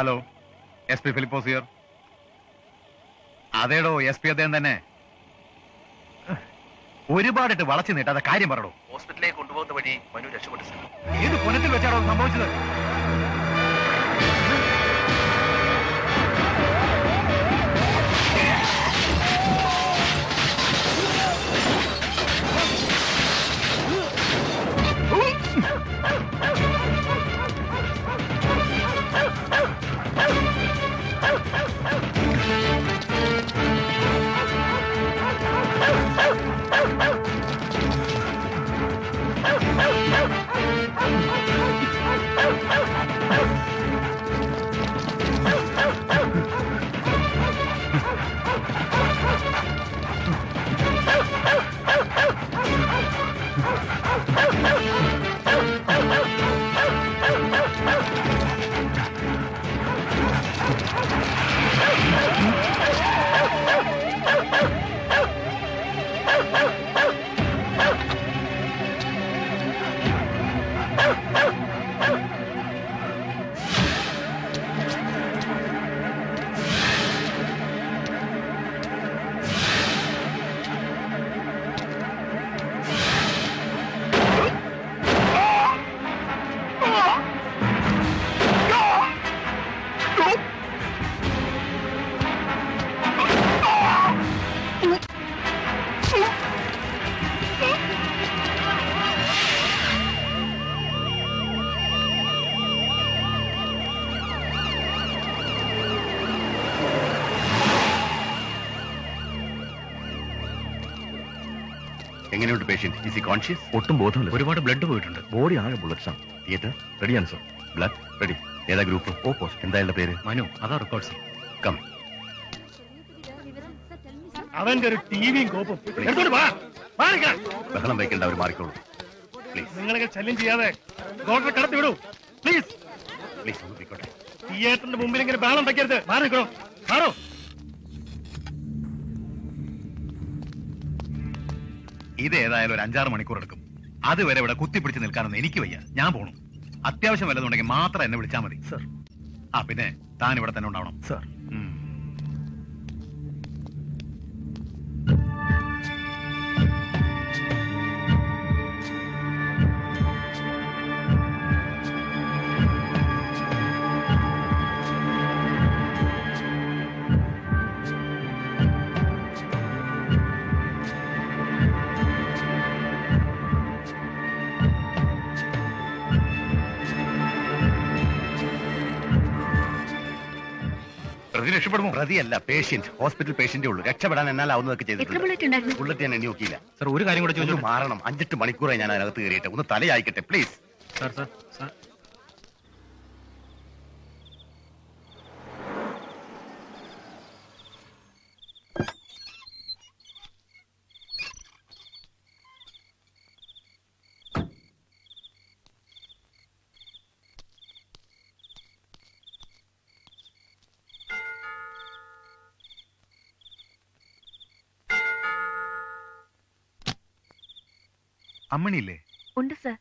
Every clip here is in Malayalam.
Hello S P Philipose here അതേടോ എസ് പി അദ്ദേഹം തന്നെ ഒരുപാടിട്ട് വളച്ചു നീട്ടാതെ കാര്യം പറയടോ ഹോസ്പിറ്റലിലേക്ക് കൊണ്ടുപോകുന്ന വഴി മനു രക്ഷപ്പെട്ടു സർ ഏത് പുനത്തിൽ വെച്ചാണോ സംഭവിച്ചത് എങ്ങനെയുണ്ട് പേഷ്യന്റ് ഈസ് ഈ കോൺഷ്യസ് ഒട്ടും ബോധമില്ല ഒരുപാട് ബ്ലഡ് പോയിട്ടുണ്ട് ബോഡി ആകെ ബുള്ളറ്റ്സ് ആണ് തിയേറ്റർ റെഡിയാണ് സർ ബ്ലഡ് റെഡി ഏതാ ഗ്രൂപ്പ് ഓ പോസ്റ്റ് എന്താ അയാളുടെ പേര് മനു അതാ റെക്കോർഡ്സ് കം അവന്റെ ഒരു ടിവിയും കോപ്പും എടുത്തോണ്ട് വാ മാറിക്ക ബഹളം വയ്ക്കേണ്ട അവർ മാറിക്കോളൂ പ്ലീസ് നിങ്ങളൊക്കെ ശല്യം ചെയ്യാതെ ഡോക്ടറെ കടത്തി വിടൂ പ്ലീസ് പ്ലീസ് ഒന്ന് പോയിക്കോട്ടെ തിയേറ്ററിന്റെ മുമ്പിൽ ഇങ്ങനെ ബഹളം വെക്കരുത് മാറി നിൽക്കണോ മാറോ ഇത് ഏതായാലും ഒരു അഞ്ചാറ് മണിക്കൂർ എടുക്കും അതുവരെ ഇവിടെ കുത്തിപ്പിടിച്ച് നിൽക്കാനൊന്നും എനിക്ക് വയ്യ ഞാൻ പോണു അത്യാവശ്യം വല്ലതുണ്ടെങ്കിൽ മാത്രം എന്നെ വിളിച്ചാൽ മതി സർ ആ പിന്നെ താൻ ഇവിടെ തന്നെ ഉണ്ടാവണം സർ ഉം. പ്രതി രക്ഷപ്പെടുമോ പ്രതിയല്ല പേഷ്യന്റ് ഹോസ്പിറ്റൽ പേഷ്യന്റേ ഉള്ളൂ രക്ഷപ്പെടാൻ എന്നാലാവുന്നതൊക്കെ എത്ര ചെയ്തിട്ടുണ്ട് ബുള്ളറ്റ് ഉണ്ടായിരുന്നു ബുള്ളറ്റ് ഞാൻ എണ്ണി നോക്കിയില്ല സർ ഒരു കാര്യം കൂടെ ഒന്ന് ചോദിച്ചോട്ടെ മാറണം അഞ്ചെട്ട് മണിക്കൂറായി ഞാൻ അതിനകത്ത് കയറിയിട്ട് ഒന്ന് തലയായിക്കട്ടെ പ്ലീസ് സാർ സാർ സാർ അമ്മണിയില്ലേ ഉണ്ട് സർ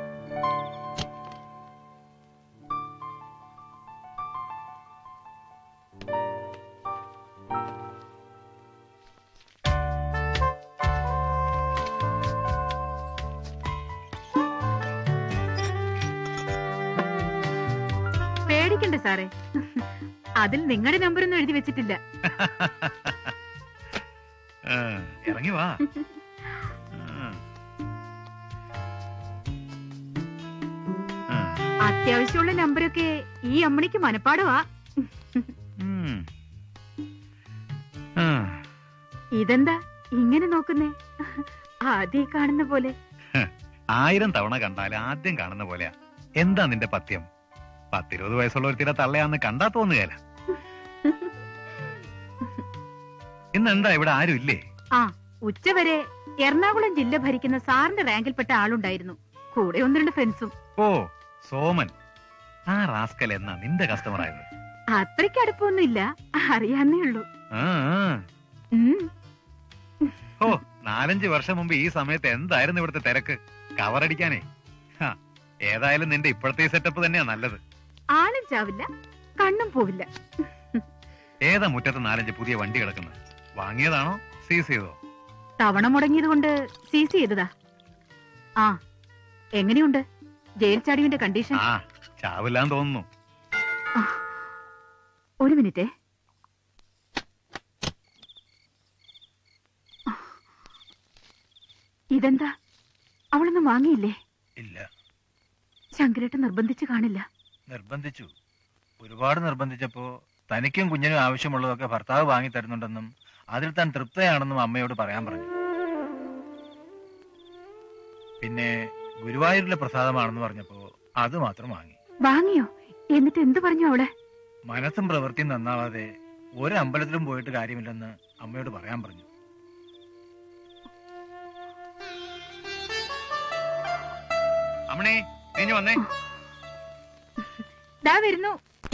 പേടിക്കണ്ട സാറേ അതിൽ നിങ്ങളുടെ നമ്പറൊന്നും എഴുതി വെച്ചിട്ടില്ല ആ, ഇറങ്ങി വാ ആ. ആ. അത്യാവശ്യമുള്ള നമ്പരൊക്കെ ഈ അമ്മണിക്ക് മനപ്പാടവാ ഉം. ആ. ഇതെന്താ ഇങ്ങനെ നോക്കുന്നേ ആദ്യം കാണുന്ന പോലെ ആയിരം തവണ കണ്ടാൽ ആദ്യം കാണുന്ന പോലെയാ എന്താ നിന്റെ പത്യം പത്തിരുപത് വയസ്സുള്ള ഒരു തിര തള്ളയാന്ന് കണ്ടാ തോന്നുകയല്ല ഇന്നെന്താ ഇവിടെ ആരും ഇല്ലേ ആ ഉച്ചവരെ എറണാകുളം ജില്ല ഭരിക്കുന്ന സാറിന്റെ റാങ്കിൽപ്പെട്ട ആളുണ്ടായിരുന്നു കൂടെ ഒന്ന് രണ്ട് ഫ്രണ്ട്സും ഓ സോമൻ ആ റാസ്കൽ എന്നാ നിന്റെ കസ്റ്റമർ ആയത് അത്രയ്ക്ക് അടുപ്പമൊന്നുമില്ല അറിയാന്നേ ഉള്ളൂ ആ, ആ. ഉം. ഓ നാലഞ്ച് വർഷം മുമ്പ് ഈ സമയത്ത് എന്തായിരുന്നു ഇവിടുത്തെ തിരക്ക് കവറടിക്കാനേ ഹാ, ഏതായാലും നിന്റെ ഇപ്പോഴത്തെ സെറ്റപ്പ് തന്നെയാ നല്ലത് ആളും ചാവില്ല കണ്ണും പോവില്ല ഏതാ മുറ്റത്ത് നാലഞ്ച് പുതിയ വണ്ടി കിടക്കുന്നത് വാങ്ങിയതാണോ സീസ് ചെയ്തോ തവണ മുടങ്ങിയത് കൊണ്ട് സീസ് ചെയ്തതാ ആ എങ്ങനെയുണ്ട് ജയിൽ ചാടിവിന്റെ കണ്ടീഷൻ ആ ചാവില്ലാന്ന് തോന്നുന്നു ഒരു മിനിറ്റേ ഇതെന്താ അവളൊന്നും വാങ്ങിയില്ലേ ഇല്ല ശങ്കരേട്ടൻ നിർബന്ധിച്ച് കാണില്ല നിർബന്ധിച്ചു ഒരുപാട് നിർബന്ധിച്ചപ്പോ തനിക്കും കുഞ്ഞിനും ആവശ്യമുള്ളതൊക്കെ ഭർത്താവ് വാങ്ങി തരുന്നുണ്ടെന്നും അതിൽ താൻ തൃപ്തയാണെന്നും അമ്മയോട് പറയാൻ പറഞ്ഞു പിന്നെ ഗുരുവായൂരിലെ പ്രസാദമാണെന്ന് പറഞ്ഞപ്പോ അത് മാത്രം വാങ്ങി വാങ്ങിയോ എന്നിട്ട് എന്ത് പറഞ്ഞു അവള് മനസ്സും പ്രവൃത്തിയും നന്നാവാതെ ഒരു അമ്പലത്തിലും പോയിട്ട് കാര്യമില്ലെന്ന് അമ്മയോട് പറയാൻ പറഞ്ഞു അമ്മണി നീഞ്ഞു വന്നേ ദാ വരുന്നു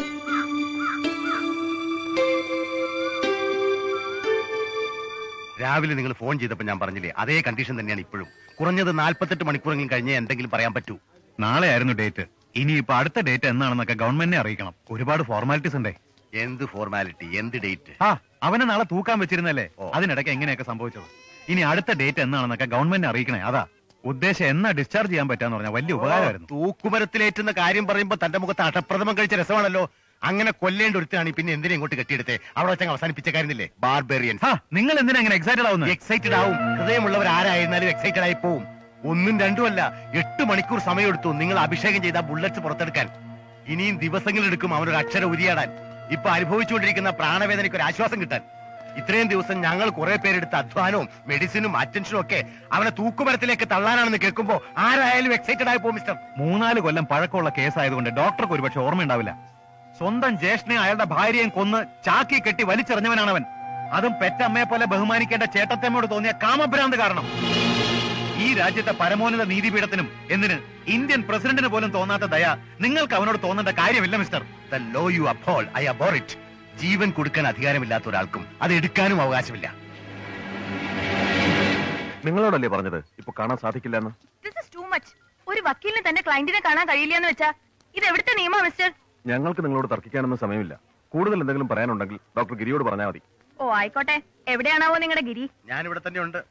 രാവിലെ നിങ്ങൾ ഫോൺ ചെയ്തപ്പോൾ ഞാൻ പറഞ്ഞില്ലേ അതേ കണ്ടീഷൻ തന്നെയാണ് ഇപ്പോഴും കുറഞ്ഞത് നാൽപ്പത്തെട്ട് മണിക്കൂറെങ്കിലും കഴിഞ്ഞേ എന്തെങ്കിലും പറയാൻ പറ്റൂ നാളെ ആയിരുന്നു ഡേറ്റ് ഇനി ഇപ്പൊ അടുത്ത ഡേറ്റ് എന്നാണെന്നൊക്കെ ഗവൺമെന്റിനെ അറിയിക്കണം ഒരുപാട് ഫോർമാലിറ്റീസ് ഉണ്ടേ എന്ത് ഫോർമാലിറ്റി എന്ത് ഡേറ്റ് ആ അവനെ നാളെ തൂക്കാൻ വെച്ചിരുന്നല്ലേ ഓ. അതിനിടയ്ക്ക് എങ്ങനെയൊക്കെ സംഭവിച്ചത് ഇനി അടുത്ത ഡേറ്റ് എന്നാണെന്നൊക്കെ ഗവൺമെന്റിനെ അറിയിക്കണേ അതാ ഉദ്ദേശം എന്നാ ഡിസ്ചാർജ് ചെയ്യാൻ പറ്റാന്ന് പറഞ്ഞാൽ വലിയ ഉപകാരമായിരുന്നു തൂക്കുമരത്തിലേറ്റുന്ന കാര്യം പറയുമ്പോ തന്റെ മുഖത്ത് അടപ്രഥമം കഴിച്ച രസമാണല്ലോ അങ്ങനെ കൊല്ലേണ്ട ഒരുത്താണ് പിന്നെ എന്തിനെ ഇങ്ങോട്ട് കെട്ടിയെടുത്തേ അവിടെ വെച്ചങ്ങ് അവസാനിപ്പിച്ച കാര്യമില്ലേ ബാർബേറിയൻസ് ഹാ നിങ്ങൾ എന്തിനാ അങ്ങനെ എക്സൈറ്റഡ് ആവുന്നത് എക്സൈറ്റഡ് ആവും ഹൃദയമുള്ളവർ ആരായിരുന്നാലും എക്സൈറ്റഡ് ആയി പോവും ഒന്നും രണ്ടുമല്ല എട്ട് മണിക്കൂർ സമയമെടുത്തു നിങ്ങൾ അഭിഷേകം ചെയ്ത ബുള്ളറ്റ്സ് പുറത്തെടുക്കാൻ ഇനിയും ദിവസങ്ങൾ എടുക്കും അവനൊരു അക്ഷരം ഉരിയാടാൻ ഇപ്പൊ അനുഭവിച്ചുകൊണ്ടിരിക്കുന്ന പ്രാണവേദനയ്ക്ക് ഒരു ആശ്വാസം കിട്ടാൻ ഇത്രയും ദിവസം ഞങ്ങൾ കുറെ പേരെടുത്ത അധ്വാനവും മെഡിസിനും അറ്റൻഷനും ഒക്കെ അവനെ തൂക്കുമരത്തിലേക്ക് തള്ളാനാണെന്ന് കേൾക്കുമ്പോ ആരായാലും എക്സൈറ്റഡ് ആയി പോകും മിസ്റ്റർ മൂന്നാല് കൊല്ലം പഴക്കമുള്ള കേസായതുകൊണ്ട് ഡോക്ടർക്ക് ഒരുപക്ഷെ ഓർമ്മയുണ്ടാവില്ല സ്വന്തം ജ്യേഷ്ഠനെ അയാളുടെ ഭാര്യയും കൊന്ന് ചാക്കി കെട്ടി വലിച്ചെറിഞ്ഞവനാണവൻ അതും പെറ്റമ്മയെ പോലെ ബഹുമാനിക്കേണ്ട ചേട്ടത്തമ്മയോട് തോന്നിയ കാമഭ്രാന്ത് കാരണം ഈ രാജ്യത്തെ പരമോന്നത നീതിപീഠത്തിനും എന്തിന് ഇന്ത്യൻ പ്രസിഡന്റിന് പോലും തോന്നാത്ത ദയ നിങ്ങൾക്ക് അവനോട് തോന്നേണ്ട കാര്യമില്ല മിസ്റ്റർ ദ ലോ യു അപ്പോൾ ഐ അബോർ ഇറ്റ് ജീവൻ കൊടുക്കാൻ അധികാരമില്ലാത്ത ഒരാൾക്കും അത് എടുക്കാനും അവകാശമില്ല നിങ്ങളോടല്ലേ പറഞ്ഞത് ഇപ്പൊ കാണാൻ സാധിക്കില്ല എന്ന് ദിസ് ഇസ് ടു മച്ച് ഒരു വക്കീലിന് തന്നെ ക്ലയന്റിനെ കാണാൻ കഴിയില്ല എന്ന് വെച്ചാ ഇത് എവിടുത്തെ നിയമ മിസ്റ്റർ ഞങ്ങൾക്ക് നിങ്ങളോട് തർക്കിക്കാനൊന്നും സമയമില്ല കൂടുതൽ എന്തെങ്കിലും പറയാനുണ്ടെങ്കിൽ ഡോക്ടർ ഗിരിയോട് പറഞ്ഞാൽ മതി ഓ ആയിക്കോട്ടെ എവിടെയാണാവോ നിങ്ങളുടെ ഗിരി ഞാൻ ഇവിടെ തന്നെ ഉണ്ട്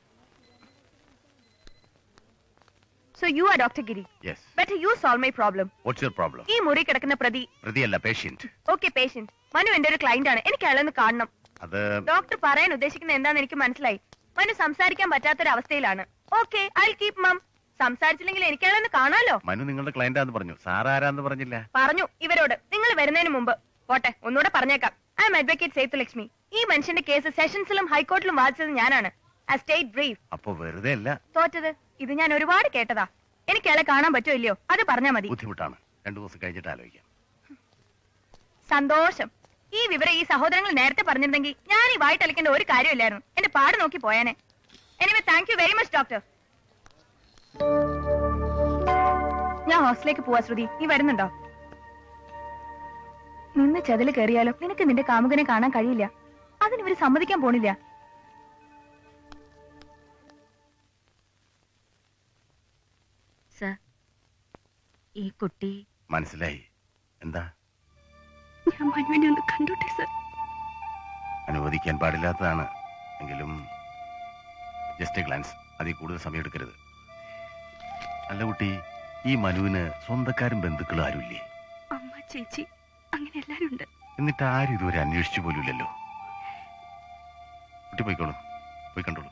so you are doctor Giri yes better you solve my problem what's your problem ഈ മുറി കിടക്കുന്ന പ്രതി പ്രതിയല്ല പേഷ്യന്റ് ഓക്കെ പേഷ്യന്റ് മനു എന്റെ ഒരു ക്ലയന്റ് ആണ് എനിക്ക് അയാളൊന്ന് കാണണം അത് ഡോക്ടർ പറയാൻ ഉദ്ദേശിക്കുന്നത് എന്താണെന്ന് എനിക്ക് മനസ്സിലായി മനു സംസാരിക്കാൻ പറ്റാത്തൊരു അവസ്ഥയിലാണ് ഓക്കെ ഐ കീപ് മം സംസാരിച്ചില്ലെങ്കിൽ എനിക്ക് അയാളൊന്ന് കാണാലോ മനു നിങ്ങളുടെ ക്ലയന്റ് ആന്ന് പറഞ്ഞു സാർ ആരാന്ന് പറഞ്ഞില്ല പറഞ്ഞു ഇവരോട് നിങ്ങൾ വരുന്നതിന് മുമ്പ് പോട്ടെ ഒന്നുകൂടെ പറഞ്ഞേക്കാം I'm advocate Sethu Lakshmi ഈ മനുഷ്യന്റെ കേസ് സെഷൻസിലും ഹൈക്കോർട്ടിലും വാദിച്ചത് ഞാനാണ് ആ സ്റ്റേറ്റ് ബ്രീഫ് അപ്പൊ വെറുതെ അല്ല തോറ്റത് ഇത് ഞാൻ ഒരുപാട് കേട്ടതാ എനിക്ക് അയാളെ കാണാൻ പറ്റുമോ ഇല്ലയോ അത് പറഞ്ഞാ മതി ബുദ്ധിമുട്ടാണ് രണ്ടു ദിവസം കഴിഞ്ഞിട്ട് ആലോചിക്കാം സന്തോഷം ഈ വിവരം ഈ സഹോദരങ്ങൾ നേരത്തെ പറഞ്ഞിരുന്നെങ്കിൽ ഞാൻ ഈ വായിട്ടലിക്കേണ്ട ഒരു കാര്യമില്ലായിരുന്നു എന്റെ പാട് നോക്കി പോയാനെ anyway thank you very much doctor ഞാൻ ഹോസ്റ്റലിലേക്ക് പോവാ ശ്രുതി നീ വരുന്നുണ്ടോ നിന്ന് ചെതല് കയറിയാലും നിനക്ക് നിന്റെ കാമുകനെ കാണാൻ കഴിയില്ല അതിന് ഇവര് സമ്മതിക്കാൻ പോണില്ല സർ ഈ കുട്ടി മനസ്സിലായി എന്താ ഞാൻ മനുവിനെ ഒന്ന് കണ്ടോട്ടെ സർ അനുവദിക്കാൻ പാടില്ലാത്തതാണ് എങ്കിലും ജസ്റ്റ് ഗ്ലാൻസ് അതിൽ കൂടുതൽ സമയം എടുക്കരുത് അല്ല കുട്ടി ഈ മനുവിന് സ്വന്തക്കാരും ബന്ധുക്കളും ആരുമില്ലേ അമ്മ ചേച്ചി അങ്ങനെ എല്ലാരും ഉണ്ട് എന്നിട്ട് ആരും ഇതുവരെ അന്വേഷിച്ചു പോലുമില്ലല്ലോ കുട്ടി പോയിക്കോളൂ പോയി കണ്ടോളൂ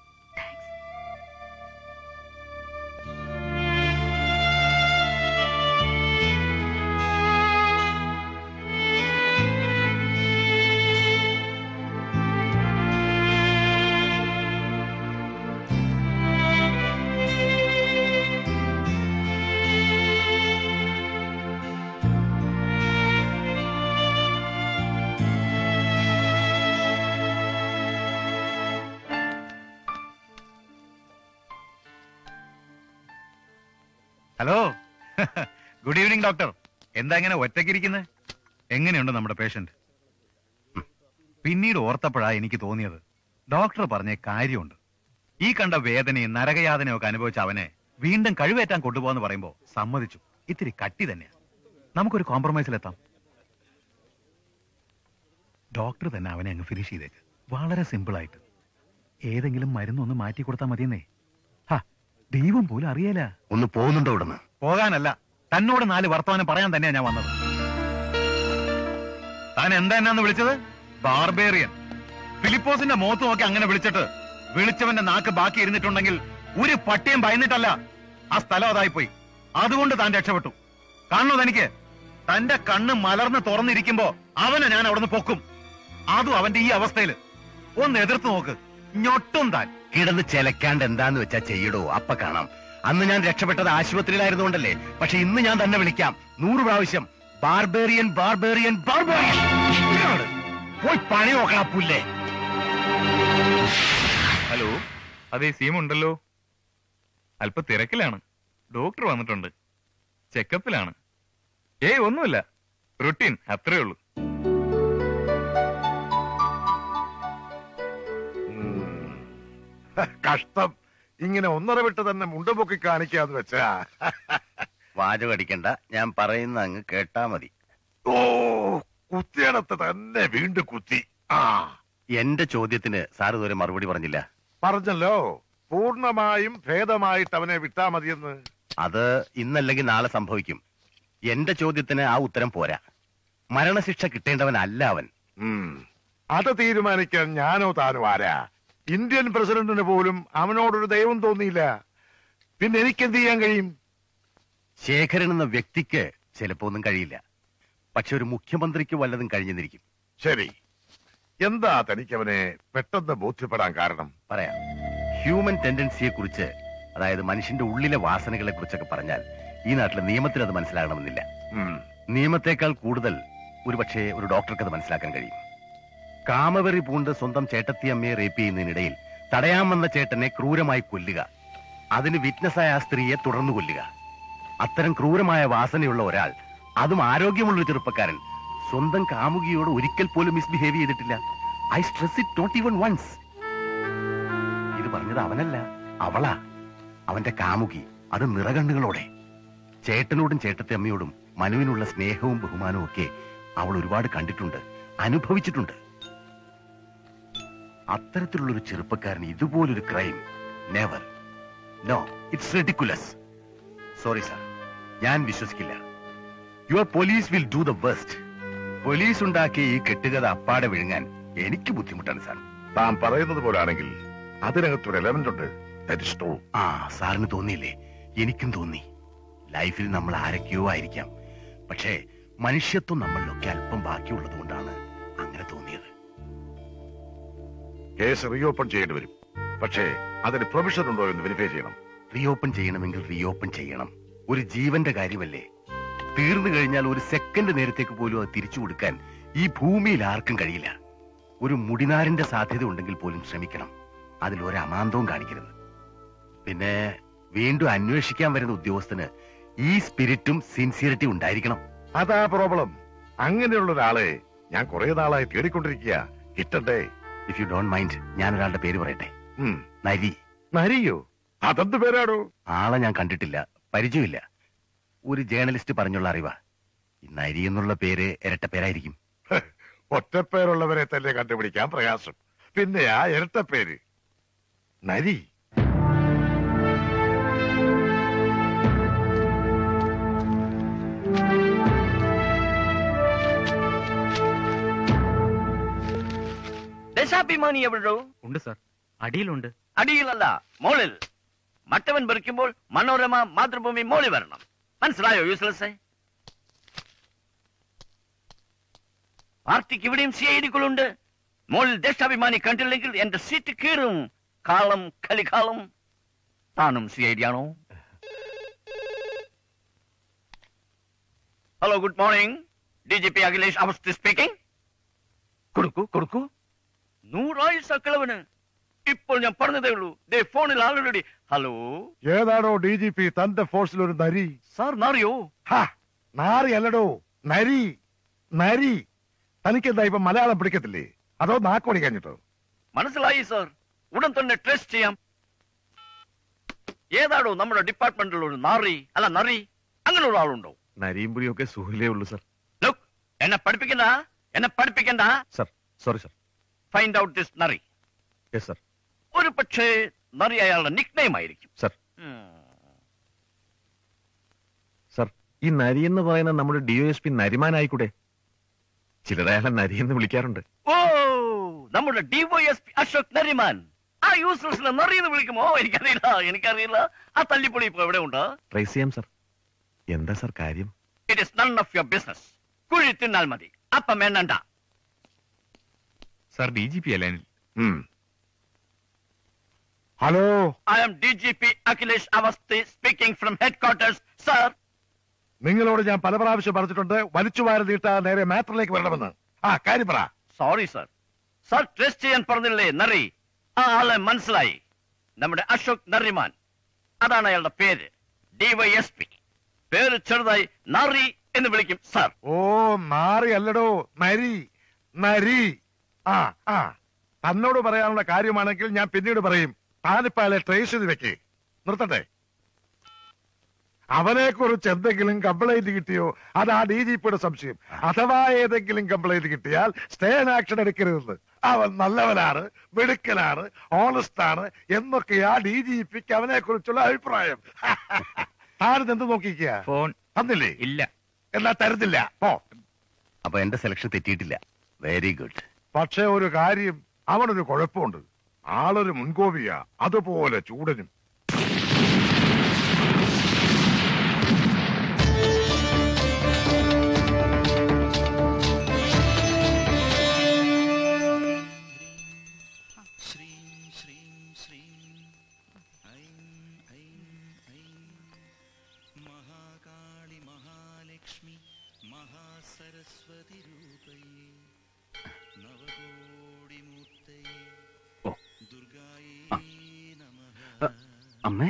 ഹലോ ഗുഡ് ഈവനിങ് ഡോക്ടർ എന്താ ഇങ്ങനെ ഒറ്റയ്ക്കിരിക്കുന്നത് എങ്ങനെയുണ്ട് നമ്മുടെ പേഷ്യന്റ് പിന്നീട് ഓർത്തപ്പോഴാ എനിക്ക് തോന്നിയത് ഡോക്ടർ പറഞ്ഞ കാര്യമുണ്ട് ഈ കണ്ട വേദനയും നരകയാതനയും ഒക്കെ അനുഭവിച്ച അവനെ വീണ്ടും കഴിവേറ്റാൻ കൊണ്ടുപോകാന്ന് പറയുമ്പോ സമ്മതിച്ചു ഇത്തിരി കട്ടി തന്നെയാ നമുക്കൊരു കോംപ്രമൈസിലെത്താം ഡോക്ടർ തന്നെ അവനെ അങ്ങ് ഫിനിഷ് ചെയ്തേക്ക് വളരെ സിമ്പിൾ ആയിട്ട് ഏതെങ്കിലും മരുന്നൊന്ന് മാറ്റി കൊടുത്താൽ മതിയെന്നേ ഹാ ദൈവം പോലും അറിയല ഒന്ന് പോകുന്നുണ്ടോ ഇവിടുന്ന് പോകാനല്ല തന്നോട് നാല് വർത്തമാനം പറയാൻ തന്നെയാ ഞാൻ വന്നത് താൻ എന്താ എന്നാന്ന് വിളിച്ചത് ബാർബേറിയൻ ഫിലിപ്പോസിന്റെ മുഖത്ത് നോക്കി അങ്ങനെ വിളിച്ചിട്ട് വിളിച്ചവന്റെ നാക്ക് ബാക്കി ഇരുന്നിട്ടുണ്ടെങ്കിൽ ഒരു പട്ടിയും ഭയന്നിട്ടല്ല ആ സ്ഥലം അതായിപ്പോയി അതുകൊണ്ട് താൻ രക്ഷപ്പെട്ടു കാണണോ തനിക്ക് തന്റെ കണ്ണ് മലർന്ന് തുറന്നിരിക്കുമ്പോ അവനെ ഞാൻ അവിടുന്ന് പൊക്കും അതും അവന്റെ ഈ അവസ്ഥയില് ഒന്ന് എതിർത്ത് നോക്ക് ഞൊട്ടും താൻ കിടന്ന് ചെലക്കാണ്ട് എന്താന്ന് വെച്ചാ ചെയ്യടോ അപ്പ കാണാം അന്ന് ഞാൻ രക്ഷപ്പെട്ടത് ആശുപത്രിയിലായിരുന്നുകൊണ്ടല്ലേ പക്ഷെ ഇന്ന് ഞാൻ തന്നെ വിളിക്കാം നൂറ് പ്രാവശ്യം ബാർബേറിയൻ ബാർബേറിയൻ ബാർബേറിയൻ ഇങ്ങോട്ട്. പോയി പണി നോക്കണ പുല്ലേ ഹലോ അതെ സീമുണ്ടല്ലോ അല്പ തിരക്കിലാണ് ഡോക്ടർ വന്നിട്ടുണ്ട് ചെക്കപ്പിലാണ് ഏയ് ഒന്നുമില്ല റുട്ടീൻ അത്രേ ഉള്ളൂ കഷ്ടം ഇങ്ങനെ ഒന്നര വിട്ട് തന്നെ മുണ്ടുപൊക്കി കാണിക്കാന്ന് വെച്ചാ വാചകം അടിക്കണ്ട ഞാൻ പറയുന്ന അങ്ങ് കേട്ടാ മതി ഓ കുത്തിയടത്ത് തന്നെ വീണ്ടും കുത്തി ആ എന്റെ ചോദ്യത്തിന് സാർ ഇതുവരെ മറുപടി പറഞ്ഞില്ല പറഞ്ഞല്ലോ പൂർണ്ണമായും ഭേദമായിട്ട് അവനെ വിട്ടാ മതിയെന്ന് അത് ഇന്നല്ലെങ്കിൽ നാളെ സംഭവിക്കും എന്റെ ചോദ്യത്തിന് ആ ഉത്തരം പോരാ മരണശിക്ഷ കിട്ടേണ്ടവനല്ല അവൻ ഉം. അത് തീരുമാനിക്കാൻ ഞാനോ താനോ ആരാ ഇന്ത്യൻ പ്രസിഡന്റിന് പോലും അവനോടൊരു ദൈവം തോന്നിയില്ല പിന്നെ എനിക്കെന്ത് ചെയ്യാൻ കഴിയും ശേഖരൻ എന്ന വ്യക്തിക്ക് ചിലപ്പോ ഒന്നും കഴിയില്ല പക്ഷെ ഒരു മുഖ്യമന്ത്രിക്ക് വല്ലതും കഴിഞ്ഞെന്നിരിക്കും ശരി എന്താ തനിക്കവനെ പെട്ടെന്ന് ബോധ്യപ്പെടാൻ കാരണം പറയാം ഹ്യൂമൻ ടെൻഡൻസിയെ കുറിച്ച് അതായത് മനുഷ്യന്റെ ഉള്ളിലെ വാസനകളെ കുറിച്ചൊക്കെ പറഞ്ഞാൽ ഈ നാട്ടിലെ നിയമത്തിന് അത് മനസ്സിലാകണമെന്നില്ല ഉം. നിയമത്തെക്കാൾ കൂടുതൽ ഒരുപക്ഷെ ഒരു ഡോക്ടർക്ക് അത് മനസ്സിലാക്കാൻ കഴിയും കാമവെറി പൂണ്ട് സ്വന്തം ചേട്ടത്തിയമ്മയെ റേപ്പ് ചെയ്യുന്നതിനിടയിൽ തടയാൻ വന്ന ചേട്ടനെ ക്രൂരമായി കൊല്ലുക അതിന് വിറ്റ്നസ്സായ ആ സ്ത്രീയെ തുടർന്നു കൊല്ലുക അത്തരം ക്രൂരമായ വാസനയുള്ള ഒരാൾ അതും ആരോഗ്യമുള്ള ഒരു ചെറുപ്പക്കാരൻ സ്വന്തം കാമുകിയോട് ഒരിക്കൽ പോലും മിസ്ബിഹേവ് ചെയ്തിട്ടില്ല I stress it not even once ഇത് പറഞ്ഞത് അവനല്ല അവളാ അവന്റെ കാമുകി അത് നിറകണ്ണുകളോടെ ചേട്ടനോടും ചേട്ടത്തെ അമ്മയോടും മനുവിനുള്ള സ്നേഹവും ബഹുമാനവും ഒക്കെ അവൾ ഒരുപാട് കണ്ടിട്ടുണ്ട് അനുഭവിച്ചിട്ടുണ്ട് അത്തരത്തിലുള്ള ഒരു ചെറുപ്പക്കാരൻ ഇതുപോലൊരു crime never no it's ridiculous sorry sir ഞാൻ വിശ്വസിക്കില്ല your police will do the best police ഉണ്ടാക്കിയ ഈ കെട്ടുകഥ അപ്പാടെ വിഴുങ്ങാൻ എനിക്ക് ബുദ്ധിമുട്ടാണ് സാർ താൻ പറയുന്നത് പോലാണെങ്കിൽ അതിനകത്തൊരു എലമെന്റ് ഉണ്ട് That is true. ആ സാറിന് തോന്നിയില്ലേ എനിക്കും തോന്നി ലൈഫിൽ നമ്മൾ ആരൊക്കെയോ ആയിരിക്കാം പക്ഷേ മനുഷ്യത്വം നമ്മളിലൊക്കെ അല്പം ബാക്കിയുള്ളത് കൊണ്ടാണ് അങ്ങനെ തോന്നിയത് കേസ് റീഓപ്പൺ ചെയ്യേണ്ടി വരും പക്ഷേ അതിന് പ്രൊവിഷൻ ഉണ്ടോ എന്ന് വെരിഫൈ ചെയ്യണം റീഓപ്പൺ ചെയ്യണമെങ്കിൽ റീഓപ്പൺ ചെയ്യണം ഒരു ജീവന്റെ കാര്യമല്ലേ തീർന്നു കഴിഞ്ഞാൽ ഒരു സെക്കൻഡ് നേരത്തേക്ക് പോലും അത് തിരിച്ചു കൊടുക്കാൻ ഈ ഭൂമിയിൽ ആർക്കും കഴിയില്ല ഒരു മുടിനാരിന്റെ സാധ്യത ഉണ്ടെങ്കിൽ പോലും ശ്രമിക്കണം അതിൽ ഒരു അമാന്തവും കാണിക്കരുത് പിന്നെ വീണ്ടും അന്വേഷിക്കാൻ വരുന്ന ഉദ്യോഗസ്ഥന് ഈ സ്പിരിറ്റും സിൻസിയറിറ്റി ഉണ്ടായിരിക്കണം അതാ പ്രോബ്ലം അങ്ങനെയുള്ള ഒരാളെ ഞാൻ കുറെ നാളായി തേടിക്കൊണ്ടിരിക്കുക കിട്ടണ്ടേ ഇഫ് യു ഡോണ്ട് മൈൻഡ് ഞാൻ ഒരാളുടെ പേര് പറയട്ടെ ഉം. നരി നരിയോ അതെന്ത് പേരാടോ ആളെ ഞാൻ കണ്ടിട്ടില്ല പരിചയമില്ല ഒരു ജേർണലിസ്റ്റ് പറഞ്ഞുള്ള അറിവാ ഈ നരി എന്നുള്ള പേര് ഇരട്ട പേരായിരിക്കും ഒറ്റപ്പേരുള്ളവരെ തന്നെ കണ്ടുപിടിക്കാൻ പ്രയാസം പിന്നെ ആ ഇരട്ടപ്പേര് നരി ദേശാഭിമാനി എവിടോ ഉണ്ട് സാർ അടിയിലുണ്ട് അടിയിലല്ല മോളിൽ മറ്റവൻ ഭരിക്കുമ്പോൾ മനോരമ മാതൃഭൂമി മോളി വരണം മനസ്സിലായോ യൂസ്ലെസ് പാർട്ടിക്ക് ഇവിടെയും സി ഐ ഡികളുണ്ട് മോളിൽ ദേശാഭിമാനി കണ്ടില്ലെങ്കിൽ എന്റെ സീറ്റ് കീറും കാളം കലികാളം താനും സി ഐ ഡി ആണോ hello good morning D G P Akhilesh Awasthi speaking കൊടുക്കൂ കൊടുക്കൂ നൂറായുസ കിളവന് ഇപ്പോൾ ഞാൻ പറഞ്ഞതേ ഉള്ളൂ ദേ ഫോണിൽ ആൾറെഡി ഹലോ ഏതാണോ ഡി ജി പി തന്റെ ഫോഴ്സിൽ ഒരു നരി സാർ നാറിയോ ഹാ, നാറി അല്ലടോ നരി നരി തനിക്കെന്താ ഇപ്പൊ മലയാളം പിടിക്കത്തില്ലേ അതോ നാക്കോടി കഴിഞ്ഞിട്ടോ മനസ്സിലായി സാർ ഉടൻ തന്നെ ട്രസ്റ്റ് ചെയ്യാം ഏതാടോ നമ്മുടെ ഡിപ്പാർട്ട്മെന്റിൽ ഒരു നാറി അല്ല നറി അങ്ങനെ ഒരാളുണ്ടോ നരിയും പുലിയും ഒക്കെ സുഖിലേ ഉള്ളൂ സർ Look, എന്നെ പഠിപ്പിക്കണ്ട എന്നെ പഠിപ്പിക്കണ്ട sir sorry sir find out this Nari yes sir ഒരു പക്ഷേ നറി അയാളുടെ നിക് നെയിം ആയിരിക്കും സർ സർ ഈ നരി എന്ന് പറയുന്ന നമ്മുടെ ഡി എസ് പി നരിമാനായിക്കൂടെ ചിലർ അയാളെ നരി എന്ന് വിളിക്കാറുണ്ട് ഓ നമ്മുടെ ഡിവൈഎസ്പി അശോക് നരിമാൻ ആ യൂസ്ലെസ്സിനെ നറി എന്ന് വിളിക്കുമോ എനിക്കറിയില്ല എനിക്കറിയില്ല ആ തല്ലിപ്പൊളി ഇപ്പൊ എവിടെ ഉണ്ട് ട്രേസ് ചെയ്യാം സർ എന്താ സർ കാര്യം it is none of your business കുഴി തിന്നാൽ മതി അപ്പം എണ്ണണ്ട സാർ ഡി ജി പി അല്ലേ hello I'm D G P Akhilesh Awasthi speaking from headquarters sir നിങ്ങളോട് ഞാൻ പല പ്രാവശ്യം പറഞ്ഞിട്ടുണ്ട് വലിച്ചു വാരി നീട്ടാ നേരെ മാറ്ററിലേക്ക് വരണമെന്ന് ആ കാര്യം പറ സോറി സർ സർ ട്രസ്റ്റ് ചെയ്യാൻ പറഞ്ഞില്ലേ നറി ആ ആളെ മനസ്സിലായി നമ്മുടെ അശോക് നറിമാൻ അതാണ് അയാളുടെ പേര് ഡിവൈഎസ്പി പേര് ചെറുതായി നറി എന്ന് വിളിക്കും സർ ഓ മാറി അല്ലടോ നരി നരി ആ ആ തന്നോട് പറയാനുള്ള കാര്യമാണെങ്കിൽ ഞാൻ പിന്നീട് പറയും താനിപ്പോ അയാളെ ട്രേസ് ചെയ്ത് വെക്ക് നിർത്തട്ടെ അവനെ കുറിച്ച് എന്തെങ്കിലും കംപ്ലൈന്റ് കിട്ടിയോ അതാ ഡി ജി പിയുടെ സംശയം അഥവാ ഏതെങ്കിലും കംപ്ലൈന്റ് കിട്ടിയാൽ സ്റ്റേൻ ആക്ഷൻ എടുക്കരുതെന്ന് അവൻ നല്ലവനാണ് മിടുക്കനാണ് ഓണസ്റ്റ് ആണ് എന്നൊക്കെയാ ഡി ജി പിക്ക് അവനെ കുറിച്ചുള്ള അഭിപ്രായം താനിത് എന്ത് നോക്കിക്കുക ഫോൺ തന്നില്ലേ ഇല്ല എന്നാ തരുന്നില്ല പോ അപ്പൊ എന്റെ സെലക്ഷൻ തെറ്റിയിട്ടില്ല വെരി ഗുഡ് പക്ഷെ ഒരു കാര്യം അവനൊരു കുഴപ്പമുണ്ട് ആളൊരു മുൻകോപിയാ അതുപോലെ ചൂടനും അമ്മേ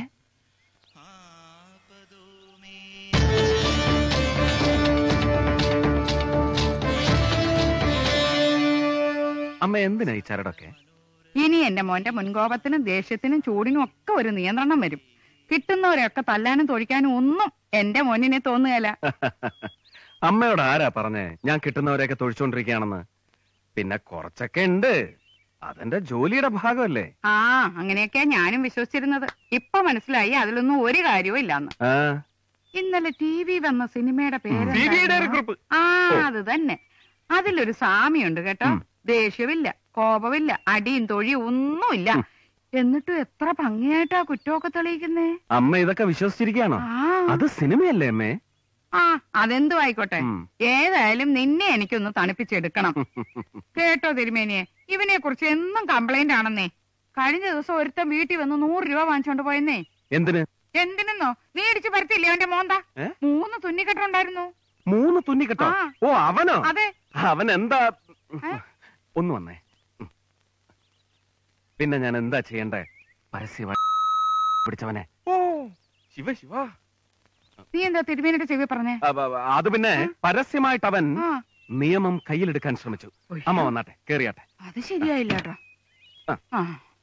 അമ്മ എന്തിനാ ഈ ചരടൊക്കെ ഇനി എന്റെ മോന്റെ മുൻകോപത്തിനും ദേഷ്യത്തിനും ചൂടിനും ഒക്കെ ഒരു നിയന്ത്രണം വരും കിട്ടുന്നവരെയൊക്കെ തല്ലാനും തൊഴിക്കാനും ഒന്നും എന്റെ മോനിനെ തോന്നുകയല്ല അമ്മയോട് ആരാ പറഞ്ഞേ ഞാൻ കിട്ടുന്നവരെയൊക്കെ തൊഴിച്ചോണ്ടിരിക്കുകയാണെന്ന് പിന്നെ കുറച്ചൊക്കെ ഉണ്ട് അതെന്റെ ജോലിയുടെ ഭാഗമല്ലേ ആ അങ്ങനെയൊക്കെയാ ഞാനും വിശ്വസിച്ചിരുന്നത് ഇപ്പൊ മനസ്സിലായി അതിലൊന്നും ഒരു കാര്യവും ഇല്ലാന്ന് ആ ഇന്നലെ ടി വി വന്ന സിനിമയുടെ പേര് ബിബിയുടെ ഒരു കുറിപ്പ്. ആ അത് തന്നെ അതിലൊരു സാമ്യമുണ്ട് കേട്ടോ ദേഷ്യമില്ല കോപമില്ല അടിയും തൊഴിയും ഒന്നുമില്ല എന്നിട്ടും എത്ര ഭംഗിയായിട്ടാ കുറ്റമൊക്കെ തെളിയിക്കുന്നേ അമ്മ ഇതൊക്കെ വിശ്വസിച്ചിരിക്കുകയാണോ ആ അത് സിനിമയല്ലേ അമ്മേ ആ അതെന്തു ആയിക്കോട്ടെ ഉം. ഏതായാലും നിന്നെ എനിക്കൊന്ന് തണുപ്പിച്ചെടുക്കണം കേട്ടോ തിരുമേനിയെ ഇവനെ കുറിച്ച് എന്നും കംപ്ലൈന്റ് ആണെന്നേ കഴിഞ്ഞ ദിവസം ഒരുത്തൻ വീട്ടിൽ വന്ന് നൂറ് രൂപ വാങ്ങിച്ചോണ്ട് പോയെന്നേ എന്തിന് എന്തിനെന്നോ നീ ഇടിച്ചു പരത്തില്ലേ അവന്റെ മോന്ത ഏ? മൂന്ന് തുന്നിക്കെട്ടുണ്ടായിരുന്നു മൂന്ന് തുന്നിക്കെട്ടോ ആ. ഓ അവനോ അതെ അവൻ എന്താ ഏ? ഒന്ന് വന്നേ ഉം. പിന്നെ ഞാൻ എന്താ ചെയ്യണ്ടേ പരസ്യ പിടിച്ചവനെ ഓ ശിവ ശിവ നീ എന്താ തിരുമേനിയുടെ ചെവി പറഞ്ഞേ അ- അ- അത് പിന്നെ പരസ്യമായിട്ട് അവൻ ആ നിയമം കയ്യിലെടുക്കാൻ ശ്രമിച്ചു അമ്മ വന്നാട്ടെ കേറിയാട്ടെ അത് ശരിയായില്ല കേട്ടോ ആ. ആ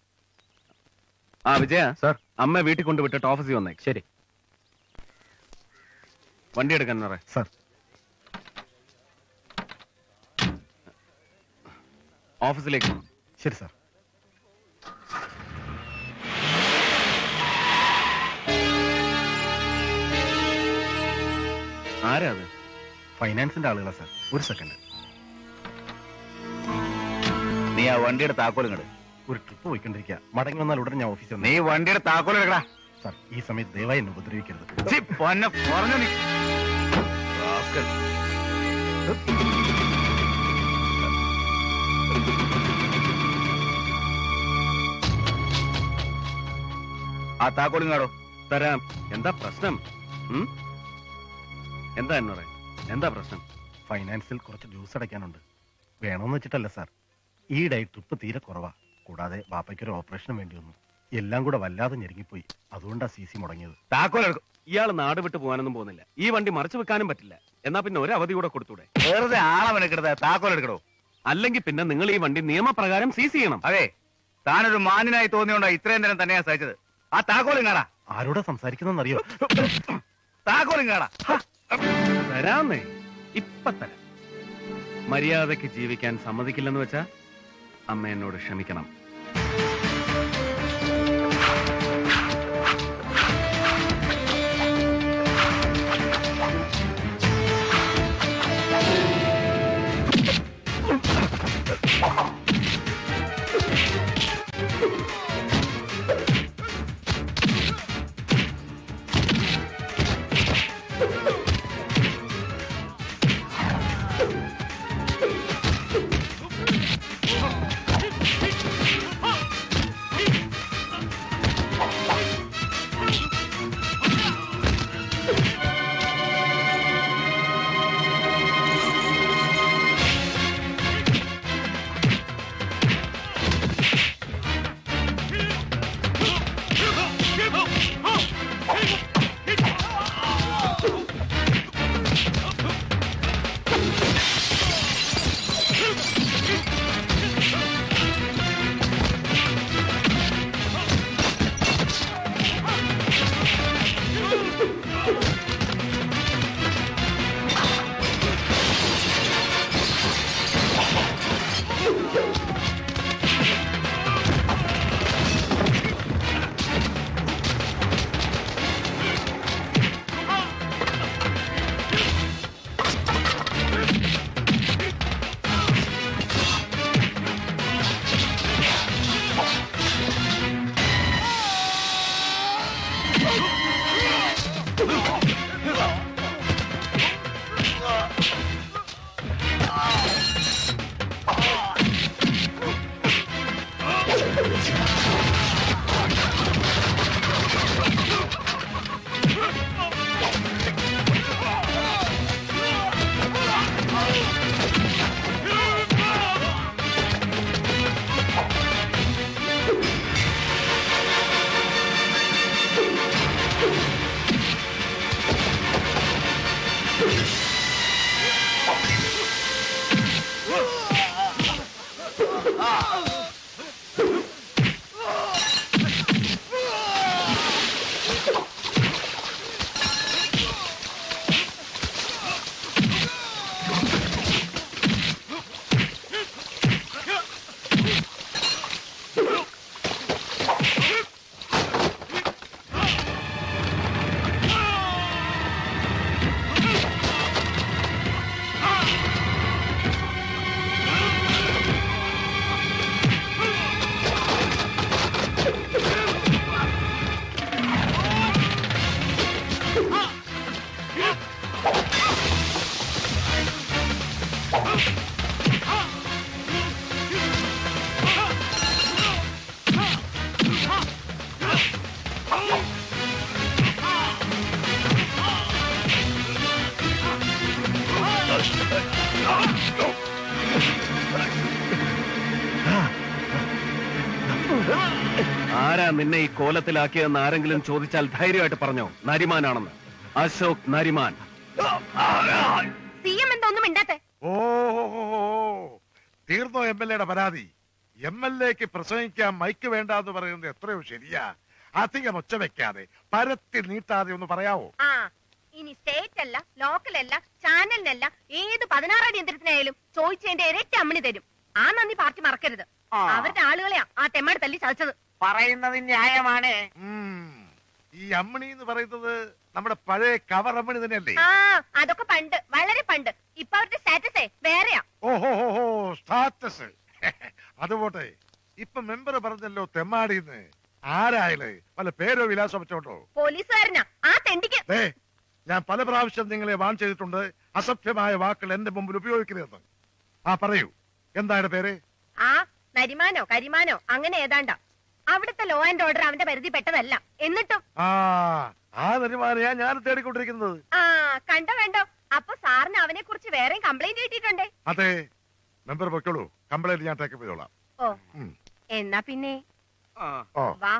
ആ വിജയ സാർ അമ്മ വീട്ടിൽ കൊണ്ടുവിട്ടിട്ട് ഓഫീസിൽ വന്നേ ശരി വണ്ടി എടുക്കാൻ പറ സാർ ഓഫീസിലേക്ക് പോണം. ശരി സാർ ആരാ അത് ഫൈനാൻസിന്റെ ആളുകളാ സാർ ഒരു സെക്കൻഡ് നീ ആ വണ്ടിയുടെ താക്കോലിങ്ങട് ഒരു ട്രിപ്പ് പോയിക്കൊണ്ടിരിക്കുക മടങ്ങി വന്നാൽ ഉടനെ ഞാൻ ഓഫീസിൽ നീ വന്നേ വണ്ടിയുടെ താക്കോൽ എടുക്കടാ സാർ ഈ സമയത്ത് ദയവായി എന്നെ ഉപദ്രവിക്കരുത് ഛി, പൊന്നെ പറഞ്ഞു നീ ആ താക്കോലിങ്ങാടോ തരാം എന്താ പ്രശ്നം ഉം? എന്താ എന്നോടെ എന്താ പ്രശ്നം ഫൈനാൻസിൽ കുറച്ച് ജ്യൂസ് അടയ്ക്കാനുണ്ട് വേണമെന്ന് വെച്ചിട്ടല്ല സാർ ഈയിടെ ട്രിപ്പ് തീരെ കുറവാ കൂടാതെ വാപ്പയ്ക്ക് ഒരു ഓപ്പറേഷന് വേണ്ടി വന്നു എല്ലാം കൂടെ വല്ലാതെ ഞെരുങ്ങിപ്പോയി അതുകൊണ്ടാ സി സി മുടങ്ങിയത് താക്കോലെടുക്കും ഇയാൾ നാട് വിട്ട് പോകാനൊന്നും പോകുന്നില്ല ഈ വണ്ടി മറച്ചു വെക്കാനും പറ്റില്ല എന്നാ പിന്നെ ഒരു അവധി കൂടെ കൊടുത്തൂടെ വെറുതെ ആളവനെടുക്കരുത് താക്കോൽ എടുക്കടോ അല്ലെങ്കിൽ പിന്നെ നിങ്ങൾ ഈ വണ്ടി നിയമപ്രകാരം സീസ് ചെയ്യണം അതെ താനൊരു മാന്യനായി തോന്നിയോണ്ടാ ഇത്രയും നേരം തന്നെയാ സഹിച്ചത് ആ താക്കോലും കാണാ ആരോടാ സംസാരിക്കുന്നറിയോ താക്കോലും കാണാ തരാന്നേ ഇപ്പൊ തരാം മര്യാദയ്ക്ക് ജീവിക്കാൻ സമ്മതിക്കില്ലെന്ന് വെച്ചാ അമ്മ എന്നോട് ക്ഷമിക്കണം ആരാ നിന്നെ ഈ കോലത്തിലാക്കിയതെന്ന് ആരെങ്കിലും ചോദിച്ചാൽ ധൈര്യമായിട്ട് പറഞ്ഞോ നരിമാനാണെന്ന് അശോക് നരിമാൻ സി എം എന്താ ഒന്നും മിണ്ടാത്തെ ഓ തീർന്നോ എം എൽ എയുടെ പരാതി എം എൽ എക്ക് പ്രസംഗിക്കാൻ മൈക്ക് വേണ്ട എന്ന് പറയുന്നത് എത്രയോ ശരിയാ അധികം ഒച്ച വെക്കാതെ പരത്തി നീട്ടാതെ ഒന്ന് പറയാവോ ആ ഇനി സ്റ്റേറ്റ് അല്ല ലോക്കൽ അല്ല ചാനലിനല്ല ഏത് പതിനാറാം യന്ത്രത്തിനായാലും ചോദിച്ചതിന്റെ ഇരട്ടി അമ്മണി തരും ആ നന്ദി പാർട്ടി മറക്കരുത് അവരുടെ ആളുകളെയാ ആ തെമ്മാട് തല്ലി ചതച്ചത് പറയുന്നത് ന്യായമാണ് ഉം. ഈ അമ്മണി എന്ന് പറയുന്നത് നമ്മുടെ പഴയ കവർ അമ്മണി തന്നെയല്ലേ ആ അതൊക്കെ പണ്ട് വളരെ പണ്ട് ഇപ്പൊ അവരുടെ സ്റ്റാറ്റസേ വേറെയാ ഓഹോ ഹോ ഹോ സ്റ്റാറ്റസ് അതുപോട്ടെ ഇപ്പൊ മെമ്പർ പറഞ്ഞല്ലോ തെമ്മാടിന്ന് ആരായാല് പല പേരോ വിലാസോ വെച്ചോട്ടോ പോലീസുകാരനാ ആ തെണ്ടിക്ക് ദേ ഞാൻ പല പ്രാവശ്യം നിങ്ങളെ വാൺ ചെയ്തിട്ടുണ്ട് അസഭ്യമായ വാക്കുകൾ എന്റെ മുമ്പിൽ ഉപയോഗിക്കരുതെന്ന് ആ പറയൂ എന്താണ് പേര് ആ നരിമാനോ കരിമാനോ അങ്ങനെ ഏതാണ്ടാ അവിടുത്തെ ലോ ആൻഡ് ഓർഡർ അവന്റെ പരിധി പെട്ടതല്ല എന്നിട്ടും ആ ആ നെരുമാനയാ ഞാൻ തേടിക്കൊണ്ടിരിക്കുന്നത് ആ കണ്ടോ വേണ്ടോ അപ്പൊ സാറിന് അവനെ കുറിച്ച് വേറെയും കംപ്ലൈന്റ് കിട്ടിയിട്ടുണ്ടേ അതെ മെമ്പർ പൊയ്ക്കോളൂ കംപ്ലൈന്റ് ഞാൻ ടേക്കപ്പ് ചെയ്തോളാം ഓ ഉം. എന്നാ പിന്നെ ഓ വാ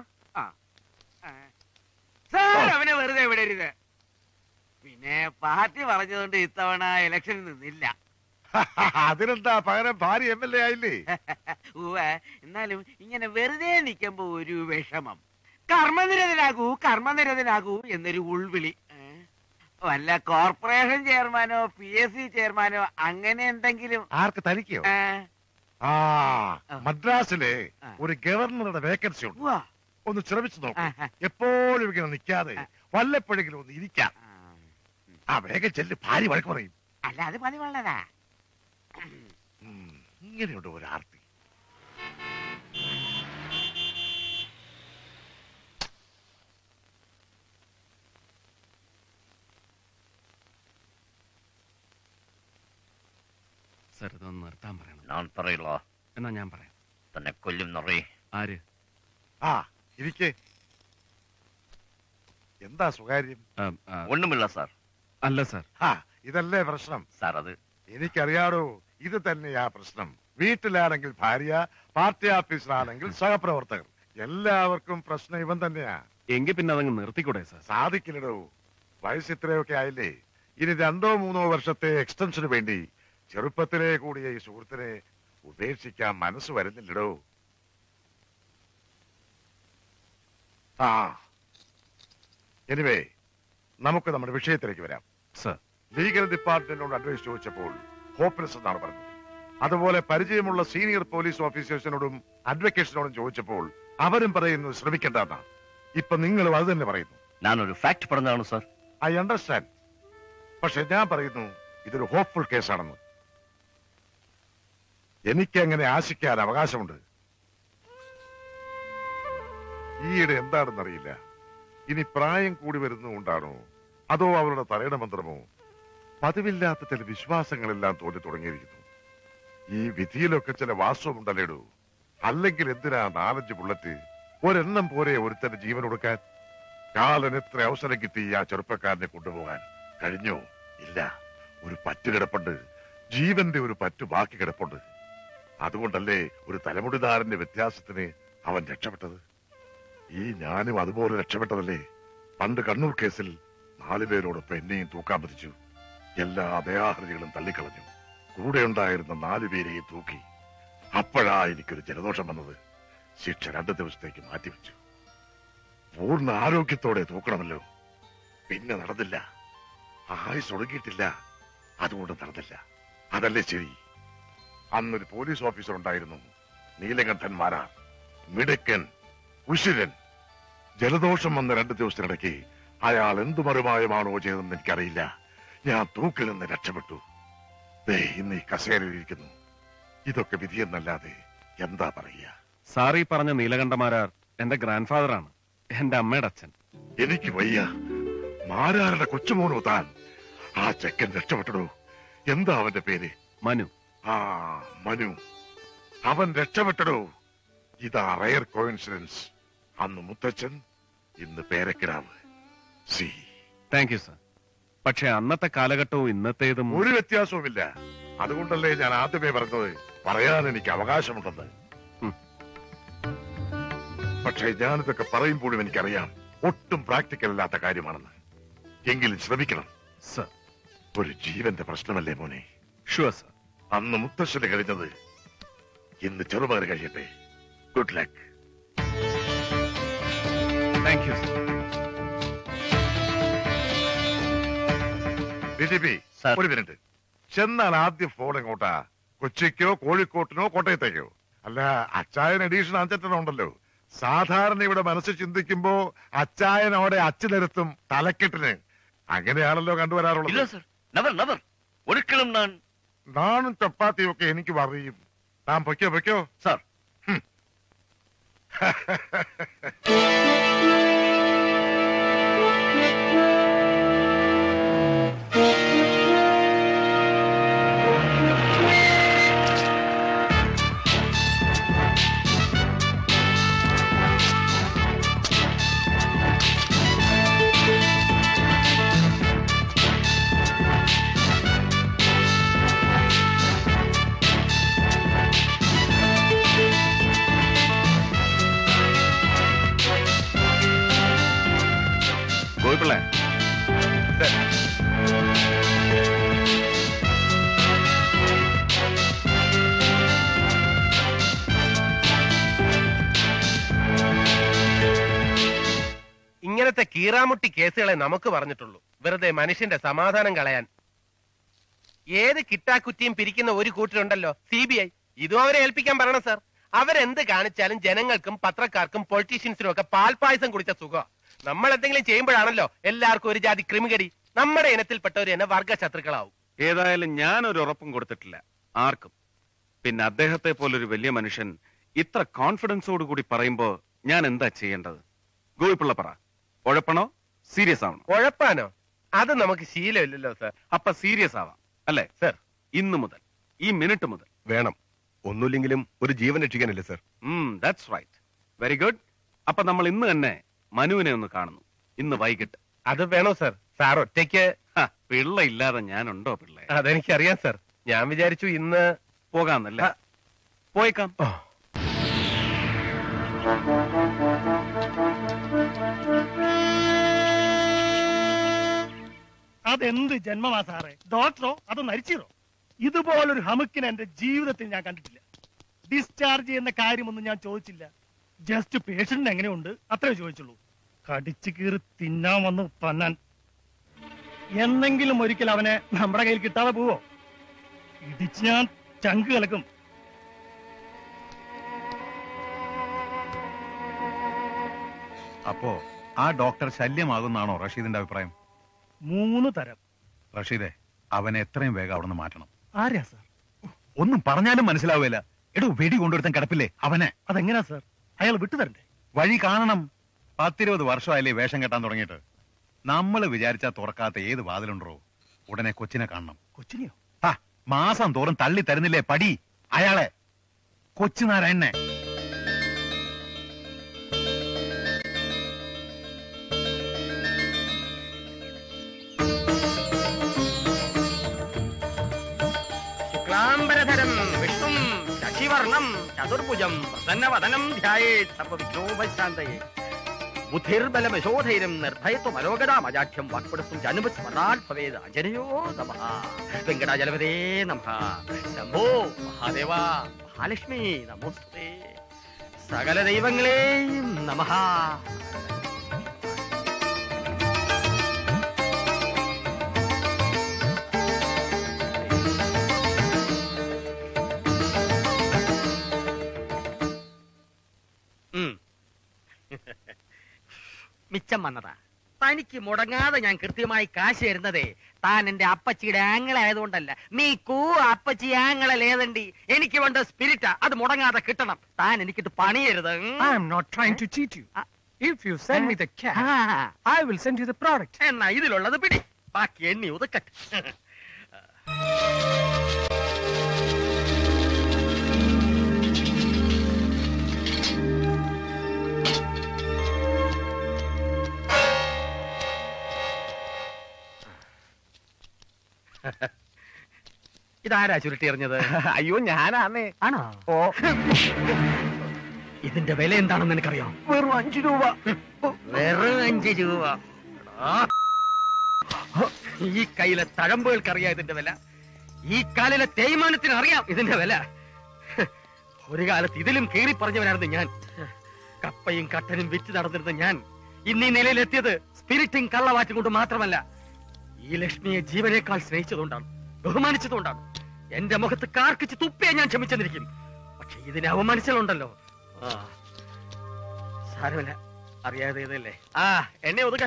സാർ അവനെ വെറുതെ വിടരുത് പിന്നെ പാർട്ടി പറഞ്ഞതുകൊണ്ട് ഇത്തവണ ഇലക്ഷനിൽ നിന്നില്ല അതിനെന്താ പകരം ഭാര്യ എം എൽ എ ആയില്ലേ ഉവ്വ് എന്നാലും ഇങ്ങനെ വെറുതെ നിൽക്കുമ്പോ ഒരു വിഷമം കർമ്മനിരതനാകൂ കർമ്മനിരതനാകൂ എന്നൊരു ഉൾവിളി ഏ? വല്ല കോർപ്പറേഷൻ ചെയർമാനോ പി എസ് സി ചെയർമാനോ അങ്ങനെ എന്തെങ്കിലും ആർക്ക് തനിക്കോ ആ, ആ മദ്രാസിലെ ഒരു ഗവർണറുടെ വേക്കൻസി ഉണ്ട് ഉവ്വ. ഒന്ന് ശ്രമിച്ചു ആ, നോക്കും ആ. എപ്പോഴും ഇങ്ങനെ നിൽക്കാതെ വല്ലപ്പോഴെങ്കിലും ഒന്ന് ഇരിക്കാം ആ. ആ വേഗം ചെല്ല് ഭാര്യ വഴക്ക് പറയും അല്ല അത് പതിവുള്ളതാ ഉം, ഇങ്ങനെയുണ്ട് ഒരു ആർത്തി സർ ഇതൊന്ന് നിർത്താൻ പറയണം ഞാൻ പറയില്ല എന്നാ ഞാൻ പറയാം തന്നെ കൊല്ലും നറി ആര് ആ ഇരിക്കേ എന്താ സ്വകാര്യം ആ, ആ, ഒന്നുമില്ല സാർ അല്ല സർ ആ ഇതല്ലേ പ്രശ്നം സാർ അത് എനിക്കറിയാടോ ഇത് തന്നെയാ പ്രശ്നം വീട്ടിലാണെങ്കിൽ ഭാര്യ പാർട്ടി ഓഫീസിലാണെങ്കിൽ സഹപ്രവർത്തകർ എല്ലാവർക്കും പ്രശ്നം ഇവൻ തന്നെയാ എങ്കിൽ പിന്നെ അതങ്ങ് നിർത്തിക്കൂടെ സർ സാധിക്കില്ലടോ വയസ്സ് ഇത്രയൊക്കെ ആയില്ലേ ഇനി രണ്ടോ മൂന്നോ വർഷത്തെ എക്സ്റ്റൻഷന് വേണ്ടി ചെറുപ്പത്തിലെ കൂടിയ ഈ സുഹൃത്തിനെ ഉപേക്ഷിക്കാൻ മനസ്സ് വരുന്നില്ലടോ ആ എനിവേ നമുക്ക് നമ്മുടെ വിഷയത്തിലേക്ക് വരാം സർ ലീഗൽ ഡിപ്പാർട്ട്മെന്റിനോട് അഡ്വൈസ് ചോദിച്ചപ്പോൾ ഹോപ്പ്ലെസ് എന്നാണ് പറഞ്ഞത് അതുപോലെ പരിചയമുള്ള സീനിയർ പോലീസ് ഓഫീസേഴ്സിനോടും അഡ്വക്കേറ്റ്സിനോടും ചോദിച്ചപ്പോൾ അവരും പറയുന്നത് ശ്രമിക്കേണ്ടതാണ് ഇപ്പൊ നിങ്ങളും അത് തന്നെ പറയുന്നു ഞാനൊരു ഫാക്ട് പറഞ്ഞതാണ് സാർ ഐ അണ്ടർസ്റ്റാൻഡ് പക്ഷെ ഞാൻ പറയുന്നു ഇതൊരു ഹോപ്പ്ഫുൾ കേസാണെന്ന് എനിക്ക് അങ്ങനെ ആശിക്കാൻ അവകാശമുണ്ട് ഈയിടെ എന്താണെന്നറിയില്ല ഇനി പ്രായം കൂടി വരുന്നതുകൊണ്ടാണോ അതോ അവരുടെ തലയുടെ മന്ത്രമോ പതിവില്ലാത്ത ചില വിശ്വാസങ്ങളെല്ലാം തോന്നി തുടങ്ങിയിരിക്കുന്നു ഈ വിധിയിലൊക്കെ ചില വാസ്തവമുണ്ടല്ലേടൂ അല്ലെങ്കിൽ എന്തിനാ നാലഞ്ച് ബുള്ളറ്റ് ഒരെണ്ണം പോരെ ഒരുത്തന്റെ ജീവൻ കൊടുക്കാൻ കാലൻ എത്ര അവസരം കിട്ടി ആ ചെറുപ്പക്കാരനെ കൊണ്ടുപോകാൻ കഴിഞ്ഞോ ഇല്ല ഒരു പറ്റ് കിടപ്പുണ്ട് ജീവന്റെ ഒരു പറ്റ് ബാക്കി കിടപ്പുണ്ട് അതുകൊണ്ടല്ലേ ഒരു തലമുടിദാരന്റെ വ്യത്യാസത്തിന് അവൻ രക്ഷപ്പെട്ടത് ഈ ഞാനും അതുപോലെ രക്ഷപ്പെട്ടതല്ലേ പണ്ട് കണ്ണൂർ കേസിൽ നാലുപേരോടൊപ്പം എന്നെയും തൂക്കാൻ പതിച്ചു എല്ലാ ദയാഹൃതികളും തള്ളിക്കളഞ്ഞു കൂടെ ഉണ്ടായിരുന്ന നാലുപേരെയും തൂക്കി അപ്പോഴാ എനിക്കൊരു ജലദോഷം വന്നത് ശിക്ഷ രണ്ടു ദിവസത്തേക്ക് മാറ്റിവെച്ചു പൂർണ്ണ ആരോഗ്യത്തോടെ തൂക്കണമല്ലോ പിന്നെ നടന്നില്ല ആയുസ് ഒടുങ്ങിയിട്ടില്ല അതുകൊണ്ട് നടന്നില്ല അതല്ലേ ശരി അന്നൊരു പോലീസ് ഓഫീസർ ഉണ്ടായിരുന്നു നീലകണ്ഠൻ മാരാർ മിടുക്കൻ ഉശിരൻ ജലദോഷം വന്ന രണ്ടു ദിവസത്തിനിടയ്ക്ക് അയാൾ എന്തു മറുമായമാണോ ചെയ്തതെന്ന് എനിക്കറിയില്ല ഞാൻ തൂക്കിൽ നിന്ന് രക്ഷപ്പെട്ടു ദേ ഇന്ന് ഈ കസേരയിലിരിക്കുന്നു ഇതൊക്കെ വിധിയെന്നല്ലാതെ എന്താ പറയുക സാറി പറഞ്ഞ നീലകണ്ഠമാരാർ എന്റെ ഗ്രാൻഡ് ഫാദറാണ് എന്റെ അമ്മയുടെ അച്ഛൻ എനിക്ക് വയ്യ മാരാരുടെ കൊച്ചുമോനോ താൻ ആ ചെക്കൻ രക്ഷപ്പെട്ടടോ എന്താ അവന്റെ പേര് മനു ആ മനു അവൻ രക്ഷപ്പെട്ടടോ ഇതാ റയർ കോയിൻസിഡൻസ് അന്ന് മുത്തച്ഛൻ ഇന്ന് പേരക്കിടാവ് സി താങ്ക് യു സർ പക്ഷെ അന്നത്തെ കാലഘട്ടവും ഇന്നത്തേതും ഒരു വ്യത്യാസവുമില്ല അതുകൊണ്ടല്ലേ ഞാൻ ആദ്യമേ പറഞ്ഞത് പറയാൻ എനിക്ക് അവകാശമുണ്ടെന്ന് ഉം. പക്ഷേ ഞാനിതൊക്കെ പറയുമ്പോഴും എനിക്കറിയാം ഒട്ടും പ്രാക്ടിക്കൽ അല്ലാത്ത കാര്യമാണെന്ന് എങ്കിലും ശ്രമിക്കണം സർ ഒരു ജീവന്റെ പ്രശ്നമല്ലേ മോനെ ഷുവർ സർ അന്ന് മുത്തശ്ശന് കഴിഞ്ഞത് ഇന്ന് ചെറുമകന് കഴിയട്ടെ good luck thank you sir D G P Sir. ഒരു മിനിറ്റ് ചെന്നാൽ ആദ്യം ഫോൺ എങ്ങോട്ടാ കൊച്ചിക്കോ കോഴിക്കോട്ടിനോ കോട്ടയത്തേക്കോ അല്ല അച്ചായൻ എഡീഷൻ അഞ്ചെട്ടെണ്ണം ഉണ്ടല്ലോ സാധാരണ ഇവിടെ മനസ്സ് ചിന്തിക്കുമ്പോ അച്ചായനോടെ അച്ഛനെടുത്തും തലക്കെട്ടിന് അങ്ങനെയാണല്ലോ ഇല്ല കണ്ടുവരാറുള്ളത് സാർ നെവർ നെവർ ഒരിക്കലും ഞാൻ നാണും ചപ്പാത്തിയും ഒക്കെ എനിക്ക് പറയും താൻ പൊയ്ക്കോ പൊയ്ക്കോ സാർ ഗോപിള്ളേ ഇങ്ങനത്തെ കീറാമുട്ടി കേസുകളെ നമുക്ക് പറഞ്ഞിട്ടുള്ളൂ വെറുതെ മനുഷ്യന്റെ സമാധാനം കളയാൻ ഏത് കിട്ടാക്കുറ്റിയും പിരിക്കുന്ന ഒരു കൂട്ടരുണ്ടല്ലോ സി ബി ഐ ഇതും അവരെ ഏൽപ്പിക്കാൻ പറയണം സാർ അവരെന്ത് കാണിച്ചാലും ജനങ്ങൾക്കും പത്രക്കാർക്കും പൊളിറ്റീഷ്യൻസിനും ഒക്കെ പാൽപായസം കുടിച്ച സുഖം നമ്മൾ എന്തെങ്കിലും ചെയ്യുമ്പോഴാണല്ലോ എല്ലാവർക്കും ഒരു ജാതി ക്രിമികടി നമ്മുടെ ഇനത്തിൽപ്പെട്ടവർ തന്നെ വർഗ ശത്രുക്കളാവും ഏതായാലും ഞാൻ ഒരു ഉറപ്പും കൊടുത്തിട്ടില്ല ആർക്കും പിന്നെ അദ്ദേഹത്തെ പോലൊരു വലിയ മനുഷ്യൻ ഇത്ര കോൺഫിഡൻസോട് കൂടി പറയുമ്പോ ഞാൻ എന്താ ചെയ്യേണ്ടത് ഗോപിപ്പിള്ള പറ ഉഴപ്പണോ സീരിയസ് ആവണോ ഉഴപ്പാനോ അത് നമുക്ക് ശീലമില്ലല്ലോ സാർ അപ്പൊ സീരിയസ് ആവാം അല്ലേ സർ ഇന്നു മുതൽ ഈ മിനിറ്റ് മുതൽ വേണം ഒന്നുമില്ലെങ്കിലും ഒരു ജീവൻ രക്ഷിക്കാനല്ലേ sir that's right very good അപ്പൊ നമ്മൾ ഇന്ന് തന്നെ മനുവിനെ ഒന്ന് കാണുന്നു ഇന്ന് വൈകിട്ട് അത് വേണോ സർ സാർ ഒറ്റയ്ക്ക് ഹ, പിള്ള ഇല്ലാതെ ഞാനുണ്ടോ പിള്ള അതെനിക്കറിയാം സർ ഞാൻ വിചാരിച്ചു ഇന്ന് പോകാന്നല്ലേ പോയേക്കാം അതെന്ത് ജന്മമാ സാറേ ഡോക്ടറോ അതോ നരിച്ചീറോ ഇതുപോലൊരു ഹമുക്കിനെ എന്റെ ജീവിതത്തിൽ ഞാൻ കണ്ടിട്ടില്ല ഡിസ്ചാർജ് ചെയ്യുന്ന കാര്യമൊന്നും ഞാൻ ചോദിച്ചില്ല ജസ്റ്റ് പേഷ്യന്റിന് എങ്ങനെയുണ്ട് അത്രേ ചോദിച്ചുള്ളൂ കടിച്ചു കീറി തിന്നാൻ വന്ന് തന്നാൻ എന്നെങ്കിലും ഒരിക്കൽ അവനെ നമ്മുടെ കയ്യിൽ കിട്ടാതെ പോവോ ഇടിച്ച് ഞാൻ ചങ്ക് കലക്കും അപ്പോ ആ ഡോക്ടർ ശല്യമാകുന്നാണോ റഷീദിന്റെ അഭിപ്രായം മൂന്ന് തരം റഷീദെ അവനെ എത്രയും വേഗം അവിടെ നിന്ന് മാറ്റണം ആരാ സാർ ഒന്നും പറഞ്ഞാലും മനസ്സിലാവില്ല എടോ വെടി കൊണ്ടുവരുത്താൻ കിടപ്പില്ലേ അവനെ അതെങ്ങനെയാ സാർ അയാൾ വിട്ടുതരണ്ടേ വഴി കാണണം പത്തിരുപത് വർഷമായില്ലേ വേഷം കെട്ടാൻ തുടങ്ങിയിട്ട് നമ്മൾ വിചാരിച്ചാ തുറക്കാത്ത ഏത് വാതിലുണ്ടോ ഉടനെ കൊച്ചിനെ കാണണം കൊച്ചിനെയോ ആ മാസം തോറും തള്ളി തരുന്നില്ലേ പടി അയാളെ കൊച്ചുനാരായണനെ ശുക്ലാംബരധരം വിഷ്ണും ശശിവർണം ചതുർഭുജം പ്രസന്നവദനം ധ്യായേത് സർവവിഘ്നോപശാന്തയെ ബുദ്ധിർബലമശോധൈര്യം നിർഭയത്വമരോഗതാമജാഠ്യം വാക്പടസ്തും ജനുമസ്മരാത് ഭവേത് അജനയോ നമ വെങ്കടാചലപതേ നമ ശംഭോ മഹാദേവ മഹാലക്ഷ്മി നമോസ്തേ സകല ദൈവങ്ങളെയും നമഃ ഉം. മിച്ചം വന്നതാ തനിക്ക് മുടങ്ങാതെ ഞാൻ കൃത്യമായി കാശ് തരുന്നതേ താൻ എന്റെ അപ്പച്ചിയുടെ ആങ്ങളായതുകൊണ്ടല്ല നീ കൂ അപ്പച്ചി ആങ്ങളലേതണ്ടി എനിക്ക് വേണ്ട സ്പിരിറ്റാ അത് മുടങ്ങാതെ കിട്ടണം താൻ എനിക്കിത് പണിയരുത് I am not trying to cheat you. If you send me the cash, I will send you the product. എന്നാ ഇതിലുള്ളത് പിടി ബാക്കി എണ്ണി ഒതുക്കട്ടെ ഇതാരാ ചുരുട്ടി എറിഞ്ഞത് അയ്യോ ഞാനാന്നേ ആണോ ഓ ഇതിന്റെ വില എന്താണെന്ന് എനിക്കറിയാം വെറും അഞ്ചു രൂപ വെറും അഞ്ച് രൂപ എടാ. ഈ കയ്യിലെ തഴമ്പുകൾക്ക് അറിയാം ഇതിന്റെ വില ഈ കാലിലെ തേയ്മാനത്തിന് അറിയാം ഇതിന്റെ വില ഒരു കാലത്ത് ഇതിലും കീറി പറഞ്ഞവനായിരുന്നു ഞാൻ കപ്പയും കട്ടനും വിറ്റ് നടന്നിരുന്ന ഞാൻ ഇന്ന് ഈ നിലയിലെത്തിയത് സ്പിരിറ്റും കള്ളവാറ്റും കൊണ്ട് മാത്രമല്ല ഈ ലക്ഷ്മിയെ ജീവനേക്കാൾ സ്നേഹിച്ചതുകൊണ്ടാണ് ബഹുമാനിച്ചതുകൊണ്ടാണ് എന്റെ മുഖത്ത് കാർക്കിച്ച് തുപ്പിയെ ഞാൻ ക്ഷമിച്ചെന്നിരിക്കും പക്ഷെ ഇതിനെ അവമാനിച്ചതുണ്ടല്ലോ ആ സാരമില്ല അറിയാതെ ഇതല്ലേ ആ എന്നെ ഒതുക്ക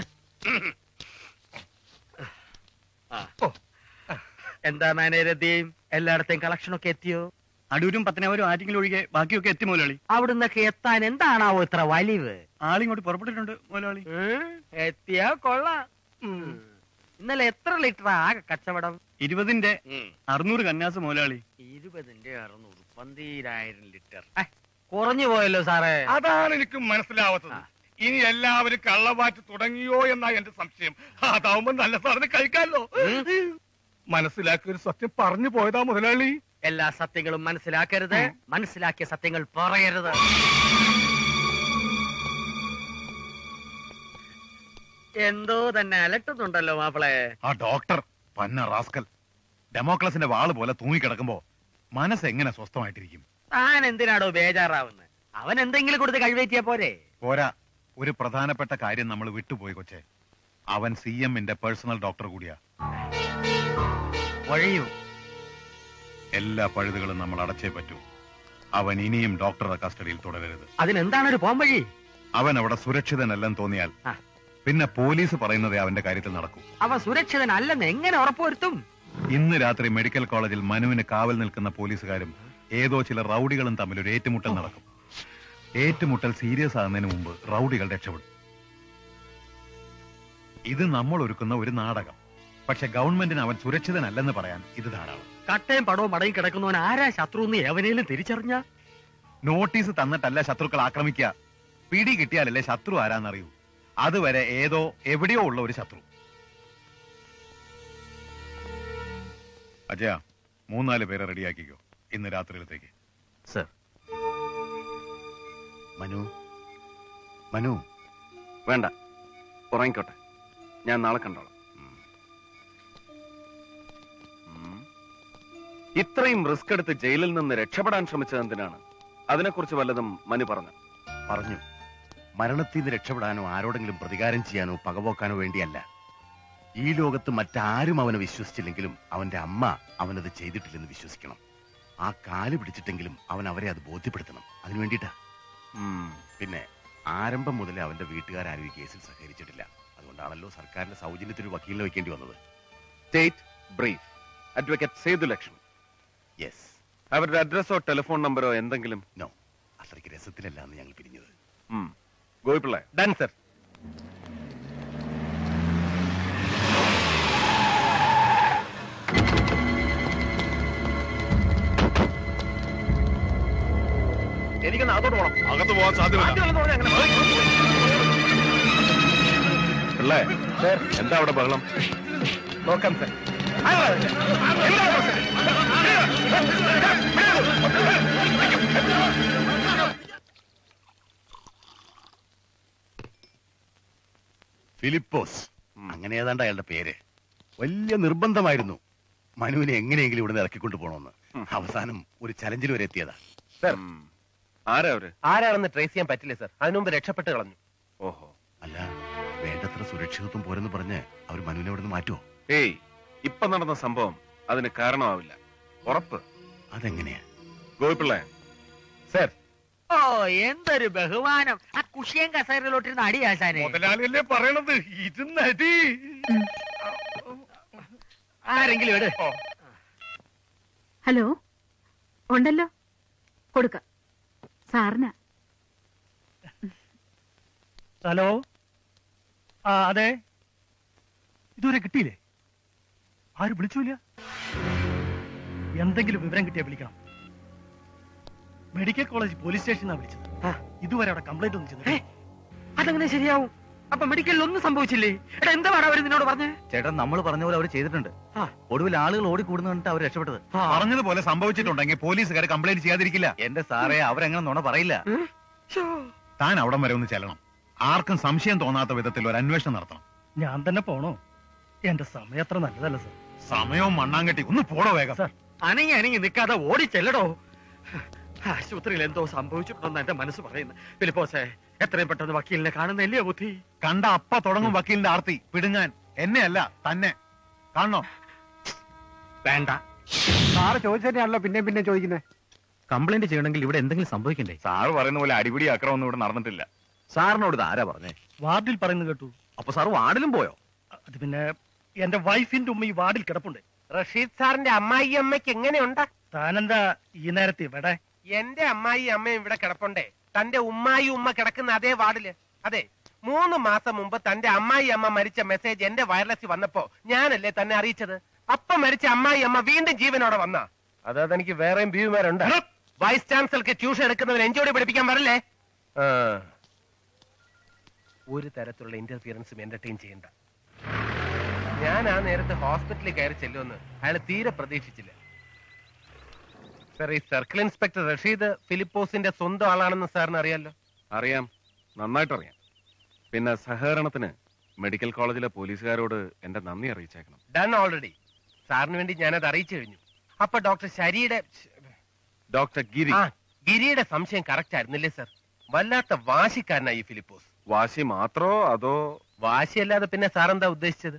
ആ. എന്താ മാനേജരെത്തിയും എല്ലായിടത്തെയും കളക്ഷൻ ഒക്കെ എത്തിയോ അടൂരും പത്തനാപുരം ആറ്റിങ്ങിലും ഒഴികെ ബാക്കിയൊക്കെ എത്തി മുതലാളി അവിടുന്നൊക്കെ എത്താൻ എന്താണാവോ ഇത്ര വലിവ് ആളിങ്ങോട്ട് പുറപ്പെട്ടിട്ടുണ്ട് മുതലാളി എത്തിയാ കൊള്ളാം ഉം. ഇന്നലെ എത്ര ലിറ്റർ ആകെ കച്ചവടം ഇരുപതിന്റെ അറുന്നൂറ് കന്യാസ് മുതലാളി ഇരുപതിന്റെ അറുന്നൂറ് പന്തീരായിരം ലിറ്റർ കുറഞ്ഞു പോയല്ലോ സാറേ അതാണ് എനിക്ക് മനസ്സിലാവാത്തത് ഇനി എല്ലാവരും കള്ളവാറ്റ് തുടങ്ങിയോ എന്നാ എന്റെ സംശയം അതാവുമ്പോ നല്ല സാറിന് കഴിക്കാമല്ലോ മനസ്സിലാക്കിയ ഒരു സത്യം പറഞ്ഞു പോയതാ മുതലാളി എല്ലാ സത്യങ്ങളും മനസ്സിലാക്കരുത് മനസ്സിലാക്കിയ സത്യങ്ങൾ പറയരുത് എന്തോ തന്നെ അലട്ടുന്നുണ്ടല്ലോ മാപ്പിളെ ആ ഡോക്ടർ പന്ന റാസ്കൽ ഡെമോക്രസിന്റെ വാള് പോലെ തൂങ്ങിക്കിടക്കുമ്പോ മനസ്സ് എങ്ങനെ സ്വസ്ഥമായിട്ടിരിക്കും താൻ എന്തിനാടോ ബേജാറാവുന്നത് അവൻ എന്തെങ്കിലും കൊടുത്ത് കഴിവേറ്റിയാ പോരെ പോരാ ഒരു പ്രധാനപ്പെട്ട കാര്യം നമ്മൾ വിട്ടുപോയി കൊച്ചെ അവൻ സി എമ്മിന്റെ പേഴ്സണൽ ഡോക്ടർ കൂടിയാ വഴിയോ എല്ലാ പഴുതുകളും നമ്മൾ അടച്ചേ പറ്റൂ അവൻ ഇനിയും ഡോക്ടറുടെ കസ്റ്റഡിയിൽ തുടരരുത് അതിനെന്താണ് ഒരു പോംവഴി അവൻ അവിടെ സുരക്ഷിതനല്ലെന്ന് തോന്നിയാൽ പിന്നെ പോലീസ് പറയുന്നതേ അവന്റെ കാര്യത്തിൽ നടക്കൂ അവ സുരക്ഷിതനല്ലെന്ന് എങ്ങനെ ഉറപ്പുവരുത്തും ഇന്ന് രാത്രി മെഡിക്കൽ കോളേജിൽ മനുവിന് കാവൽ നിൽക്കുന്ന പോലീസുകാരും ഏതോ ചില റൌഡികളും തമ്മിൽ ഒരു ഏറ്റുമുട്ടൽ നടക്കും ഏറ്റുമുട്ടൽ സീരിയസ് ആകുന്നതിന് മുമ്പ് റൌഡികൾ രക്ഷപ്പെടും ഇത് നമ്മൾ ഒരുക്കുന്ന ഒരു നാടകം പക്ഷെ ഗവൺമെന്റിന് അവൻ സുരക്ഷിതനല്ലെന്ന് പറയാൻ ഇത് ധാരാളം കട്ടയും പടവും മടങ്ങി കിടക്കുന്നവൻ ആരാ ശത്രു എന്ന് എവനേലും തിരിച്ചറിഞ്ഞ നോട്ടീസ് തന്നിട്ടല്ല ശത്രുക്കൾ ആക്രമിക്കുക പിടി കിട്ടിയാലല്ലേ ശത്രു ആരാന്നറിയൂ അതുവരെ ഏതോ എവിടെയോ ഉള്ള ഒരു ശത്രു അജയ മൂന്നാല് പേരെ റെഡിയാക്കിക്കോ ഇന്ന് രാത്രിയിലത്തേക്ക് സർ മനു മനു വേണ്ട ഉറങ്ങിക്കോട്ടെ ഞാൻ നാളെ കണ്ടോളാം ഉം. ഇത്രയും റിസ്ക് എടുത്ത് ജയിലിൽ നിന്ന് രക്ഷപ്പെടാൻ ശ്രമിച്ചത് എന്തിനാണ് അതിനെക്കുറിച്ച് വല്ലതും മനു പറഞ്ഞു പറഞ്ഞു മരണത്തിൽ നിന്ന് രക്ഷപ്പെടാനോ ആരോടെങ്കിലും പ്രതികാരം ചെയ്യാനോ പകപോക്കാനോ വേണ്ടിയല്ല ഈ ലോകത്ത് മറ്റാരും അവനെ വിശ്വസിച്ചില്ലെങ്കിലും അവന്റെ അമ്മ അവനത് ചെയ്തിട്ടില്ലെന്ന് വിശ്വസിക്കണം ആ കാല് പിടിച്ചിട്ടെങ്കിലും അവൻ അവരെ അത് ബോധ്യപ്പെടുത്തണം അതിനു വേണ്ടിയിട്ടാ പിന്നെ ആരംഭം മുതലേ അവന്റെ വീട്ടുകാരും ഈ കേസിൽ സഹകരിച്ചിട്ടില്ല അതുകൊണ്ടാണല്ലോ സർക്കാരിന്റെ സൗജന്യത്തിന് ഒരു വക്കീലിനെ വെക്കേണ്ടി വന്നത് state brief advocate Sethu Lakshmi yes അവരുടെ അഡ്രസ്സോ ടെലിഫോൺ നമ്പറോ എന്തെങ്കിലും നോ അത്രയ്ക്ക് രസത്തിലല്ല ഞങ്ങൾ പിരിഞ്ഞത് ഗോപിള്ള ഡൺ സർ എനിക്കൊന്ന് അകത്തോട്ട് പോകണം അകത്ത് പോകാൻ സാധ്യതയില്ല പിള്ളേ എന്താ അവിടെ ബഹളം നോക്കാം സർ ഫിലിപ്പോസ് അങ്ങനെ ഏതാണ്ട് അയാളുടെ പേര് വലിയ നിർബന്ധമായിരുന്നു മനുവിനെ എങ്ങനെയെങ്കിലും ഇവിടുന്ന് ഇറക്കിക്കൊണ്ടു പോകണമെന്ന് അവസാനം ഒരു ചലഞ്ചിൽ വരെ എത്തിയതാ സർ ആരാ അവര് ആരാണെന്ന് ട്രേസ് ചെയ്യാൻ പറ്റില്ല സർ അതിനു മുമ്പ് രക്ഷപ്പെട്ട് കളഞ്ഞു ഓഹോ അല്ല വേണ്ടത്ര സുരക്ഷിതത്വം പോരെന്ന് പറഞ്ഞ് അവർ മനുവിനെ ഇവിടുന്ന് മാറ്റുമോ ഏയ് ഇപ്പൊ നടന്ന സംഭവം അതിന് കാരണമാവില്ല ഉറപ്പ് അതെങ്ങനെയാ ഗോപിള്ള സർ ഓ എന്തൊരു ബഹുമാനം ആ കുഷിയൻ കസേരയിലോട്ടിരുന്ന് അടി ആശാനെ മുതലാളിയല്ലേ പറയണത് ഇരുന്നടി ആരെങ്കിലും എട് ഹലോ ഉണ്ടല്ലോ കൊടുക്ക സാറിന് ഹലോ ആ അതെ ഇതുവരെ കിട്ടിയില്ലേ ആരും വിളിച്ചില്ല എന്തെങ്കിലും വിവരം കിട്ടിയാ വിളിക്കണം മെഡിക്കൽ കോളേജ് പോലീസ് സ്റ്റേഷനാണ് വിളിച്ചത് ഇതുവരെ അവിടെ കംപ്ലൈന്റ് ഒന്നും ചെന്നിട്ടില്ല അതങ്ങനെ ശരിയാവും അപ്പൊ മെഡിക്കലിൽ ഒന്നും സംഭവിച്ചില്ലേ എടാ എന്താ വേണം അവര് നിന്നോട് പറഞ്ഞേ ചേട്ടൻ നമ്മൾ പറഞ്ഞ പോലെ അവർ ചെയ്തിട്ടുണ്ട് ഒടുവിൽ ആളുകൾ ഓടിക്കൂടുന്ന കണ്ടിട്ട് അവർ രക്ഷപ്പെട്ടത് പറഞ്ഞതുപോലെ സംഭവിച്ചിട്ടുണ്ടെങ്കിൽ പോലീസുകാർ കംപ്ലൈന്റ് ചെയ്യാതിരിക്കില്ല എന്റെ സാറേ അവരെങ്ങനെ നുണ പറയില്ല താൻ അവിടം വരെ ഒന്ന് ചെല്ലണം ആർക്കും സംശയം തോന്നാത്ത വിധത്തിൽ ഒരു അന്വേഷണം നടത്തണം ഞാൻ തന്നെ പോണോ എന്റെ സമയം അത്ര നല്ലതല്ല സർ സമയവും മണ്ണാങ്കട്ടി ഒന്ന് പോടോ വേഗം അനങ്ങി അനങ്ങി നിൽക്കാതെ ഓടി ചെല്ലടോ ആശുപത്രിയിൽ എന്തോ സംഭവിച്ചിട്ടുണ്ടെന്ന് എന്റെ മനസ്സ് പറയുന്നു ഫിലിപ്പോസേ എത്രയും പെട്ടെന്ന് വക്കീലിനെ കാണുന്നല്ലേ ബുദ്ധി കണ്ട അപ്പ തുടങ്ങും വക്കീലിന്റെ ആർത്തി പിടുങ്ങാൻ എന്നെ അല്ല തന്നെ കാണണോ വേണ്ട സാറ് ചോദിച്ചതന്നെയാണല്ലോ പിന്നെ പിന്നെ ചോദിക്കുന്നത് കംപ്ലൈന്റ് ചെയ്യണമെങ്കിൽ ഇവിടെ എന്തെങ്കിലും സംഭവിക്കണ്ടേ സാറ് പറയുന്ന പോലെ അടിപിടി അക്രമൊന്നും ഇവിടെ നടന്നിട്ടില്ല സാറിനോട് ഇത് ആരാ പറഞ്ഞേ വാർഡിൽ പറയുന്നത് കേട്ടു അപ്പൊ സാർ വാർഡിലും പോയോ അത് പിന്നെ എന്റെ വൈഫിന്റെ ഉമ്മ ഈ വാർഡിൽ കിടപ്പുണ്ട് റഷീദ് സാറിന്റെ അമ്മായി അമ്മയ്ക്ക് എങ്ങനെയുണ്ട് താനെന്താ ഈ നേരത്തെ ഇവിടെ എന്റെ അമ്മായി അമ്മയും ഇവിടെ കിടപ്പുണ്ടേ തന്റെ ഉമ്മായി ഉമ്മ കിടക്കുന്ന അതേ വാർഡില് അതെ മൂന്ന് മാസം മുമ്പ് തന്റെ അമ്മായി അമ്മ മരിച്ച മെസ്സേജ് എന്റെ വയർലെസ്സിൽ വന്നപ്പോ ഞാനല്ലേ തന്നെ അറിയിച്ചത് അപ്പൊ മരിച്ച അമ്മായി അമ്മ വീണ്ടും ജീവനോടെ വന്ന അതായത് എനിക്ക് വേറെയും വ്യൂമാരുണ്ട് വൈസ് ചാൻസലർക്ക് ട്യൂഷൻ എടുക്കുന്നവർ എൻജോടി പഠിപ്പിക്കാൻ വരല്ലേ ഒരു തരത്തിലുള്ള ഇന്റർഫിയറൻസും എന്റർടൈൻ ചെയ്യണ്ട ഞാൻ ആ നേരത്തെ ഹോസ്പിറ്റലിൽ കയറി ചെല്ലുമെന്ന് അയാൾ തീരെ പ്രതീക്ഷിച്ചില്ല സർ ഈ സർക്കിൾ ഇൻസ്പെക്ടർ റഷീദ് ഫിലിപ്പോസിന്റെ സ്വന്തം ആളാണെന്ന് സാറിന് അറിയാലോ അറിയാം നന്നായിട്ട് അറിയാം പിന്നെ സഹകരണത്തിന് മെഡിക്കൽ കോളേജിലെ പോലീസുകാരോട് എന്റെ നന്ദി അറിയിച്ചേക്കണം ഡൺ ഓൾറെഡി സാറിന് വേണ്ടി ഞാനത് അറിയിച്ചു കഴിഞ്ഞു അപ്പൊ ഡോക്ടർ ശരിയുടെ ഡോക്ടർ ഗിരി ആ ഗിരിയുടെ സംശയം കറക്റ്റ് ആയിരുന്നില്ലേ സർ വല്ലാത്ത വാശിക്കാരനായി ഈ ഫിലിപ്പോസ് വാശി മാത്രോ അതോ വാശിയല്ലാതെ പിന്നെ സാർ എന്താ ഉദ്ദേശിച്ചത്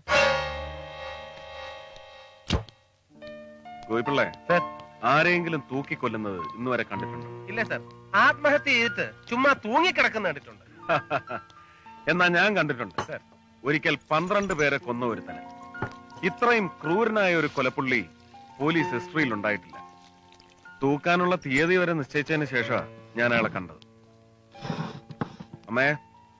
ഗോപിള്ളേ ആരെങ്കിലും തൂക്കിക്കൊല്ലുന്നത് ഇന്ന് വരെ കണ്ടിട്ടുണ്ടോ ഇല്ല സാർ ആത്മഹത്യ ചെയ്തിട്ട് ചുമ്മാ തൂങ്ങിക്കിടക്കുന്ന കണ്ടിട്ടുണ്ട് എന്നാ ഞാൻ കണ്ടിട്ടുണ്ട് ഒരിക്കൽ പന്ത്രണ്ട് പേരെ കൊന്ന ഒരുത്തന് ഇത്രയും ക്രൂരനായ ഒരു കൊലപ്പുള്ളി പോലീസ് ഹിസ്റ്ററിയിൽ ഉണ്ടായിട്ടില്ല തൂക്കാനുള്ള തീയതി വരെ നിശ്ചയിച്ചതിന് ശേഷമാണ് ഞാൻ അയാളെ കണ്ടത് അമ്മേ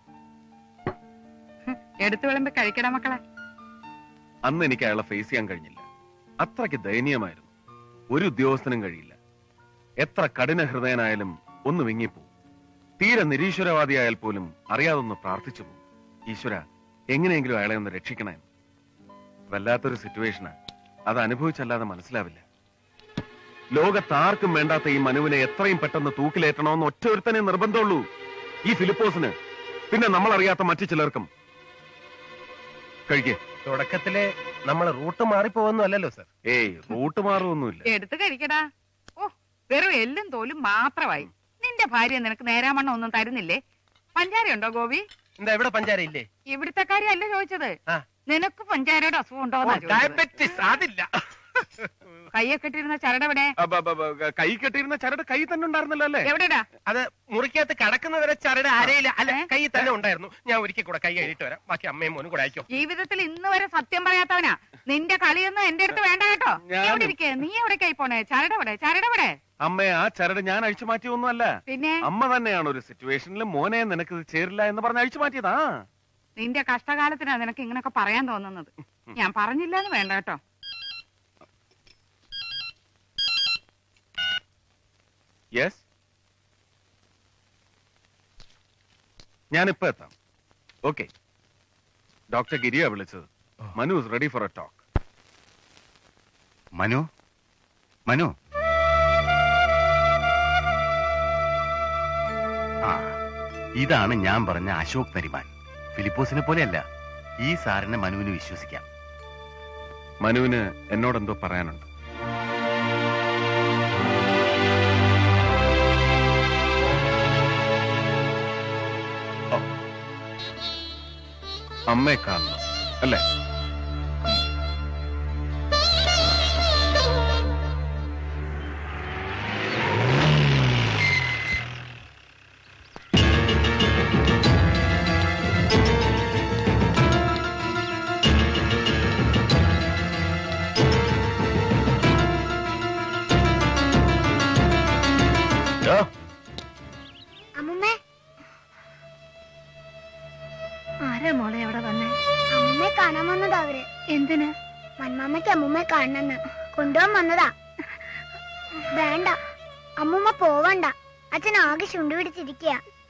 എടുത്തു വിളമ്പി കഴിക്കട മക്കളെ അന്ന് എനിക്ക് അയാളെ ഫേസ് ചെയ്യാൻ കഴിഞ്ഞില്ല അത്രയ്ക്ക് ദയനീയമായിരുന്നു ഒരു ഉദ്യോഗസ്ഥനും കഴിയില്ല എത്ര കഠിന ഹൃദയനായാലും ഒന്ന് വിങ്ങിപ്പോവും തീരെ നിരീശ്വരവാദിയായാൽ പോലും അറിയാതെ ഒന്ന് പ്രാർത്ഥിച്ചു പോകും ഈശ്വര എങ്ങനെയെങ്കിലും അയാളെ ഒന്ന് രക്ഷിക്കണേ വല്ലാത്തൊരു സിറ്റുവേഷനാ അത് അനുഭവിച്ചല്ലാതെ മനസ്സിലാവില്ല ലോകത്താർക്കും വേണ്ടാത്ത ഈ മനുവിനെ എത്രയും പെട്ടെന്ന് തൂക്കിലേറ്റണമെന്ന് ഒറ്റ ഒരുത്തനെ നിർബന്ധമുള്ളൂ ഈ ഫിലിപ്പോസിന് പിന്നെ നമ്മൾ അറിയാത്ത മറ്റു ചിലർക്കും കഴിക്കേ തുടക്കത്തിലെ നമ്മൾ റൂട്ട് മാറിപ്പോവൊന്നും അല്ലല്ലോ സാർ ഏയ് റൂട്ട് മാറുമൊന്നുമില്ല എടുത്ത് കഴിക്കടാ ഓ വെറും എല്ലും തോലും മാത്രമായി നിന്റെ ഭാര്യ നിനക്ക് നേരാമണ്ണം ഒന്നും തരുന്നില്ലേ പഞ്ചാരയുണ്ടോ ഗോപി എന്താ ഇവിടെ പഞ്ചാര ഇല്ലേ ഇവിടുത്തെ കാര്യമല്ല ചോദിച്ചത് ആ. നിനക്ക് പഞ്ചാരയുടെ അസുഖം ഉണ്ടോ ഡയബറ്റിസ് അതില്ല കയ്യൊക്കെ ഇട്ടിരുന്ന ചരടെവിടെ കൈ കെട്ടിയിരുന്ന ചരട് കൈ തന്നെ ഉണ്ടായിരുന്നല്ലോ അല്ലേ എവിടെടാ അത് മുറിക്കകത്ത് കടക്കുന്നവരെ ചരട് അരയില്ല അല്ല കൈ തന്നെ ഉണ്ടായിരുന്നു ഞാൻ ഒരിക്കൽ കൂടെ കൈ കഴിഞ്ഞിട്ട് വരാം ബാക്കി അമ്മയും മോനും കൂടെ അയക്കോ ജീവിതത്തിൽ ഇന്ന് വരെ സത്യം പറയാത്തവനാ നിന്റെ കളിയൊന്നും എന്റെ അടുത്ത് വേണ്ട കേട്ടോ ഞാൻ- എവിടെ ഇരിക്കേ നീ എവിടേക്കായി പോണേ ചരടെവിടെ ചരടെവിടെ അമ്മ ആ ചരട് ഞാൻ അഴിച്ചു മാറ്റിയൊന്നുമല്ല പിന്നെ അമ്മ തന്നെയാണ് ഒരു സിറ്റുവേഷനിൽ മോനെ നിനക്ക് ഇത് ചേരില്ല എന്ന് പറഞ്ഞ് അഴിച്ചു മാറ്റിയതാ നിന്റെ കഷ്ടകാലത്തിനാ നിനക്ക് ഇങ്ങനൊക്കെ പറയാൻ തോന്നുന്നത് ഞാൻ പറഞ്ഞില്ലെന്ന് വേണ്ട കേട്ടോ യെസ് ഞാനിപ്പോ എത്താം ഓക്കെ ഡോക്ടർ ഗിരിയ വിളിച്ചത് Manu is ready for a talk Manu Manu ആ ഇതാണ് ഞാൻ പറഞ്ഞ അശോക് നരിമാൻ ഫിലിപ്പോസിനെ പോലെയല്ല ഈ സാറിനെ മനുവിന് വിശ്വസിക്കാം മനുവിന് എന്നോടെന്തോ പറയാനുണ്ട് ഓ. അമ്മയെ കാണണം അല്ലേ അമ്മുമ്മേ ആരാ മോളെ അവിടെ വന്നേ അമ്മുമ്മയെ കാണാൻ വന്നതാ അവര് എന്തിന് മന്മാമ്മയ്ക്ക് അമ്മുമ്മയെ കാണണമെന്ന് കൊണ്ടുപോകാൻ വന്നതാ വേണ്ട അമ്മുമ്മ പോവണ്ട അച്ഛൻ ആകെ ചുണ്ടു പിടിച്ചിരിക്കുക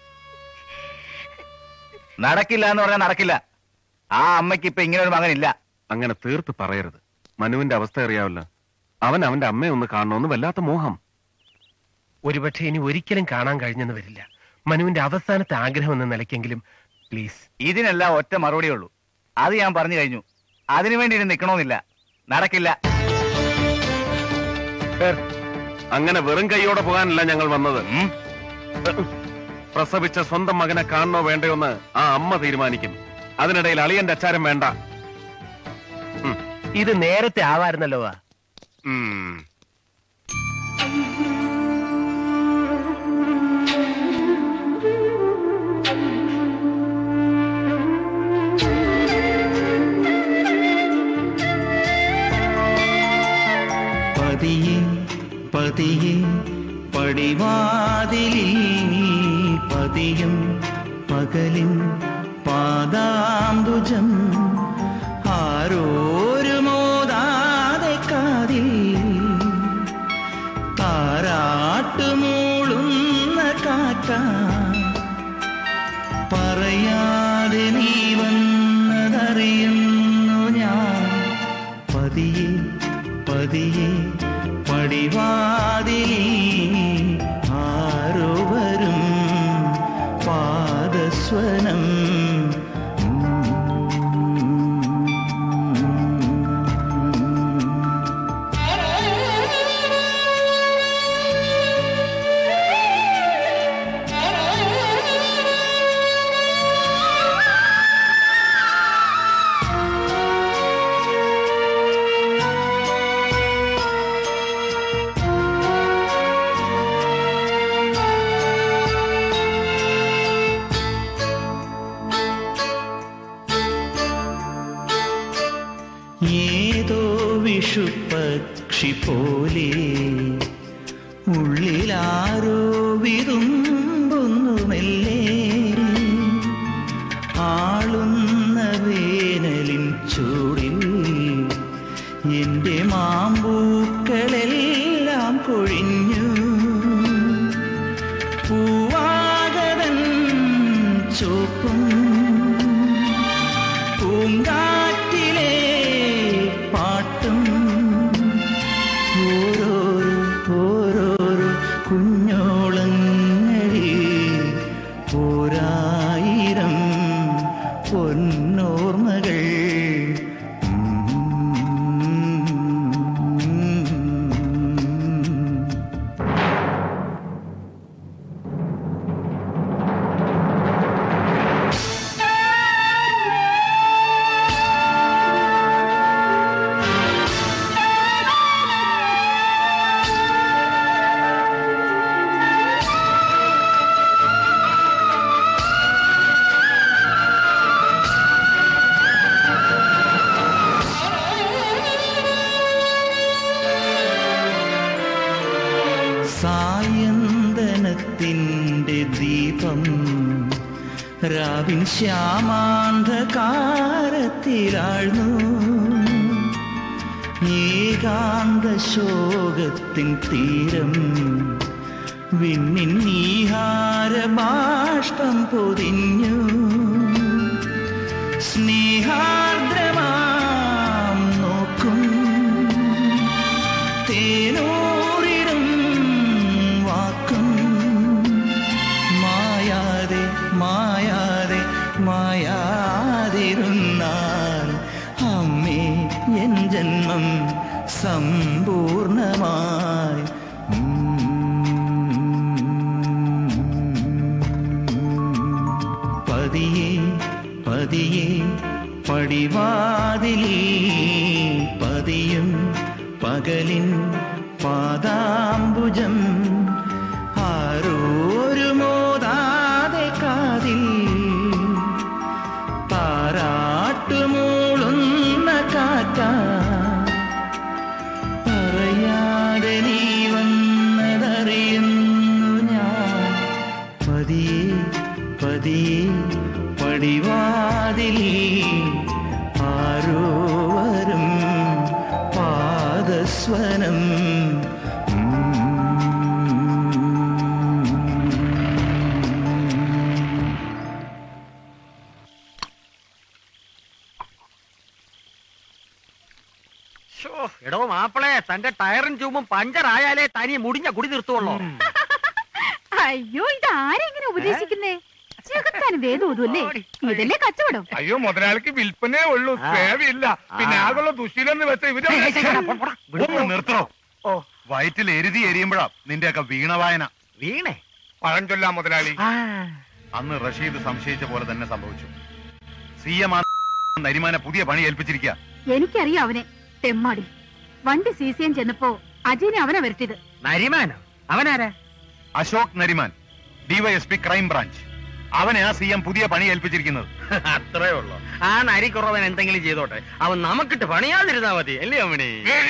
നടക്കില്ല എന്ന് പറഞ്ഞാൽ നടക്കില്ല ആ അമ്മയ്ക്ക് ഇപ്പൊ ഇങ്ങനെ ഒരു മകനില്ല അങ്ങനെ തീർത്ത് പറയരുത് മനുവിന്റെ അവസ്ഥ അറിയാവല്ലോ അവൻ അവന്റെ അമ്മയെ ഒന്ന് കാണണമെന്ന് വല്ലാത്ത മോഹം ഒരുപക്ഷെ ഇനി ഒരിക്കലും കാണാൻ കഴിഞ്ഞെന്ന് വരില്ല മനുവിന്റെ അവസാനത്തെ ആഗ്രഹം എന്ന നിലയ്ക്കെങ്കിലും പ്ലീസ് ഇതിനെല്ലാം ഒറ്റ മറുപടിയേ ഉള്ളൂ അത് ഞാൻ പറഞ്ഞു കഴിഞ്ഞു അതിനു വേണ്ടി ഇനി നിക്കണമെന്നില്ല നടക്കില്ല അങ്ങനെ വെറും കൈയോടെ പോകാനല്ല ഞങ്ങൾ വന്നത് പ്രസവിച്ച സ്വന്തം മകനെ കാണണോ വേണ്ടയോ എന്ന് ആ അമ്മ തീരുമാനിക്കും അതിനിടയിൽ അളിയന്റെ അച്ചാരം വേണ്ട ഇത് നേരത്തെ ആവായിരുന്നല്ലോ ഉം. പതിയെ പതിയെ പടിവാതിലിൽ പതിയും പകലിൻ പാദാംബുജം ആരോരുമോതാതെ കാതിൽ താരാട്ടുമൂളുന്ന കാറ്റാ പറയാതെ നീ വന്നതറിയുന്നു ഞാൻ പതിയെ പതിയെ പടിവാതിലേ ആരോ വരും പാദസ്വനം പക്ഷി പോലെ ഉള്ളിലാരോ വിതുമ്പുന്നു മെല്ലെ ആളുന്ന വേനലിൻ ചൂടിൽ എന്റെ മാമ്പൂക്കളെല്ലാം കൊഴിഞ്ഞു പൂവാകതൻ ചോപ്പും പൂങ്കാറ്റിലെ പാട്ടും ഓരോരോ ഓരോരോ കുഞ്ഞോളങ്ങളിൽ ഓരായിരം പൊന്നോർമ്മകൾ സായന്തനത്തിൻ്റെ ദീപം രാവിൻ ശ്യാമാന്ധകാരത്തിലാഴ്ന്നു ഏകാന്ത ശോകത്തിൻ തീരം വിണ്ണിൻ നീഹാര ബാഷ്പം പൊതിഞ്ഞു സ്നേഹാർദ്രമാം നോക്കും തേനൂറിടും വാക്കും മായാതെ മായാതെ മായാതിരുന്നാൽ അമ്മേ എൻ ജന്മം സമ്പൂർണമായി പതിയെ പതിയെ പടിവാതിലേ പതിയും പകലിൻ പാദാംബുജം ആരോരു മോതാതെ കാതിൽ താരാട്ടുമൂളുന്ന കാറ്റാ പറയാതെ നീ വന്നതറിയുന്നു ഞാൻ പതിയെ പതിയെ പടിവാതിലേ ആരോ വരും പാദസ്വനം ശോ, എടോ മാപ്പിളെ തന്റെ ടയറും ട്യൂബും പഞ്ചറായാലേ തനി മുടിഞ്ഞ കുടി നിർത്തുള്ളൂ അയ്യോ ഇത് ആരെങ്ങനെ ഉപദേശിക്കുന്നേ ചെകുത്താനും വേദം ഒതുമല്ലേ ഇതല്ലേ കച്ചവടം അയ്യോ മുതലാളിക്ക് വിൽപ്പനേ ഉള്ളൂ സേവയില്ല പിന്നെ ആകുള്ള ദുശീലെന്ന് വെച്ച ഇവര് ഒന്ന് നിർത്തണോ ഓ വയറ്റിൽ എരുതി എരിയുമ്പോഴാ നിന്റെയൊക്കെ വീണവായന വീണേ പഴഞ്ചൊല്ലാ മുതലാളി അന്ന് റഷീദ് സംശയിച്ച പോലെ തന്നെ സംഭവിച്ചു സി എം നരിമാനെ പുതിയ പണി ഏൽപ്പിച്ചിരിക്കുക എനിക്കറിയാം അവനെ തെമ്മാടി വണ്ടി സീസിയാൻ ചെന്നപ്പോ അജയനെ അവനെ വരുത്തിയത് നരിമാനോ അവനാരാ Ashok Nariman DYSP crime branch അവനെ ആ സി എം പുതിയ പണി ഏൽപ്പിച്ചിരിക്കുന്നത് അത്രേ ഉള്ളൂ ആ നരിക്കുറവൻ എന്തെങ്കിലും ചെയ്തോട്ടെ അവൻ നമുക്കിട്ട് പണിയാതിരുന്നാ മതി അല്ലേ അവനെ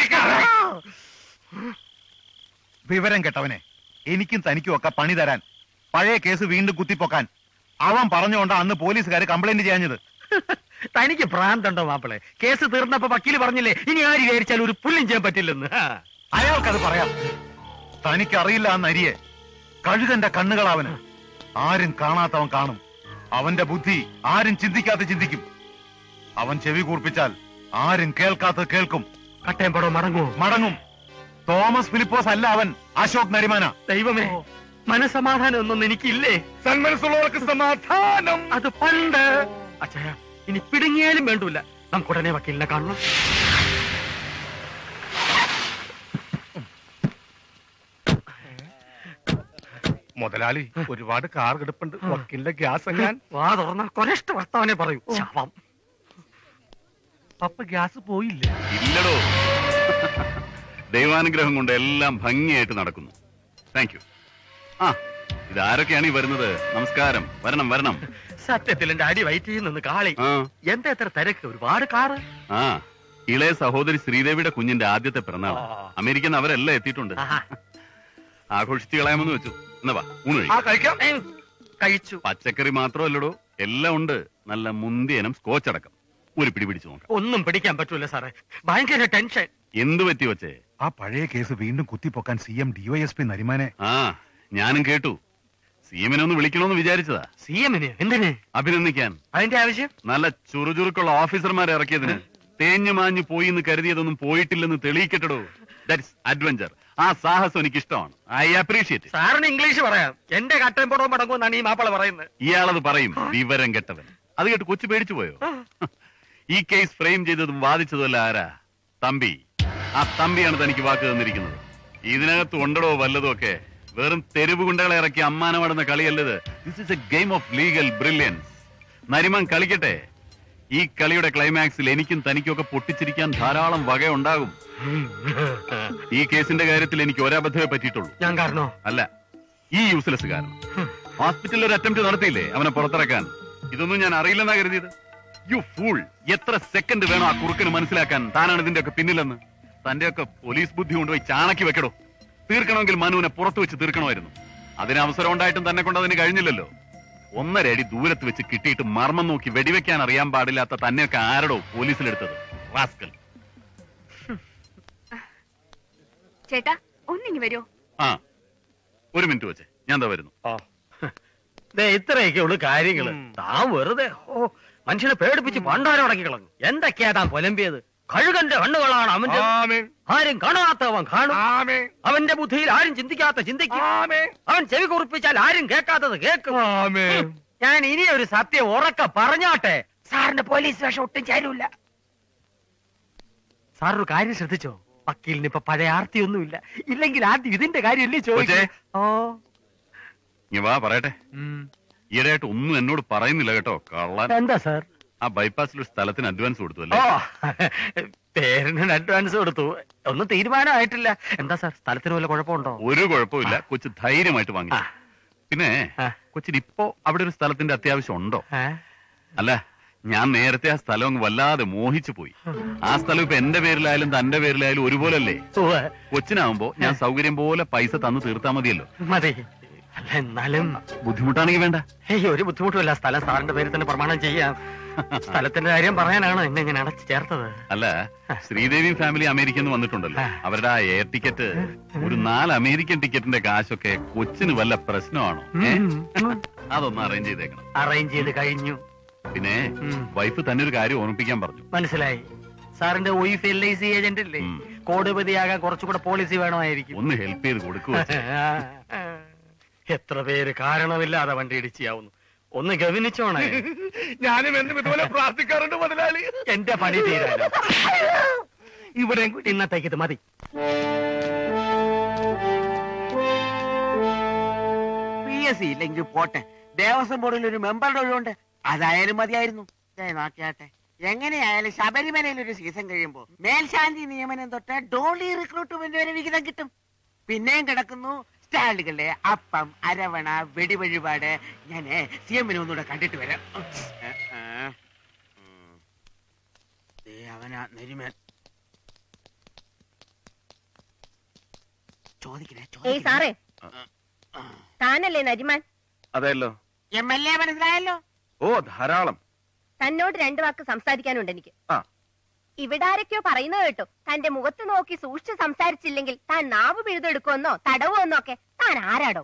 വിവരം കെട്ടവനെ എനിക്കും തനിക്കും ഒക്കെ പണി തരാൻ പഴയ കേസ് വീണ്ടും കുത്തിപ്പൊക്കാൻ അവൻ പറഞ്ഞുകൊണ്ട് അന്ന് പോലീസുകാർ കംപ്ലൈന്റ് ചെയ്യാഞ്ഞത് തനിക്ക് ഭ്രാന്തുണ്ടോ മാപ്പിളെ കേസ് തീർന്നപ്പോ വക്കീല് പറഞ്ഞില്ലേ ഇനി ആര് വിചാരിച്ചാൽ ഒരു പുല്ലും ചെയ്യാൻ പറ്റില്ലെന്ന് ആ. അയാൾക്കത് പറയാം തനിക്കറിയില്ല ആ നരിയെ കഴുകന്റെ കണ്ണുകളവന് ആരും കാണാത്തവൻ കാണും അവന്റെ ബുദ്ധി ആരും ചിന്തിക്കാതെ ചിന്തിക്കും അവൻ ചെവി കൂർപ്പിച്ചാൽ ആരും കേൾക്കാത്തത് കേൾക്കും കട്ടയമ്പടോ മടങ്ങുമോ മടങ്ങും തോമസ് ഫിലിപ്പോസ് അല്ല അവൻ അശോക് നരിമാന ദൈവമേ മനസമാധാനം ഒന്നും എനിക്കില്ലേ സന്മനസ്സുള്ളവർക്ക് സമാധാനം അത് പണ്ട് അച്ഛാ ഇനി പിടുങ്ങിയാലും വേണ്ടൂല നമുക്ക് ഉടനെ വക്കീലിനെ കാണണം മുതലാളി ഒരുപാട് കാർ കിടപ്പുണ്ട് വക്കീലിന്റെ ഗ്യാസ് എങ്ങാൻ വാ തുറന്ന കൊരഷ്ട വർത്താവനെ പറയൂ ശവം അപ്പൊ ഗ്യാസ് പോയില്ല ഇല്ലടോ ദൈവാനുഗ്രഹം കൊണ്ട് എല്ലാം ഭംഗിയായിട്ട് നടക്കുന്നു താങ്ക് യു ആ ഇതാരൊക്കെയാണ് ഈ വരുന്നത് നമസ്കാരം വരണം വരണം സത്യത്തിൽ എന്റെ അടി വയറ്റിൽ നിന്ന് കാളി ആ എന്താ എത്ര തിരക്ക് ഒരുപാട് കാറ് ആ ഇളയ സഹോദരി ശ്രീദേവിയുടെ കുഞ്ഞിന്റെ ആദ്യത്തെ പിറന്നാൾ അമേരിക്കൻ അവരെല്ലാം എത്തിയിട്ടുണ്ട് ആഘോഷിച്ച് കളയാമെന്ന് വെച്ചു എന്നാ വാ ഊണ് കഴിക്കാം. കഴിക്കാം കഴിച്ചു പച്ചക്കറി മാത്രമല്ലടോ എല്ലാം ഉണ്ട് നല്ല മുന്തിയനം സ്കോച്ച് അടക്കം ഒരു പിടി പിടിച്ചു നോക്കാം ഒന്നും പിടിക്കാൻ പറ്റൂല സാറേ ഭയങ്കര ടെൻഷൻ എന്ത് പറ്റി വച്ചേ ആ പഴയ കേസ് വീണ്ടും കുത്തിപ്പൊക്കാൻ സി എം ഡിവൈഎസ്പി നരിമാനെ ആ ഞാനും കേട്ടു സി എമ്മിനെ ഒന്ന് വിളിക്കണമെന്ന് വിചാരിച്ചതാ സി എമ്മിന് എന്തിന് അഭിനന്ദിക്കാൻ അതിന്റെ ആവശ്യം നല്ല ചുറുചുറുക്കുള്ള ഓഫീസർമാരെ ഇറക്കിയതിന് തേഞ്ഞു മാഞ്ഞു പോയി എന്ന് കരുതിയതൊന്നും പോയിട്ടില്ലെന്ന് തെളിയിക്കട്ടോ ദാറ്റ്സ് അഡ്വഞ്ചർ ആ സാഹസം എനിക്ക് ഇഷ്ടമാണ് ഐ അപ്രീഷിയേറ്റ് സാറിന് ഇംഗ്ലീഷ് പറയാം എന്റെ കട്ടയും പുറവും പടങ്ങുമെന്നാണ് ഈ മാപ്പിള പറയുന്നത് ഇയാളത് പറയും വിവരം കെട്ടവൻ അത് കേട്ട് കൊച്ചു പേടിച്ചു പോയോ ഈ കേസ് ഫ്രെയിം ചെയ്തതും വാദിച്ചതുമല്ല ആരാ തമ്പി ആ തമ്പിയാണ് തനിക്ക് വാക്ക് തന്നിരിക്കുന്നത് ഇതിനകത്ത് ഉണ്ടടോ വല്ലതും ഒക്കെ വെറും തെരുവ് ഗുണ്ടകളെ ഇറക്കി അമ്മാനമാടുന്ന കളിയല്ലത് this is a game of legal brilliance Nariman കളിക്കട്ടെ ഈ കളിയുടെ ക്ലൈമാക്സിൽ എനിക്കും തനിക്കും ഒക്കെ പൊട്ടിച്ചിരിക്കാൻ ധാരാളം വകയുണ്ടാകും ഈ കേസിന്റെ കാര്യത്തിൽ എനിക്ക് ഒരബദ്ധമേ പറ്റിയിട്ടുള്ളൂ ഞാൻ കാരണോ അല്ല ഈ യൂസ്ലെസ് കാരണം ഹോസ്പിറ്റലിൽ ഒരു അറ്റംപ്റ്റ് നടത്തിയില്ലേ അവനെ പുറത്തിറക്കാൻ ഇതൊന്നും ഞാൻ അറിയില്ലെന്നാ കരുതിയത് യു ഫൂൾ എത്ര സെക്കൻഡ് വേണം ആ കുറുക്കന് മനസ്സിലാക്കാൻ താനാണ് ഇതിന്റെ ഒക്കെ പിന്നിലെന്ന് തന്റെ ഒക്കെ പോലീസ് ബുദ്ധി കൊണ്ടുപോയി ചാണക്കി വെക്കടോ തീർക്കണമെങ്കിൽ മനുവിനെ പുറത്തു വെച്ച് തീർക്കണമായിരുന്നു അതിന് അവസരം ഉണ്ടായിട്ടും തന്നെ കൊണ്ട് അതിന് കഴിഞ്ഞില്ലല്ലോ ഒന്നര അടി ദൂരത്ത് വെച്ച് കിട്ടിയിട്ട് മർമ്മം നോക്കി വെടിവെക്കാൻ അറിയാൻ പാടില്ലാത്ത തന്നെയൊക്കെ ആരടോ പോലീസിലെടുത്തത് റാസ്കൽ ചേട്ടാ ഒന്നിങ്ങി വരൂ ആ ഒരു മിനിറ്റ് വെച്ചേ ഞാൻ ദാ വരുന്നു ദേ ഇത്രയൊക്കെ ഉള്ളു കാര്യങ്ങള് താൻ വെറുതെ ഓ മനുഷ്യനെ പേടിപ്പിച്ച് പണ്ടാരം അടക്കി കളഞ്ഞു എന്തൊക്കെയാ താൻ പൊലമ്പിയത് കഴുകന്റെ കണ്ണുകളാണ് അവന്റെ ആരും കാണാത്തവൻ കാണും അവന്റെ ബുദ്ധിയിൽ ആരും ചിന്തിക്കാത്ത ചിന്തിക്കും അവൻ ചെവി കുറിപ്പിച്ചാൽ ആരും കേൾക്കാത്തത് കേൾക്കും ഞാൻ ഇനി ഒരു സത്യം ഉറക്ക പറഞ്ഞാട്ടെ സാറിന്റെ പോലീസ് വേഷം ഒട്ടും ചേരൂല സാർ ഒരു കാര്യം ശ്രദ്ധിച്ചോ വക്കീലിന് ഇപ്പൊ പഴയ ആർത്തിയൊന്നുമില്ല ഇല്ലെങ്കിൽ ആദ്യം ഇതിന്റെ കാര്യമല്ലേ ചോദിച്ചേ ഓ ഇനി വാ പറയട്ടെ ഈയിടെയായിട്ട് ഒന്നും എന്നോട് പറയുന്നില്ല കേട്ടോ കള്ളൻ എന്താ സാർ ആ ബൈപ്പാസിൽ ഒരു സ്ഥലത്തിന് അഡ്വാൻസ് കൊടുത്തു അല്ലേ ഓ പേരിന് അഡ്വാൻസ് കൊടുത്തു ഒന്നും തീരുമാനമായിട്ടില്ല എന്താ സാർ സ്ഥലത്തിന് വല്ല കുഴപ്പമുണ്ടോ ഒരു കുഴപ്പമില്ല കൊച്ചു ധൈര്യമായിട്ട് വാങ്ങി പിന്നെ കൊച്ചിന് ഇപ്പോ അവിടെ ഒരു സ്ഥലത്തിന്റെ അത്യാവശ്യം ഉണ്ടോ അല്ല ഞാൻ നേരത്തെ ആ സ്ഥലം അങ്ങ് വല്ലാതെ മോഹിച്ചു പോയി ആ സ്ഥലം ഇപ്പൊ എന്റെ പേരിലായാലും തന്റെ പേരിലായാലും ഒരുപോലല്ലേ കൊച്ചിനാവുമ്പോ ഞാൻ സൗകര്യം പോലെ പൈസ തന്നു തീർത്താ മതിയല്ലോ മതി അല്ല എന്നാലും ബുദ്ധിമുട്ടാണെങ്കിൽ വേണ്ട ഏയ് ഒരു ബുദ്ധിമുട്ടുമില്ല സ്ഥലം സാറിന്റെ പേരിൽ തന്നെ പ്രമാണം ചെയ്യാം സ്ഥലത്തിന്റെ കാര്യം പറയാനാണ് എന്നെ ഇങ്ങനെ അടച്ചു ചേർത്തത് അല്ല ശ്രീദേവി ഫാമിലി അമേരിക്കയിൽ നിന്ന് വന്നിട്ടുണ്ടല്ലോ അവരുടെ ആ എയർ ടിക്കറ്റ് ഒരു നാല് അമേരിക്കൻ ടിക്കറ്റിന്റെ കാശൊക്കെ കൊച്ചിന് വല്ല പ്രശ്നമാണോ ഏ? അതൊന്ന് അറേഞ്ച് ചെയ്തേക്കണം അറേഞ്ച് ചെയ്ത് കഴിഞ്ഞു പിന്നെ വൈഫ് തന്നെ ഒരു കാര്യം ഓർമ്മിപ്പിക്കാൻ പറഞ്ഞു മനസ്സിലായി സാറിന്റെ wife L I C agent അല്ലേ കോടിപതിയാകാൻ കുറച്ചുകൂടെ പോളിസി വേണമായിരിക്കും ഒന്ന് ഹെൽപ്പ് ചെയ്ത് കൊടുക്കുക എത്ര പേര് കാരണമില്ലാതെ വണ്ടി ഇടിച്ചാവുന്നു ഒന്ന് ഗവനിച്ചോണേ ഞാനും എന്നും ഇതുപോലെ പ്രാർത്ഥിക്കാറുണ്ട് മുതലാളി എന്റെ പണി തീരാനോ ഇവിടെ കൂടി ഇന്നത്തേക്ക് ഇത് മതി പി എസ് സി ഇല്ലെങ്കിൽ പോട്ടെ ദേവസ്വം ബോർഡിൽ ഒരു മെമ്പറുടെ ഒഴിവുണ്ട് അതായാലും മതിയായിരുന്നു ദേ നോക്കിയാട്ടെ എങ്ങനെയായാലും ശബരിമലയിൽ ഒരു സീസൺ കഴിയുമ്പോ മേൽശാന്തി നിയമനം തൊട്ട് ഡോളി റിക്രൂട്ട്മെന്റ് വരെ വിഹിതം കിട്ടും പിന്നെയും കിടക്കുന്നു സ്റ്റാളുകളിലെ അപ്പം അരവണ വെടിവഴിപാട് ഞാന് സി എമ്മിനെ ഒന്നുകൂടെ കണ്ടിട്ട് വരാം ഏ, ഏ. ഉം. ദേ അവനാ നെരിമേൻ ചോദിക്കണേ ഏയ് സാറേ താനല്ലേ നരിമാൻ അതെല്ലോ എം എൽ എ മനസ്സിലായല്ലോ ഓ ധാരാളം തന്നോട് രണ്ടു വാക്ക് സംസാരിക്കാനുണ്ട് എനിക്ക് ആ. ഇവിടെ ആരൊക്കെയോ പറയുന്നത് കേട്ടോ തന്റെ മുഖത്ത് നോക്കി സൂക്ഷിച്ച് സംസാരിച്ചില്ലെങ്കിൽ താൻ നാവ് പിഴുതെടുക്കുമെന്നോ തടവുമെന്നോ ഒക്കെ താൻ ആരാടോ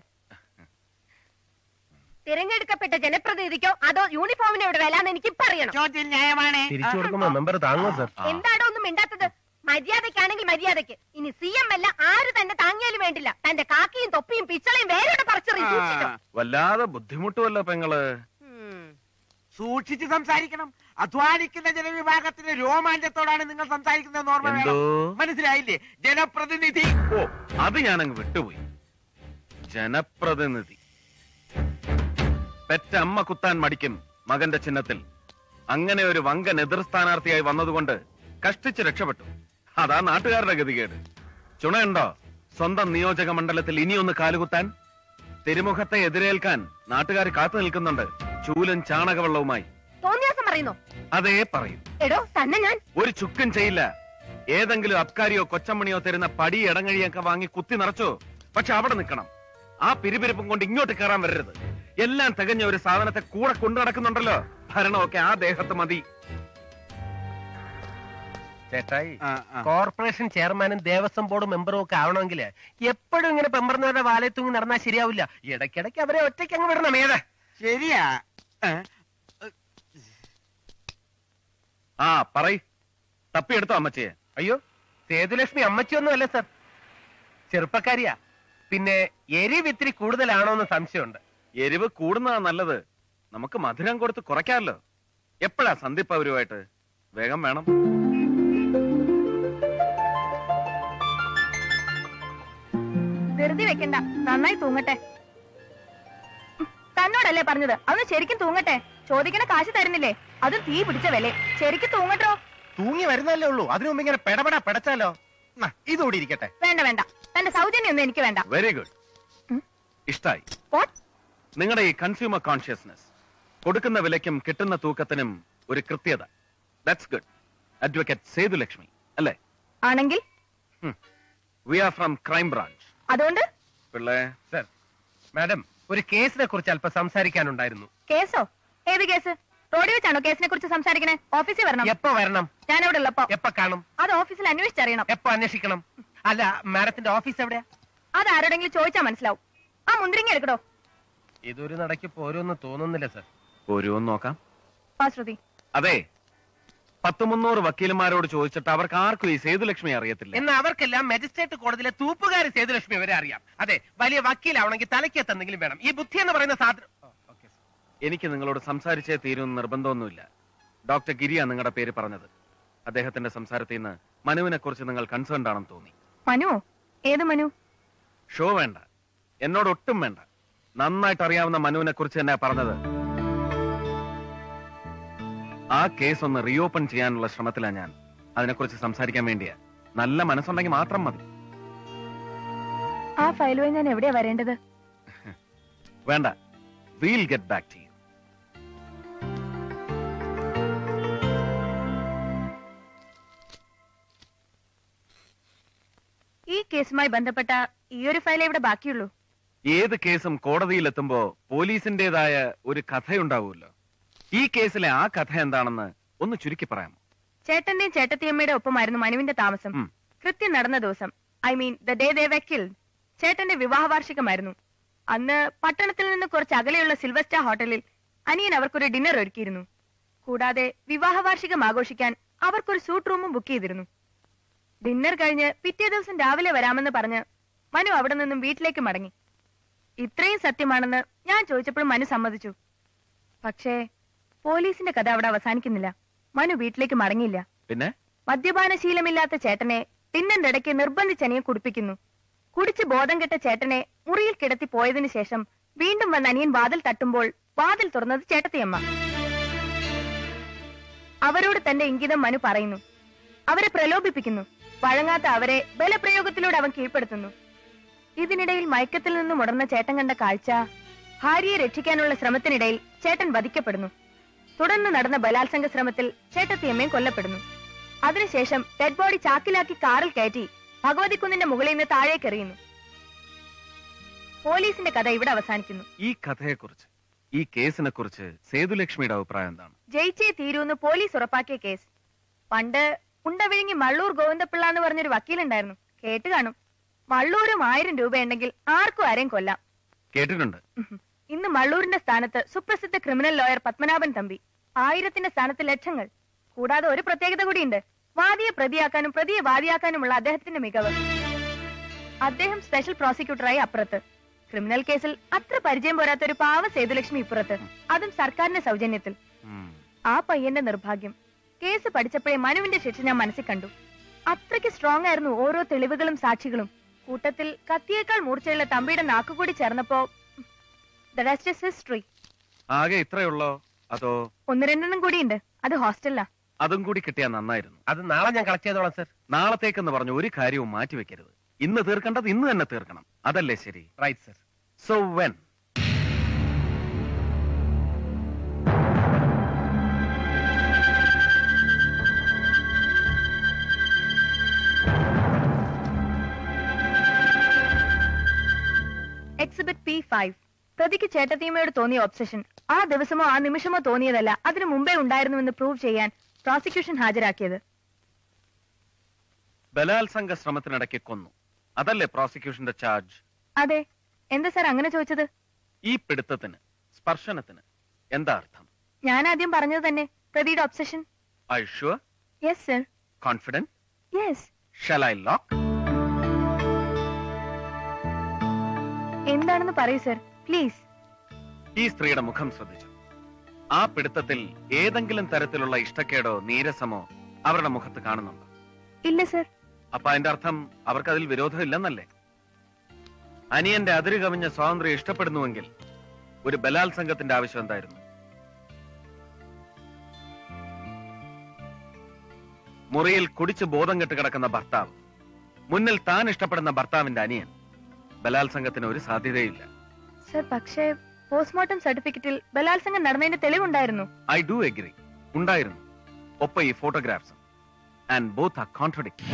തിരഞ്ഞെടുക്കപ്പെട്ട ജനപ്രതിനിധിക്കോ അതോ യൂണിഫോമിന് ഇവിടെ വിലാന്ന് എനിക്ക് ഇപ്പൊ അറിയണം ചോദ്യം ന്യായമാണ് തിരിച്ചു കൊടുക്കുമ്പോ മെമ്പർ താങ്ങോ സർ എന്താടോ ഒന്നും മിണ്ടാത്തത് മര്യാദക്കാണെങ്കിൽ മര്യാദക്ക് ഇനി സി എം അല്ല ആര് തന്നെ താങ്ങിയാലും വേണ്ടില്ല തന്റെ കാക്കിയും തൊപ്പിയും പിച്ചളയും വേരോടെ പറിച്ചെറിയും സൂക്ഷിച്ചോ. വല്ലാതെ ബുദ്ധിമുട്ടുമല്ലോ പെങ്ങള് സൂക്ഷിച്ച് സംസാരിക്കണം അധ്വാനിക്കുന്ന ജനവിഭാഗത്തിന്റെ രോമാഞ്ചത്തോടാണ് നിങ്ങൾ സംസാരിക്കുന്നത് ഓർമ്മ എന്തോ? വേണം മനസ്സിലായില്ലേ ജനപ്രതിനിധി ഓ അത് ഞാനങ്ങ് വിട്ടുപോയി ജനപ്രതിനിധി പെറ്റ അമ്മ കുത്താൻ മടിക്കും മകന്റെ ചിഹ്നത്തിൽ അങ്ങനെ ഒരു വങ്കൻ എതിർ സ്ഥാനാർത്ഥിയായി വന്നതുകൊണ്ട് കഷ്ടിച്ച് രക്ഷപ്പെട്ടു അതാ നാട്ടുകാരുടെ ഗതികേട് ചുണയുണ്ടോ സ്വന്തം നിയോജക മണ്ഡലത്തിൽ ഇനിയൊന്ന് കാലുകുത്താൻ തിരുമുഖത്തെ എതിരേൽക്കാൻ നാട്ടുകാർ കാത്തു നിൽക്കുന്നുണ്ട് ചൂലും ചാണകവെള്ളവുമായി തോന്നിയാസം പറയുന്നോ അതേ പറയൂ എടോ തന്നെ ഞാൻ ഒരു ചുക്കും ചെയ്യില്ല ഏതെങ്കിലും അബ്കാരിയോ കൊച്ചമ്മണിയോ തരുന്ന പടി ഇടങ്ങഴിയൊക്കെ വാങ്ങി കുത്തി നിറച്ചോ പക്ഷെ അവിടെ നിൽക്കണം ആ പിരിപിരിപ്പും കൊണ്ട് ഇങ്ങോട്ട് കയറാൻ വരരുത് എല്ലാം തികഞ്ഞ ഒരു സാധനത്തെ കൂടെ കൊണ്ടു നടക്കുന്നുണ്ടല്ലോ ഭരണമൊക്കെ ആ ദേഹത്ത് മതി ചേട്ടായി കോർപ്പറേഷൻ ചെയർമാനും ദേവസ്വം ബോർഡ് മെമ്പറും ഒക്കെ ആവണമെങ്കിൽ എപ്പോഴും ഇങ്ങനെ പെമ്പറന്നവരുടെ വാലേ തൂങ്ങി നടന്നാൽ ശരിയാവില്ല ഇടയ്ക്കിടയ്ക്ക് അവരെ ഒറ്റയ്ക്ക് അങ്ങ് വിടണം ഏതാ ശരിയാ ആ പറയ് തപ്പിയെടുത്തോ അമ്മച്ചയെ അയ്യോ സേതുലക്ഷ്മി അമ്മച്ചിയൊന്നും അല്ല സർ ചെറുപ്പക്കാരിയാ പിന്നെ എരിവ് ഇത്തിരി കൂടുതലാണോ എന്ന് സംശയമുണ്ട് എരിവ് കൂടുന്നതാ നല്ലത് നമുക്ക് മധുരം കൊടുത്ത് കുറയ്ക്കാമല്ലോ എപ്പോഴാ സന്ദീപ് അവരുമായിട്ട് വേഗം വേണം ധൃതി വെക്കണ്ട നന്നായി തൂങ്ങട്ടെ ഉം, തന്നോടല്ലേ പറഞ്ഞത് അതൊന്ന് ശരിക്കും തൂങ്ങട്ടെ ചോദിക്കണ കാശ് തരുന്നില്ലേ അത് തീ പിടിച്ച വില ശരിക്കും തൂങ്ങട്ടോ തൂങ്ങി വരുന്നല്ലേ ഉള്ളൂ അതിനു മുമ്പ് ഇങ്ങനെ പെടപെട പെടച്ചാലോ ന്നാ, ഇതുകൂടി ഇരിക്കട്ടെ വേണ്ട വേണ്ട തന്റെ സൗജന്യം ഒന്നും എനിക്ക് വേണ്ട വെരി ഗുഡ് ഇഷ്ടായി What? നിങ്ങളുടെ ഈ കൺസ്യൂമർ കോൺഷ്യസ്നസ് കൊടുക്കുന്ന വിലയ്ക്കും കിട്ടുന്ന തൂക്കത്തിനും ഒരു കൃത്യത ദാറ്റ്സ് ഗുഡ് അഡ്വക്കേറ്റ് സേതുലക്ഷ്മി അല്ലേ ആണെങ്കിൽ we are from crime branch അതുകൊണ്ട് പിള്ളേ സർ മാഡം ഒരു കേസിനെ കുറിച്ച് അല്പം സംസാരിക്കാനുണ്ടായിരുന്നു കേസോ ഏത് കേസ് റോഡിൽ വെച്ചാണോ കേസിനെ കുറിച്ച് സംസാരിക്കണേ ഓഫീസിൽ വരണം എപ്പോ വരണം ഞാൻ അവിടെ ഉള്ളപ്പോ എപ്പോ കാണും അത് ഓഫീസിൽ അന്വേഷിച്ചറിയണം എപ്പോ അന്വേഷിക്കണം അല്ല മാഡത്തിന്റെ ഓഫീസ് എവിടെയാ അത് ആരോടെങ്കിലും ചോദിച്ചാൽ മനസ്സിലാവും ആ മുന്തിരിങ്ങ എടുക്കടോ ഇതൊരു നടക്ക് പോരൊന്നും തോന്നുന്നില്ല സർ ഓരോന്ന് നോക്കാം വാ ശ്രുതി അതെ പത്ത് മുന്നൂറ് വക്കീലന്മാരോട് ചോദിച്ചിട്ട് അവർക്ക് ആർക്കും ഈ സേതുലക്ഷ്മി അറിയത്തില്ല എന്നാൽ അവർക്കെല്ലാം മജിസ്ട്രേറ്റ് കോടതിയിലെ തൂപ്പുകാരി സേതുലക്ഷ്മി വരെ അറിയാം അതെ വലിയ വക്കീലാവണമെങ്കിൽ തലയ്ക്കത്ത് എന്തെങ്കിലും വേണം ഈ ബുദ്ധി എന്ന് പറയുന്ന സാധനം എനിക്ക് നിങ്ങളോട് സംസാരിച്ചേ തീരുമെന്ന് നിർബന്ധമൊന്നുമില്ല ഡോക്ടർ ഗിരിയാ നിങ്ങളുടെ പേര് പറഞ്ഞത് അദ്ദേഹത്തിന്റെ സംസാരത്തിൽ നിന്ന് മനുവിനെ കുറിച്ച് നിങ്ങൾ കൺസേൺഡ് ആണെന്ന് തോന്നി മനു ഏത് മനു ഷോ വേണ്ട എന്നോട് ഒട്ടും വേണ്ട നന്നായിട്ട് അറിയാവുന്ന മനുവിനെ കുറിച്ച് തന്നെ പറഞ്ഞത് ആ കേസ് ഒന്ന് റീഓപ്പൺ ചെയ്യാനുള്ള ശ്രമത്തിലാണ് ഞാൻ അതിനെക്കുറിച്ച് സംസാരിക്കാൻ വേണ്ടിയാ നല്ല മനസ്സുണ്ടെങ്കിൽ മാത്രം മതി ആ ഫയലുമായി ഞാൻ എവിടെയാ വരേണ്ടത് വേണ്ട we'll get back to you ഈ കേസുമായി ബന്ധപ്പെട്ട ഈ ഒരു ഫയലേ ഇവിടെ ബാക്കിയുള്ളൂ ഏത് കേസും കോടതിയിലെത്തുമ്പോ പോലീസിന്റേതായ ഒരു കഥയുണ്ടാവുമല്ലോ ഈ കേസിലെ ആ കഥ എന്താണെന്ന് ഒന്ന് ചുരുക്കി പറയാമോ ചേട്ടന്റെയും ചേട്ടത്തിയമ്മയുടെ ഒപ്പമായിരുന്നു മനുവിന്റെ താമസം ഉം. കൃത്യം നടന്ന ദിവസം ഐ മീൻ ദ ഡേ ദേ വെക്കിൽ ചേട്ടന്റെ വിവാഹ വാർഷികമായിരുന്നു അന്ന് പട്ടണത്തിൽ നിന്ന് കുറച്ച് അകലെയുള്ള സിൽവർ സ്റ്റാർ ഹോട്ടലിൽ അനിയൻ അവർക്കൊരു ഡിന്നർ ഒരുക്കിയിരുന്നു കൂടാതെ വിവാഹ വാർഷികം ആഘോഷിക്കാൻ അവർക്കൊരു സൂട്ട് റൂമും ബുക്ക് ചെയ്തിരുന്നു ഡിന്നർ കഴിഞ്ഞ് പിറ്റേ ദിവസം രാവിലെ വരാമെന്ന് പറഞ്ഞ് മനു അവിടെ നിന്നും വീട്ടിലേക്ക് മടങ്ങി ഇത്രയും സത്യമാണെന്ന് ഞാൻ ചോദിച്ചപ്പോൾ മനു സമ്മതിച്ചു പക്ഷേ പോലീസിന്റെ കഥ അവിടെ അവസാനിക്കുന്നില്ല മനു വീട്ടിലേക്ക് മടങ്ങിയില്ല പിന്നെ മദ്യപാന ശീലമില്ലാത്ത ചേട്ടനെ ഡിന്നറിന്റെ ഇടയ്ക്ക് നിർബന്ധിച്ചനിയെ കുടിപ്പിക്കുന്നു കുടിച്ച് ബോധം കെട്ട ചേട്ടനെ മുറിയിൽ കിടത്തി പോയതിനു ശേഷം വീണ്ടും വന്ന് അനിയൻ വാതിൽ തട്ടുമ്പോൾ വാതിൽ തുറന്നത് ചേട്ടത്തിയമ്മ അവരോട് തന്റെ ഇംഗിതം മനു പറയുന്നു അവരെ പ്രലോഭിപ്പിക്കുന്നു വഴങ്ങാത്ത അവരെ ബലപ്രയോഗത്തിലൂടെ അവൻ കീഴ്പ്പെടുത്തുന്നു ഇതിനിടയിൽ മയക്കത്തിൽ നിന്നും ഉടർന്ന ചേട്ടൻ കണ്ട കാഴ്ച ഭാര്യയെ രക്ഷിക്കാനുള്ള ശ്രമത്തിനിടയിൽ ചേട്ടൻ വധിക്കപ്പെടുന്നു തുടർന്ന് നടന്ന ബലാത്സംഗ ശ്രമത്തിൽ ചേട്ടത്തിയമ്മയും കൊല്ലപ്പെടുന്നു അതിനുശേഷം ഡെഡ് ബോഡി ചാക്കിലാക്കി കാറിൽ കയറ്റി ഭഗവതിക്കുന്നിന്റെ മുകളിൽ നിന്ന് താഴേക്ക് എറിയുന്നു പോലീസിന്റെ കഥ ഇവിടെ അവസാനിക്കുന്നു ഈ കഥയെക്കുറിച്ച് ഈ കേസിനെ കുറിച്ച് സേതുലക്ഷ്മിയുടെ അഭിപ്രായം എന്താണ് ജയിച്ചേ തീരൂന്ന് പോലീസ് ഉറപ്പാക്കിയ കേസ് പണ്ട് ഉണ്ടവിഴുങ്ങി മള്ളൂർ ഗോവിന്ദപിള്ള എന്ന് പറഞ്ഞൊരു വക്കീലുണ്ടായിരുന്നു കേട്ട് കാണും മള്ളൂരും ആയിരം രൂപയുണ്ടെങ്കിൽ ആർക്കും ആരെയും കൊല്ലാം കേട്ടിട്ടുണ്ട് ഇന്ന് മള്ളൂരിന്റെ സ്ഥാനത്ത് സുപ്രസിദ്ധ ക്രിമിനൽ ലോയർ പത്മനാഭൻ തമ്പി ആയിരത്തിന്റെ സ്ഥാനത്ത് ലക്ഷങ്ങൾ കൂടാതെ ഒരു പ്രത്യേകത കൂടിയുണ്ട് വാദിയെ പ്രതിയാക്കാനും പ്രതിയെ വാദിയാക്കാനുമുള്ള അദ്ദേഹത്തിന്റെ മികവ് അദ്ദേഹം സ്പെഷ്യൽ പ്രോസിക്യൂട്ടറായി അപ്പുറത്ത് ക്രിമിനൽ കേസിൽ അത്ര പരിചയം പോരാത്ത ഒരു പാവ സേതുലക്ഷ്മി ഇപ്പുറത്ത് അതും സർക്കാരിന്റെ സൗജന്യത്തിൽ ആ പയ്യന്റെ നിർഭാഗ്യം കേസ് പഠിച്ചപ്പോഴേ മനുവിന്റെ ശിക്ഷ ഞാൻ മനസ്സിൽ കണ്ടു അത്രയ്ക്ക് സ്ട്രോങ് ആയിരുന്നു ഓരോ തെളിവുകളും സാക്ഷികളും കൂട്ടത്തിൽ കത്തിയേക്കാൾ മൂർച്ചയുള്ള തമ്പിയുടെ നാക്കുകൂടി ചേർന്നപ്പോ ദ റെസ്റ്റ് ഇസ് ഹിസ്റ്ററി ആകെ ഇത്രയുള്ളോ അതോ ഒന്ന് രണ്ടെണ്ണം കൂടിയുണ്ട് അത് ഹോസ്റ്റലിലാ അതും കൂടി കിട്ടിയാൽ നന്നായിരുന്നു അത് നാളെ ഞാൻ കളക്ട് ചെയ്തോളാം സർ നാളത്തേക്കെന്ന് പറഞ്ഞ് ഒരു കാര്യവും മാറ്റി വെക്കരുത് ഇന്ന് തീർക്കേണ്ടത് ഇന്ന് തന്നെ തീർക്കണം അതല്ലേ ശരി right sir so when P five പ്രതിക്ക് ചേട്ടത്തിയമ്മയോട് തോന്നിയ ഒബ്സഷൻ ആ ദിവസമോ ആ നിമിഷമോ തോന്നിയതല്ല അതിനു മുമ്പേ ഉണ്ടായിരുന്നുവെന്ന് പ്രൂവ് ചെയ്യാൻ പ്രോസിക്യൂഷൻ ഹാജരാക്കിയത് ബലാത്സംഗ ശ്രമത്തിനിടയ്ക്ക് കൊന്നു അതല്ലേ പ്രോസിക്യൂഷന്റെ ചാർജ് അതെ എന്താ സാർ അങ്ങനെ ചോദിച്ചത് ഈ പിടുത്തത്തിന് സ്പർശനത്തിന് എന്താ അർത്ഥം ഞാൻ ആദ്യം പറഞ്ഞത് തന്നെ പ്രതിയുടെ obsession I sure yes sir confident yes shall I lock എന്താണെന്ന് പറയൂ സർ പ്ലീസ് ഈ സ്ത്രീയുടെ മുഖം ശ്രദ്ധിച്ചു ആ പിടുത്തത്തിൽ ഏതെങ്കിലും തരത്തിലുള്ള ഇഷ്ടക്കേടോ നീരസമോ അവരുടെ മുഖത്ത് കാണുന്നുണ്ടോ ഇല്ല സർ അപ്പൊ അതിന്റെ അർത്ഥം അവർക്ക് അതിൽ വിരോധമില്ലെന്നല്ലേ അനിയന്റെ അതിര് കവിഞ്ഞ സ്വാതന്ത്ര്യം ഇഷ്ടപ്പെടുന്നുവെങ്കിൽ ഒരു ബലാത്സംഗത്തിന്റെ ആവശ്യം എന്തായിരുന്നു മുറിയിൽ കുടിച്ച് ബോധം കെട്ട് കിടക്കുന്ന ഭർത്താവ് മുന്നിൽ താൻ ഇഷ്ടപ്പെടുന്ന ഭർത്താവിന്റെ അനിയൻ ബലാത്സംഗത്തിന് ഒരു സാധ്യതയില്ല സർ പക്ഷേ പോസ്റ്റ്മോർട്ടം സർട്ടിഫിക്കറ്റിൽ ബലാത്സംഗം നടന്നതിന്റെ തെളിവുണ്ടായിരുന്നു ഐ ഡു എഗ്രി ഉണ്ടായിരുന്നു ഒപ്പം ഈ photographs and both are contradict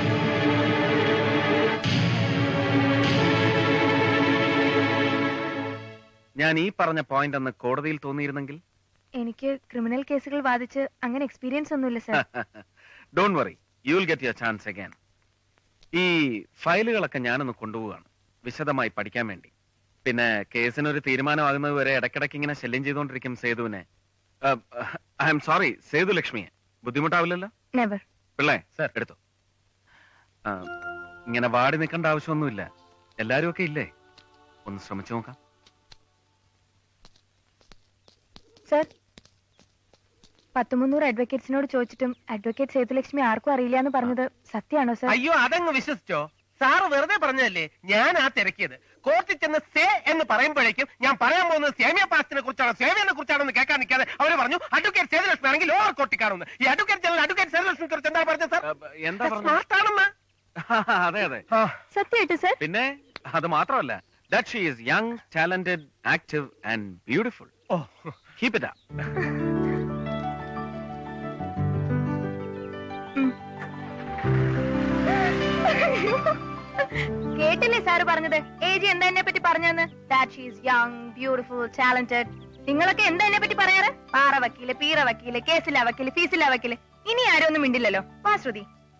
ഞാൻ ഈ പറഞ്ഞ പോയിന്റ് അന്ന് കോടതിയിൽ തോന്നിയിരുന്നെങ്കിൽ എനിക്ക് ക്രിമിനൽ കേസുകൾ വാദിച്ച് അങ്ങനെ എക്സ്പീരിയൻസ് ഒന്നുമില്ല sir don't worry you will get your chance again ഈ ഫയലുകളൊക്കെ ഞാനൊന്ന് കൊണ്ടുപോവാണ് വിശദമായി പഠിക്കാൻ വേണ്ടി പിന്നെ കേസിനൊരു തീരുമാനമാകുന്നത് വരെ ഇടയ്ക്കിടയ്ക്ക് ഇങ്ങനെ ശല്യം ചെയ്തുകൊണ്ടിരിക്കും സേതുവിനെ ഐ എം സോറി സേതു ലക്ഷ്മിയെ ബുദ്ധിമുട്ടാവില്ലല്ലോ നെവർ പിള്ളേ സർ എടുത്തു ആ, ഇങ്ങനെ വാടി നിൽക്കേണ്ട ആവശ്യമൊന്നുമില്ല എല്ലാരും ഒക്കെ ഇല്ലേ ഒന്ന് ശ്രമിച്ചു നോക്കാം സർ പത്ത് മുന്നൂറ് അഡ്വക്കേറ്റ്സിനോട് ചോദിച്ചിട്ടും അഡ്വക്കേറ്റ് സേതുലക്ഷ്മി ആർക്കും അറിയില്ല എന്ന് പറഞ്ഞത് സത്യമാണോ സർ അയ്യോ അതങ്ങ് വിശ്വസിച്ചോ സാറ് വെറുതെ പറഞ്ഞതല്ലേ ഞാൻ ആ തിരക്കിയത് കോർട്ടിൽ ചെന്ന് സേ എന്ന് പറയുമ്പോഴേക്കും ഞാൻ പറയാൻ പോകുന്നത് സേമിയ പാസ്റ്റിനെ കുറിച്ചാണോ സേമിയനെ കുറിച്ചാണോ എന്ന് കേൾക്കാൻ നിൽക്കാതെ അവര് പറഞ്ഞു അഡ്വക്കേറ്റ് സേതുലക്ഷ്മി ആണെങ്കിൽ ലോവർ കോർട്ടിൽ കാണുന്നു ഈ അഡ്വക്കേറ്റ് ജനറൽ അഡ്വക്കേറ്റ് സേതുലക്ഷ്മി കുറിച്ച് എന്താ പറഞ്ഞത് സാർ എന്താ സ്മാർട്ട് ആണെന്ന് അതെ അതെ സത്യമായിട്ട് സർ പിന്നെ അത് മാത്രമല്ല that she is young talented active and beautiful keep it കേട്ടില്ലേ സാറ് പറഞ്ഞത് ഏജി എന്താ എന്നെ പറ്റി പറഞ്ഞതെന്ന് that she's young beautiful talented നിങ്ങളൊക്കെ എന്താ എന്നെ പറ്റി പറയാറ് പാറ വക്കീല് പീറ വക്കീല് കേസില വക്കീല് ഫീസില വക്കീല് ഇനി ആരും ഒന്നും മിണ്ടില്ലല്ലോ വാ ശ്രുതി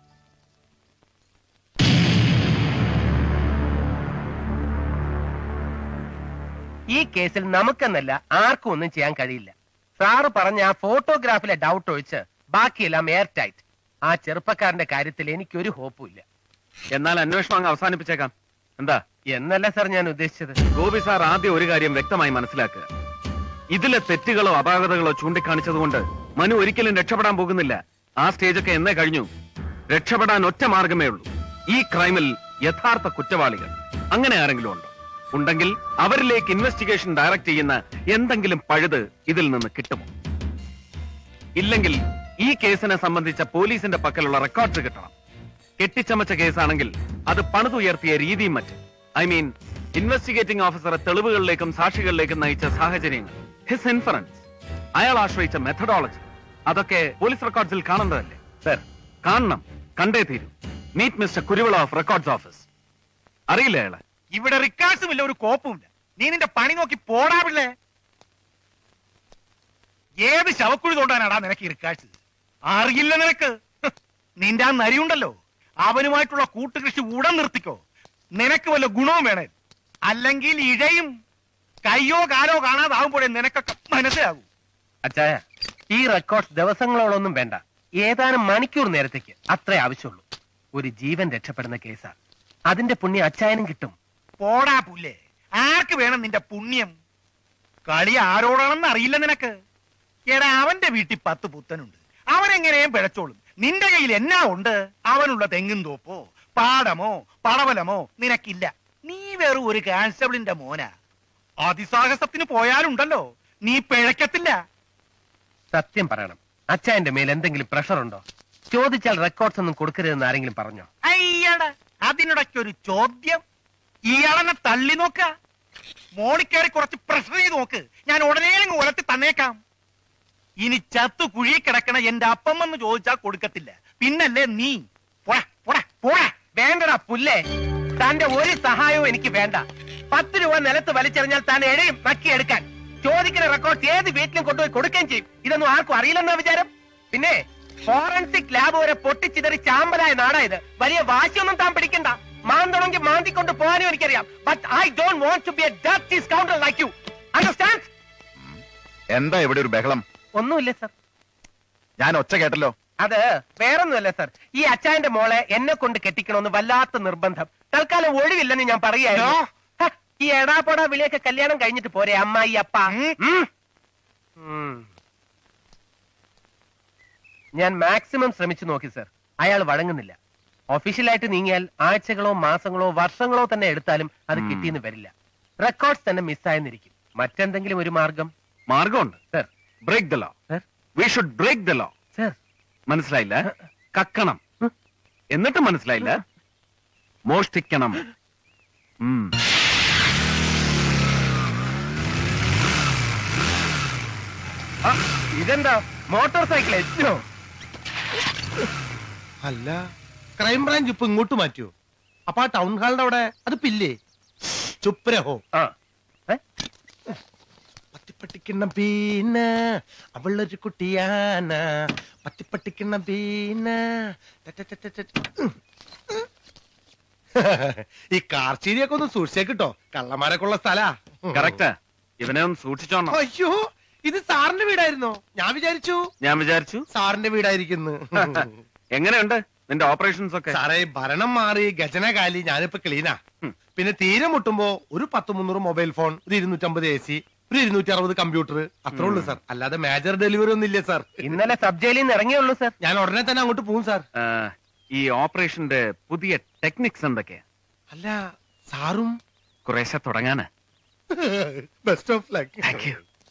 ഈ കേസിൽ നമുക്കെന്നല്ല ആർക്കും ഒന്നും ചെയ്യാൻ കഴിയില്ല സാറ് പറഞ്ഞ ആ ഫോട്ടോഗ്രാഫിലെ ഡൗട്ട് ഒഴിച്ച് ബാക്കിയെല്ലാം എയർ ടൈറ്റ് ആ ചെറുപ്പക്കാരന്റെ കാര്യത്തിൽ എനിക്കൊരു ഹോപ്പും ഇല്ല എന്നാൽ അന്വേഷണം അങ്ങ് അവസാനിപ്പിച്ചേക്കാം എന്താ എന്നല്ല സാർ ഞാൻ ഉദ്ദേശിച്ചത് ഗോപി സാർ ആദ്യം ഒരു കാര്യം വ്യക്തമായി മനസ്സിലാക്കുക ഇതിലെ തെറ്റുകളോ അപാകതകളോ ചൂണ്ടിക്കാണിച്ചതുകൊണ്ട് മനു ഒരിക്കലും രക്ഷപ്പെടാൻ പോകുന്നില്ല ആ സ്റ്റേജൊക്കെ എന്നേ കഴിഞ്ഞു രക്ഷപ്പെടാൻ ഒറ്റ മാർഗമേ ഉള്ളൂ ഈ ക്രൈമിൽ യഥാർത്ഥ കുറ്റവാളികൾ അങ്ങനെ ആരെങ്കിലും ഉണ്ടോ ഉണ്ടെങ്കിൽ അവരിലേക്ക് ഇൻവെസ്റ്റിഗേഷൻ ഡയറക്ട് ചെയ്യുന്ന എന്തെങ്കിലും പഴുത് ഇതിൽ നിന്ന് കിട്ടുമോ ഇല്ലെങ്കിൽ ഈ കേസിനെ സംബന്ധിച്ച പോലീസിന്റെ പക്കലുള്ള റെക്കോർഡ്സ് കിട്ടണം കെട്ടിച്ചമച്ച കേസാണെങ്കിൽ അത് പണിതുയർത്തിയ രീതിയും മറ്റും ഐ മീൻ ഇൻവെസ്റ്റിഗേറ്റിംഗ് ഓഫീസറെ തെളിവുകളിലേക്കും സാക്ഷികളിലേക്കും നയിച്ച സാഹചര്യങ്ങൾ ഹിസ് ഇൻഫറൻസ് അയാൾ ആശ്രയിച്ച മെത്തഡോളജി അതൊക്കെ പോലീസ് റെക്കോർഡ്സിൽ കാണേണ്ടതല്ലേ സർ കാണണം കണ്ടേ തീരൂ meet mister Kuruvila of records office അറിയില്ല അയാളെ ഇവിടെ റിക്കാർഡ്സും ഇല്ല ഒരു കോപ്പുമില്ല നീ നിന്റെ പണി നോക്കി പോടാ പിള്ളേ ഏത് ശവക്കുഴി തോണ്ടാനാടാ നിനക്ക് ഈ റിക്കാർഡ്സ് അറിയില്ല നിനക്ക് ഹ്, നിന്റെ ആ നരിയുണ്ടല്ലോ അവനുമായിട്ടുള്ള കൂട്ടുകൃഷി ഉടൻ നിർത്തിക്കോ നിനക്ക് വല്ല ഗുണവും വേണേ അല്ലെങ്കിൽ ഇഴയും കയ്യോ കാലോ കാണാതാവുമ്പോഴേ നിനക്കൊക്കെ മനസ്സിലാകൂ അച്ചായ ഈ റെക്കോർഡ്സ് ദിവസങ്ങളോളൊന്നും വേണ്ട ഏതാനും മണിക്കൂർ നേരത്തേക്ക് അത്രേ ആവശ്യമുള്ളൂ ഒരു ജീവൻ രക്ഷപ്പെടുന്ന കേസാ അതിന്റെ പുണ്യം അച്ചായനും കിട്ടും പോടാ പുല്ലേ ആർക്ക് വേണം നിന്റെ പുണ്യം കളി ആരോടാണെന്ന് അറിയില്ല നിനക്ക് എടാ അവന്റെ വീട്ടിൽ പത്ത് പുത്തനുണ്ട് അവനെങ്ങനെയും പിഴച്ചോളും നിന്റെ കയ്യിൽ എന്നാ ഉണ്ട് അവനുള്ള തെങ്ങും തോപ്പോ പാടമോ പടവലമോ നിനക്കില്ല നീ വെറും ഒരു കോൺസ്റ്റബിളിന്റെ മോനാ അതിസാഹസത്തിന് പോയാലുണ്ടല്ലോ നീ പിഴക്കത്തില്ല സത്യം പറയണം അച്ചായന്റെ മേൽ എന്തെങ്കിലും പ്രഷർ ഉണ്ടോ ചോദിച്ചാൽ റെക്കോർഡ്സ് ഒന്നും കൊടുക്കരുതെന്ന് ആരെങ്കിലും പറഞ്ഞോ അയ്യട അതിനിടയ്ക്കൊരു ചോദ്യം ഇയാളെന്നെ തള്ളി നോക്ക മോളിക്കയറി കുറച്ച് പ്രഷർ ചെയ്ത് നോക്ക് ഞാൻ ഉടനെ അങ്ങ് ഉലത്തി തന്നേക്കാം ഇനി ചത്തു കുഴി കിടക്കണ എന്റെ അപ്പം എന്ന് ചോദിച്ചാൽ കൊടുക്കത്തില്ല പിന്നല്ലേ നീ പോടാ പോടാ പോടാ വേണ്ടടാ പുല്ലേ തന്റെ ഒരു സഹായവും എനിക്ക് വേണ്ട പത്ത് രൂപ നിലത്ത് വലിച്ചെറിഞ്ഞാൽ താൻ എഴയും നക്കിയെടുക്കാൻ ചോദിക്കുന്ന റെക്കോർഡ്സ് ഏത് വീട്ടിലും കൊണ്ടുപോയി കൊടുക്കുകയും ചെയ്യും ഇതൊന്നും ആർക്കും അറിയില്ലെന്നാ വിചാരം പിന്നെ ഫോറൻസിക് ലാബ് വരെ പൊട്ടിച്ചിതറി ചാമ്പലായ നാടാ ഇത് വലിയ വാശിയൊന്നും താൻ പിടിക്കണ്ട മാന്തണമെങ്കിൽ മാന്തിക്കൊണ്ട് പോകാനും എനിക്കറിയാം but I don't want to be a dirty scoundrel like you understand എന്താ ഇവിടെ ഒരു ബഹളം ഒന്നുമില്ല സർ ഞാൻ ഒച്ച കേട്ടല്ലോ അത് വേറൊന്നുമല്ല സർ ഈ അച്ചായന്റെ മോളെ എന്നെ കൊണ്ട് കെട്ടിക്കണമെന്ന് വല്ലാത്ത നിർബന്ധം തൽക്കാലം ഒഴിവില്ലെന്ന് ഞാൻ പറയായിരുന്നു ഹ, ഈ എടാപോടാ വിളിയൊക്കെ കല്യാണം കഴിഞ്ഞിട്ട് പോരെ അമ്മായി അപ്പ ഉം. ഉം. ഞാൻ മാക്സിമം ശ്രമിച്ചു നോക്കി സർ അയാൾ വഴങ്ങുന്നില്ല ഒഫീഷ്യലായിട്ട് നീങ്ങിയാൽ ആഴ്ചകളോ മാസങ്ങളോ വർഷങ്ങളോ തന്നെ എടുത്താലും അത് കിട്ടിയെന്ന് വരില്ല റെക്കോർഡ്സ് തന്നെ മിസ്സായെന്നിരിക്കും മറ്റെന്തെങ്കിലും ഒരു മാർഗം മാർഗമുണ്ട് sir break the law we should break the law sir മനസ്സിലായില്ല കക്കണം എന്നിട്ട് മനസ്സിലായില്ല മോഷ്ടിക്കണം ഉം. ആ, ഇതെന്താ മോട്ടോർ സൈക്കിൾ എത്തിയോ അല്ല ക്രൈംബ്രാഞ്ച് ഇപ്പൊ ഇങ്ങോട്ട് മാറ്റിയോ അപ്പൊ ആ ടൗൺ ഹാളിന്റെ അവിടെ അത് പില്ലേ ചുപ്രഹോ ആ പത്തിപ്പട്ടിക്കുന്ന പീന അവളൊരു കുട്ടിയാന പത്തിപ്പട്ടിക്കുന്ന പീന ഈ കാർച്ചീരിയൊക്കെ ഒന്ന് സൂക്ഷിച്ചേക്കിട്ടോ കള്ളന്മാരൊക്കെ ഉള്ള സ്ഥലാ കറക്റ്റാ ഇവനെ ഒന്ന് സൂക്ഷിച്ചോണം അയ്യോ ഇത് സാറിന്റെ വീടായിരുന്നോ ഞാൻ വിചാരിച്ചു ഞാൻ വിചാരിച്ചു സാറിന്റെ വീടായിരിക്കുന്നു എങ്ങനെയുണ്ട് നിന്റെ ഓപ്പറേഷൻസ് ഒക്കെ സാറേ ഭരണം മാറി ഗജനകാലി ഞാനിപ്പോ ക്ലീനാ പിന്നെ തീരെ മുട്ടുമ്പോ ഒരു പത്ത് മുന്നൂറ് മൊബൈൽ ഫോൺ ഒരു ഇരുന്നൂറ്റമ്പത് എ സി ഒരു ഇരുന്നൂറ്റി അറുപത് കമ്പ്യൂട്ടർ അത്രേ ഉള്ളൂ സാർ അല്ലാതെ മേജർ ഡെലിവറി ഒന്നും ഇല്ല സാർ ഇന്നലെ സബ് ജയിലിൽ നിന്ന് ഇറങ്ങിയുള്ളൂ സാർ ഞാൻ ഉടനെ തന്നെ അങ്ങോട്ട് പോകും സാർ ആ, ഈ ഓപ്പറേഷന്റെ പുതിയ ടെക്നിക്സ് എന്തൊക്കെയാ അല്ല സാറും കുറേശ്ശെ തുടങ്ങാന് ബെസ്റ്റ് ഓഫ് ലക്ക്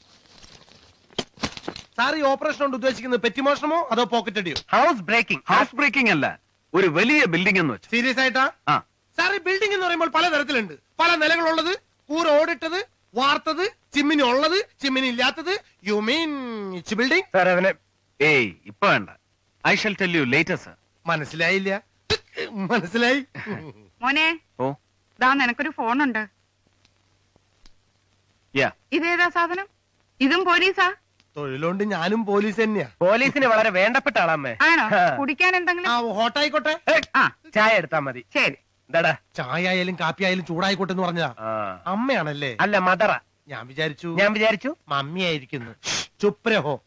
സാർ ഈ ഓപ്പറേഷൻ കൊണ്ട് ഉദ്ദേശിക്കുന്നത് പെറ്റിമോഷണമോ അതോ പോക്കറ്റ് അടിയോ ഹൗസ് ബ്രേക്കിംഗ് ഹൗസ് ബ്രേക്കിംഗ് അല്ല ഒരു വലിയ ബിൽഡിംഗ് എന്ന് വെച്ചു സീരിയസ് ആയിട്ടാ ആ സാർ ഈ ബിൽഡിംഗ് എന്ന് പറയുമ്പോൾ പല തരത്തിലുണ്ട് പല നിലകളുള്ളത് കൂര ഓടിട്ടത് വാർത്തത് ചിമ്മിനി ഉള്ളത് ചിമ്മിനി ഇല്ലാത്തത് യു മീൻ ബിൽഡിംഗ് സാർ അവനെ ഏയ് ഇപ്പൊ വേണ്ട I shall tell you later sir മനസ്സിലായില്ല മനസ്സിലായി മോനെ ഓ ദാ നിനക്കൊരു ഫോണുണ്ട് യാ ഇതേതാ സാധനം ഇതും പോലീസാ തൊഴിലുകൊണ്ട് ഞാനും പോലീസ് തന്നെയാ പോലീസിന് വളരെ വേണ്ടപ്പെട്ട ആളാമ്മേ ആണോ ആ. കുടിക്കാൻ എന്തെങ്കിലും ഹോട്ടായിക്കോട്ടെ ആ ചായ എടുത്താ മതി ശരി എന്താടാ ചായ ആയാലും കാപ്പി ആയാലും ചൂടായിക്കോട്ടെ എന്ന് പറഞ്ഞതാ അമ്മയാണല്ലേ അല്ല മദറ ഞാൻ വിചാരിച്ചു ഞാൻ വിചാരിച്ചു മമ്മിയായിരിക്കുന്നു ചുപ്രഹോ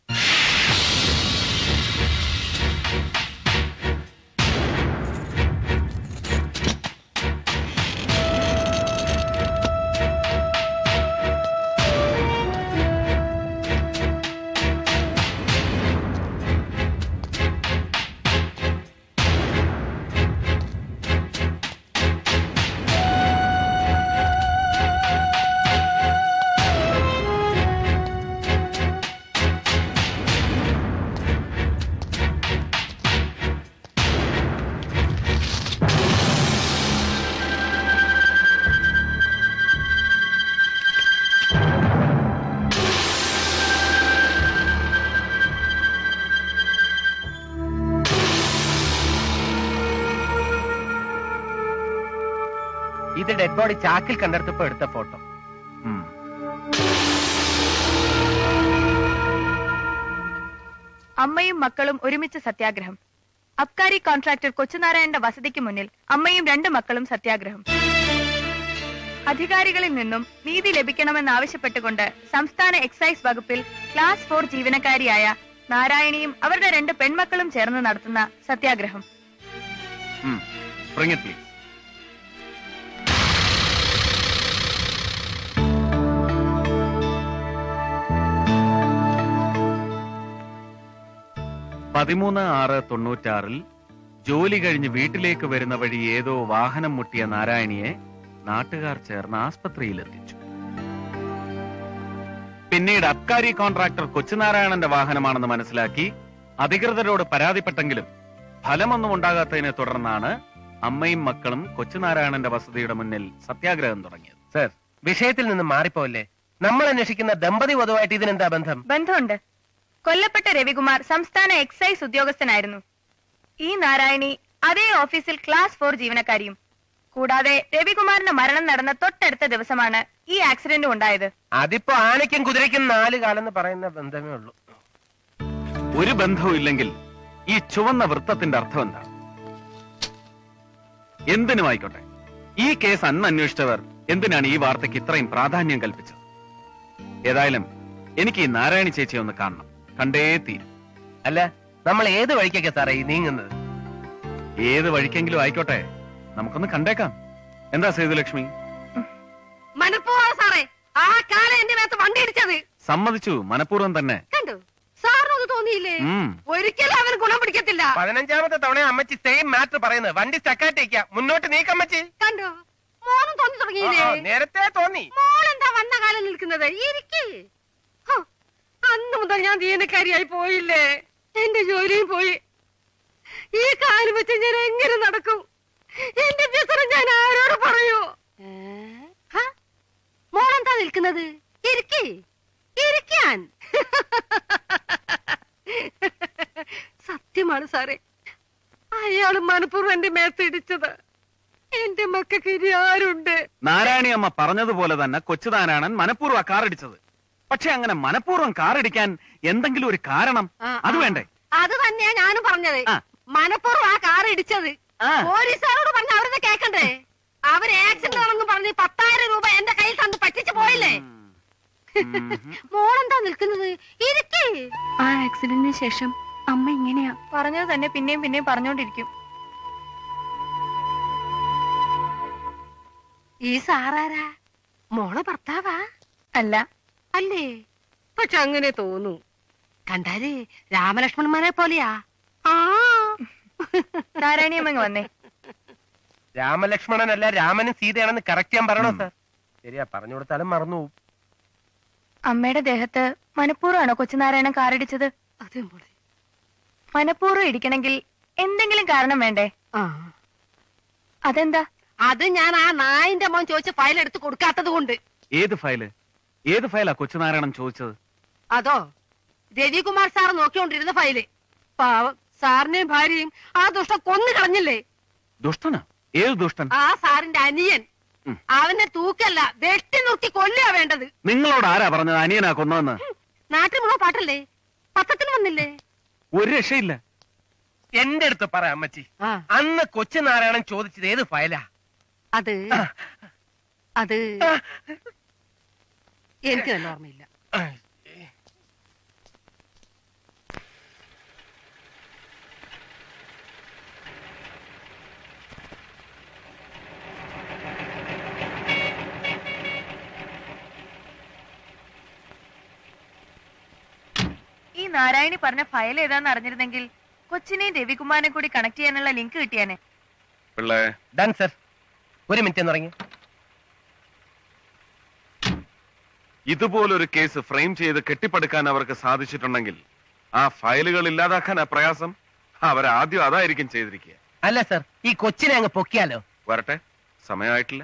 ഇത് ഡെഡ് ബോഡി ചാക്കിൽ കണ്ടെടുത്തപ്പോ എടുത്ത ഫോട്ടോ അമ്മയും മക്കളും ഒരുമിച്ച് സത്യാഗ്രഹം അബ്കാരി കോൺട്രാക്ടർ കൊച്ചുനാരായണന്റെ വസതിക്ക് മുന്നിൽ അമ്മയും രണ്ട് മക്കളും സത്യാഗ്രഹം അധികാരികളിൽ നിന്നും നീതി ലഭിക്കണമെന്നാവശ്യപ്പെട്ടുകൊണ്ട് സംസ്ഥാന എക്സൈസ് വകുപ്പിൽ ക്ലാസ് ഫോർ ജീവനക്കാരിയായ നാരായണിയും അവരുടെ രണ്ട് പെൺമക്കളും ചേർന്ന് നടത്തുന്ന സത്യാഗ്രഹം Bring it, please. പതിമൂന്ന് ആറ് തൊണ്ണൂറ്റാറിൽ ജോലി കഴിഞ്ഞ് വീട്ടിലേക്ക് വരുന്ന വഴി ഏതോ വാഹനം മുട്ടിയ നാരായണിയെ നാട്ടുകാർ ചേർന്ന് ആസ്പത്രിയിൽ എത്തിച്ചു പിന്നീട് അബ്കാരി കോൺട്രാക്ടർ കൊച്ചുനാരായണന്റെ വാഹനമാണെന്ന് മനസ്സിലാക്കി അധികൃതരോട് പരാതിപ്പെട്ടെങ്കിലും ഫലമൊന്നും ഉണ്ടാകാത്തതിനെ തുടർന്നാണ് അമ്മയും മക്കളും കൊച്ചുനാരായണന്റെ വസതിയുടെ മുന്നിൽ സത്യാഗ്രഹം തുടങ്ങിയത് സർ വിഷയത്തിൽ നിന്ന് മാറിപ്പോല്ലേ നമ്മൾ അന്വേഷിക്കുന്ന ദമ്പതി വധുവായിട്ട് ഇതിനെന്താ ബന്ധം ബന്ധമുണ്ട് കൊല്ലപ്പെട്ട രവികുമാർ സംസ്ഥാന എക്സൈസ് ഉദ്യോഗസ്ഥനായിരുന്നു ഈ നാരായണി അതേ ഓഫീസിൽ ക്ലാസ് ഫോർ ജീവനക്കാരിയും കൂടാതെ രവികുമാറിന്റെ മരണം നടന്ന തൊട്ടടുത്ത ദിവസമാണ് ഈ ആക്സിഡന്റും ഉണ്ടായത് അതിപ്പോ ആനയ്ക്കും കുതിരയ്ക്കും നാല് കാലെന്ന് പറയുന്ന ബന്ധമേ ഉള്ളൂ ഒരു ബന്ധവും ഇല്ലെങ്കിൽ ഈ ചുവന്ന വൃത്തത്തിന്റെ അർത്ഥം എന്താ എന്തിനും ആയിക്കോട്ടെ ഈ കേസ് അന്ന് അന്വേഷിച്ചവർ എന്തിനാണ് ഈ വാർത്തയ്ക്ക് ഇത്രയും പ്രാധാന്യം കൽപ്പിച്ചത് ഏതായാലും എനിക്ക് ഈ നാരായണി ചേച്ചിയെ ഒന്ന് കാണണം കണ്ടേ തീരും അല്ല നമ്മൾ ഏത് വഴിക്കൊക്കെ സാറേ ഈ നീങ്ങുന്നത് ഏത് വഴിക്കെങ്കിലും ആയിക്കോട്ടെ നമുക്കൊന്ന് കണ്ടേക്കാം എന്താ സേതുലക്ഷ്മി മനഃപൂർവ്വം സാറേ ആ കാലം എന്റെ മേത്ത് വണ്ടി ഇടിച്ചത് സമ്മതിച്ചു മനഃപൂർവ്വം തന്നെ കണ്ടു സാറിനത് തോന്നിയില്ലേ ഉം. ഒരിക്കലും അവന് ഗുണം പിടിക്കത്തില്ല പതിനഞ്ചാമത്തെ തവണ അമ്മച്ചി സെയിം മാറ്റർ പറയുന്നത് വണ്ടി സ്റ്റക്കായിട്ടേക്ക മുന്നോട്ട് നീക്കമ്മച്ചി കണ്ടോ മോനും തോന്നി തുടങ്ങിയില്ലേ ആ, ആ, നേരത്തെ തോന്നി മോളെന്താ വന്ന കാലം നിൽക്കുന്നത് ഇരിക്ക് ഹോ, അന്ന് മുതൽ ഞാൻ ദീനക്കാരിയായി പോയില്ലേ എന്റെ ജോലിയും പോയി ഈ കാലം വെച്ച് ഞാൻ എങ്ങനെ നടക്കും എന്റെ വ്യസനം ഞാൻ ആരോട് പറയൂ ഹ? മോളെന്താ നിൽക്കുന്നത് ഇരിക്ക് ഇരിക്കാൻ സത്യമാണ് സാറേ അയാള് മനഃപൂർവ്വം എന്റെ മേത്തിടിച്ചത് എന്റെ മക്കൾക്ക് ഇനി ആരുണ്ട് നാരായണി അമ്മ പറഞ്ഞതുപോലെ തന്നെ കൊച്ചുതാനാണൻ മനഃപൂർവ്വം കാറടിച്ചത് പക്ഷെ അങ്ങനെ മനഃപൂർവ്വം കാറടിക്കാൻ എന്തെങ്കിലും ഒരു കാരണം ആ, അത് ആ. വേണ്ടേ അത് തന്നെയാ ഞാനും പറഞ്ഞത് മനഃപൂർവ്വം ആ കാർ ഇടിച്ചത് പോലീസുകാരോട് പറഞ്ഞ അവരത് കേക്കണ്ടേ അവര് ആക്സിഡന്റ് ആണെന്ന് പറഞ്ഞ് പത്തായിരം രൂപ എന്റെ കയ്യിൽ തന്ന് പറ്റിച്ചു പോയില്ലേ മോളെന്താ നിൽക്കുന്നത് ഇരിക്കേ ആ ആക്സിഡന്റിന് ശേഷം അമ്മ ഇങ്ങനെയാ പറഞ്ഞത് തന്നെ പിന്നെയും പിന്നെയും പറഞ്ഞോണ്ടിരിക്കും ഈ സാറാരാ മോളെ ഭർത്താവാ അല്ല അല്ലേ പക്ഷെ അങ്ങനെ തോന്നു കണ്ടാല് രാമലക്ഷ്മണന്മാരെ പോലെയാ ആ നാരായണിയമ്മ വന്നേ രാമലക്ഷ്മണനല്ല രാമനും സീതയാണെന്ന് കറക്റ്റ് ഞാൻ പറയണോ സാർ ശരിയാ പറഞ്ഞു കൊടുത്താലും മറന്നു പോകും അമ്മയുടെ ദേഹത്ത് മനഃപൂർവ്വമാണോ കൊച്ചുനാരായണൻ കാറിടിച്ചത് അതെ മോളെ മനഃപൂർവ്വം ഇടിക്കണമെങ്കിൽ എന്തെങ്കിലും കാരണം വേണ്ടേ അതെന്താ അത് ഞാൻ ആ നായിന്റെ മോൻ ചോദിച്ച ഫയൽ എടുത്ത് കൊടുക്കാത്തത് കൊണ്ട് ഏത് ഫയല് ഏത് ഫയലാ കൊച്ചുനാരായണൻ ചോദിച്ചത് അതോ രവികുമാർ സാർ നോക്കിക്കൊണ്ടിരുന്ന ഫയല് പാവം സാറിനെയും ഭാര്യയും ആ ദുഷ്ടം കൊന്നു കളഞ്ഞില്ലേ ദുഷ്ടനാ ഏത് ദുഷ്ടൻ ആ സാറിന്റെ അനിയൻ അവനെ തൂക്കല്ല വെട്ടി നിർത്തി കൊല്ലുക വേണ്ടത് നിങ്ങളോട് ആരാ പറഞ്ഞത് അനിയനാ കൊന്നതെന്ന് നാട്ടിൽ മുഴുവൻ പാട്ടല്ലേ പത്രത്തിന് വന്നില്ലേ ഒരു രക്ഷയില്ല എന്റെ അടുത്ത് പറ അമ്മച്ചി അന്ന് കൊച്ചുനാരായണൻ ചോദിച്ചത് ഏത് ഫയലാ അത് അത് എനിക്ക് നല്ല ഓർമ്മയില്ല ഈ നാരായണി പറഞ്ഞ ഫയൽ ഏതാന്ന് അറിഞ്ഞിരുന്നെങ്കിൽ കൊച്ചിനെയും രവികുമാറിനെ കൂടി കണക്ട് ചെയ്യാനുള്ള ലിങ്ക് കിട്ടിയാനെ പിള്ളേ ഡൺ സർ ഒരു മിനിറ്റ് എന്ന് തുടങ്ങി ഇതുപോലൊരു കേസ് ഫ്രെയിം ചെയ്ത് കെട്ടിപ്പടുക്കാൻ അവർക്ക് സാധിച്ചിട്ടുണ്ടെങ്കിൽ ആ ഫയലുകൾ ഇല്ലാതാക്കാൻ ആ പ്രയാസം അവരാദ്യം അതായിരിക്കും ചെയ്തിരിക്കുക അല്ല സർ ഈ കൊച്ചിനെ അങ്ങ് പൊക്കിയാലോ വരട്ടെ സമയമായിട്ടില്ല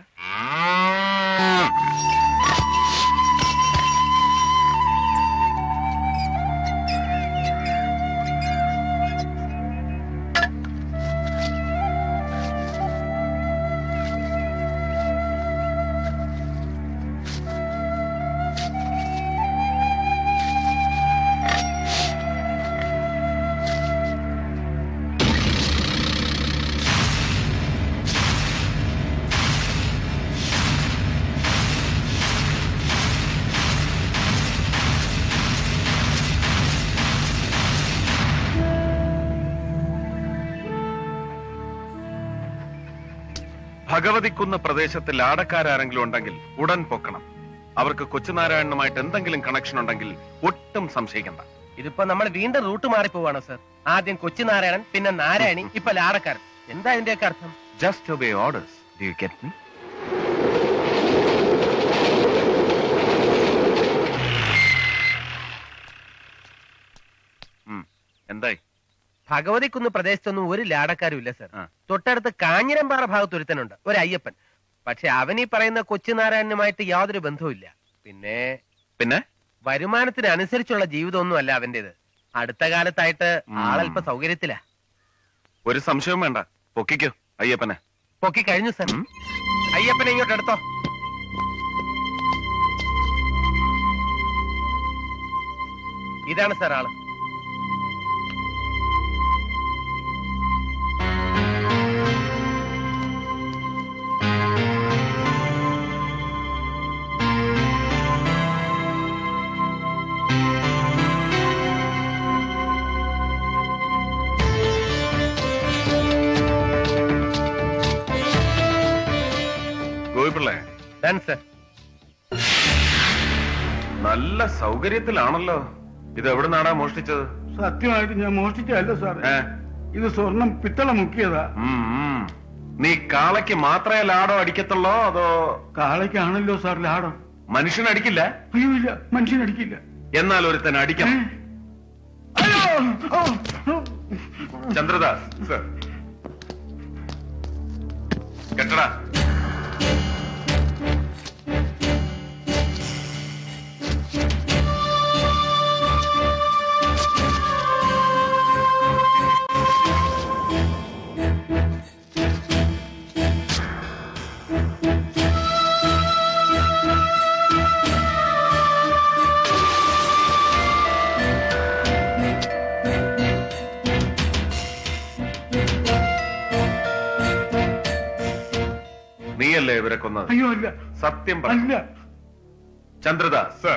ഭഗവതിക്കുന്ന് പ്രദേശത്തിൽ ആടക്കാരെങ്കിലും ഉണ്ടെങ്കിൽ ഉടൻ പൊക്കണം അവർക്ക് കൊച്ചുനാരായണനുമായിട്ട് എന്തെങ്കിലും കണക്ഷൻ ഉണ്ടെങ്കിൽ ഒട്ടും സംശയിക്കണ്ട ഇതിപ്പോ നമ്മൾ വീണ്ടും റൂട്ട് മാറിപ്പോവാണോ സർ ആദ്യം കൊച്ചുനാരായണൻ പിന്നെ നാരായണി ഇപ്പൊ ലാടക്കാരൻ എന്താ ഇതിന്റെയൊക്കെ അർത്ഥം just obey orders do you get me എന്തായി ഭഗവതിക്കുന്ന് പ്രദേശത്തൊന്നും ഒരു ലാടക്കാരും ഇല്ല സർ തൊട്ടടുത്ത് കാഞ്ഞിരമ്പാറ ഭാഗത്ത് ഒരുത്തനുണ്ട് ഒരു അയ്യപ്പൻ പക്ഷെ അവൻ ഈ പറയുന്ന കൊച്ചുനാരായണനുമായിട്ട് യാതൊരു ബന്ധവുമില്ല പിന്നെ പിന്നെ വരുമാനത്തിന് അനുസരിച്ചുള്ള ജീവിതമൊന്നും അല്ല അവന്റേത് അടുത്ത കാലത്തായിട്ട് ആളല്പ സൗകര്യത്തിലാ ഒരു സംശയവും വേണ്ട പൊക്കിക്കോ അയ്യപ്പനെ പൊക്കി കഴിഞ്ഞു സർ അയ്യപ്പനെ ഇങ്ങോട്ട് എടുത്തോ ഇതാണ് സാർ ആള് ഗോപിപിള്ളേ ഡൺ സർ നല്ല സൗകര്യത്തിലാണല്ലോ ഇത് എവിടെ നാടാ മോഷ്ടിച്ചത് സത്യമായിട്ട് ഞാൻ മോഷ്ടിച്ചതല്ല സാറേ ഏ? ഇത് സ്വർണം പിത്തള മുക്കിയതാ ഉം, ഉം. നീ കാളയ്ക്ക് മാത്രമേ ലാടോ അടിക്കത്തുള്ളോ അതോ കാളയ്ക്കാണല്ലോ സാർ ലാടം മനുഷ്യൻ അടിക്കില്ല അയ്യോ ഇല്ല മനുഷ്യനടിക്കില്ല എന്നാൽ ഒരുത്തൻ അടിക്കണം ചന്ദ്രദാസ് സർ കെട്ടടാ നീയല്ലേ ഇവരെ കൊന്നത് അയ്യോ ഇല്ല സത്യം പറ അല്ല ചന്ദ്രദാസ് സർ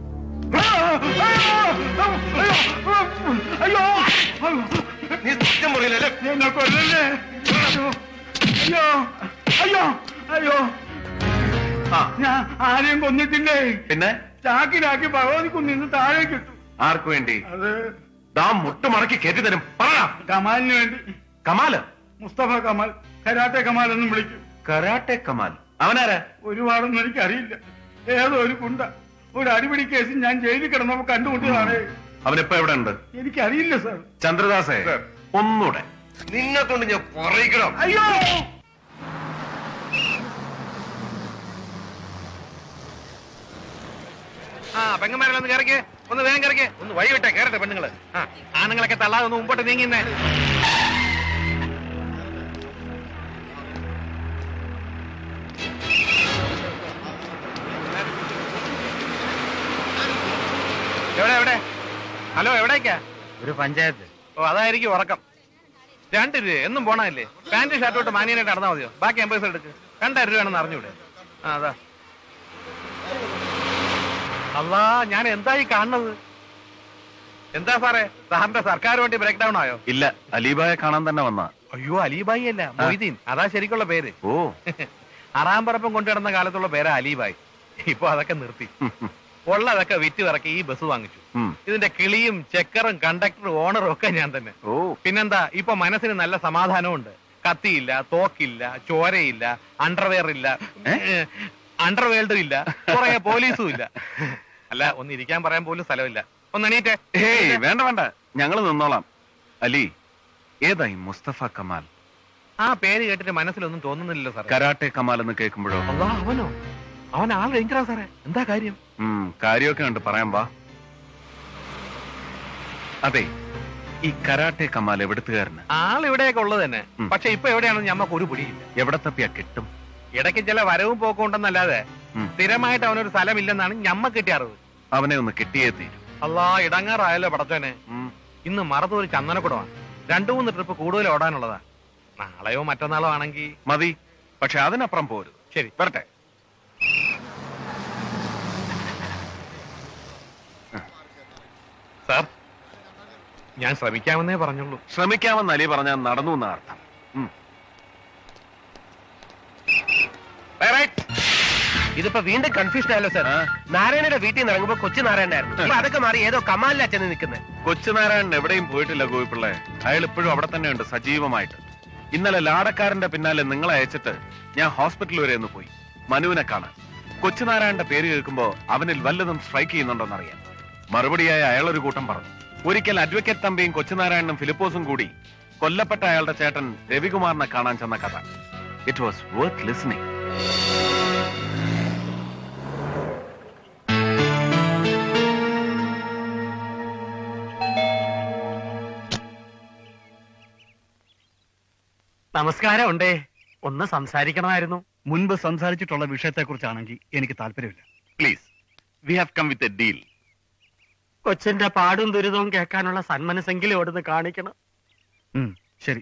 അയ്യോ നീ സത്യം പറയില്ലല്ലേ എന്നെ കൊല്ലല്ലേ അയ്യോ അയ്യോ അയ്യോ ഞാൻ ആരെയും കൊന്നിട്ടില്ലേ പിന്നെ ചാക്കിലാക്കി ഭഗവതി കുന്നിന്ന് താഴേക്ക് ഇട്ടു ആർക്കു വേണ്ടി അത് ദാ മുട്ട് മടക്കി കയറ്റി തരും പറ കമാലിന് വേണ്ടി കമാല് മുസ്തഫ കമാൽ കരാട്ടെ കമാൽ എന്നും വിളിക്കും കരാട്ടെ കമാൽ അവനാരാ ഒരുപാടൊന്നും എനിക്കറിയില്ല ഏതോ ഒരു കുണ്ട ഒരു അടിപിടി കേസിൽ ഞാൻ ജയിലിൽ കിടന്നപ്പോ കണ്ടുമുട്ടിയതാണ് അവനിപ്പോ എവിടെ ഉണ്ട് എനിക്കറിയില്ല സാർ ചന്ദ്രദാസേ ഒന്നൂടെ നിന്നെ കൊണ്ട് ഞാൻ പറയിക്കണം അയ്യോ ആ പെങ്ങന്മാരെല്ലാം ഒന്ന് കയറിക്ക് ഒന്ന് വേഗം കയറിക്ക് ഒന്ന് വഴി വിട്ടേ കയറട്ടെ പെണ്ണുങ്ങള് ആ ആണുങ്ങളൊക്കെ തള്ളാതെ ഒന്ന് മുമ്പോട്ട് നീങ്ങിന്നേ എവിടെ എവിടെ ഹലോ എവിടേക്കാ ഒരു പഞ്ചായത്ത് ഓ അതായിരിക്കും ഉറക്കം രണ്ട് രൂപ എന്നും പോണല്ലേ പാന്റ് ഷർട്ട് തൊട്ട് മാനിയനായിട്ട് നടന്നാൽ മതിയോ ബാക്കി അമ്പത് പൈസ എടുക്ക് രണ്ടായിരം രൂപയാണെന്ന് അറിഞ്ഞൂടെ ആ അതാ അല്ലാ ഞാൻ എന്തായി കാണുന്നത് എന്താ സാറേ സാറിന്റെ സർക്കാർ വേണ്ടി ബ്രേക്ക് ഡൗൺ ആയോ ഇല്ല അലീബായെ കാണാൻ തന്നെ വന്ന അയ്യോ അലീബായി അല്ല മൊയ്തീൻ അതാ ശരിക്കുള്ള പേര് ഓ അറാമ്പറപ്പം കൊണ്ടുകിടന്ന കാലത്തുള്ള പേരാ അലീബായി ഇപ്പൊ അതൊക്കെ നിർത്തി ഉള്ളതൊക്കെ വിറ്റ് വിറക്കി ഈ ബസ് വാങ്ങിച്ചു ഉം. ഇതിന്റെ കിളിയും ചെക്കറും കണ്ടക്ടറും ഓണറും ഒക്കെ ഞാൻ തന്നെ ഓ പിന്നെന്താ ഇപ്പൊ മനസ്സിന് നല്ല സമാധാനമുണ്ട് കത്തിയില്ല തോക്കില്ല ചോരയില്ല അണ്ടർവെയർ ഇല്ല അണ്ടർവേൾഡും ഇല്ല പുറകെ പോലീസും ഇല്ല അല്ല ഒന്ന് ഇരിക്കാൻ പറയാൻ പോലും സ്ഥലമില്ല ഒന്ന് എണീറ്റേ ഹേയ് വേണ്ട വേണ്ട ഞങ്ങൾ നിന്നോളാം അലി ഏതായി മുസ്തഫ കമാൽ ആ പേര് കേട്ടിട്ട് മനസ്സിലൊന്നും തോന്നുന്നില്ലല്ലോ സാറേ കരാട്ടെ കമാൽ എന്ന് കേൾക്കുമ്പോഴോ അല്ലാ, അവനോ അവൻ ആൾ ഡേഞ്ചറാ സാറേ എന്താ കാര്യം ഉം, കാര്യമൊക്കെ ഉണ്ട് പറയാൻ വാ അതെ ഈ കരാട്ടെ കമാൽ എവിടുത്തുകാരന് ആൾ ഇവിടെയൊക്കെ ഉള്ളത് തന്നെ പക്ഷെ ഇപ്പൊ എവിടെയാണെന്ന് ഞമ്മക്ക് ഒരു പിടിയില്ല എവിടെ തപ്പിയാ കിട്ടും ഇടയ്ക്ക് ചില വരവും പോക്കും ഉണ്ടെന്നല്ലാതെ ഉം. സ്ഥിരമായിട്ട് അവനൊരു സ്ഥലമില്ലെന്നാണ് ഞമ്മ കിട്ടിയ അറിവ് അവനെ ഒന്ന് കിട്ടിയേ തീരും അല്ലാ ഇടങ്ങാറായല്ലോ പടച്ചോനെ ഇന്ന് മറന്നു ഒരു ചന്ദനക്കുടമാണ് രണ്ടു മൂന്ന് ട്രിപ്പ് കൂടുതൽ ഓടാനുള്ളതാ നാളെയോ മറ്റന്നാളോ ആണെങ്കിൽ മതി പക്ഷെ അതിനപ്പുറം പോരുത് ശരി വരട്ടെ സാർ ഞാൻ ശ്രമിക്കാമെന്നേ പറഞ്ഞുള്ളൂ ശ്രമിക്കാമെന്ന് അലി പറഞ്ഞാൽ നടന്നു എന്ന അർത്ഥം ഉം. ഇതിപ്പോ വീണ്ടും കൺഫ്യൂഷൻ ആയല്ലോ സാർ നാരായണയുടെ വീട്ടിൽ നിന്ന് ഇറങ്ങുമ്പോ കൊച്ചു നാരായണനായിരുന്നു ഇപ്പൊ അതൊക്കെ മാറി ഏതോ കമാലിലാ ചെന്ന് നിൽക്കുന്നത് കൊച്ചുനാരായണൻ എവിടെയും പോയിട്ടില്ല ഗോപിപ്പിള്ളെ അയാൾ ഇപ്പോഴും അവിടെ തന്നെയുണ്ട് സജീവമായിട്ട് ഇന്നലെ ലാടക്കാരന്റെ പിന്നാലെ നിങ്ങളെ അയച്ചിട്ട് ഞാൻ ഹോസ്പിറ്റൽ വരെ ഒന്ന് പോയി മനുവിനെ കാണാൻ കൊച്ചുനാരായണന്റെ പേര് കേൾക്കുമ്പോ അവനിൽ വല്ലതും സ്ട്രൈക്ക് ചെയ്യുന്നുണ്ടോന്നറിയാൻ മറുപടിയായി അയാൾ ഒരു കൂട്ടം പറഞ്ഞു ഒരിക്കൽ അഡ്വക്കേറ്റ് തമ്പിയും കൊച്ചുനാരായണനും ഫിലിപ്പോസും കൂടി കൊല്ലപ്പെട്ട അയാളുടെ ചേട്ടൻ രവികുമാറിനെ കാണാൻ ചെന്ന കഥ ഇറ്റ് വാസ് വർത്ത് ലിസണിംഗ് നമസ്കാരം ഉണ്ടേ ഒന്ന് സംസാരിക്കണമായിരുന്നു മുൻപ് സംസാരിച്ചിട്ടുള്ള വിഷയത്തെക്കുറിച്ചാണെങ്കിൽ എനിക്ക് താല്പര്യമില്ല please we have come with a deal കൊച്ചിന്റെ പാടും ദുരിതവും കേൾക്കാനുള്ള സന്മനസ്സെങ്കിലും ഇവിടുന്ന് കാണിക്കണം ശരി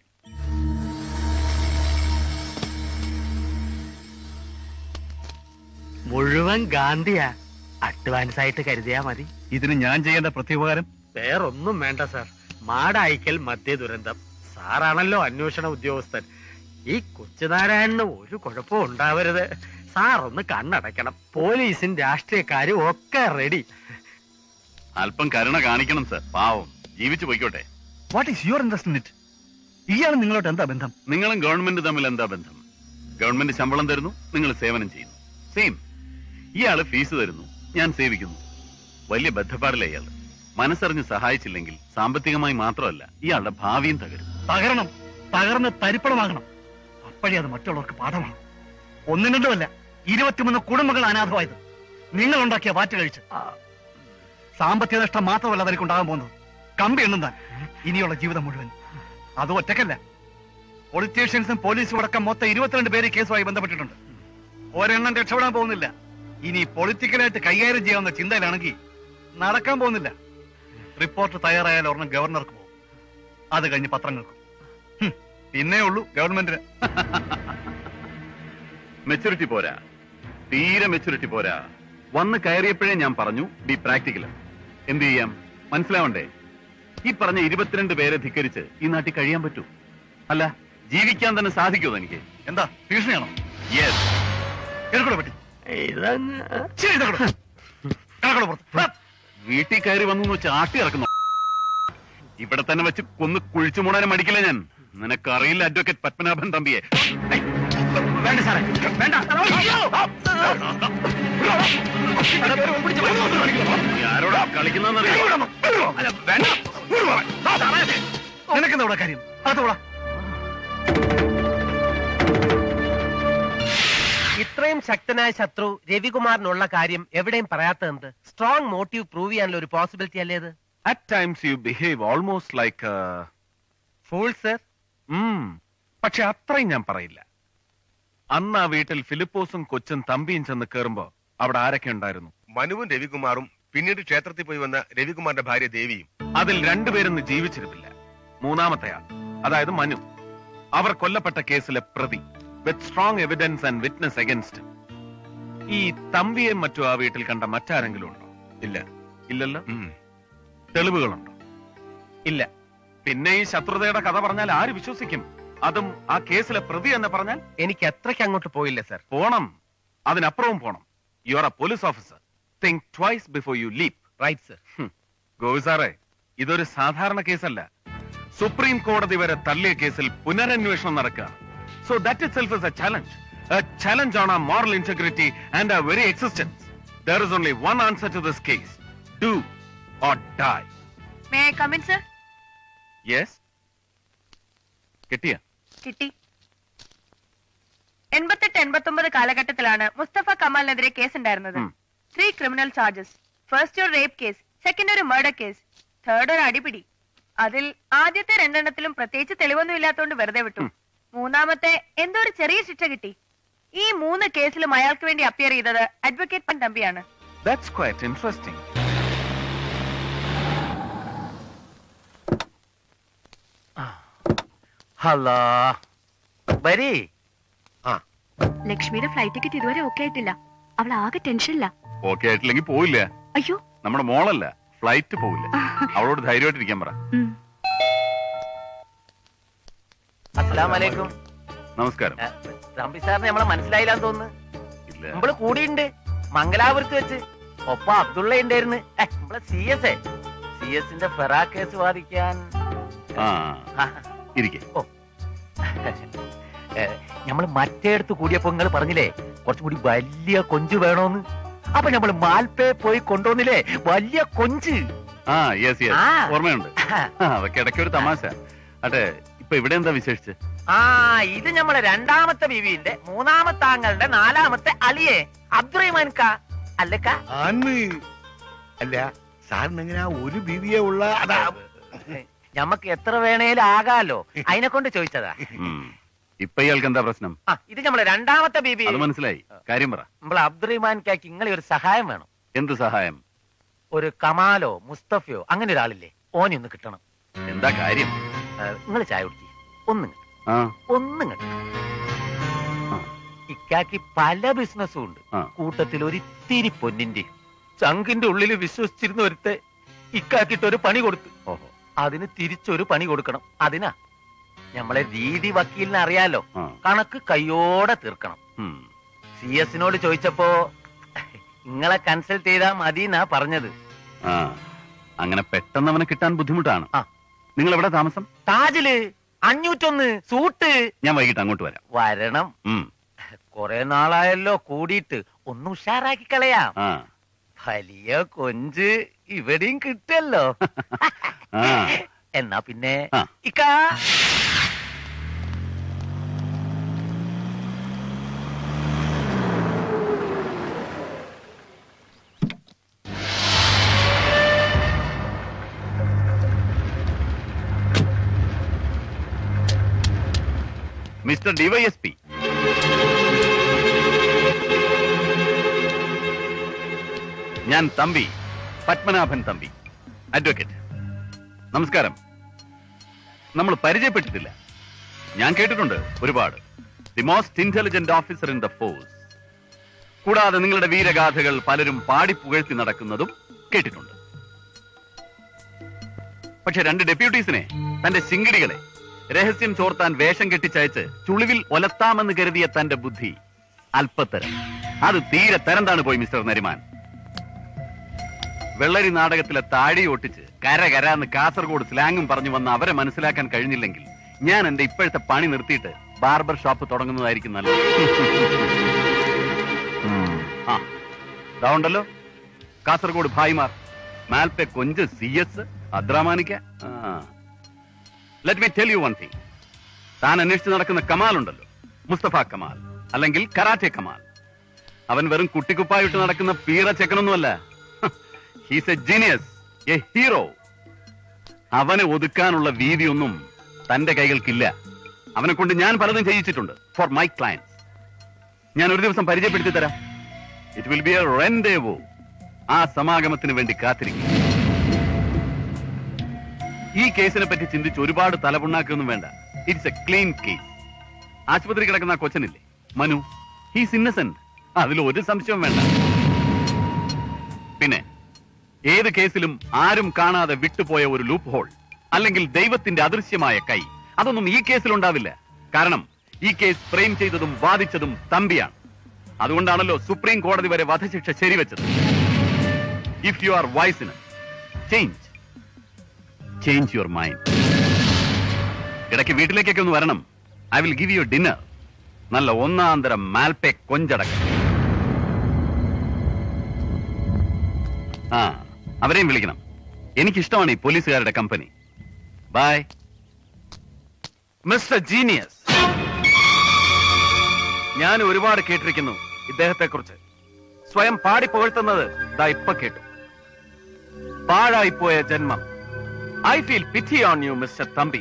മുഴുവൻ ഗാന്ധിയാ അഡ്വാൻസ് ആയിട്ട് കരുതിയാ മതി ഇതിന് ഞാൻ ചെയ്യേണ്ട പ്രത്യുപകാരം വേറൊന്നും വേണ്ട സാർ മാടായിക്കൽ മധ്യ ദുരന്തം സാറാണല്ലോ അന്വേഷണ ഉദ്യോഗസ്ഥൻ ഈ കൊച്ചുനാരായണന് ഒരു കുഴപ്പവും ഉണ്ടാവരുത് സാർ ഒന്ന് കണ്ണടയ്ക്കണം പോലീസും രാഷ്ട്രീയക്കാരും ഒക്കെ റെഡി അല്പം കരുണ കാണിക്കണം സർ പാവം ജീവിച്ചു പോയിക്കോട്ടെ what is your interest in it ഇയാൾ നിങ്ങളോട്ട് എന്താ ബന്ധം നിങ്ങളും ഗവൺമെന്റ് തമ്മിൽ എന്താ ബന്ധം ഗവൺമെന്റ് ശമ്പളം തരുന്നു നിങ്ങൾ സേവനം ചെയ്യുന്നു സെയിം ഇയാള് ഫീസ് തരുന്നു ഞാൻ സേവിക്കുന്നു വലിയ ബന്ധപ്പാടില്ല ഇയാള് മനസ്സറിഞ്ഞ് സഹായിച്ചില്ലെങ്കിൽ സാമ്പത്തികമായി മാത്രമല്ല ഇയാളുടെ ഭാവിയും തകരും തകരണം തകർന്ന് തരിപ്പണമാകണം അപ്പോഴേ അത് മറ്റുള്ളവർക്ക് പാഠമാണ് ഒന്നും രണ്ടുമല്ല ഇരുപത്തിമൂന്ന് കുടുംബങ്ങൾ അനാഥമായത് നിങ്ങൾ ഉണ്ടാക്കിയ വാറ്റ് കഴിച്ച് സാമ്പത്തിക നഷ്ടം മാത്രമല്ല അവർക്ക് ഉണ്ടാകാൻ പോകുന്നത് കമ്പി എണ്ണുന്താൻ ഇനിയുള്ള ജീവിതം മുഴുവൻ അത് ഒറ്റക്കല്ല പൊളിറ്റീഷ്യൻസും പോലീസും അടക്കം മൊത്തം ഇരുപത്തിരണ്ട് പേര് കേസുമായി ബന്ധപ്പെട്ടിട്ടുണ്ട് ഒരെണ്ണം രക്ഷപ്പെടാൻ പോകുന്നില്ല ഇനി പൊളിറ്റിക്കലായിട്ട് കൈകാര്യം ചെയ്യാവുന്ന ചിന്തയിലാണെങ്കിൽ നടക്കാൻ പോകുന്നില്ല റിപ്പോർട്ട് തയ്യാറായാൽ ഒരെണ്ണം ഗവർണർക്ക് പോകും അത് കഴിഞ്ഞ് പത്രങ്ങൾക്കും ഹും, പിന്നേ ഉള്ളൂ ഗവൺമെന്റിന് മെച്ചൂരിറ്റി പോരാ തീരെ മെച്ചൂരിറ്റി പോരാ വന്ന് കയറിയപ്പോഴേ ഞാൻ പറഞ്ഞു ബി പ്രാക്ടിക്കൽ എന്ത് ചെയ്യാം മനസ്സിലാവണ്ടേ ഈ പറഞ്ഞ ഇരുപത്തിരണ്ട് പേരെ ധിക്കരിച്ച് ഈ നാട്ടിൽ കഴിയാൻ പറ്റൂ അല്ല ജീവിക്കാൻ തന്നെ സാധിക്കുമോ എനിക്ക് എന്താ ഭീഷണിയാണോ യെസ് എടുക്കണോ പറ്റി വീട്ടിൽ കയറി വന്നു എന്ന് വെച്ച് ആട്ടി ഇറക്കുന്നു ഇവിടെ തന്നെ വെച്ച് കൊന്ന് കുഴിച്ചു മൂടാനും മടിക്കില്ല ഞാൻ നിനക്കറിയില്ല അഡ്വക്കേറ്റ് പത്മനാഭൻ തമ്പിയെ വേണ്ട സാറേ വേണ്ട നീ ആരോടാ കളിക്കുന്നറിയോ നിനക്കെന്താ ഇവിടെ കാര്യം അതോടാ ഇത്രയും ശക്തനായ ശത്രു രവികുമാറിനുള്ള കാര്യം എവിടെയും പറയാത്തത് സ്ട്രോങ് മോട്ടീവ് പ്രൂവ് ചെയ്യാനുള്ള ഒരു പോസിബിലിറ്റി അല്ലേ ഇത് at times you behave almost like fool sir പക്ഷെ അത്രയും ഞാൻ പറയില്ല അന്ന് ആ വീട്ടിൽ ഫിലിപ്പോസും കൊച്ചും തമ്പിയും ചെന്ന് കയറുമ്പോ അവിടെ ആരൊക്കെ ഉണ്ടായിരുന്നു മനുവും രവികുമാറും പിന്നീട് ക്ഷേത്രത്തിൽ പോയി വന്ന രവികുമാറിന്റെ ഭാര്യ ദേവിയും അതിൽ രണ്ടുപേരൊന്നും ജീവിച്ചിരുന്നില്ല മൂന്നാമത്തെ ആൾ അതായത് മനു അവർ കൊല്ലപ്പെട്ട കേസിലെ പ്രതി with strong evidence and witness against ഈ തമ്പിയെ മറ്റും ആ വീട്ടിൽ കണ്ട മറ്റാരെങ്കിലും ഉണ്ടോ ഇല്ല ഇല്ലല്ലോ തെളിവുകളുണ്ടോ ഇല്ല പിന്നെ ഈ ശത്രുതയുടെ കഥ പറഞ്ഞാൽ ആര് വിശ്വസിക്കും അതും ആ കേസിലെ പ്രതി എന്ന് പറഞ്ഞാൽ എനിക്ക് എത്രയ്ക്ക് അങ്ങോട്ട് പോയില്ല സർ പോണം അതിനപ്പുറവും പോണം you are a police officer think twice before you leap right sir Govi സാറേ ഇതൊരു സാധാരണ കേസല്ല സുപ്രീം കോടതി വരെ തള്ളിയ കേസിൽ പുനരന്വേഷണം നടക്കുക so that it self is a challenge a challenge on a moral integrity and a very existence there is only one answer to this case do or die may I come in sir yes കിട്ടിയ കിട്ടി എൺപത്തെട്ട് എൺപത്തൊമ്പത് കാലഘട്ടത്തിലാണ് മുസ്തഫ കമാലിനെതിരെ കേസ് ഉണ്ടായിരുന്നത് ത്രീ ക്രിമിനൽ ചാർജസ് ഫസ്റ്റ് ഒരു റേപ്പ് കേസ് സെക്കൻഡ് ഒരു മർഡർ കേസ് തേർഡ് ഒരു അടിപിടി അതിൽ ആദ്യത്തെ രണ്ടെണ്ണത്തിലും പ്രത്യേകിച്ച് തെളിവൊന്നും ഇല്ലാത്തതുകൊണ്ട് വെറുതെ വിട്ടു മൂന്നാമത്തെ എന്തോ ഒരു ചെറിയ ശിക്ഷ കിട്ടി ഈ മൂന്ന് കേസിലും അയാൾക്ക് വേണ്ടി അപ്പിയർ ചെയ്തത് അഡ്വക്കേറ്റ് പൻ തമ്പിയാണ് ദാറ്റ്സ് ക്വൈറ്റ് ഇൻട്രസ്റ്റിംഗ് ഹലോ വരി ലക്ഷ്മിയുടെ ഫ്ലൈറ്റ് ടിക്കറ്റ് ഇതുവരെ ഓക്കെ ആയിട്ടില്ല അവൾ ആകെ ടെൻഷനില്ല ഓക്കെ ആയിട്ടില്ലെങ്കിൽ പോയില്ല അയ്യോ നമ്മുടെ മോളല്ല ഫ്ലൈറ്റ് പോവില്ല അവളോട് ധൈര്യമായിട്ടിരിക്കാൻ പറ അസ്സലാമലൈക്കും നമസ്കാരം തമ്പി സാറിന് നമ്മളെ മനസ്സിലായില്ലാന്ന് തോന്നുന്നു ഇല്ല നമ്മള് കൂടിയുണ്ട് മംഗലാപുരത്ത് വെച്ച് ഒപ്പം അബ്ദുള്ള ഉണ്ടായിരുന്നു ഏ, നമ്മളെ സി എസ് സി എസിന്റെ ഫെറാ കേസ് വാദിക്കാൻ ആ ഇരിക്കെ നമ്മൾ മറ്റേടത്ത് കൂടിയപ്പോ നിങ്ങൾ പറഞ്ഞില്ലേ കുറച്ചും കൂടി വലിയ കൊഞ്ച് വേണോന്ന് അപ്പൊ നമ്മൾ മാൽപ്പേ പോയി കൊണ്ടുവന്നില്ലേ വലിയ കൊഞ്ച് ആ യെസ് യെസ് ആ. ഓർമ്മയുണ്ട് ആ, അതൊക്കെ ഇടയ്ക്ക് ഒരു തമാശ അതെ ഇപ്പൊ ഇവിടെ എന്താ വിശേഷിച്ച് ആ ഇത് നമ്മളെ രണ്ടാമത്തെ ബീവിന്റെ മൂന്നാമത്തെ ആങ്ങളുടെ നാലാമത്തെ അലിയെ അബ്ദുറഹിമാൻ കാ അല്ലക്ക ആന്ന് അല്ല സാറിന് എങ്ങനെയാ ഒരു ബീവിയെ ഉള്ള അതാ ഇപ്പൊ ഇയാൾക്ക് എന്താ പ്രശ്നം ആ ഇത് നമ്മളെ രണ്ടാമത്തെ ബേബി അത് മനസ്സിലായി കാര്യം പറ നമ്മളെ അബ്ദുറഹിമാൻ കാക്ക് ഇങ്ങളെ ഒരു സഹായം വേണം എന്ത് സഹായം ഒരു കമാലോ മുസ്തഫയോ അങ്ങനെ ഒരാളില്ലേ ഓനെ ഒന്ന് കിട്ടണം എന്താ കാര്യം നിങ്ങൾ ചായ കുടിക്കി ഒന്നും ആ ഒന്നും ഇക്കാക്ക് പല ബിസിനസ്സും ഉണ്ട് ആ. കൂട്ടത്തിൽ ഒരു ഇത്തിരി പൊന്നിന്റെ ചങ്കിന്റെ ഉള്ളിൽ വിശ്വസിച്ചിരുന്ന ഒരുത്തെ ഇക്കാക്കിട്ട് ഒരു പണി കൊടുത്തു ഓഹോ അതിന് തിരിച്ചൊരു പണി കൊടുക്കണം അതിനാ നമ്മളെ രീതി വക്കീലിനെ അറിയാലോ ആ. കണക്ക് കയ്യോടെ തീർക്കണം ഉം. സി എസിനോട് ചോദിച്ചപ്പോ നിങ്ങളെ കൺസൾട്ട് ചെയ്താ മതിന്നാ പറഞ്ഞത് ആ അങ്ങനെ പെട്ടെന്ന് അവനെ കിട്ടാൻ ബുദ്ധിമുട്ടാണ് നിങ്ങൾ എവിടെ താമസം താജില് അഞ്ഞൂറ്റൊന്ന് സൂട്ട് ഞാൻ വൈകിട്ട് അങ്ങോട്ട് വരാം വരണം ഉം. കൊറേ നാളായല്ലോ കൂടിയിട്ട് ഒന്ന് ഉഷാറാക്കി കളയാം ആ വലിയ കൊഞ്ച് ഇവിടെയും കിട്ടല്ലോ ആ എന്നാ പിന്നെ ആ. ഇക്കാ മിസ്റ്റർ ഡിവൈഎസ്പി ഞാൻ തമ്പി പത്മനാഭൻ തമ്പി അഡ്വക്കേറ്റ് നമസ്കാരം നമ്മൾ പരിചയപ്പെട്ടിട്ടില്ല ഞാൻ കേട്ടിട്ടുണ്ട് ഒരുപാട് the most intelligent officer in the force കൂടാതെ നിങ്ങളുടെ വീരഗാഥകൾ പലരും പാടി പുകഴ്ത്തി നടക്കുന്നതും കേട്ടിട്ടുണ്ട് പക്ഷെ രണ്ട് ഡെപ്യൂട്ടീസിനെ തന്റെ ശിങ്കിടികളെ രഹസ്യം ചോർത്താൻ വേഷം കെട്ടിച്ചയച്ച് ചുളിവിൽ ഒലത്താമെന്ന് കരുതിയ തന്റെ ബുദ്ധി അല്പത്തരം അത് തീരെ തരംതാണ് പോയി മിസ്റ്റർ നരിമാൻ വെള്ളരി നാടകത്തിലെ താടി ഒട്ടിച്ച് കര കരാന്ന് കാസർഗോഡ് സ്ലാങ്ങും പറഞ്ഞു വന്ന് അവരെ മനസ്സിലാക്കാൻ കഴിഞ്ഞില്ലെങ്കിൽ ഞാൻ എന്റെ ഇപ്പോഴത്തെ പണി നിർത്തിയിട്ട് ബാർബർ ഷോപ്പ് തുടങ്ങുന്നതായിരിക്കും നല്ലത് ഉം. ആ ദാ ഉണ്ടല്ലോ കാസർഗോഡ് ഭായിമാർ മാൽപ്പെ കൊഞ്ച് സി എസ് അദ്രാമാനിക്ക let me tell you one thing താൻ അന്വേഷിച്ച് നടക്കുന്ന കമാൽ ഉണ്ടല്ലോ മുസ്തഫ കമാൽ അല്ലെങ്കിൽ കരാറ്റെ കമാൽ അവൻ വെറും കുട്ടിക്കുപ്പായിട്ട് നടക്കുന്ന പീറ ചെക്കനൊന്നുമല്ല he's a genius a hero അവനെ ഒതുക്കാനുള്ള വീതിയൊന്നും തന്റെ കൈകൾക്കില്ല അവനെ കൊണ്ട് ഞാൻ പലതും ചെയ്യിച്ചിട്ടുണ്ട് ഫോർ മൈ ക്ലയൻസ് ഞാൻ ഒരു ദിവസം പരിചയപ്പെടുത്തി തരാം it will be a rendezvous ആ സമാഗമത്തിന് വേണ്ടി കാത്തിരിക്കും ഈ കേസിനെ പറ്റി ചിന്തിച്ച് ഒരുപാട് തലപുണ്ണാക്കൊന്നും വേണ്ട ഇറ്റ്സ് എ ക്ലീൻ കേസ് ആശുപത്രി കിടക്കുന്ന ആ കൊച്ചനില്ലേ മനു ഹീസ് ഇന്നസെന്റ് അതിൽ ഒരു സംശയവും വേണ്ട പിന്നെ ഏത് കേസിലും ആരും കാണാതെ വിട്ടുപോയ ഒരു ലൂപ്പ് ഹോൾ അല്ലെങ്കിൽ ദൈവത്തിന്റെ അദൃശ്യമായ കൈ അതൊന്നും ഈ കേസിൽ ഉണ്ടാവില്ല കാരണം ഈ കേസ് ഫ്രെയിം ചെയ്തതും വാദിച്ചതും തമ്പിയാണ് അതുകൊണ്ടാണല്ലോ സുപ്രീം കോടതി വരെ വധശിക്ഷ ശരിവെച്ചത് ഇഫ് യു ആർ വൈസിന് ചേഞ്ച് ചേഞ്ച് യുവർ മൈൻഡ് ഇടയ്ക്ക് വീട്ടിലേക്കൊക്കെ ഒന്ന് വരണം I will give you dinner നല്ല ഒന്നാന്തരം മാൽപെ കൊഞ്ചടക്കം ആ അവരെയും വിളിക്കണം എനിക്കിഷ്ടമാണ് ഈ പോലീസുകാരുടെ കമ്പനി ബൈ മിസ്റ്റർ ജീനിയസ് ഞാൻ ഒരുപാട് കേട്ടിരിക്കുന്നു ഇദ്ദേഹത്തെ കുറിച്ച് സ്വയം പാടി പുകഴ്ത്തുന്നത് ദാ ഇപ്പൊ കേട്ടു പാഴായിപ്പോയ ജന്മം I feel pity on you mister Thampi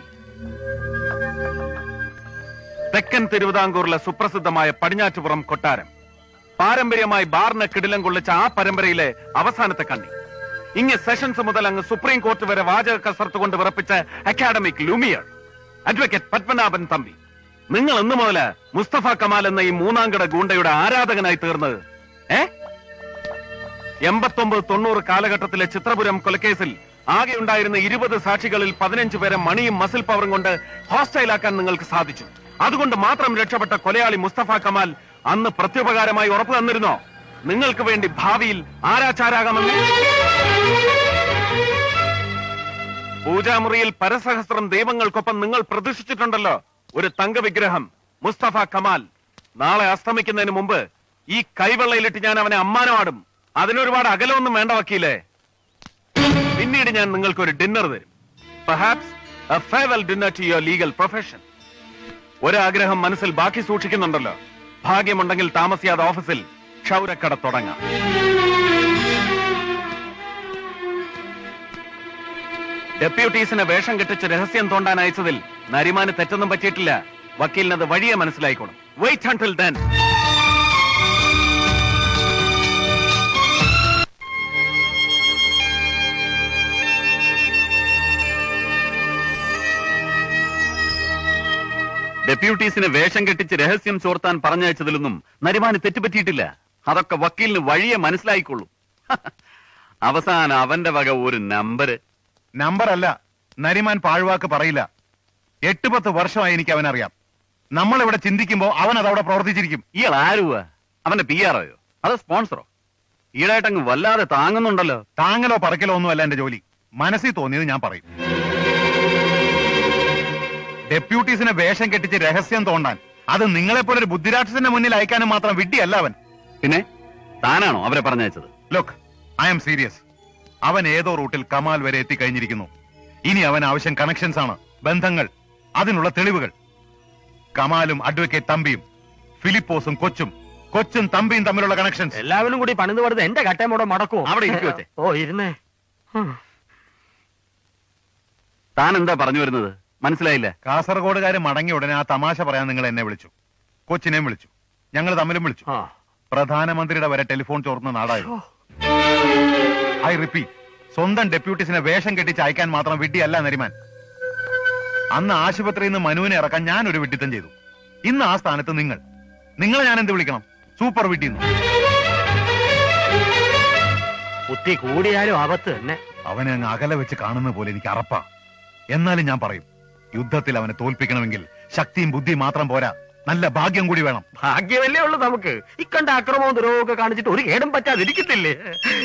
തെക്കൻ തിരുവിതാംകൂറിലെ സുപ്രസിദ്ധമായ പടിഞ്ഞാറ്റുപുറം കൊട്ടാരം പാരമ്പര്യമായി ബാറിന് കിടിലം കൊള്ളിച്ച ആ പരമ്പരയിലെ അവസാനത്തെ കണ്ണി ഇങ്ങ് സെഷൻസ് മുതൽ അങ്ങ് സുപ്രീം കോർട്ട് വരെ വാചക കസർത്ത് കൊണ്ട് വിറപ്പിച്ച academic luminary advocate Padmanabhan Thampi നിങ്ങൾ ഇന്നു മുതല് മുസ്തഫ കമാൽ എന്ന ഈ മൂന്നാംകിട ഗൂണ്ടയുടെ ആരാധകനായി തീർന്നത് ഏ എൺപത്തൊമ്പത് തൊണ്ണൂറ് കാലഘട്ടത്തിലെ ചിത്രപുരം കൊലക്കേസിൽ ആകെ ഉണ്ടായിരുന്ന ഇരുപത് സാക്ഷികളിൽ പതിനഞ്ച് പേരെ മണിയും മസിൽ പവറും കൊണ്ട് ഹോസ്റ്റൈലാക്കാൻ നിങ്ങൾക്ക് സാധിച്ചു അതുകൊണ്ട് മാത്രം രക്ഷപ്പെട്ട കൊലയാളി മുസ്തഫ കമാൽ അന്ന് പ്രത്യുപകാരമായി ഉറപ്പു തന്നിരുന്നോ നിങ്ങൾക്ക് വേണ്ടി ഭാവിയിൽ ആരാചാരാകാമെന്ന് പൂജാമുറിയിൽ പരസഹസ്രം ദൈവങ്ങൾക്കൊപ്പം നിങ്ങൾ പ്രദർശിച്ചിട്ടുണ്ടല്ലോ ഒരു തങ്ക വിഗ്രഹം മുസ്തഫ കമാൽ നാളെ അസ്തമിക്കുന്നതിന് മുമ്പ് ഈ കൈവെള്ളയിലിട്ട് ഞാൻ അവനെ അമ്മാനമാടും അതിനൊരുപാട് അകലമൊന്നും വേണ്ട വക്കീലേ പിന്നീട് ഞാൻ നിങ്ങൾക്ക് ഒരു ഡിന്നർ തരും perhaps a farewell dinner to your legal profession ഒരാഗ്രഹം മനസ്സിൽ ബാക്കി സൂക്ഷിക്കുന്നുണ്ടല്ലോ ഭാഗ്യമുണ്ടെങ്കിൽ താമസിയാതെ ഓഫീസിൽ ക്ഷൗരക്കട തുടങ്ങാം ഡെപ്യൂട്ടീസിനെ വേഷം കെട്ടിച്ച് രഹസ്യം തോണ്ടാൻ അയച്ചതിൽ നരിമാന് തെറ്റൊന്നും പറ്റിയിട്ടില്ല വക്കീലിനത് വഴിയെ മനസ്സിലായിക്കോണം വെയിറ്റ് അൺടിൽ ദെൻ ഡെപ്യൂട്ടീസിനെ വേഷം കെട്ടിച്ച് രഹസ്യം ചോർത്താൻ പറഞ്ഞയച്ചതിലൊന്നും നരിമാന് തെറ്റുപറ്റിയിട്ടില്ല അതൊക്കെ വക്കീലിന് വഴിയെ മനസ്സിലായിക്കൊള്ളൂ അവസാനം അവന്റെ വക ഒരു നമ്പര് നമ്പർ അല്ല നരിമാൻ പാഴ്വാക്ക് പറയില്ല എട്ട് പത്ത് വർഷമായി എനിക്ക് അവനറിയാം നമ്മൾ ഇവിടെ ചിന്തിക്കുമ്പോ അവൻ അതവിടെ പ്രവർത്തിച്ചിരിക്കും ഇയാൾ ആരുവാ അവന്റെ പി ആറോയോ അതോ സ്പോൺസറോ ഈടായിട്ടങ്ങ് വല്ലാതെ താങ്ങുന്നുണ്ടല്ലോ താങ്ങലോ പറക്കലോ ഒന്നുമല്ല എന്റെ ജോലി മനസ്സിൽ തോന്നിയത് ഞാൻ പറയും ഡെപ്യൂട്ടീസിനെ വേഷം കെട്ടിച്ച് രഹസ്യം തോണ്ടാൻ അത് നിങ്ങളെപ്പോലെ ഒരു ബുദ്ധിരാക്ഷസന്റെ മുന്നിൽ അയക്കാനും മാത്രം വിഡ്ഢിയല്ല അവൻ പിന്നെ താനാണോ അവരെ പറഞ്ഞയച്ചത് ലുക്ക് ഐ എം സീരിയസ് അവൻ ഏതോ റൂട്ടിൽ കമാൽ വരെ എത്തിക്കഴിഞ്ഞിരിക്കുന്നു ഇനി അവൻ ആവശ്യം കണക്ഷൻസ് ആണ് ബന്ധങ്ങൾ അതിനുള്ള തെളിവുകൾ കമാലും അഡ്വക്കേറ്റ് തമ്പിയും ഫിലിപ്പോസും കൊച്ചും കൊച്ചും തമ്പിയും തമ്മിലുള്ള കണക്ഷൻസ് എല്ലാവരും കൂടി പണിത് പണിത് എന്റെ കട്ടയമോടെ മടക്കുമോ അവിടെ ഇരിക്കു വെച്ചേ. ഓ ഇരുന്നേ താൻ എന്താ പറഞ്ഞു വരുന്നത് മനസ്സിലായില്ല കാസർഗോഡുകാര് മടങ്ങിയ ഉടനെ ആ തമാശ പറയാൻ നിങ്ങൾ എന്നെ വിളിച്ചു കൊച്ചിനെയും വിളിച്ചു ഞങ്ങൾ തമ്മിലും വിളിച്ചു പ്രധാനമന്ത്രിയുടെ വരെ ടെലിഫോൺ ചോർന്ന നാടായിരുന്നു ഐ റിപ്പീറ്റ് സ്വന്തം ഡെപ്യൂട്ടീസിനെ വേഷം കെട്ടിച്ച് അയക്കാൻ മാത്രം വിഡ്ഢിയല്ല നരിമാൻ അന്ന് ആശുപത്രിയിൽ നിന്ന് മനുവിനെ ഇറക്കാൻ ഞാൻ ഒരു വിഡ്ഢിത്തം ചെയ്തു ഇന്ന് ആ സ്ഥാനത്ത് നിങ്ങൾ നിങ്ങളെ ഞാൻ എന്ത് വിളിക്കണം സൂപ്പർ വിഡ്ഢിന്ന് ബുദ്ധി കൂടിയാലും ആപത്ത് തന്നെ അവനെ അങ്ങ് അകലെ വെച്ച് കാണുന്ന പോലെ എനിക്ക് അറപ്പാ എന്നാലും ഞാൻ പറയും യുദ്ധത്തിൽ അവനെ തോൽപ്പിക്കണമെങ്കിൽ ശക്തിയും ബുദ്ധിയും മാത്രം പോരാ നല്ല ഭാഗ്യം കൂടി വേണം ഭാഗ്യമല്ലേ ഉള്ളൂ നമുക്ക് ഇക്കണ്ട അക്രമവും ദുരവും ഒക്കെ കാണിച്ചിട്ട് ഒരു കേടും പറ്റാതിരിക്കത്തില്ലേ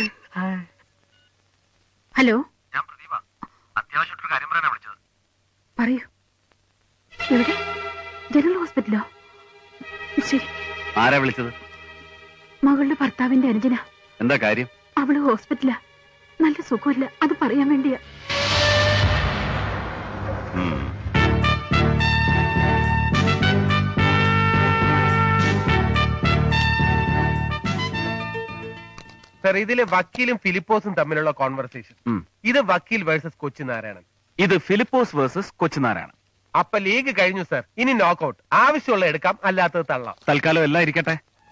ഹലോ അത്യാവശ്യമായിട്ടൊരു കാര്യം പറയാനാ വിളിച്ചത് പറയൂ എവിടെ ജനറൽ ഹോസ്പിറ്റലോ ശരി ആരാ വിളിച്ചത് മകളുടെ ഭർത്താവിന്റെ അനുജന എന്താ കാര്യം അവള് ഹോസ്പിറ്റലാ നല്ല സുഖമില്ല അത് പറയാൻ വേണ്ടിയാ ഉം. സർ ഇതിലെ വക്കീലും ഫിലിപ്പോസും തമ്മിലുള്ള കോൺവെർസേഷൻ ഉം. ഇത് വക്കീൽ വേഴ്സസ് കൊച്ചു നാരായണൻ ഇത് ഫിലിപ്പോസ് വേഴ്സസ് കൊച്ചുനാരാണ് അപ്പൊ ലീഗ് കഴിഞ്ഞു സർ ഇനി നോക്കൌട്ട് ആവശ്യമുള്ള എടുക്കാം അല്ലാത്തത് തള്ളാം തൽക്കാലം എല്ലാം ഇരിക്കട്ടെ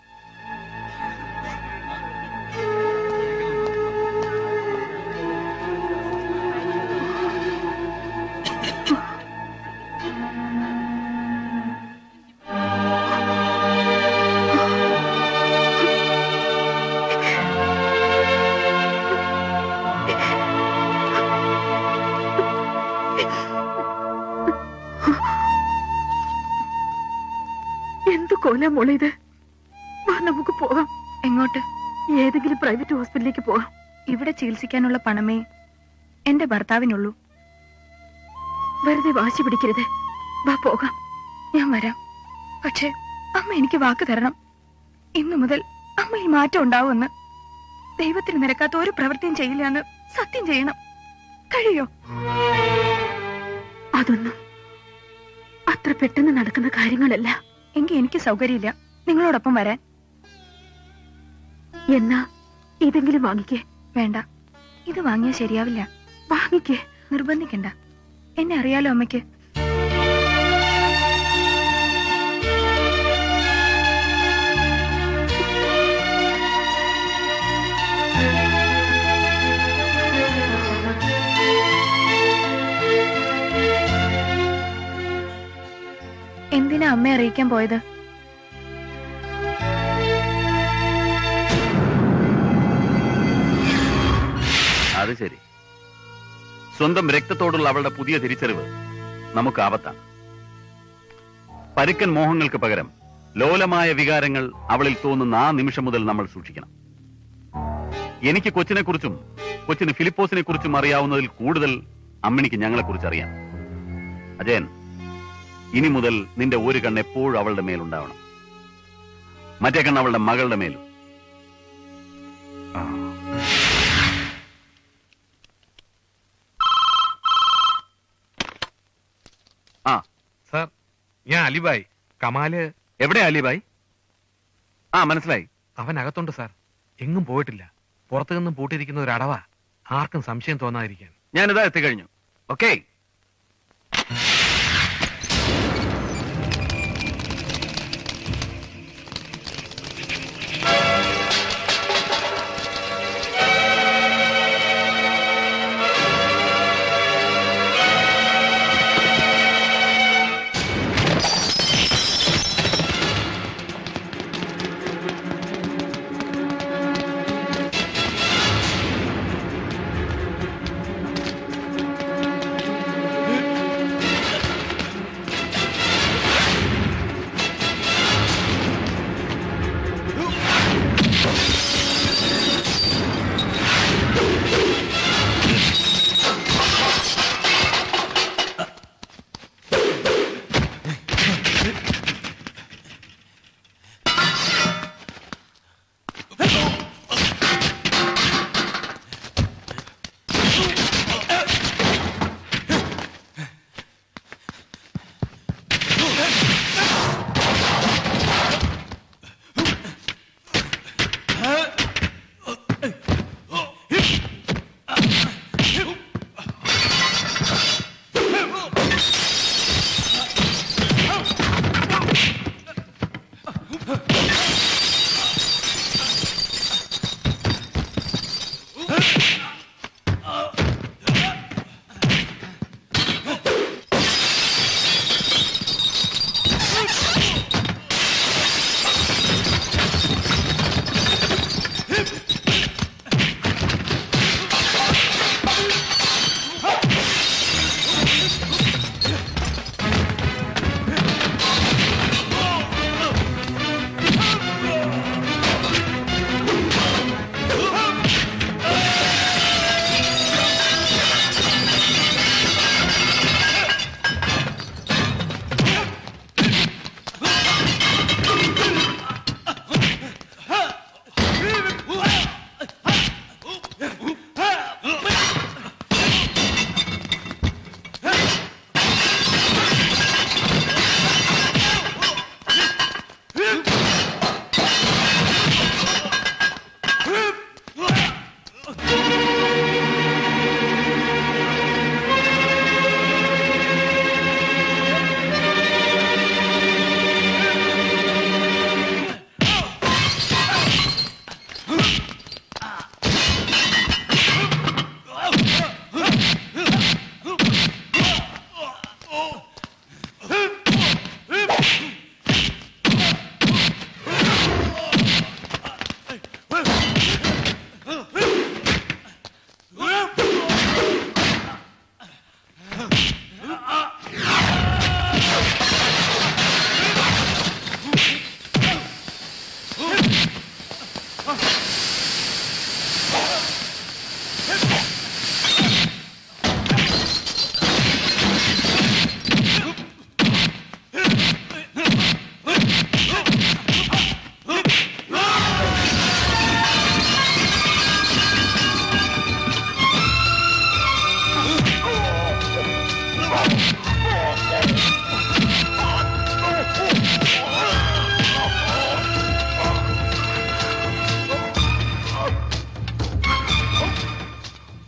എന്ത് കോലാ മോളെ ഇത് വാ നമുക്ക് പോകാം എങ്ങോട്ട് ഏതെങ്കിലും പ്രൈവറ്റ് ഹോസ്പിറ്റലിലേക്ക് പോകാം ഇവിടെ ചികിത്സിക്കാനുള്ള പണമേ എന്റെ ഭർത്താവിനുള്ളൂ വെറുതെ വാശി പിടിക്കരുത് വാ പോകാം ഞാൻ വരാം പക്ഷേ അമ്മ എനിക്ക് വാക്ക് തരണം ഇന്നു മുതൽ അമ്മയിൽ മാറ്റം ഉണ്ടാവുമെന്ന് ദൈവത്തിന് നിരക്കാത്ത ഒരു പ്രവൃത്തിയും ചെയ്യില്ല എന്ന് സത്യം ചെയ്യണം കഴിയോ അതൊന്നും അത്ര പെട്ടെന്ന് നടക്കുന്ന കാര്യങ്ങളല്ല എങ്കിൽ എനിക്ക് സൗകര്യമില്ല നിങ്ങളോടൊപ്പം വരാൻ എന്നാ ഇതെങ്കിലും വാങ്ങിക്കേ വേണ്ട ഇത് വാങ്ങിയാൽ ശരിയാവില്ല വാങ്ങിക്കേ നിർബന്ധിക്കണ്ട എന്നെ അറിയാലോ അമ്മയ്ക്ക് എന്തിനാ അമ്മയെ അറിയിക്കാൻ പോയത് അത് ശരി സ്വന്തം രക്തത്തോടുള്ള അവളുടെ പുതിയ തിരിച്ചറിവ് നമുക്ക് ആപത്താണ് പരുക്കൻ മോഹങ്ങൾക്ക് പകരം ലോലമായ വികാരങ്ങൾ അവളിൽ തോന്നുന്ന ആ നിമിഷം മുതൽ നമ്മൾ സൂക്ഷിക്കണം എനിക്ക് കൊച്ചിനെ കുറിച്ചും കൊച്ചിന് ഫിലിപ്പോസിനെ കുറിച്ചും അറിയാവുന്നതിൽ കൂടുതൽ അമ്മിണിക്ക് ഞങ്ങളെ കുറിച്ച് അറിയാം അജയൻ ഇനി മുതൽ നിന്റെ ഒരു കണ്ണ് എപ്പോഴും അവളുടെ മേലുണ്ടാവണം മറ്റേ കണ്ണ് അവളുടെ മകളുടെ മേലും ആ സാർ ഞാൻ അലിബായ് കമാല് എവിടെ അലിബായ് ആ മനസ്സിലായി അവൻ അകത്തുണ്ട് സാർ എങ്ങും പോയിട്ടില്ല പുറത്തു നിന്നും പൂട്ടിയിരിക്കുന്ന ഒരു അടവാ ആർക്കും സംശയം തോന്നാതിരിക്കാൻ ഞാനിതാ എത്തിക്കഴിഞ്ഞു ഓക്കേ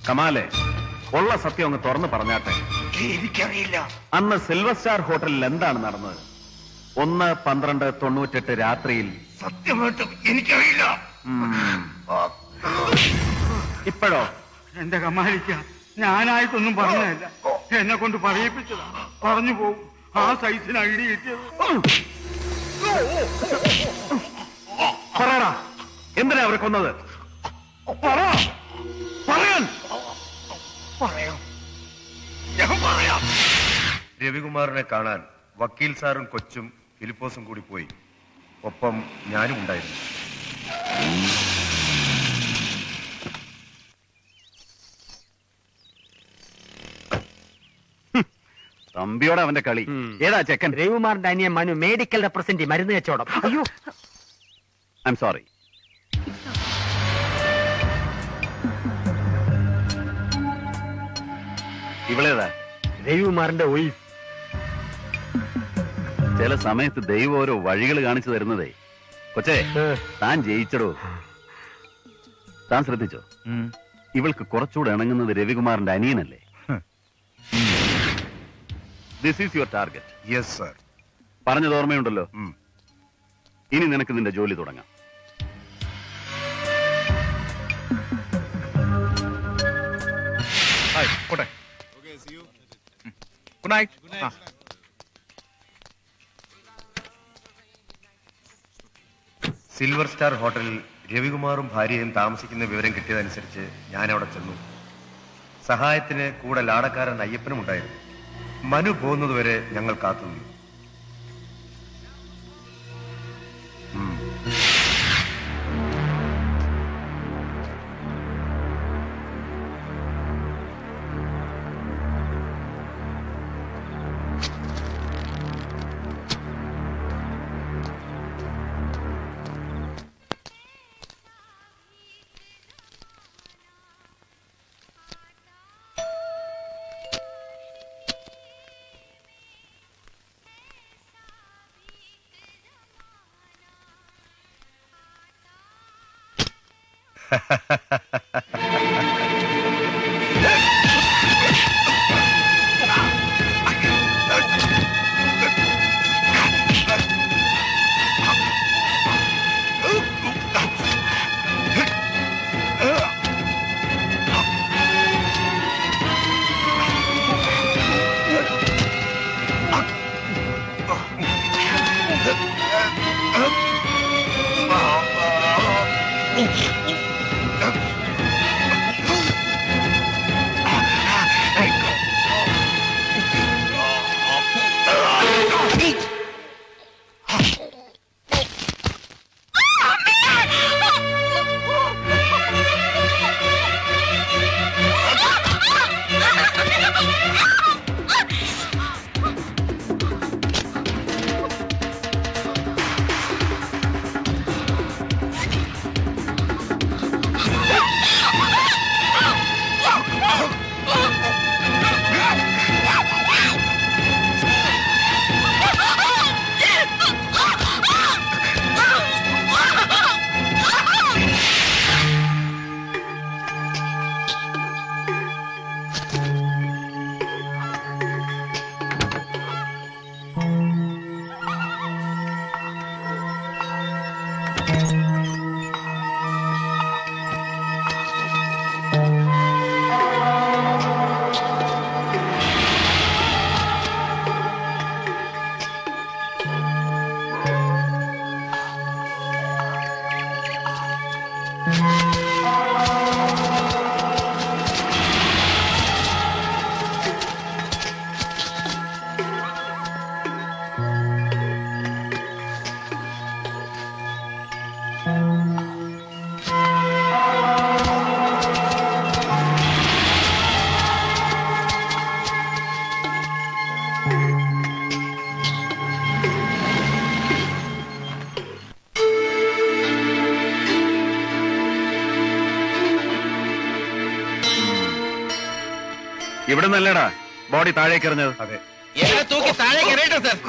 കമാലെ ഉള്ള സത്യം അങ്ങ് തുറന്നു പറഞ്ഞാട്ടെ എനിക്കറിയില്ല അന്ന് സിൽവർ സ്റ്റാർ ഹോട്ടലിൽ എന്താണ് നടന്നത് ഒന്ന് പന്ത്രണ്ട് തൊണ്ണൂറ്റെട്ട് രാത്രിയിൽ സത്യമായിട്ടും എനിക്കറിയില്ല ഉം. ഇപ്പോഴോ എന്റെ കമാലിക്ക ഞാനായിട്ടൊന്നും പറഞ്ഞതല്ല എന്നെ കൊണ്ട് പറയിപ്പിച്ചതാ പറഞ്ഞു പോകും ആ സൈസിന് ഐഡി കിട്ടിയത് പറയടാ എന്തിനാ അവരെ കൊന്നത് പറ പറയാൻ പറയാം ഞാൻ പറയാം രവികുമാറിനെ കാണാൻ വക്കീൽ സാറും കൊച്ചും ഫിലിപ്പോസും കൂടി പോയി ഒപ്പം ഞാനും ഉണ്ടായിരുന്നു തമ്പിയോടെ അവന്റെ കളി ഏതാ ചെക്കൻ രവികുമാറിന്റെ അനിയൻ മനു മെഡിക്കൽ റെപ്രസെന്റേറ്റീവ് മരുന്ന് കച്ചവടം അയ്യോ ഐ എം സോറി ഇവളേതാ രവികുമാറിന്റെ ഒയ്ഫ് ചില സമയത്ത് ദൈവം ഓരോ വഴികൾ കാണിച്ചു തരുന്നതേ കൊച്ചേ താൻ ജയിച്ചടോ താൻ ശ്രദ്ധിച്ചോ ഇവൾക്ക് കുറച്ചുകൂടെ ഇണങ്ങുന്നത് രവികുമാറിന്റെ അനിയനല്ലേ this is your target yes sir പറഞ്ഞത് ഓർമ്മയുണ്ടല്ലോ ഇനി നിനക്ക് നിന്റെ ജോലി തുടങ്ങാം ഹായ് പോട്ടെ ഗുഡ് നൈറ്റ് സിൽവർ സ്റ്റാർ ഹോട്ടലിൽ രവികുമാറും ഭാര്യയും താമസിക്കുന്ന വിവരം കിട്ടിയതനുസരിച്ച് ഞാൻ അവിടെ ചെന്നു സഹായത്തിന് കൂടെ ലാടക്കാരൻ അയ്യപ്പനും ഉണ്ടായിരുന്നു മനു പോകുന്നതുവരെ ഞങ്ങൾ കാത്തുനിന്നു ഉം. ഇവിടെ നല്ലടാ ബോഡി താഴേക്ക് എറിഞ്ഞത് അതെ എന്നെ തൂക്കി താഴേക്ക് എറിയട്ടെ സർ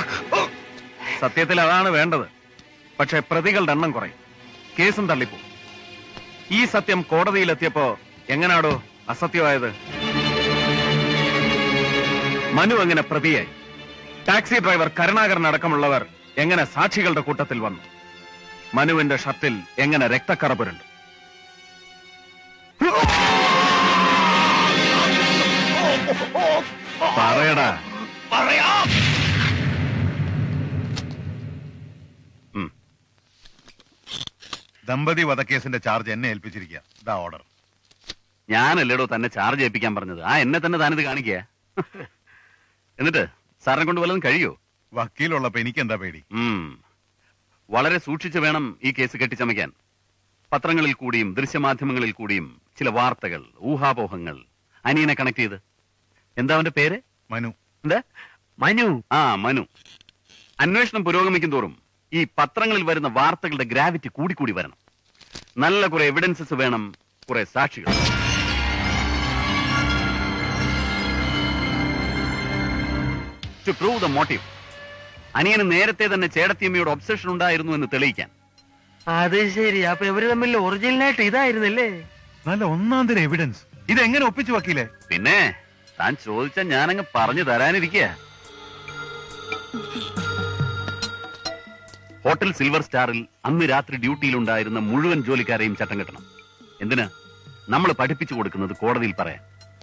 സത്യത്തിൽ അതാണ് വേണ്ടത് പക്ഷെ പ്രതികളുടെ എണ്ണം കുറയും കേസും തള്ളിപ്പോ ഈ സത്യം കോടതിയിലെത്തിയപ്പോ എങ്ങനാടോ അസത്യമായത് മനു എങ്ങനെ പ്രതിയായി ടാക്സി ഡ്രൈവർ കരുണാകരൻ അടക്കമുള്ളവർ എങ്ങനെ സാക്ഷികളുടെ കൂട്ടത്തിൽ വന്നു മനുവിന്റെ ഷർട്ടിൽ എങ്ങനെ രക്തക്കറ പുരണ്ടു പറയടാ പറയാം ദമ്പതി വധക്കേസിന്റെ ചാർജ് എന്നെ ഏൽപ്പിച്ചിരിക്കുക ഇതാ ഓർഡർ ഞാനല്ലേടോ തന്നെ ചാർജ് ഏൽപ്പിക്കാൻ പറഞ്ഞത് ആ എന്നെ തന്നെ താനിത് കാണിക്കുക എന്നിട്ട് സാറിനെ കൊണ്ട് വല്ലതും കഴിയോ വക്കീലുള്ളപ്പോ എനിക്ക് എന്താ പേടി ഉം. വളരെ സൂക്ഷിച്ചു വേണം ഈ കേസ് കെട്ടിച്ചമയ്ക്കാൻ പത്രങ്ങളിൽ കൂടിയും ദൃശ്യമാധ്യമങ്ങളിൽ കൂടിയും ചില വാർത്തകൾ ഊഹാപോഹങ്ങൾ അനിയനെ കണക്ട് ചെയ്ത് എന്താ അവന്റെ പേര് മനു എന്താ മനു ആ മനു അന്വേഷണം പുരോഗമിക്കും തോറും ഈ പത്രങ്ങളിൽ വരുന്ന വാർത്തകളുടെ ഗ്രാവിറ്റി കൂടിക്കൂടി വരണം നല്ല കുറെ എവിഡൻസസ് വേണം കുറെ സാക്ഷികൾ ടു പ്രൂവ് ദ മോട്ടീവ് അനിയന് നേരത്തെ തന്നെ ചേടത്തിയമ്മയോട് ഒബ്സഷൻ ഉണ്ടായിരുന്നു എന്ന് തെളിയിക്കാൻ അത് ശരി അപ്പൊ ഇവര് തമ്മിൽ ഒറിജിനലായിട്ട് ഇതായിരുന്നല്ലേ നല്ല ഒന്നാം തരം എവിഡൻസ് ഇത് എങ്ങനെ ഒപ്പിച്ചു വക്കീലേ പിന്നെ താൻ ചോദിച്ച ഞാനങ്ങ് പറഞ്ഞു തരാനിരിക്കുക ഹോട്ടൽ സിൽവർ സ്റ്റാറിൽ അന്ന് രാത്രി ഡ്യൂട്ടിയിലുണ്ടായിരുന്ന മുഴുവൻ ജോലിക്കാരെയും ചട്ടം കെട്ടണം എന്തിനാ നമ്മൾ പഠിപ്പിച്ചു കൊടുക്കുന്നത് കോടതിയിൽ പറയാൻ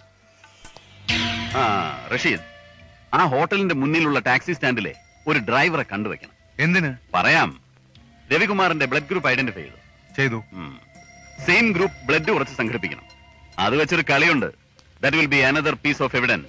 ആ റഷീദ് ആ ഹോട്ടലിന്റെ മുന്നിലുള്ള ടാക്സി സ്റ്റാൻഡിലെ ഒരു ഡ്രൈവറെ കണ്ടുവെക്കണം എന്തിന് പറയാം രവികുമാറിന്റെ ബ്ലഡ് ഗ്രൂപ്പ് ഐഡന്റിഫൈ ചെയ്തു ചെയ്തു സെയിം ഗ്രൂപ്പ് ബ്ലഡ് കുറച്ച് സംഘടിപ്പിക്കണം അത് വെച്ചൊരു കളിയുണ്ട് that will be another piece of evidence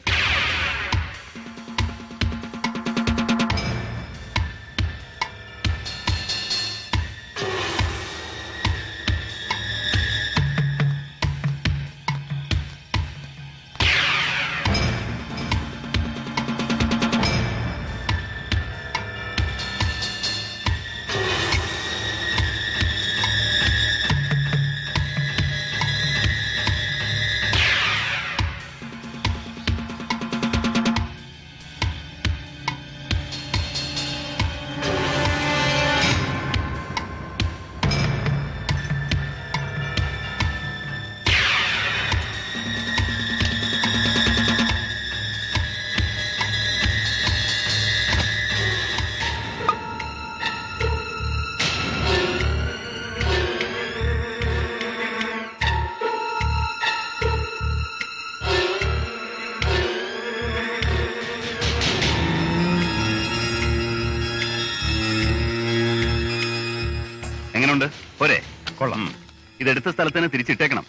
എങ്ങനെയുണ്ട് പോരെ കൊള്ളാം ഇതെടുത്ത സ്ഥലത്ത് തന്നെ തിരിച്ചിട്ടേക്കണം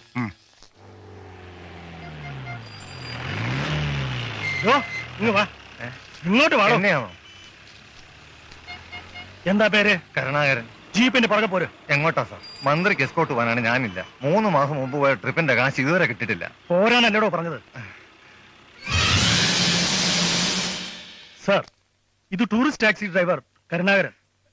ഓ, ഇങ്ങ് വാ ഇങ്ങോട്ട് വാടോ എന്താ പേര് കരുണാകരൻ ജീപ്പിന്റെ പുറകെ പോര് എങ്ങോട്ടാ സാർ മന്ത്രിക്ക് എസ്കോട്ട് പോകാനാണ് ഞാനില്ല മൂന്ന് മാസം മുമ്പ് പോയ ട്രിപ്പിന്റെ കാശ് ഇതുവരെ കിട്ടിയിട്ടില്ല പോരാൻ എന്നോടോ പറഞ്ഞത് സർ ഇത് tourist taxi driver Karunakaran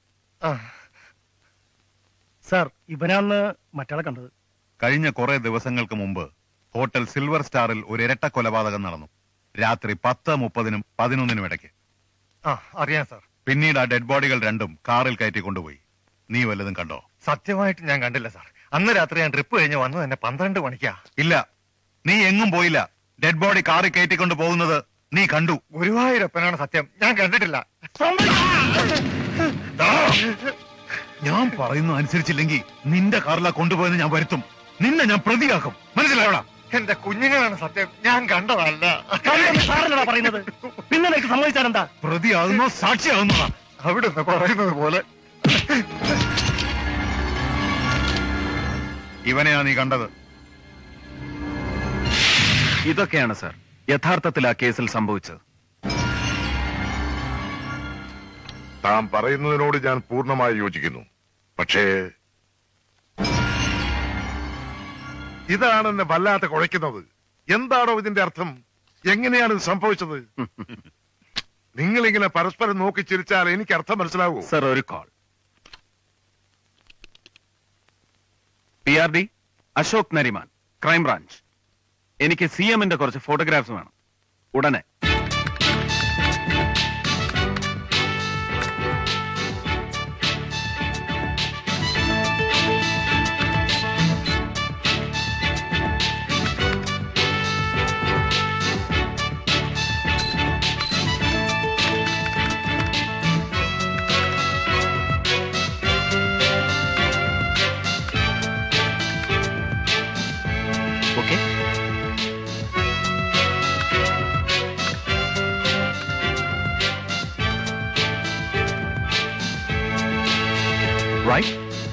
sir ഇവനാന്ന് മറ്റാളെ കണ്ടത് കഴിഞ്ഞ കുറെ ദിവസങ്ങൾക്ക് മുമ്പ് ഹോട്ടൽ സിൽവർ സ്റ്റാറിൽ ഒരു ഇരട്ട കൊലപാതകം നടന്നു രാത്രി പത്ത് മുപ്പതിനും പതിനൊന്നിനും ഇടയ്ക്ക് ആ അറിയാം സാർ പിന്നീട് ആ ഡെഡ് ബോഡികൾ രണ്ടും കാറിൽ കയറ്റി കൊണ്ടുപോയി നീ വല്ലതും കണ്ടോ സത്യമായിട്ട് ഞാൻ കണ്ടില്ല സാർ അന്ന് രാത്രി ഞാൻ ട്രിപ്പ് കഴിഞ്ഞ് വന്നു തന്നെ പന്ത്രണ്ട് മണിക്കാ ഇല്ല നീ എങ്ങും പോയില്ല ഡെഡ് ബോഡി കാറിൽ കയറ്റിക്കൊണ്ട് പോകുന്നത് നീ കണ്ടു ഗുരുവായൂരപ്പനാണ് സത്യം ഞാൻ കണ്ടിട്ടില്ല ദാ, ഞാൻ പറയുന്നു അനുസരിച്ചില്ലെങ്കിൽ നിന്റെ കാറിലാ കൊണ്ടുപോയെന്ന് ഞാൻ വരുത്തും നിന്നെ ഞാൻ പ്രതിയാക്കും മനസ്സിലായോടാ എന്റെ കുഞ്ഞുങ്ങളാണ് സത്യം ഞാൻ കണ്ടതല്ല സാറല്ലടാ പറയുന്നത് പിന്നെ നിനക്ക് സമ്മതിച്ചാൽ എന്താ പ്രതിയാകുന്നോ സാക്ഷിയാകുന്നതാ അവിടുന്ന് പറയുന്നത് പോലെ ഇവനെയാ നീ കണ്ടത് ഇതൊക്കെയാണ് സർ യഥാർത്ഥത്തിൽ ആ കേസിൽ സംഭവിച്ചത് താൻ പറയുന്നതിനോട് ഞാൻ പൂർണ്ണമായി യോജിക്കുന്നു പക്ഷേ ഇതാണ് എന്നെ വല്ലാതെ കുഴയ്ക്കുന്നത് എന്താണോ ഇതിന്റെ അർത്ഥം എങ്ങനെയാണ് ഇത് സംഭവിച്ചത് നിങ്ങളിങ്ങനെ പരസ്പരം നോക്കി ചിരിച്ചാൽ എനിക്ക് അർത്ഥം മനസ്സിലാവൂ സർ ഒരു call P R D Ashok Nariman crime branch എനിക്ക് സി എമ്മിന്റെ കുറച്ച് ഫോട്ടോഗ്രാഫ്സ് വേണം ഉടനെ റൈറ്റ്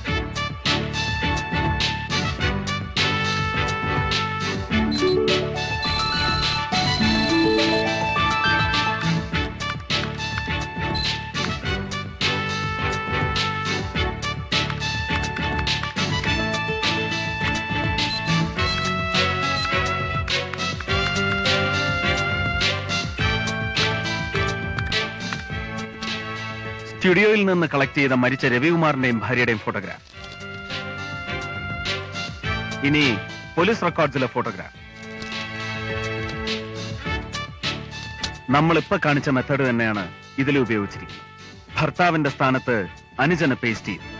സ്റ്റുഡിയോയിൽ നിന്ന് കളക്ട് ചെയ്ത മരിച്ച രവികുമാറിന്റെയും ഭാര്യയുടെയും ഫോട്ടോഗ്രാഫ് ഇനി പോലീസ് റെക്കോർഡ്സിലെ ഫോട്ടോഗ്രാഫ് നമ്മൾ ഇപ്പൊ കാണിച്ച മെത്തേഡ് തന്നെയാണ് ഇതിൽ ഉപയോഗിച്ചിരിക്കുന്നത് ഭർത്താവിന്റെ സ്ഥാനത്ത് അനുജനെ പേസ്റ്റ് ചെയ്തു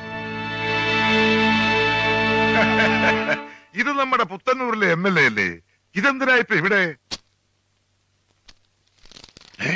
ഇത് നമ്മുടെ പുത്തന്നൂരിലെ എം എൽ എ അല്ലേ ഇതെന്തിനാ ഇപ്പൊ ഇവിടെ ഏ?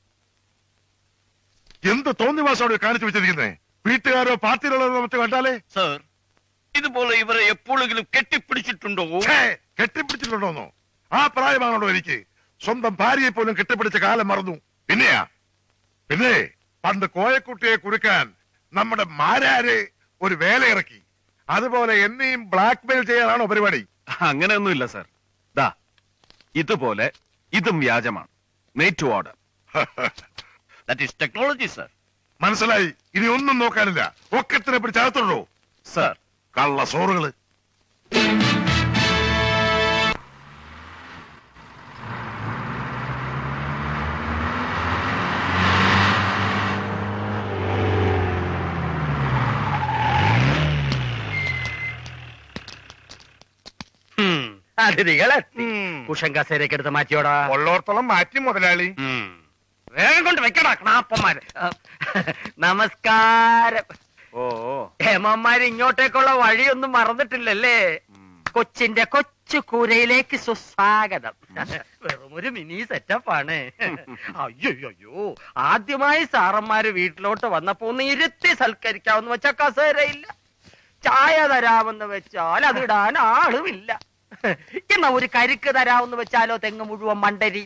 എന്ത് തോന്നിവാസമാണ് കാണിച്ചു വെച്ചിരിക്കുന്നേ വീട്ടുകാരോ പാർട്ടിയിലുള്ളവരോ മറ്റോ കണ്ടാലേ സർ ഇതുപോലെ ഇവരെ എപ്പോഴെങ്കിലും കെട്ടിപ്പിടിച്ചിട്ടുണ്ടോ കെട്ടിപ്പിടിച്ചിട്ടുണ്ടോന്നോ ആ പ്രായമാണല്ലോ എനിക്ക് സ്വന്തം ഭാര്യയെ പോലും കെട്ടിപ്പിടിച്ച കാലം മറന്നു പിന്നെയാ പിന്നെ പണ്ട് കോയക്കുട്ടിയെ കുറുക്കാൻ നമ്മുടെ മാരാര് ഒരു വേല ഇറക്കി അതുപോലെ എന്നെയും ബ്ലാക്ക് മെയിൽ ചെയ്യാനാണോ പരിപാടി അങ്ങനെയൊന്നുമില്ല സർ ദാ ഇതുപോലെ ഇതും വ്യാജമാണ് made to order that is technology sir മനസ്സിലായി ഇനി ഒന്നും നോക്കാനില്ല ഒക്കത്തിനെ പിടിച്ചകത്തുള്ളൂ സർ കള്ള സോറുകള് അതിഥികളെത്തി കുഷൻ കസേരയൊക്കെ എടുത്ത് മാറ്റിയോടാ ഉള്ളോർത്തോളം മാറ്റി മുതലാളി വേഗം കൊണ്ട് വെക്കടാ ക്ലാപ്പന്മാര് നമസ്കാരം ഓ ഹേമന്മാര് ഇങ്ങോട്ടേക്കുള്ള വഴിയൊന്നും മറന്നിട്ടില്ലല്ലേ കൊച്ചിന്റെ കൊച്ചു കൂരയിലേക്ക് സുസ്വാഗതം വെറും ഒരു മിനി സെറ്റപ്പാണ് അയ്യോ ആദ്യമായി സാറന്മാര് വീട്ടിലോട്ട് വന്നപ്പോ ഒന്ന് ഇരുത്തി സൽക്കരിക്കാമെന്ന് വെച്ച കസേരയില്ല ചായ തരാമെന്ന് വെച്ചാൽ അതിടാൻ ആളുമില്ല എന്നാ ഒരു കരിക്ക് തരാമെന്ന് വെച്ചാലോ തെങ്ങ് മുഴുവൻ മണ്ടരി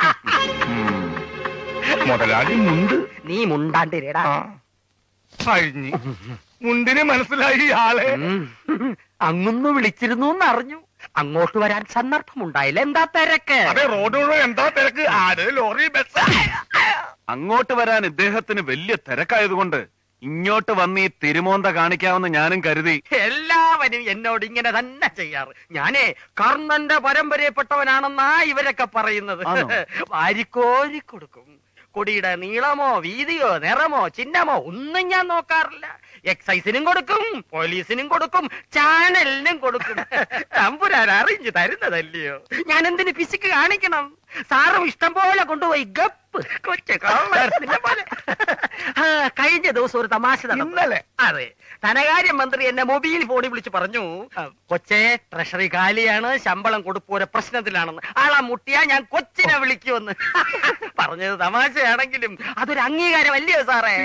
മുതലാളി മുണ്ട് നീ മുണ്ടാണ്ടിരടാ കഴിഞ്ഞു മുണ്ടിന് മനസ്സിലായി ആളെ അങ്ങൊന്ന് വിളിച്ചിരുന്നു എന്നറിഞ്ഞു അങ്ങോട്ട് വരാൻ സന്ദർഭമുണ്ടായില്ല എന്താ തിരക്ക് അതെ റോഡ് മുഴുവൻ എന്താ തിരക്ക് ആര് ലോറി ബസ് അങ്ങോട്ട് വരാൻ ഇദ്ദേഹത്തിന് വലിയ തിരക്കായതുകൊണ്ട് ഇങ്ങോട്ട് വന്ന് ഈ തിരുമോന്ത കാണിക്കാമെന്ന് ഞാനും കരുതി എല്ലാവരും എന്നോട് ഇങ്ങനെ തന്നെ ചെയ്യാറ് ഞാനേ കർണന്റെ പരമ്പരയപ്പെട്ടവനാണെന്നാ ഇവരൊക്കെ പറയുന്നത് ആണോ? വാരിക്കോരി കൊടുക്കും കൊടിയുടെ നീളമോ വീതിയോ നിറമോ ചിഹ്നമോ ഒന്നും ഞാൻ നോക്കാറില്ല എക്സൈസിനും കൊടുക്കും പോലീസിനും കൊടുക്കും ചാനലിനും കൊടുക്കും തമ്പുരാൻ അറിഞ്ഞു തരുന്നതല്ലയോ ഞാൻ എന്തിന് പിശുക്ക് കാണിക്കണം സാറും ഇഷ്ടം പോലെ കൊണ്ടുപോയി ഗപ്പ് കൊച്ചു കള്ളത്തിന്റെ പോലെ ആ, കഴിഞ്ഞ ദിവസം ഒരു തമാശ നടന്നു അതെ ധനകാര്യ മന്ത്രി എന്നെ മൊബൈൽ ഫോണിൽ വിളിച്ച് പറഞ്ഞു കൊച്ചെ ട്രഷറി കാലിയാണ് ശമ്പളം കൊടുപ്പോരെ പ്രശ്നത്തിലാണെന്ന് ആളാ മുട്ടിയാ ഞാൻ കൊച്ചിനെ വിളിക്കുമെന്ന് പറഞ്ഞത് തമാശയാണെങ്കിലും അതൊരു അംഗീകാരമല്ലയോ സാറേ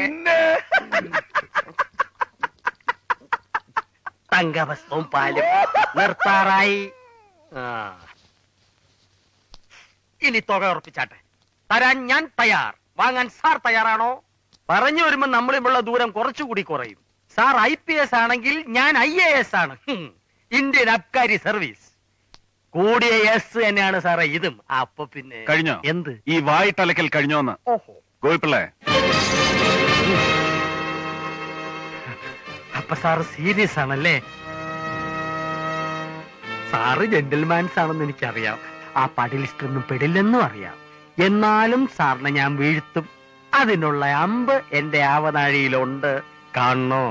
തങ്കവസ്ത്രവും പാലും നിർത്താറായി ആ. ഇനി തുക ഉറപ്പിച്ചാട്ടെ തരാൻ ഞാൻ തയ്യാർ വാങ്ങാൻ സാർ തയ്യാറാണോ പറഞ്ഞു വരുമ്പോ നമ്മളിമുള്ള ദൂരം കുറച്ചുകൂടി കുറയും സാർ ഐ പി എസ് ആണെങ്കിൽ ഞാൻ ഐ എ എസ് ആണ് ഹും. ഇന്ത്യൻ അബ്കാരി സർവീസ് കൂടിയ എസ് തന്നെയാണ് സാറേ ഇതും അപ്പൊ പിന്നെ കഴിഞ്ഞോ എന്ത് ഈ വായിട്ടലക്കൽ കഴിഞ്ഞോന്ന് ഓഹോ ഗോപിപ്പിള്ളേ അപ്പൊ സാറ് സീരിയസ് ആണല്ലേ സാറ് ജെന്റിൽമാൻസ് ആണെന്ന് എനിക്കറിയാം ആ പടി ലിസ്റ്റ് ഒന്നും പെടില്ലെന്നും അറിയാം എന്നാലും സാറിനെ ഞാൻ വീഴ്ത്തും അതിനുള്ള അമ്പ് എന്റെ ആവനാഴിയിലുണ്ട് കാണണോ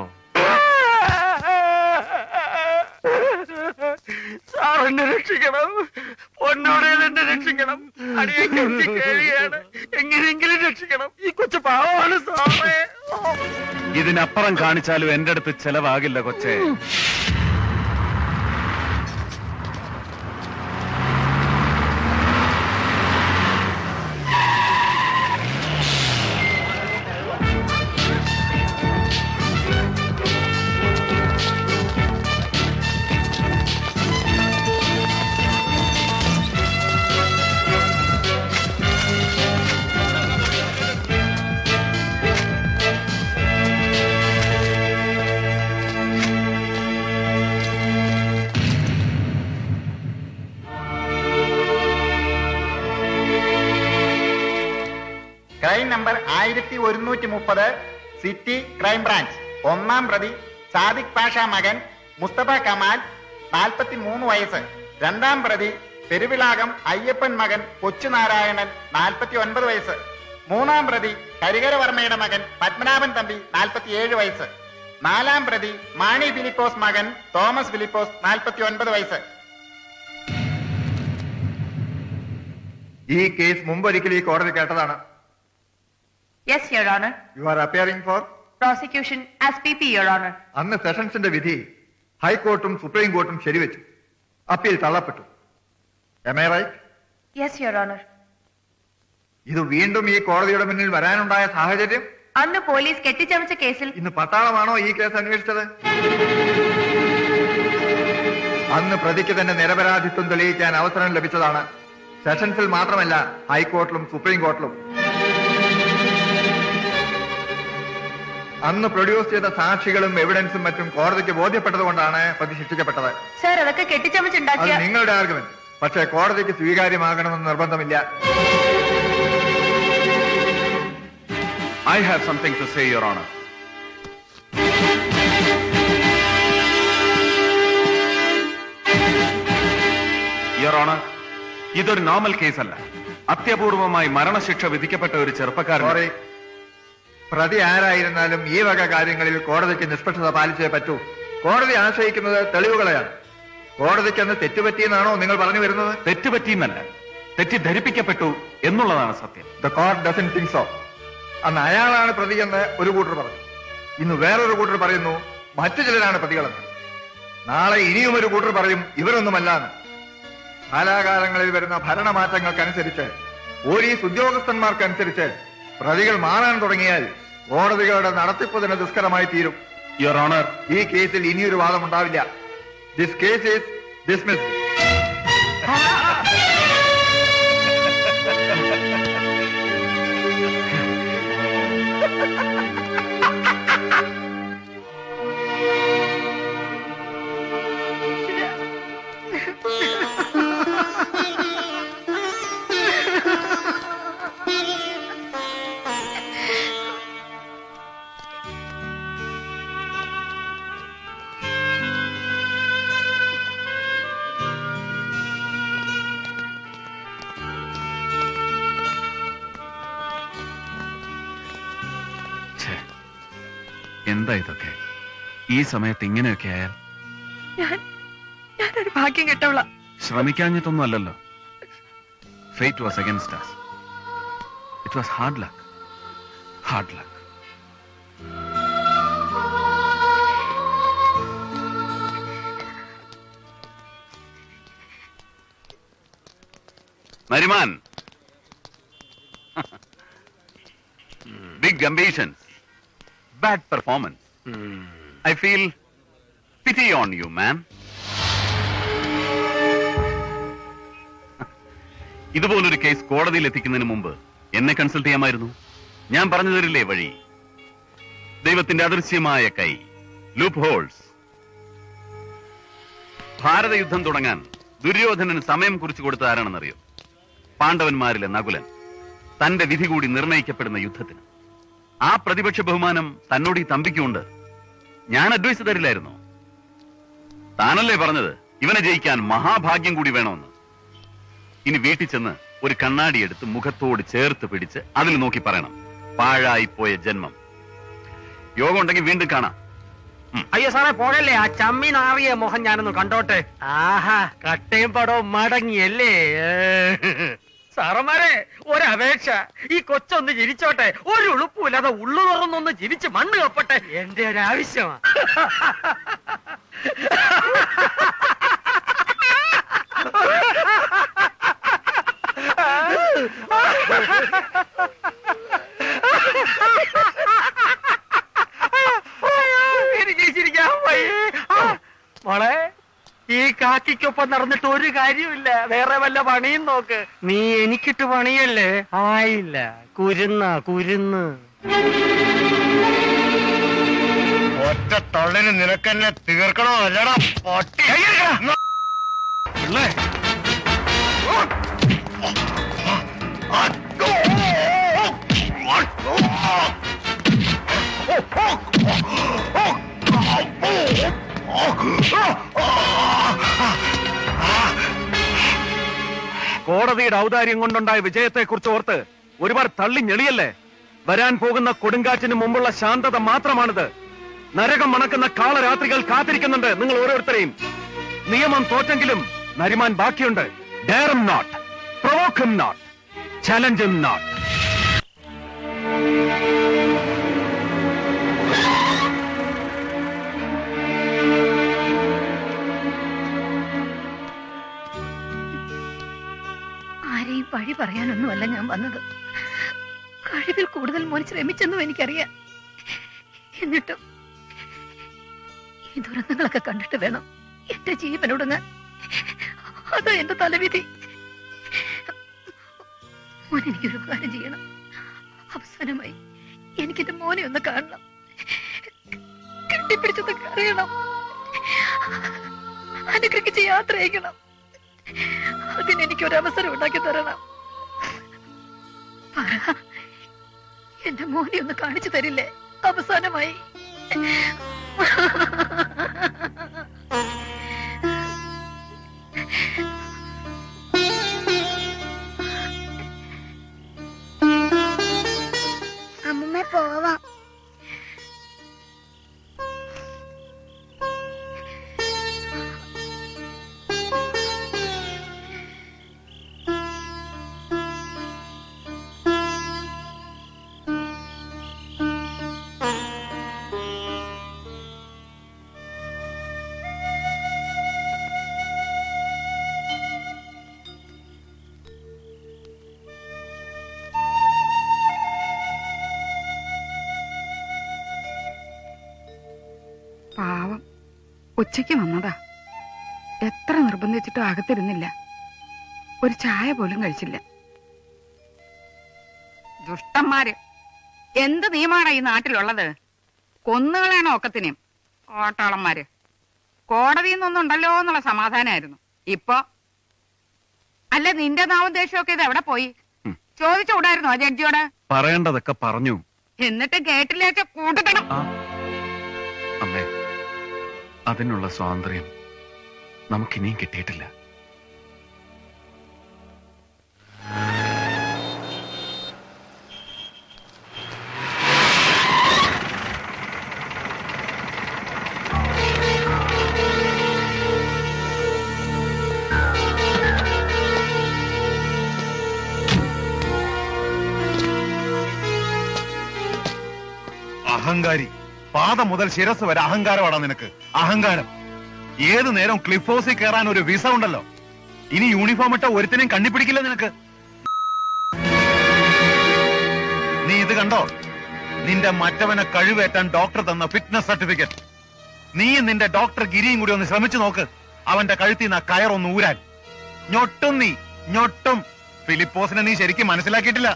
സാർ എന്നെ രക്ഷിക്കണം പൊന്നോടെ എന്നെ രക്ഷിക്കണം അടിയെ കെട്ടി കേറിയാണ് എങ്ങനെയെങ്കിലും രക്ഷിക്കണം ഈ കൊച്ചു പാവമാണ് സാറേ ഓ. ഇതിനപ്പുറം കാണിച്ചാലും എന്റെ അടുത്ത് ചെലവാകില്ല കൊച്ചേ ക്രൈം നമ്പർ ആയിരത്തി ഒരുന്നൂറ്റി മുപ്പത് സിറ്റി ക്രൈം ബ്രാഞ്ച് ഒന്നാം പ്രതി സാദിഖ് പാഷ മകൻ മുസ്തഫ കമാൽ നാൽപ്പത്തി മൂന്ന് വയസ്സ് രണ്ടാം പ്രതി പെരുവിളാകം അയ്യപ്പൻ മകൻ കൊച്ചുനാരായണൻ നാൽപ്പത്തി ഒൻപത് വയസ്സ് മൂന്നാം പ്രതി കരികരവർമ്മയുടെ മകൻ പത്മനാഭൻ തമ്പി നാൽപ്പത്തിയേഴ് വയസ്സ് നാലാം പ്രതി മാണി ഫിലിപ്പോസ് മകൻ തോമസ് ഫിലിപ്പോസ് നാൽപ്പത്തി ഒൻപത് വയസ്സ് ഈ കേസ് മുമ്പൊരിക്കൽ ഈ കോടതി കേട്ടതാണ് yes your honour you are appearing for prosecution as P P your honour അന്ന് സെഷൻസിന്റെ വിധി ഹൈക്കോർട്ടും സുപ്രീം കോർട്ടും ശരിവെച്ചു അപ്പീൽ തള്ളപ്പെട്ടു am I right yes your honour ഇത് വീണ്ടും ഈ കോടതിയുടെ മുന്നിൽ വരാനുണ്ടായ സാഹചര്യം അന്ന് പോലീസ് കെട്ടിച്ചമച്ച കേസിൽ ഇന്ന് പട്ടാളമാണോ ഈ കേസ് അന്വേഷിച്ചത് അന്ന് പ്രതിക്ക് തന്നെ നിരപരാധിത്വം തെളിയിക്കാൻ അവസരം ലഭിച്ചതാണ് സെഷൻസിൽ മാത്രമല്ല ഹൈക്കോർട്ടിലും സുപ്രീം കോർട്ടിലും അന്ന് പ്രൊഡ്യൂസ് ചെയ്ത സാക്ഷികളും എവിഡൻസും മറ്റും കോടതിക്ക് ബോധ്യപ്പെട്ടതുകൊണ്ടാണ് പ്രതി ശിക്ഷിക്കപ്പെട്ടത് സർ അതൊക്കെ അത് കെട്ടിച്ചമച്ചുണ്ടാക്കിയ നിങ്ങളുടെ ആർഗ്യുമെന്റ് പക്ഷേ കോടതിക്ക് സ്വീകാര്യമാകണമെന്ന് നിർബന്ധമില്ല I have something to say, Your Honor. Your Honor, ഇതൊരു നോർമൽ കേസല്ല അത്യപൂർവമായി മരണശിക്ഷ വിധിക്കപ്പെട്ട ഒരു ചെറുപ്പക്കാരൻ സോറി പ്രതി ആരായിരുന്നാലും ഈ വക കാര്യങ്ങളിൽ കോടതിക്ക് നിഷ്പക്ഷത പാലിച്ചേ പറ്റൂ കോടതി ആശ്രയിക്കുന്നത് തെളിവുകളെയാണ് കോടതിക്ക് തെറ്റുപറ്റിയെന്നാണോ നിങ്ങൾ പറഞ്ഞു വരുന്നത് തെറ്റുപറ്റിയെന്നല്ല തെറ്റിദ്ധരിപ്പിക്കപ്പെട്ടു എന്നുള്ളതാണ് സത്യം the court doesn't think so അന്ന് അയാളാണ് പ്രതിയെന്ന് ഒരു കൂട്ടർ പറഞ്ഞു ഇന്ന് വേറൊരു കൂട്ടർ പറയുന്നു മറ്റു ചിലരാണ് പ്രതികളെന്ന് നാളെ ഇനിയും ഒരു കൂട്ടർ പറയും ഇവരൊന്നുമല്ല എന്ന് കാലാകാലങ്ങളിൽ വരുന്ന ഭരണമാറ്റങ്ങൾക്കനുസരിച്ച് പോലീസ് ഉദ്യോഗസ്ഥന്മാർക്കനുസരിച്ച് പ്രതികൾ മാറാൻ തുടങ്ങിയാൽ കോടതികളുടെ നടത്തിപ്പ് തന്നെ ദുഷ്കരമായി തീരും യുവർ ഓണർ ഈ കേസിൽ ഇനിയൊരു വാദം ഉണ്ടാവില്ല ദിസ് കേസ് ഈസ് ഡിസ്മിസ് ഛേ, എന്താ ഇതൊക്കെ ഈ സമയത്ത് ഇങ്ങനെയൊക്കെ ആയാൽ ഞാൻ ഞാനൊരു ഭാഗ്യം കെട്ടവള ശ്രമിക്കാഞ്ഞിട്ടൊന്നും അല്ലല്ലോ fate was against us it was hard luck hard luck Nariman big ambitions bad performance I feel pity on you man ഇതുപോലൊരു കേസ് കോടതിയിൽ എത്തിക്കുന്നതിന് മുമ്പ് എന്നെ കൺസൾട്ട് ചെയ്യാമായിരുന്നു ഞാൻ പറഞ്ഞു തരില്ലേ വഴി ദൈവത്തിന്റെ അദൃശ്യമായ കൈ ലൂപ്പ് ഹോൾസ് ഭാരത യുദ്ധം തുടങ്ങാൻ ദുര്യോധനന് സമയം കുറിച്ചു കൊടുത്ത ആരാണെന്നറിയോ പാണ്ഡവന്മാരിലെ നകുലൻ തന്റെ വിധി കൂടി നിർണയിക്കപ്പെടുന്ന യുദ്ധത്തിന് ആ പ്രതിപക്ഷ ബഹുമാനം തന്നോട് ഈ തമ്പിക്കുണ്ട് ഞാൻ അഡ്വൈസ് തരില്ലായിരുന്നോ താനല്ലേ പറഞ്ഞത് ഇവനെ ജയിക്കാൻ മഹാഭാഗ്യം കൂടി വേണമെന്ന് ഇനി വീട്ടിൽ ചെന്ന് ഒരു കണ്ണാടി എടുത്ത് മുഖത്തോട് ചേർത്ത് പിടിച്ച് അതിൽ നോക്കി പറയണം പാഴായി പോയ ജന്മം യോഗം ഉണ്ടെങ്കിൽ വീണ്ടും കാണാം അയ്യോ സാറേ പോകല്ലേ ആ ചമ്മി നാറിയ മോഹൻ ഞാനൊന്ന് കണ്ടോട്ടെ ആഹാ കട്ടയും പടവും മടങ്ങിയല്ലേ സാറന്മാരെ ഒരപേക്ഷ ഈ കൊച്ചൊന്ന് ചിരിച്ചോട്ടെ ഒരു ഉളുപ്പുമില്ലാതെ ഉള്ളു തുറന്നൊന്ന് ചിരിച്ച് മണ്ണ് കപ്പട്ടെ എന്റെ ഒരു ആവശ്യമാ എനിക്ക് ചിരിക്കാൻ വയ്യേ ആ, മോളെ ഈ കാക്കിക്കൊപ്പം നടന്നിട്ട് ഒരു കാര്യമില്ല വേറെ വല്ല പണിയും നോക്ക് നീ എനിക്കിട്ട് പണിയല്ലേ ആയില്ല കുരുന്ന കുരുന്ന് ഒറ്റ തൊള്ളിന് നിനക്കെന്നെ തീർക്കണോ അല്ലടാ പൊട്ടി കോടതിയുടെ ഔദാര്യം കൊണ്ടുണ്ടായ വിജയത്തെക്കുറിച്ച് ഓർത്ത് ഒരുപാട് തള്ളി ഞെളിയല്ലേ വരാൻ പോകുന്ന കൊടുങ്കാറ്റിന് മുമ്പുള്ള ശാന്തത മാത്രമാണിത് നരകം മണക്കുന്ന കാളരാത്രികൾ കാത്തിരിക്കുന്നുണ്ട് നിങ്ങൾ ഓരോരുത്തരെയും നിയമം തോറ്റെങ്കിലും നരിമാൻ ബാക്കിയുണ്ട് ഡയറും നോട്ട് പ്രൊവോക്കും നോട്ട് ചലഞ്ചും നോട്ട് ആരെയും പഴി പറയാനൊന്നുമല്ല ഞാൻ വന്നത് കഴിവിൽ കൂടുതൽ മോൻ ശ്രമിച്ചെന്നും എനിക്കറിയാം എന്നിട്ടും ഈ ദുരന്തങ്ങളൊക്കെ കണ്ടിട്ട് വേണം എന്റെ ജീവനൊടുങ്ങാൻ അതാ എന്റെ തലവിധി മോൻ എനിക്കൊരു ഉപകാരം ചെയ്യണം അവസാനമായി എനിക്കെന്റെ മോനെ ഒന്ന് കാണണം കെട്ടിപ്പിടിച്ചൊന്ന് കറിയണം അനുഗ്രഹിച്ച് യാത്ര അയക്കണം അതിന് എനിക്കൊരു അവസരം ഉണ്ടാക്കി തരണം പറ എന്റെ മോനെ ഒന്ന് കാണിച്ചു തരില്ലേ അവസാനമായി അമ്മമ്മ പോവാം പാവം ഉച്ചയ്ക്ക് വന്നതാ എത്ര നിർബന്ധിച്ചിട്ടും അകത്തിരുന്നില്ല ഒരു ചായ പോലും കഴിച്ചില്ല ദുഷ്ടന്മാര് എന്ത് നിയമാണ് ഈ നാട്ടിലുള്ളത് കൊന്നുകളയാണോ ഒക്കത്തിനെയും ഓട്ടാളന്മാര് കോടതിയിൽ നിന്നൊന്നുണ്ടല്ലോ എന്നുള്ള സമാധാനമായിരുന്നു ഇപ്പൊ അല്ല നിന്റെ നാവും ദേഷ്യമൊക്കെ ഇത് എവിടെ പോയി ചോദിച്ചുകൂടായിരുന്നോ ജഡ്ജിയോട് പറയേണ്ടതൊക്കെ പറഞ്ഞു എന്നിട്ട് കേട്ടില്ലേച്ച കൂട്ടിക്കണം അമ്മേ അതിനുള്ള സ്വാതന്ത്ര്യം നമുക്കിനിയും കിട്ടിയിട്ടില്ല അഹങ്കാരി പാദം മുതൽ ശിരസ് വരെ അഹങ്കാരമാടാ നിനക്ക് അഹങ്കാരം ഏത് നേരം ക്ലിഫ് ഹൗസിൽ കയറാൻ ഒരു വിസ ഉണ്ടല്ലോ ഇനി യൂണിഫോം ഇട്ട ഒരുത്തിനെയും കണ്ണിപ്പിടിക്കില്ല നിനക്ക് നീ ഇത് കണ്ടോ നിന്റെ മറ്റവനെ കഴിവേറ്റാൻ ഡോക്ടർ തന്ന ഫിറ്റ്നസ് സർട്ടിഫിക്കറ്റ് നീ നിന്റെ ഡോക്ടർ ഗിരിയും കൂടി ഒന്ന് ശ്രമിച്ചു നോക്ക് അവന്റെ കഴുത്തിൽ നിന്ന് ആ കയറൊന്ന് ഊരാൻ ഞൊട്ടും നീ ഞൊട്ടും ഫിലിപ്പോസിനെ നീ ശരിക്കും മനസ്സിലാക്കിയിട്ടില്ല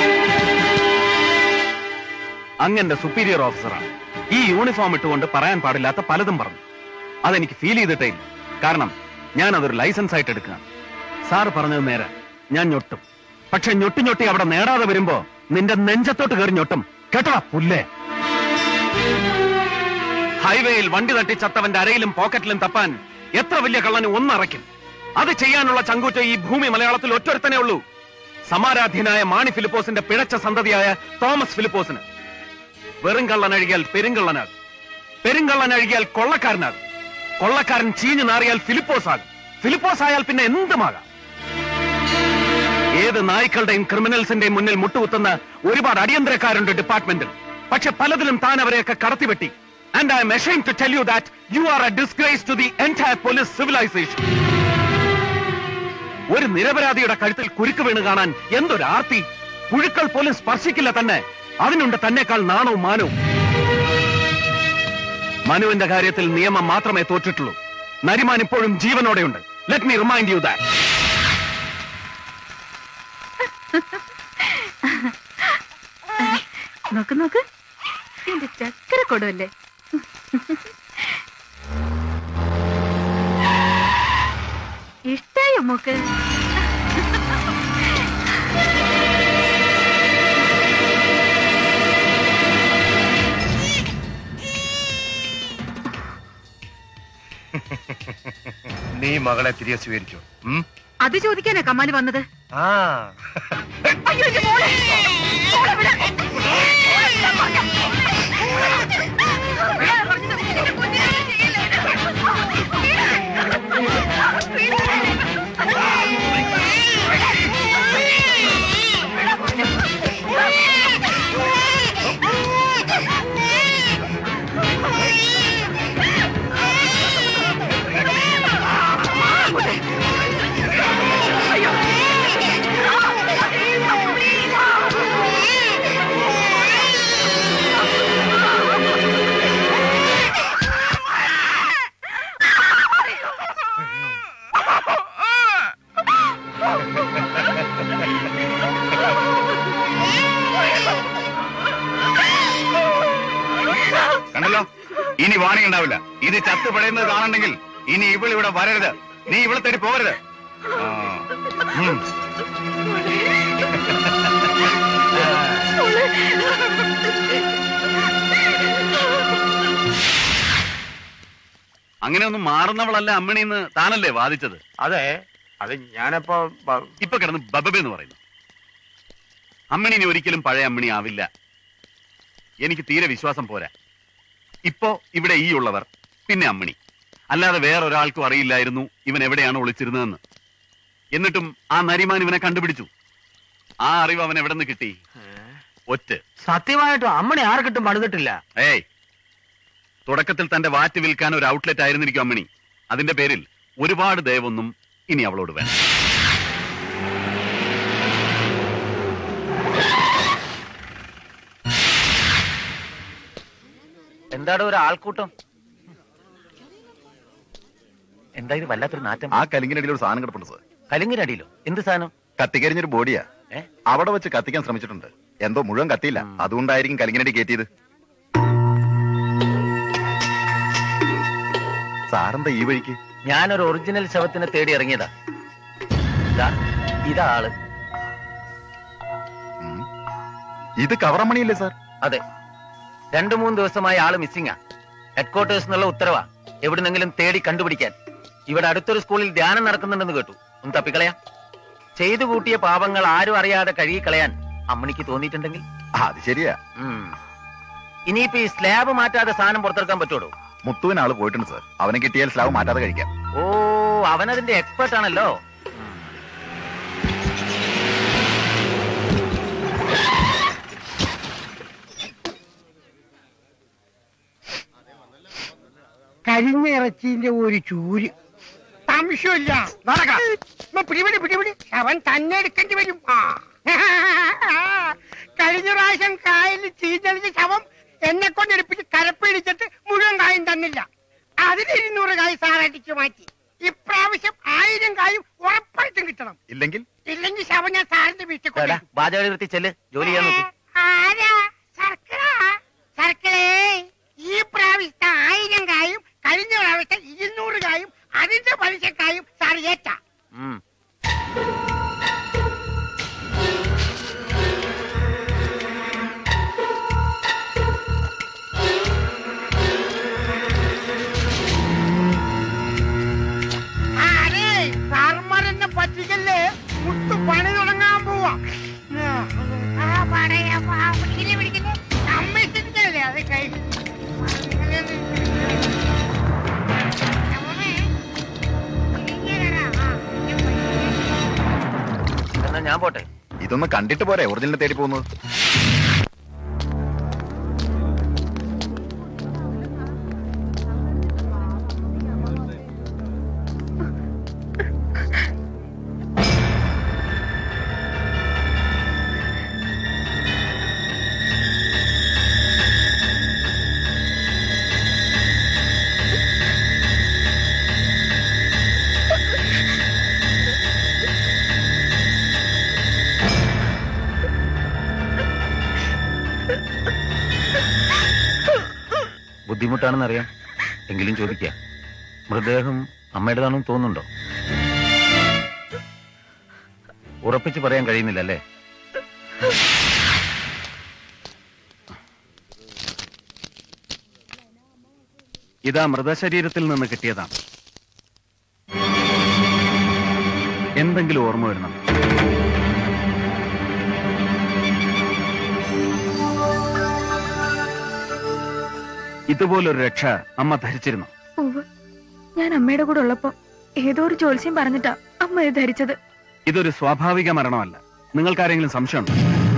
അങ്ങന്റെ സുപ്പീരിയർ ഓഫീസറാണ് ഈ യൂണിഫോം ഇട്ടുകൊണ്ട് പറയാൻ പാടില്ലാത്ത പലതും പറഞ്ഞു അതെനിക്ക് ഫീൽ ചെയ്തിട്ടേ ഇല്ല കാരണം ഞാൻ അതൊരു ലൈസൻസ് ആയിട്ട് എടുക്കുകയാണ് സാർ പറഞ്ഞത് നേരെ ഞാൻ ഞൊട്ടും പക്ഷെ ഞൊട്ടി ഞൊട്ടി അവിടെ നേടാതെ വരുമ്പോ നിന്റെ നെഞ്ചത്തോട്ട് കയറി ഞൊട്ടും കേട്ടോടാ പുല്ലേ ഹൈവേയിൽ വണ്ടി തട്ടി ചത്തവന്റെ അരയിലും പോക്കറ്റിലും തപ്പാൻ എത്ര വലിയ കള്ളന് ഒന്നറയ്ക്കും അത് ചെയ്യാനുള്ള ചങ്കൂറ്റ ഈ ഭൂമി മലയാളത്തിൽ ഒറ്റൊരുത്തനേ ഉള്ളൂ സമാരാധ്യനായ മാണി ഫിലിപ്പോസിന്റെ പിഴച്ച സന്തതിയായ തോമസ് ഫിലിപ്പോസിന് വെറും കള്ളനഴുകിയാൽ പെരുങ്കള്ളനാകും പെരുങ്കള്ളനഴുകിയാൽ കൊള്ളക്കാരനാകും കൊള്ളക്കാരൻ ചീഞ്ഞു നാറിയാൽ ഫിലിപ്പോസ് ആകും ഫിലിപ്പോസ് ആയാൽ പിന്നെ എന്തുമാകാം ഏത് നായ്ക്കളുടെയും ക്രിമിനൽസിന്റെയും മുന്നിൽ മുട്ടുകുത്തുന്ന ഒരുപാട് അടിയന്തരക്കാരുണ്ട് ഡിപ്പാർട്ട്മെന്റിൽ പക്ഷെ പലതിലും താൻ അവരെയൊക്കെ കടത്തിവെട്ടി and I'm ashamed to tell you that you are a disgrace to the entire police civilisation ഒരു നിരപരാധിയുടെ കഴുത്തിൽ കുരുക്ക് വീണ് കാണാൻ എന്തൊരു ആർത്തി പുഴുക്കൾ പോലും സ്പർശിക്കില്ല തന്നെ അതിനുണ്ട് തന്നെക്കാൾ നാണവും മാനവും മനുവിന്റെ കാര്യത്തിൽ നിയമം മാത്രമേ തോറ്റിട്ടുള്ളൂ നരിമാൻ ഇപ്പോഴും ജീവനോടെയുണ്ട് let me remind you that നോക്ക് നോക്ക് എന്റെ ചക്കര കൊടുവല്ലേ ഇഷ്ടായോ മോക്ക് നീ മകളെ തിരികെ സ്വീകരിച്ചു ഉം? അത് ചോദിക്കാനാ കമാല് വന്നത് ആ അയ്യോ എന്റെ മോളെ മോളെ വിടാൻ. മോളെ വിടാൻ പറഞ്ഞ. വിടാൻ പറഞ്ഞത് എന്റെ കുഞ്ഞിനെ ചെയ്യില്ലേ? കണ്ടല്ലോ ഇനി വാണിംഗ് ഉണ്ടാവില്ല ഇത് ചത്തു പഴയുന്നത് കാണണ്ടെങ്കിൽ ഇനി ഇവൾ ഇവിടെ വരരുത് നീ ഇവിടെ തേടി പോകരുത് ആ. ഉം. അങ്ങനെ ഒന്നും മാറുന്നവളല്ല അമ്മിണിന്ന് താനല്ലേ വാദിച്ചത് അതെ അത് ഞാനപ്പോ ഇപ്പൊ കിടന്ന് ബബബെ എന്ന് പറയുന്നു അമ്മിണി ഇനി ഒരിക്കലും പഴയ അമ്മിണി ആവില്ല എനിക്ക് തീരെ വിശ്വാസം പോരാ ഇപ്പോ ഇവിടെ ഈ ഉള്ളവർ പിന്നെ അമ്മിണി അല്ലാതെ വേറൊരാൾക്കും അറിയില്ലായിരുന്നു ഇവൻ എവിടെയാണ് ഒളിച്ചിരുന്നതെന്ന് എന്നിട്ടും ആ നരിമാൻ ഇവനെ കണ്ടുപിടിച്ചു ആ അറിവ് അവൻ എവിടെ നിന്ന് കിട്ടി ഒറ്റ സത്യമായിട്ടും അമ്മണി ആർക്കിട്ടും പണിതിട്ടില്ല ഏയ് തുടക്കത്തിൽ തന്റെ വാറ്റ് വിൽക്കാൻ ഒരു ഔട്ട്ലെറ്റ് ആയിരുന്നിരിക്കും അമ്മിണി അതിന്റെ പേരിൽ ഒരുപാട് ദയവൊന്നും ഇനി അവളോട് വേണം എന്താണ് ഒരു ആൾക്കൂട്ടം എന്താ ഇത് വല്ലാത്തൊരു നാറ്റം ആ കലിങ്ങിനടിയിൽ ഒരു സാധനം കിടപ്പുണ്ട് സാർ കലിങ്ങിനടിയിലോ എന്ത് സാധനം കത്തിക്കരിഞ്ഞൊരു ബോഡിയാ അവിടെ വെച്ച് കത്തിക്കാൻ ശ്രമിച്ചിട്ടുണ്ട് എന്തോ മുഴുവൻ കത്തിയില്ല അതുകൊണ്ടായിരിക്കും കലിങ്ങിനടി കയറ്റിയത് സാറെന്താ ഈ വഴിക്ക് ഞാനൊരു ഒറിജിനൽ ശവത്തിനെ തേടി ഇറങ്ങിയതാ ദാ, ഇതാ ആള് ഇത് കവറമണിയല്ലേ സാർ അതെ രണ്ടു മൂന്ന് ദിവസമായി ആള് മിസ്സിംഗാ ഹെഡ്ക്വാർട്ടേഴ്സ് എന്നുള്ള ഉത്തരവാ എവിടുന്നെങ്കിലും തേടി കണ്ടുപിടിക്കാൻ ഇവിടെ അടുത്തൊരു സ്കൂളിൽ ധ്യാനം നടക്കുന്നുണ്ടെന്ന് കേട്ടു ഒന്ന് തപ്പിക്കളയാം ചെയ്തു കൂട്ടിയ പാപങ്ങൾ ആരും അറിയാതെ കഴുകിക്കളയാൻ അമ്മണിക്ക് തോന്നിയിട്ടുണ്ടെങ്കിൽ അത് ശരിയാ ഉം. ഇനിയിപ്പോ ഈ സ്ലാബ് മാറ്റാതെ സാധനം പുറത്തെടുക്കാൻ പറ്റുള്ളൂ മുത്തുവിന് ആള് പോയിട്ടുണ്ട് സാർ അവനെ കിട്ടിയാൽ സ്ലാവ് മാറ്റാതെ കഴിക്കാം ഓ അവനതിന്റെ എക്സ്പെർട്ട് ആണല്ലോ കരിഞ്ഞ ഇറച്ചിന്റെ ഒരു ചൂര് സംശയമില്ല നടക്കാം ഇപ്പൊ പിടിപിടി പിടിപിടി അവൻ തന്നെ എടുക്കേണ്ടി വരും ആ കഴിഞ്ഞ പ്രാവശ്യം കായലിൽ ചീഞ്ഞളിച്ച ശവം എന്നെ കൊണ്ട് എടുപ്പിച്ച് കരപ്പിടിച്ചിട്ട് മുഴുവൻ കായും തന്നില്ല അതിന് ഇരുന്നൂറ് കായ് സാറടിച്ചു മാറ്റി ഇപ്രാവശ്യം ആയിരം കായും ഉറപ്പായിട്ടും കിട്ടണം ഇല്ലെങ്കിൽ ഇല്ലെങ്കിൽ ശവം ഞാൻ സാറിന്റെ വീട്ടിൽ എടാ, കൊണ്ടുപോയി വാചകം നിർത്തി ചെല്ല് ജോലി ചെയ്യാൻ നോക്കി ആരാ സർക്കിള സർക്കിളേ ഈ പ്രാവശ്യത്തെ ആയിരം കായും കഴിഞ്ഞ പ്രാവശ്യത്തെ ഇരുന്നൂറ് കായും അതിന്റെ പലിശക്കായും സാർ ഏറ്റ ഉം. അരേ സാർമാരെന്നെ പറ്റിക്കല്ലേ മുത്തു പണി തുടങ്ങാൻ പോവാ ആ, പടയാ, പാ, പിടിക്കില്ലേ, പിടിക്കില്ലേ? സമ്മതിച്ചിട്ടില്ലേ അത് കഴിഞ്ഞു എന്നാ ഞാൻ പോട്ടെ ഇതൊന്ന് കണ്ടിട്ട് പോരെ ഒറിജിനൽ തേടി പോകുന്നത് ബുദ്ധിമുട്ടാണെന്നറിയാം എങ്കിലും ചോദിക്കാം മൃതദേഹം അമ്മയുടേതാണെന്ന് തോന്നുന്നുണ്ടോ ഉറപ്പിച്ച് പറയാൻ കഴിയുന്നില്ല അല്ലേ ഇതാ മൃതശരീരത്തിൽ നിന്ന് കിട്ടിയതാണ് എന്തെങ്കിലും ഓർമ്മ വരുന്നുണ്ടോ ഇതുപോലൊരു രക്ഷ അമ്മ ധരിച്ചിരുന്നു ഉവ്വ്. ഞാൻ അമ്മയുടെ കൂടെ ഉള്ളപ്പോ ഏതോ ഒരു ജോത്സ്യം പറഞ്ഞിട്ടാ അമ്മ ഇത് ധരിച്ചത് ഇതൊരു സ്വാഭാവിക മരണമല്ല നിങ്ങൾക്കാരെങ്കിലും സംശയമുണ്ടോ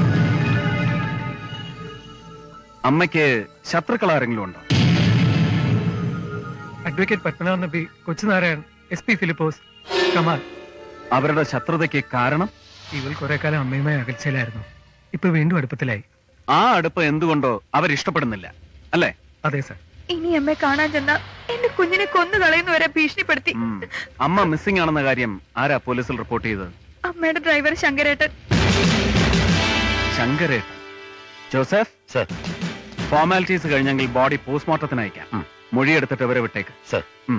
അമ്മയ്ക്ക് ശത്രുക്കൾ ആരെങ്കിലും ഉണ്ടോ അഡ്വക്കേറ്റ് പത്മനാഭ നബി കൊച്ചുനാരായൺ എസ് പി ഫിലിപ്പോസ് കമാൽ അവരുടെ ശത്രുതയ്ക്ക് കാരണം ഇവൾ കുറെ കാലം അമ്മയുമായി അകൽച്ചയിലായിരുന്നു ഇപ്പൊ വീണ്ടും അടുപ്പത്തിലായി ആ അടുപ്പ് എന്തുകൊണ്ടോ അവരിഷ്ടപ്പെടുന്നില്ല അല്ലേ അതെ സർ ഇനി അമ്മയെ കാണാൻ ചെന്ന എന്റെ കുഞ്ഞിനെ കൊന്നു കളയുന്നവരെ ഭീഷണിപ്പെടുത്തി അമ്മ മിസ്സിംഗ് ആണെന്ന കാര്യം ആരാ പോലീസിൽ റിപ്പോർട്ട് ചെയ്തത് അമ്മയുടെ ഡ്രൈവർ ശങ്കരേട്ടൻ ശങ്കരേട്ടൻ ജോസഫ് സർ ഫോർമാലിറ്റീസ് കഴിഞ്ഞെങ്കിൽ ബോഡി പോസ്റ്റ്മോർട്ടത്തിന് അയക്കാം മൊഴിയെടുത്തിട്ട് ഇവരെ വിട്ടേക്ക് സർ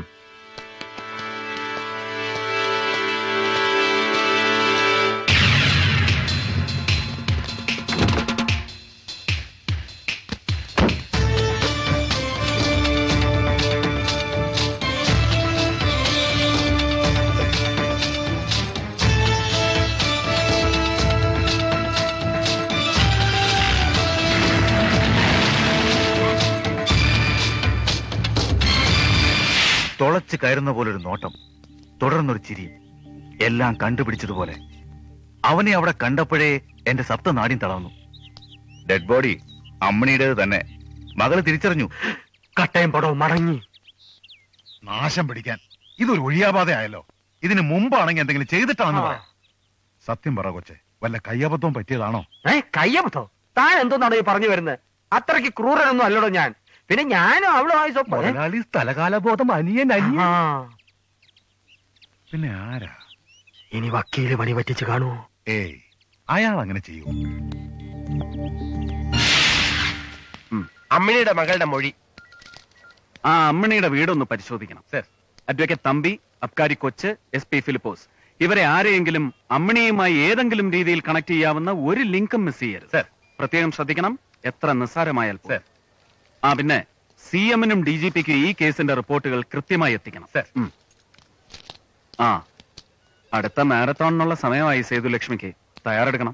തുളച്ച് കയറുന്ന പോലൊരു നോട്ടം തുടർന്നൊരു ചിരി എല്ലാം കണ്ടുപിടിച്ചതുപോലെ അവനെ അവിടെ കണ്ടപ്പോഴേ എന്റെ സപ്തനാട്യം തളർന്നു ഡെഡ് ബോഡി അമ്മണിയുടേത് തന്നെ മകള് തിരിച്ചറിഞ്ഞു കട്ടയം പടവും മടങ്ങി നാശം പിടിക്കാൻ ഇതൊരു ഒഴിയാപാതയായല്ലോ ഇതിന് മുമ്പാണെങ്കിൽ എന്തെങ്കിലും ചെയ്തിട്ടാണെന്ന് പറയാം സത്യം പറ കൊച്ചെ വല്ല കയ്യബദ്ധവും പറ്റിയതാണോ ഏ കയ്യബദ്ധോ താൻ എന്തോന്നാണ് ഈ പറഞ്ഞു വരുന്നത് അത്രയ്ക്ക് ക്രൂരനൊന്നും അല്ലടോ ഞാൻ പിന്നെ ഞാനും അവളുമായി സ്വപ്നം ഏ? മുതലാളി സ്ഥലകാലബോധം അനിയൻ അനിയൻ ആ. പിന്നെ ആരാ ഇനി വക്കീല് പണി പറ്റിച്ച് കാണൂ ഏയ് അയാൾ അങ്ങനെ ചെയ്യൂ അമ്മിണിയുടെ മകളുടെ മൊഴി ആ അമ്മിണിയുടെ വീടൊന്ന് പരിശോധിക്കണം സർ അഡ്വക്കേറ്റ് തമ്പി അബ്കാരി കൊച്ച് എസ് പി ഫിലിപ്പോസ് ഇവരെ ആരെയെങ്കിലും അമ്മിണിയുമായി ഏതെങ്കിലും രീതിയിൽ കണക്ട് ചെയ്യാവുന്ന ഒരു ലിങ്കും മിസ് ചെയ്യരുത് സർ പ്രത്യേകം ശ്രദ്ധിക്കണം എത്ര നിസ്സാരമായാൽ സർ ആ പിന്നെ സി എമ്മിനും ഡി ജി പിക്കും ഈ കേസിന്റെ റിപ്പോർട്ടുകൾ കൃത്യമായി എത്തിക്കണം സർ ആ അടുത്ത മാരത്തോണിനുള്ള സമയമായി സേതുലക്ഷ്മിക്ക് തയ്യാറെടുക്കണം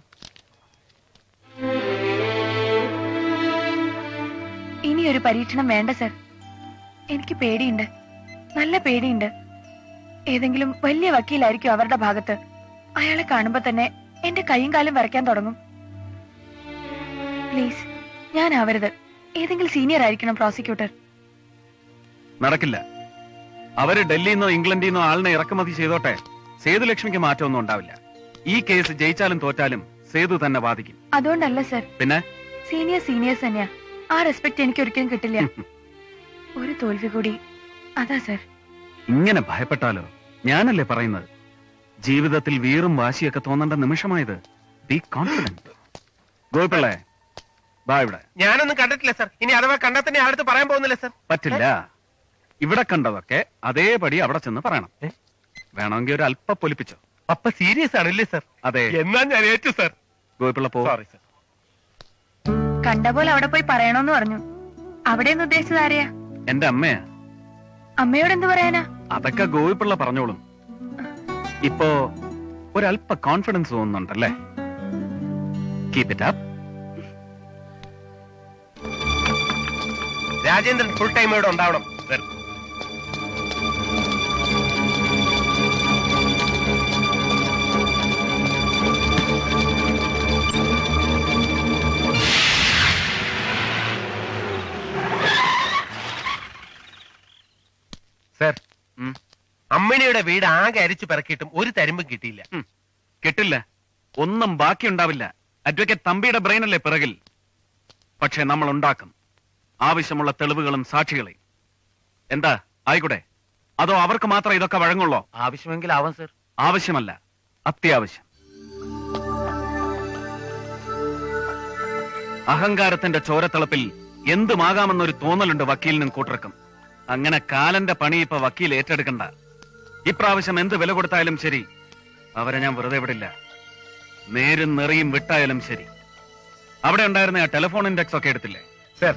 ഇനി ഒരു പരീക്ഷണം വേണ്ട സർ എനിക്ക് പേടിയുണ്ട് നല്ല പേടിയുണ്ട് ഏതെങ്കിലും വലിയ വക്കീലായിരിക്കും അവരുടെ ഭാഗത്ത് അയാളെ കാണുമ്പോ തന്നെ എന്റെ കൈയും കാലും വരയ്ക്കാൻ തുടങ്ങും പ്ലീസ് ഞാൻ ആവരുത് ഏതെങ്കിലും സീനിയർ ആയിരിക്കണം പ്രോസിക്യൂട്ടർ നടക്കില്ല അവര് ഡൽഹിയിൽ നിന്നോ ഇംഗ്ലണ്ടിൽ നിന്നോ ആളിനെ ഇറക്കുമതി ചെയ്തോട്ടെ സേതുലക്ഷ്മിക്ക് മാറ്റമൊന്നും ഉണ്ടാവില്ല ഈ കേസ് ജയിച്ചാലും തോറ്റാലും സേതു തന്നെ ബാധിക്കും അതുകൊണ്ടല്ല സർ പിന്നെ സീനിയർ സീനിയേഴ്സ് തന്നെയാ ആ റെസ്പെക്ട് എനിക്ക് ഒരിക്കലും കിട്ടില്ല ഒരു തോൽവി കൂടി അതാ സർ ഇങ്ങനെ ഭയപ്പെട്ടാലോ ഞാനല്ലേ പറയുന്നത് ജീവിതത്തിൽ വീറും വാശിയൊക്കെ തോന്നേണ്ട നിമിഷമായത് ബി കോൺഫിഡന്റ് ഗോപിള്ളേ ബാ ഇവിടെ ഞാനൊന്നും കണ്ടിട്ടില്ല സർ ഇനി അഥവാ കണ്ടാൽ തന്നെ ആളടുത്ത് പറയാൻ പോകുന്നില്ല സർ പറ്റില്ല ഇവിടെ കണ്ടതൊക്കെ അതേപടി അവിടെ ചെന്ന് പറയണം വേണമെങ്കിൽ ഒരു അല്പ പൊലിപ്പിച്ചോ അപ്പൊ സീരിയസ് ആണല്ലേ സർ അതെ എന്നാ ഞാൻ ഏറ്റു സർ ഗോപിള്ള പോ സോറി സർ കണ്ട പോലെ അവിടെ പോയി പറയണോന്ന് പറഞ്ഞു അവിടെ നിന്ന് ഉദ്ദേശിച്ചത് ആരെയാ എന്റെ അമ്മയാ അമ്മയോട് എന്ത് പറയാനാ അതൊക്കെ ഗോപിപ്പിള്ള പറഞ്ഞോളും ഇപ്പോ ഒരല്പ കോൺഫിഡൻസ് തോന്നുന്നുണ്ടല്ലേ keep it up Rajendran full time ഇവിടെ ഉണ്ടാവണം സർ സർ അമ്മിണിയുടെ വീട് ആകെ അരിച്ചു പിറക്കിയിട്ടും ഒരു തരുമ്പും കിട്ടിയില്ല കിട്ടില്ല ഒന്നും ബാക്കിയുണ്ടാവില്ല അഡ്വക്കേറ്റ് തമ്പിയുടെ ബ്രെയിനല്ലേ പിറകിൽ പക്ഷെ നമ്മൾ ഉണ്ടാക്കും ആവശ്യമുള്ള തെളിവുകളും സാക്ഷികളെയും എന്താ ആയിക്കൂടെ അതോ അവർക്ക് മാത്രം ഇതൊക്കെ വഴങ്ങുള്ളോ ആവശ്യമെങ്കിൽ ആവാം സർ ആവശ്യമല്ല അത്യാവശ്യം അഹങ്കാരത്തിന്റെ ചോരത്തിളപ്പിൽ എന്തുമാകാമെന്നൊരു തോന്നലുണ്ട് വക്കീലിനും കൂട്ടർക്കും അങ്ങനെ കാലന്റെ പണി ഇപ്പൊ വക്കീൽ ഏറ്റെടുക്കണ്ട ഇപ്രാവശ്യം എന്ത് വില കൊടുത്തായാലും ശരി അവരെ ഞാൻ വെറുതെ വിടില്ല നേരും നെറിയും വിട്ടായാലും ശരി അവിടെ ഉണ്ടായിരുന്ന ആ ടെലിഫോൺ ഇൻഡെക്സ് ഒക്കെ എടുത്തില്ലേ സർ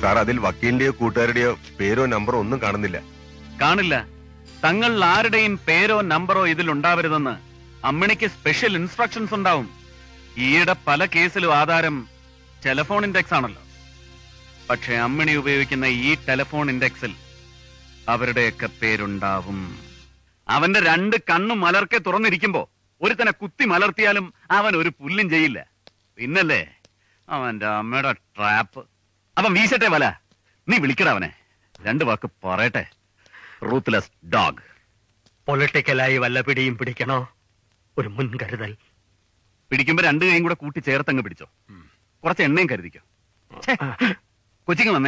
സാർ അതിൽ വക്കീലിന്റെയോ കൂട്ടുകാരുടെയോ പേരോ നമ്പറോ ഒന്നും കാണുന്നില്ല കാണില്ല തങ്ങൾ ആരുടെയും പേരോ നമ്പറോ ഇതിൽ ഉണ്ടാവരുതെന്ന് അമ്മിണിക്ക് സ്പെഷ്യൽ ഇൻസ്ട്രക്ഷൻസ് ഉണ്ടാവും ഈയിടെ പല കേസിലും ആധാരം ടെലഫോൺ ഇൻഡെക്സ് ആണല്ലോ പക്ഷെ അമ്മിണി ഉപയോഗിക്കുന്ന ഈ ടെലഫോൺ ഇൻഡെക്സിൽ അവരുടെയൊക്കെ പേരുണ്ടാവും അവന്റെ രണ്ട് കണ്ണും മലർക്കെ തുറന്നിരിക്കുമ്പോ ഒരുത്തനെ കുത്തി മലർത്തിയാലും അവൻ ഒരു പുല്ലും ചെയ്യില്ല പിന്നല്ലേ അവന്റെ അമ്മയുടെ ട്രാപ്പ് അവൻ വീശട്ടെ വല നീ വിളിക്കട അവനെ രണ്ട് വാക്ക് പറയട്ടെ റൂത്ത്ലെസ് ഡോഗ് പൊളിറ്റിക്കലായി വല്ല പിടിയും പിടിക്കണോ ഒരു മുൻകരുതൽ പിടിക്കുമ്പോ രണ്ട് കൈയും കൂടെ കൂട്ടി ചേർത്തങ്ങ് പിടിച്ചോ കുറച്ച് എണ്ണയും കരുതിക്കോ ഛേ, കൊച്ചിങ് വന്നേ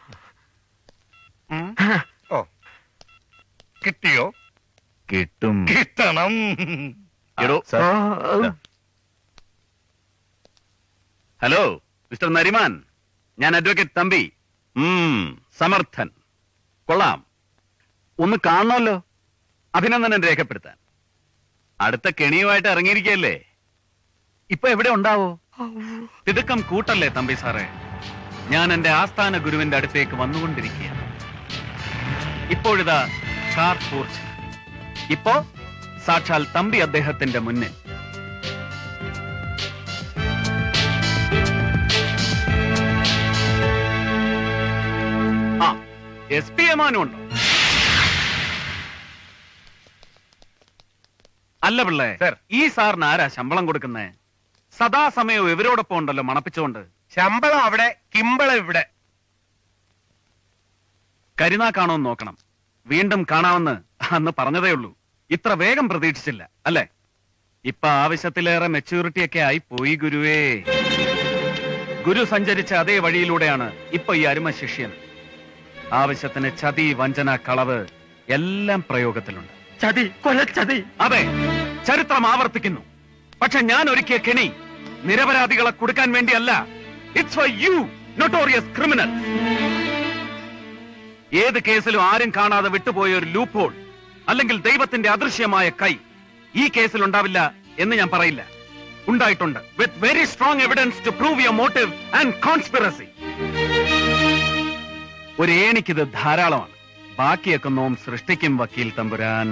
ഓ കിട്ടിയോ കിട്ടും കിട്ടണം എടോ ഹലോ മിസ്റ്റർ നരിമാൻ ഞാൻ അഡ്വക്കേറ്റ് തമ്പി ഉം, സമർത്ഥൻ കൊള്ളാം ഒന്ന് കാണണമല്ലോ അഭിനന്ദനം രേഖപ്പെടുത്താൻ അടുത്ത കെണിയുമായിട്ട് ഇറങ്ങിയിരിക്കല്ലേ ഇപ്പൊ എവിടെ ഉണ്ടാവോ തിടുക്കം കൂട്ടല്ലേ തമ്പി സാറേ ഞാൻ എന്റെ ആസ്ഥാന ഗുരുവിന്റെ അടുത്തേക്ക് വന്നുകൊണ്ടിരിക്കുകയാണ് ഇപ്പോഴിതാ കാർ പോർച്ച് ഇപ്പോ സാക്ഷാൽ തമ്പി അദ്ദേഹത്തിന്റെ മുന്നിൽ ആ എസ് പി എമാനും ഉണ്ടോ അല്ല പിള്ളേ ഈ സാറിന് ആരാ ശമ്പളം കൊടുക്കുന്നേ സദാസമയവും ഇവരോടൊപ്പം ഉണ്ടല്ലോ മണപ്പിച്ചുകൊണ്ട് ശമ്പളം അവിടെ കിമ്പളം ഇവിടെ കരിനാക്കാണോ എന്ന് നോക്കണം വീണ്ടും കാണാമെന്ന് അന്ന് പറഞ്ഞതേ ഉള്ളൂ ഇത്ര വേഗം പ്രതീക്ഷിച്ചില്ല അല്ലേ ഇപ്പൊ ആവശ്യത്തിലേറെ മെച്ചൂരിറ്റി ഒക്കെ ആയി പോയി ഗുരുവേ ഗുരു സഞ്ചരിച്ച അതേ വഴിയിലൂടെയാണ് ഇപ്പൊ ഈ അരുമ ശിഷ്യൻ ആവശ്യത്തിന് ചതി വഞ്ചന കളവ് എല്ലാം പ്രയോഗത്തിലുണ്ട് ചതി കൊലച്ചതി അതെ ചരിത്രം ആവർത്തിക്കുന്നു പക്ഷെ ഞാൻ ഒരുക്കിയ കെണി നിരപരാധികളെ കൊടുക്കാൻ വേണ്ടിയല്ല it's for you notorious criminal ഏത് കേസിലും ആരും കാണാതെ വിട്ടുപോയ ഒരു ലൂപ്പ് ഹോൾ അല്ലെങ്കിൽ ദൈവത്തിന്റെ അദൃശ്യമായ കൈ ഈ കേസിൽ ഉണ്ടാവില്ല എന്ന് ഞാൻ പറയില്ല ഉണ്ടായിട്ടുണ്ട് with very strong evidence to prove your motive and conspiracy ഒരു ഏണിക്കിത് ധാരാളമാണ് ബാക്കിയൊക്കെ നോം സൃഷ്ടിക്കും വക്കീൽ തമ്പുരാൻ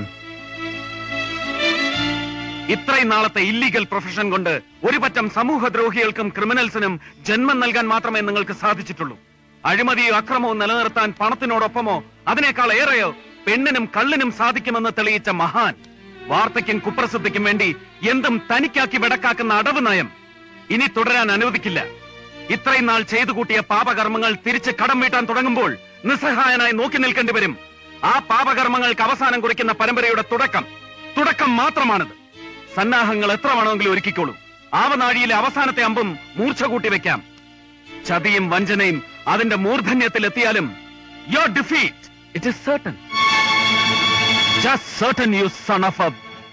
ഇത്രയും നാളത്തെ ഇല്ലീഗൽ പ്രൊഫഷൻ കൊണ്ട് ഒരു പറ്റം സമൂഹദ്രോഹികൾക്കും ക്രിമിനൽസിനും ജന്മം നൽകാൻ മാത്രമേ നിങ്ങൾക്ക് സാധിച്ചിട്ടുള്ളൂ അഴിമതിയോ അക്രമവും നിലനിർത്താൻ പണത്തിനോടൊപ്പമോ അതിനേക്കാൾ ഏറെയോ പെണ്ണിനും കള്ളിനും സാധിക്കുമെന്ന് തെളിയിച്ച മഹാൻ വാർത്തയ്ക്കും കുപ്രസിദ്ധിക്കും വേണ്ടി എന്തും തനിക്കാക്കി വെടക്കാക്കുന്ന അടവ് നയം ഇനി തുടരാൻ അനുവദിക്കില്ല ഇത്രയും നാൾ ചെയ്തു കൂട്ടിയ പാപകർമ്മങ്ങൾ തിരിച്ച് കടം വീട്ടാൻ തുടങ്ങുമ്പോൾ നിസ്സഹായനായി നോക്കി നിൽക്കേണ്ടി വരും ആ പാപകർമ്മങ്ങൾക്ക് അവസാനം കുറിക്കുന്ന പരമ്പരയുടെ തുടക്കം തുടക്കം മാത്രമാണിത് സന്നാഹങ്ങൾ എത്ര വേണമെങ്കിലും ഒരുക്കിക്കോളൂ ആവനാഴിയിലെ അവസാനത്തെ അമ്പും മൂർച്ച കൂട്ടി വെക്കാം ചതിയും വഞ്ചനയും അതിന്റെ മൂർധന്യത്തിൽ എത്തിയാലും your defeat it is certain just certain you son of a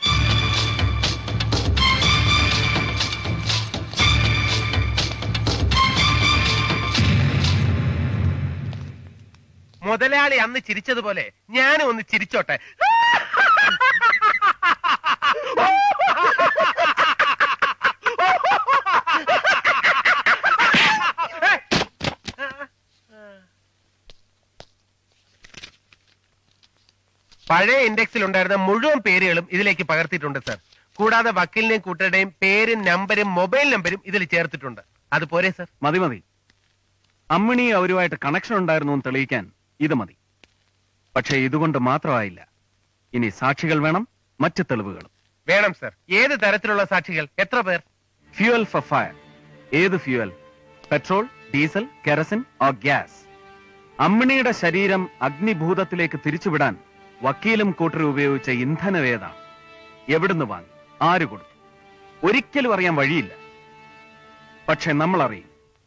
മുതലാളി അന്ന് ചിരിച്ചതുപോലെ ഞാനും ഒന്ന് ചിരിച്ചോട്ടെ പഴയ ഇൻഡെക്സിൽ ഉണ്ടായിരുന്ന മുഴുവൻ പേരുകളും ഇതിലേക്ക് പകർത്തിയിട്ടുണ്ട് സർ കൂടാതെ വക്കീലിന്റെയും കൂട്ടരുടെയും പേരും നമ്പരും മൊബൈൽ നമ്പരും ഇതിൽ ചേർത്തിട്ടുണ്ട് അത് പോരെ സർ മതി മതി അമ്മിണി അവരുമായിട്ട് കണക്ഷൻ ഉണ്ടായിരുന്നു എന്ന് തെളിയിക്കാൻ ഇത് മതി പക്ഷേ ഇതുകൊണ്ട് മാത്രമായില്ല ഇനി സാക്ഷികൾ വേണം മറ്റ് തെളിവുകളും വേണം സർ ഏത് തരത്തിലുള്ള സാക്ഷികൾ എത്ര പേർ ഫ്യൂവൽ ഫോർ ഫയർ ഏത് fuel petrol diesel kerosene or gas അമ്മിണിയുടെ ശരീരം അഗ്നിഭൂതത്തിലേക്ക് തിരിച്ചുവിടാൻ വക്കീലും കൂട്ടരും ഉപയോഗിച്ച ഇന്ധനം ഏതാണ് എവിടുന്ന് വാങ്ങി ആര് കൊടുത്തു ഒരിക്കലും അറിയാൻ വഴിയില്ല പക്ഷെ നമ്മൾ അറിയും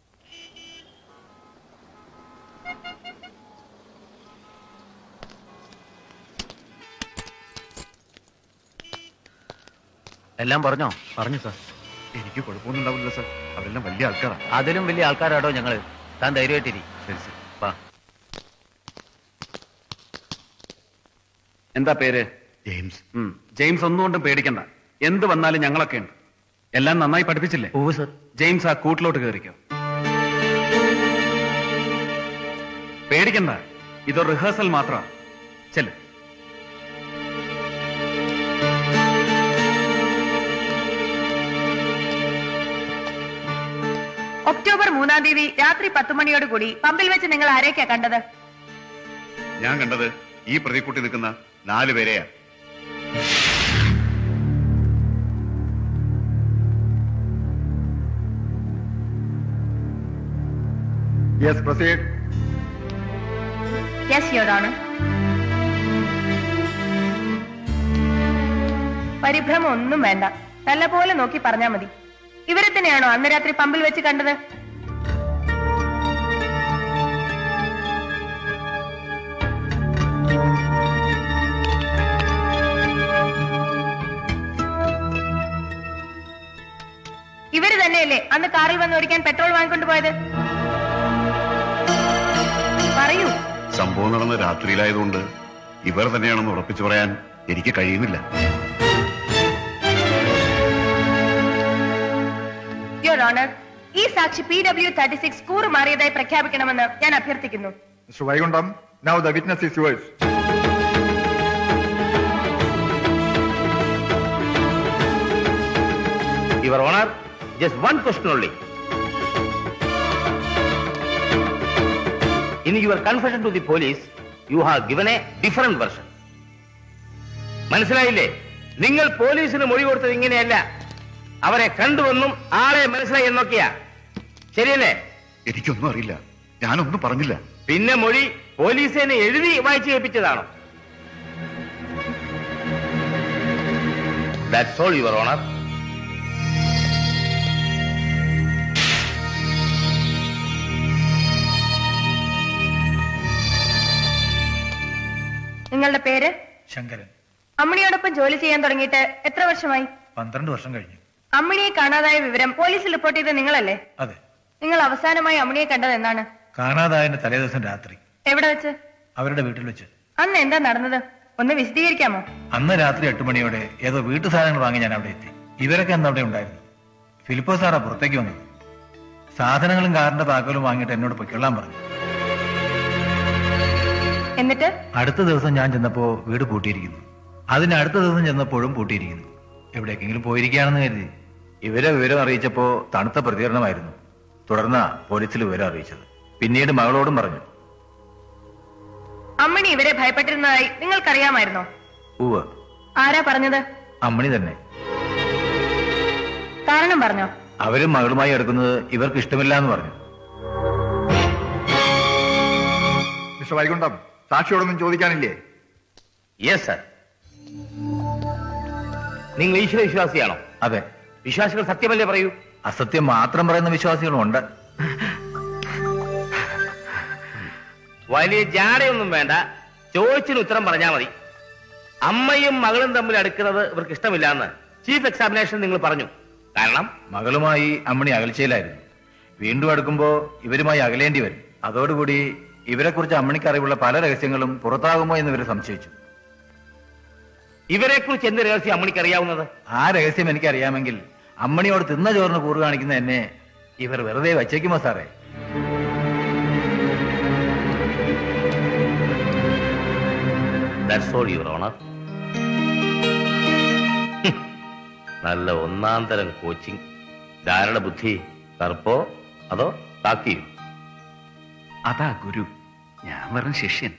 എല്ലാം പറഞ്ഞോ പറഞ്ഞു സാർ എനിക്ക് കുഴപ്പമൊന്നും ഉണ്ടാവില്ല സാർ അവരെല്ലാം വലിയ ആൾക്കാരാണ് അതിലും വലിയ ആൾക്കാരാടോ ഞങ്ങള് താൻ ധൈര്യമായിട്ടിരി ശരി ശരി വാ എന്താ പേര് ജെയിംസ് ഉം. ജെയിംസ് ഒന്നുകൊണ്ടും പേടിക്കണ്ട എന്ത് വന്നാലും ഞങ്ങളൊക്കെ ഉണ്ട് എല്ലാം നന്നായി പഠിപ്പിച്ചില്ലേ ഓ സർ ജെയിംസ് ആ കൂട്ടിലോട്ട് കയറിക്കോ പേടിക്കണ്ട ഇതൊരു റിഹേഴ്സൽ മാത്രമാണ് ചെല്ല് ഒക്ടോബർ മൂന്നാം തീയതി രാത്രി പത്ത് മണിയോട് കൂടി പമ്പിൽ വെച്ച് നിങ്ങൾ ആരെയൊക്കെയാ കണ്ടത് ഞാൻ കണ്ടത് ഈ പ്രതിക്കൂട്ടി നിൽക്കുന്ന നാല് പേരെയാ yes proceed yes your honour പരിഭ്രമം ഒന്നും വേണ്ട നല്ലപോലെ നോക്കി പറഞ്ഞാ മതി ഇവരെ തന്നെയാണോ അന്ന് രാത്രി പമ്പിൽ വെച്ച് കണ്ടത് ഇവര് തന്നെയല്ലേ അന്ന് കാറിൽ വന്ന് ഓടിക്കാൻ പെട്രോൾ വാങ്ങിക്കൊണ്ട് പോയത് പറയൂ സംഭവം നടന്ന രാത്രിയിലായതുകൊണ്ട് ഇവർ തന്നെയാണെന്ന് ഉറപ്പിച്ചു പറയാൻ എനിക്ക് കഴിയുന്നില്ല യുവർ ഓണർ ഈ സാക്ഷി പി ഡബ്ല്യു തേർട്ടി സിക്സ് കൂറ് മാറിയതായി പ്രഖ്യാപിക്കണമെന്ന് ഞാൻ അഭ്യർത്ഥിക്കുന്നു mister Vaikuntham now the witness is yours Your Honor, just one question only. In your confession to the police, you have given a different version. മനസ്സിലായില്ലേ നിങ്ങൾ പോലീസിന് മൊഴി കൊടുത്തത് ഇങ്ങനെയല്ല അവരെ കണ്ടുവെന്നും ആളെ മനസ്സിലായി എന്നൊക്കെയാ ശരിയല്ലേ എനിക്കൊന്നും അറിയില്ല ഞാനൊന്നും പറഞ്ഞില്ല പിന്നെ മൊഴി പോലീസിനെ എഴുതി വായിച്ചു കേൾപ്പിച്ചതാണോ ദാറ്റ്സ് ഓൾ യുവർ ഓണർ നിങ്ങളുടെ പേര് ശങ്കരൻ അമ്മിണിയോടൊപ്പം ജോലി ചെയ്യാൻ തുടങ്ങിയിട്ട് എത്ര വർഷമായി പന്ത്രണ്ട് വർഷം കഴിഞ്ഞു അമ്മിണിയെ കാണാതായ വിവരം പോലീസിൽ റിപ്പോർട്ട് ചെയ്തത് നിങ്ങളല്ലേ അതെ നിങ്ങൾ അവസാനമായി അമ്മിണിയെ കണ്ടത് എന്നാണ് കാണാതായതിന്റെ തലേദിവസം രാത്രി എവിടെ വെച്ച് അവരുടെ വീട്ടിൽ വെച്ച് അന്ന് എന്താ നടന്നത് ഒന്ന് വിശദീകരിക്കാമോ അന്ന് രാത്രി എട്ട് മണിയോടെ ഏതോ വീട്ടു സാധനങ്ങൾ വാങ്ങി ഞാൻ അവിടെ എത്തി ഇവരൊക്കെ അന്ന് അവിടെ ഉണ്ടായിരുന്നു ഫിലിപ്പോ സാറാ പുറത്തേക്ക് വന്നത് സാധനങ്ങളും കാറിന്റെ താക്കോലും വാങ്ങിയിട്ട് എന്നോട് പൊയ്ക്കൊള്ളാൻ പറഞ്ഞു എന്നിട്ട് അടുത്ത ദിവസം ഞാൻ ചെന്നപ്പോ വീട് പൂട്ടിയിരിക്കുന്നു അതിന് അടുത്ത ദിവസം ചെന്നപ്പോഴും പൂട്ടിയിരിക്കുന്നു എവിടേക്കെങ്കിലും പോയിരിക്കുകയാണെന്ന് കരുതി ഇവരെ വിവരം അറിയിച്ചപ്പോ തണുത്ത പ്രതികരണമായിരുന്നു തുടർന്ന് പോലീസിൽ വിവരം അറിയിച്ചത് പിന്നീട് മകളോടും പറഞ്ഞു അമ്മിണി ഇവരെ ഭയപ്പെട്ടിരുന്നതായി നിങ്ങൾക്കറിയാമായിരുന്നോ ഉവ് ആരാ പറഞ്ഞത് അമ്മണി തന്നെ കാരണം പറഞ്ഞോ അവരും മകളുമായി എടുക്കുന്നത് ഇവർക്ക് ഇഷ്ടമില്ല എന്ന് പറഞ്ഞു മിസ്റ്റർ വൈകുണ്ഠം സാക്ഷിയോടൊന്നും ചോദിക്കാനില്ലേ യെസ് സർ നിങ്ങൾ ഈശ്വര വിശ്വാസിയാണോ അതെ വിശ്വാസികൾ സത്യമല്ലേ പറയൂ അസത്യം മാത്രം പറയുന്ന വിശ്വാസികളുണ്ട് വലിയ ജാടയൊന്നും വേണ്ട ചോദിച്ചിന് ഉത്തരം പറഞ്ഞാൽ മതി അമ്മയും മകളും തമ്മിൽ അടുക്കുന്നത് ഇവർക്ക് ഇഷ്ടമില്ല എന്ന് ചീഫ് എക്സാമിനേഷൻ നിങ്ങൾ പറഞ്ഞു കാരണം മകളുമായി അമ്മണി അകൽച്ചയിലായിരുന്നു വീണ്ടും അടുക്കുമ്പോ ഇവരുമായി അകലേണ്ടി വരും അതോടുകൂടി ഇവരെക്കുറിച്ച് അമ്മണിക്ക് അറിവുള്ള പല രഹസ്യങ്ങളും പുറത്താകുമോ എന്ന് ഇവർ സംശയിച്ചു ഇവരെ കുറിച്ച് എന്ത് രഹസ്യം അമ്മണിക്ക് അറിയാവുന്നത് ആ രഹസ്യം എനിക്ക് അറിയാമെങ്കിൽ അമ്മണിയോട് തിന്ന ചോറിന് കൂറ് കാണിക്കുന്ന എന്നെ ഇവർ വെറുതെ വച്ചേക്കുമോ സാറേ ദാറ്റ്സ് ഓൾ യുവർ ഓണർ നല്ല ഒന്നാം തരം കോച്ചിങ് ധാരണ ബുദ്ധി കറുപ്പോ അതോ താക്കിയോ അതാ ഗുരു ഞാൻ വെറും ശിഷ്യൻ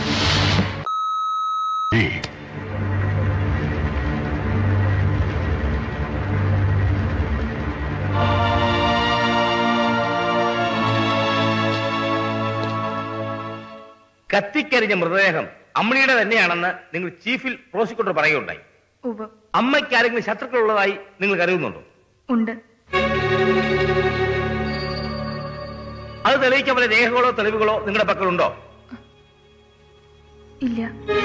കത്തിക്കരിഞ്ഞ മൃതദേഹം അമ്മണിയുടെ തന്നെയാണെന്ന് നിങ്ങൾ ചീഫിൽ പ്രോസിക്യൂട്ടർ പറയുകയുണ്ടായി ഉവ്വ് അമ്മയ്ക്ക് ആരെങ്കിലും ശത്രുക്കളുള്ളതായി നിങ്ങൾ കരുതുന്നുണ്ടോ ഉണ്ട് അത് തെളിയിക്കാൻ വല്ല രേഖകളോ തെളിവുകളോ നിങ്ങളുടെ പക്കലുണ്ടോ ഇല്ല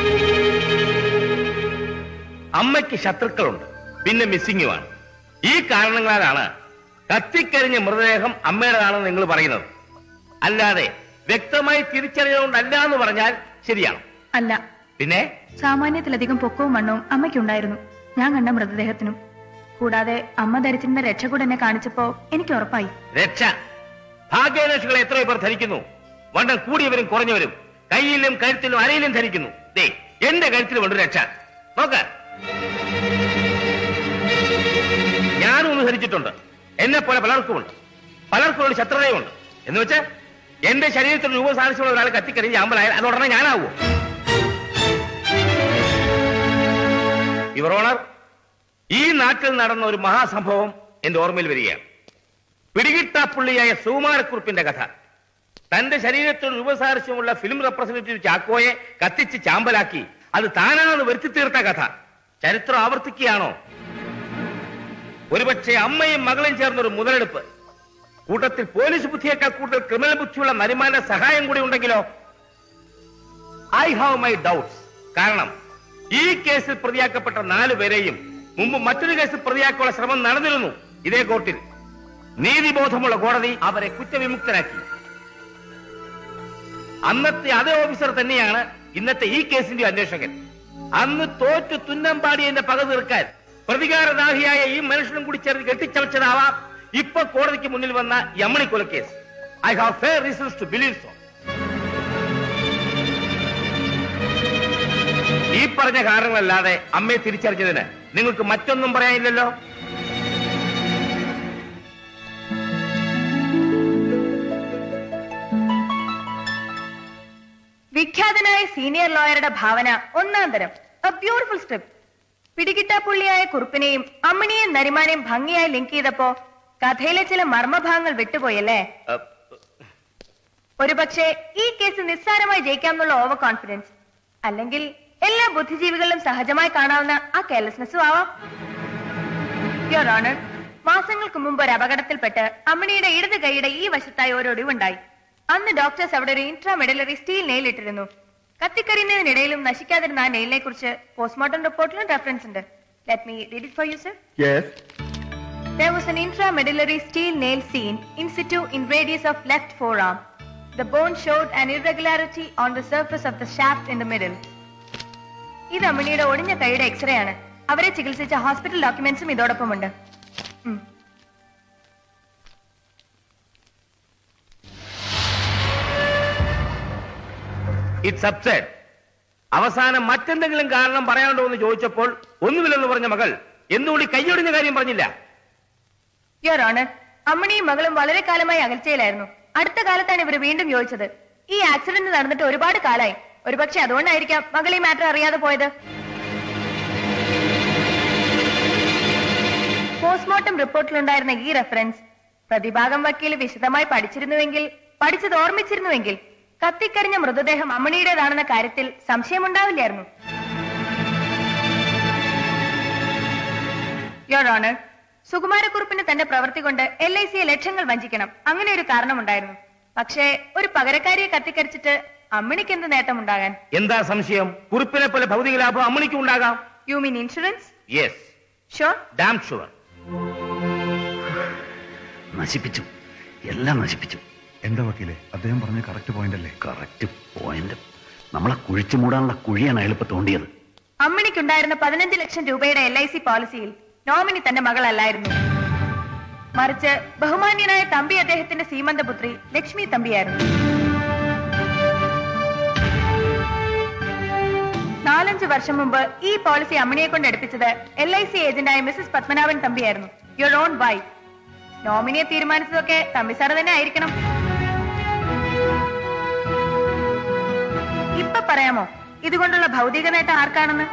അമ്മയ്ക്ക് ശത്രുക്കളുണ്ട് പിന്നെ മിസ്സിങ്ങുമാണ് ഈ കാരണങ്ങളാലാണ് കത്തിക്കരിഞ്ഞ മൃതദേഹം അമ്മയുടേതാണെന്ന് നിങ്ങൾ പറയുന്നത് അല്ലാതെ വ്യക്തമായി തിരിച്ചറിയുന്നതുകൊണ്ടല്ല എന്ന് പറഞ്ഞാൽ ശരിയാണ് അല്ല പിന്നെ സാമാന്യത്തിലധികം പൊക്കവും മണ്ണവും അമ്മയ്ക്കുണ്ടായിരുന്നു ഞാൻ കണ്ട മൃതദേഹത്തിനും കൂടാതെ അമ്മ ധരിച്ചിരുന്ന രക്ഷ കൂടെ എന്നെ കാണിച്ചപ്പോ എനിക്ക് ഉറപ്പായി രക്ഷ ഭാഗ്യാന്വേഷികളെ എത്രയോ പേർ ധരിക്കുന്നു വണ്ണം കൂടിയവരും കുറഞ്ഞവരും കയ്യിലും കഴുത്തിലും അരയിലും ധരിക്കുന്നു ദേ എന്റെ കഴുത്തിൽ കൊണ്ട് രക്ഷ നോക്ക ഞാനും ഒന്ന് ധരിച്ചിട്ടുണ്ട് എന്നെ പോലെ പലർക്കുമുണ്ട് പലർക്കും ഒരു ശത്രുതയുമുണ്ട് എന്ന് വെച്ചാൽ എന്റെ ശരീരത്തിൽ രൂപ സാധിച്ചുള്ള ഒരാൾ കത്തിക്കറി ചാമ്പലായാൽ അത് ഉടനെ ഞാനാവോ യുവർ ഓണർ ഈ നാട്ടിൽ നടന്ന ഒരു മഹാസംഭവം എന്റെ ഓർമ്മയിൽ വരികയാണ് പിടികിട്ടാപ്പുള്ളിയായ സുകുമാരക്കുറിപ്പിന്റെ കഥ തന്റെ ശരീരത്തിൽ രൂപസാദൃശ്യമുള്ള ഫിലിം റെപ്രസെന്റേറ്റീവ് ചാക്കോയെ കത്തിച്ച് ചാമ്പലാക്കി അത് താനാണെന്ന് വരുത്തി തീർത്ത കഥ ചരിത്രം ആവർത്തിക്കുകയാണോ ഒരുപക്ഷെ അമ്മയും മകളും ചേർന്നൊരു മുതലെടുപ്പ് കൂട്ടത്തിൽ പോലീസ് ബുദ്ധിയേക്കാൾ കൂടുതൽ ക്രിമിനൽ ബുദ്ധിയുള്ള നരിമാന്റെ സഹായം കൂടി ഉണ്ടെങ്കിലോ ഐ ഹാവ് മൈ ഡൗട്ട്സ് കാരണം ഈ കേസിൽ പ്രതിയാക്കപ്പെട്ട നാലു പേരെയും മുമ്പ് മറ്റൊരു കേസിൽ പ്രതിയാക്കാനുള്ള ശ്രമം നടന്നിരുന്നു ഇതേ കോർട്ടിൽ നീതിബോധമുള്ള കോടതി അവരെ കുറ്റവിമുക്തരാക്കി അന്നത്തെ അതേ ഓഫീസർ തന്നെയാണ് ഇന്നത്തെ ഈ കേസിന്റെ അന്വേഷകൻ അന്ന് തോറ്റു തുന്നമ്പാടിയന്റെ പക തീർക്കാൻ പ്രതികാരദാഹിയായ ഈ മനുഷ്യനും കൂടി ചേർന്ന് കെട്ടിച്ചമച്ചതാവാം ഇപ്പൊ കോടതിക്ക് മുന്നിൽ വന്ന യമണി കൊലക്കേസ് I have fair reasons to believe so ഈ പറഞ്ഞ കാരണങ്ങളല്ലാതെ അമ്മയെ തിരിച്ചറിഞ്ഞതിന് നിങ്ങൾക്ക് മറ്റൊന്നും പറയാനില്ലല്ലോ വിഖ്യാതനായ സീനിയർ ലോയറുടെ ഭാവന ഒന്നാം തരം എ ബ്യൂട്ടിഫുൾ സ്ക്രിപ്റ്റ് പിടികിട്ടാപ്പുള്ളിയായ കുറുപ്പിനെയും അമ്മിണിയെയും നരിമാനെയും ഭംഗിയായി ലിങ്ക് ചെയ്തപ്പോ കഥയിലെ ചില മർമ്മഭാഗങ്ങൾ വിട്ടുപോയല്ലേ ഒരുപക്ഷെ ഈ കേസ് നിസ്സാരമായി ജയിക്കാമെന്നുള്ള ഓവർ കോൺഫിഡൻസ് അല്ലെങ്കിൽ എല്ലാ ബുദ്ധിജീവികളിലും സഹജമായി കാണാവുന്ന ആ കെയർലെസ്നെസ്സും ആവാം യുവർ ഓണർ മാസങ്ങൾക്ക് മുമ്പ് ഒരു അപകടത്തിൽപ്പെട്ട് അമ്മിണിയുടെ ഇടത് കൈയുടെ ഈ വശത്തായി ഒരു ഒടിവുണ്ടായി അന്ന് ഡോക്ടേഴ്സ് അവിടെ ഒരു ഇൻട്രാമെഡലറി സ്റ്റീൽ നെയിൽ ഇട്ടിരുന്നു കത്തിക്കരിയുന്നതിനിടയിലും നശിക്കാതിരുന്ന ആ നെയിലിനെ കുറിച്ച് പോസ്റ്റ്മോർട്ടം റിപ്പോർട്ടിലും റെഫറൻസ് ഉണ്ട് let me read it for you sir There was an intramedullary steel nail seen in situ in radius of left forearm. The bone showed an irregularity on the surface of the shaft in the middle. ഇത് അമ്മിണിയുടെ ഒടിഞ്ഞ കൈയുടെ എക്സ്റേ ആണ് അവരെ ചികിത്സിച്ച ഹോസ്പിറ്റൽ ഡോക്യുമെന്റ്സും ഇതോടൊപ്പമുണ്ട് ഉം. ഇറ്റ്സ് അപ്സെറ്റ് അവസാനം മറ്റെന്തെങ്കിലും കാരണം പറയാനുണ്ടോ എന്ന് ചോദിച്ചപ്പോൾ ഒന്നുമില്ലെന്ന് പറഞ്ഞ മകൾ എന്തുകൂടി കൈയൊടിഞ്ഞ കാര്യം പറഞ്ഞില്ല യുവർ ഓണർ അമ്മിണിയും മകളും വളരെ കാലമായി അകൽച്ചയിലായിരുന്നു അടുത്ത കാലത്താണ് ഇവർ വീണ്ടും യോജിച്ചത് ഈ ആക്സിഡന്റ് നടന്നിട്ട് ഒരുപാട് കാലായി ഒരുപക്ഷെ അതുകൊണ്ടായിരിക്കാം മകൾ ഈ മാറ്റർ അറിയാതെ പോയത് പോസ്റ്റ്മോർട്ടം റിപ്പോർട്ടിലുണ്ടായിരുന്ന ഈ റെഫറൻസ് പ്രതിഭാഗം വക്കീൽ വിശദമായി പഠിച്ചിരുന്നുവെങ്കിൽ പഠിച്ചത് ഓർമ്മിച്ചിരുന്നുവെങ്കിൽ കത്തിക്കരിഞ്ഞ മൃതദേഹം അമ്മിണിയുടേതാണെന്ന കാര്യത്തിൽ സംശയമുണ്ടാവില്ലായിരുന്നു യുവർ ഓണർ സുകുമാരക്കുറുപ്പിന് തന്റെ പ്രവൃത്തി കൊണ്ട് എൽ ഐ സിയെ ലക്ഷങ്ങൾ വഞ്ചിക്കണം അങ്ങനെ ഒരു കാരണമുണ്ടായിരുന്നു പക്ഷേ ഒരു പകരക്കാരിയെ കത്തിക്കരിച്ചിട്ട് അമ്മിണിക്ക് എന്ത് നേട്ടമുണ്ടാകാൻ എന്താ സംശയം കുറിപ്പിനെ പോലെ ഭൗതിക ലാഭം അമ്മണിക്കും ഉണ്ടാകാം you mean insurance yes sure damn sure നശിപ്പിച്ചു എല്ലാം നശിപ്പിച്ചു എന്താ വക്കീലെ അദ്ദേഹം പറഞ്ഞ കറക്റ്റ് പോയിന്റ് അല്ലേ കറക്റ്റ് പോയിന്റ് നമ്മളെ കുഴിച്ചു മൂടാനുള്ള കുഴിയാണ് അയാളിപ്പോ തോണ്ടിയത് അമ്മിണിക്കുണ്ടായിരുന്ന പതിനഞ്ച് ലക്ഷം രൂപയുടെ എൽ ഐ സി പോളിസിയിൽ നോമിനി തന്റെ മകളല്ലായിരുന്നു മറിച്ച് ബഹുമാന്യനായ തമ്പി അദ്ദേഹത്തിന്റെ സീമന്തപുത്രി ലക്ഷ്മി തമ്പിയായിരുന്നു നാലഞ്ച് വർഷം മുമ്പ് ഈ പോളിസി അമ്മിണിയെ കൊണ്ട് എടുപ്പിച്ചത് എൽ ഐ സി ഏജന്റായ മിസസ് പത്മനാഭൻ തമ്പിയായിരുന്നു യുവർ ഓൺ വൈഫ് നോമിനിയെ തീരുമാനിച്ചതൊക്കെ തമ്പി സാറ് തന്നെ ആയിരിക്കണം ഇപ്പൊ പറയാമോ ഇതുകൊണ്ടുള്ള ഭൗതിക നേട്ടം ആർക്കാണെന്ന്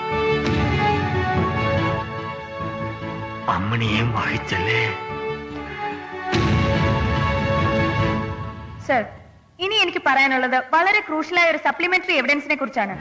അമ്മണിയെയും വഹിച്ചല്ലേ സർ ഇനി എനിക്ക് പറയാനുള്ളത് വളരെ ക്രൂഷ്യലായ ഒരു സപ്ലിമെന്ററി എവിഡൻസിനെ കുറിച്ചാണ്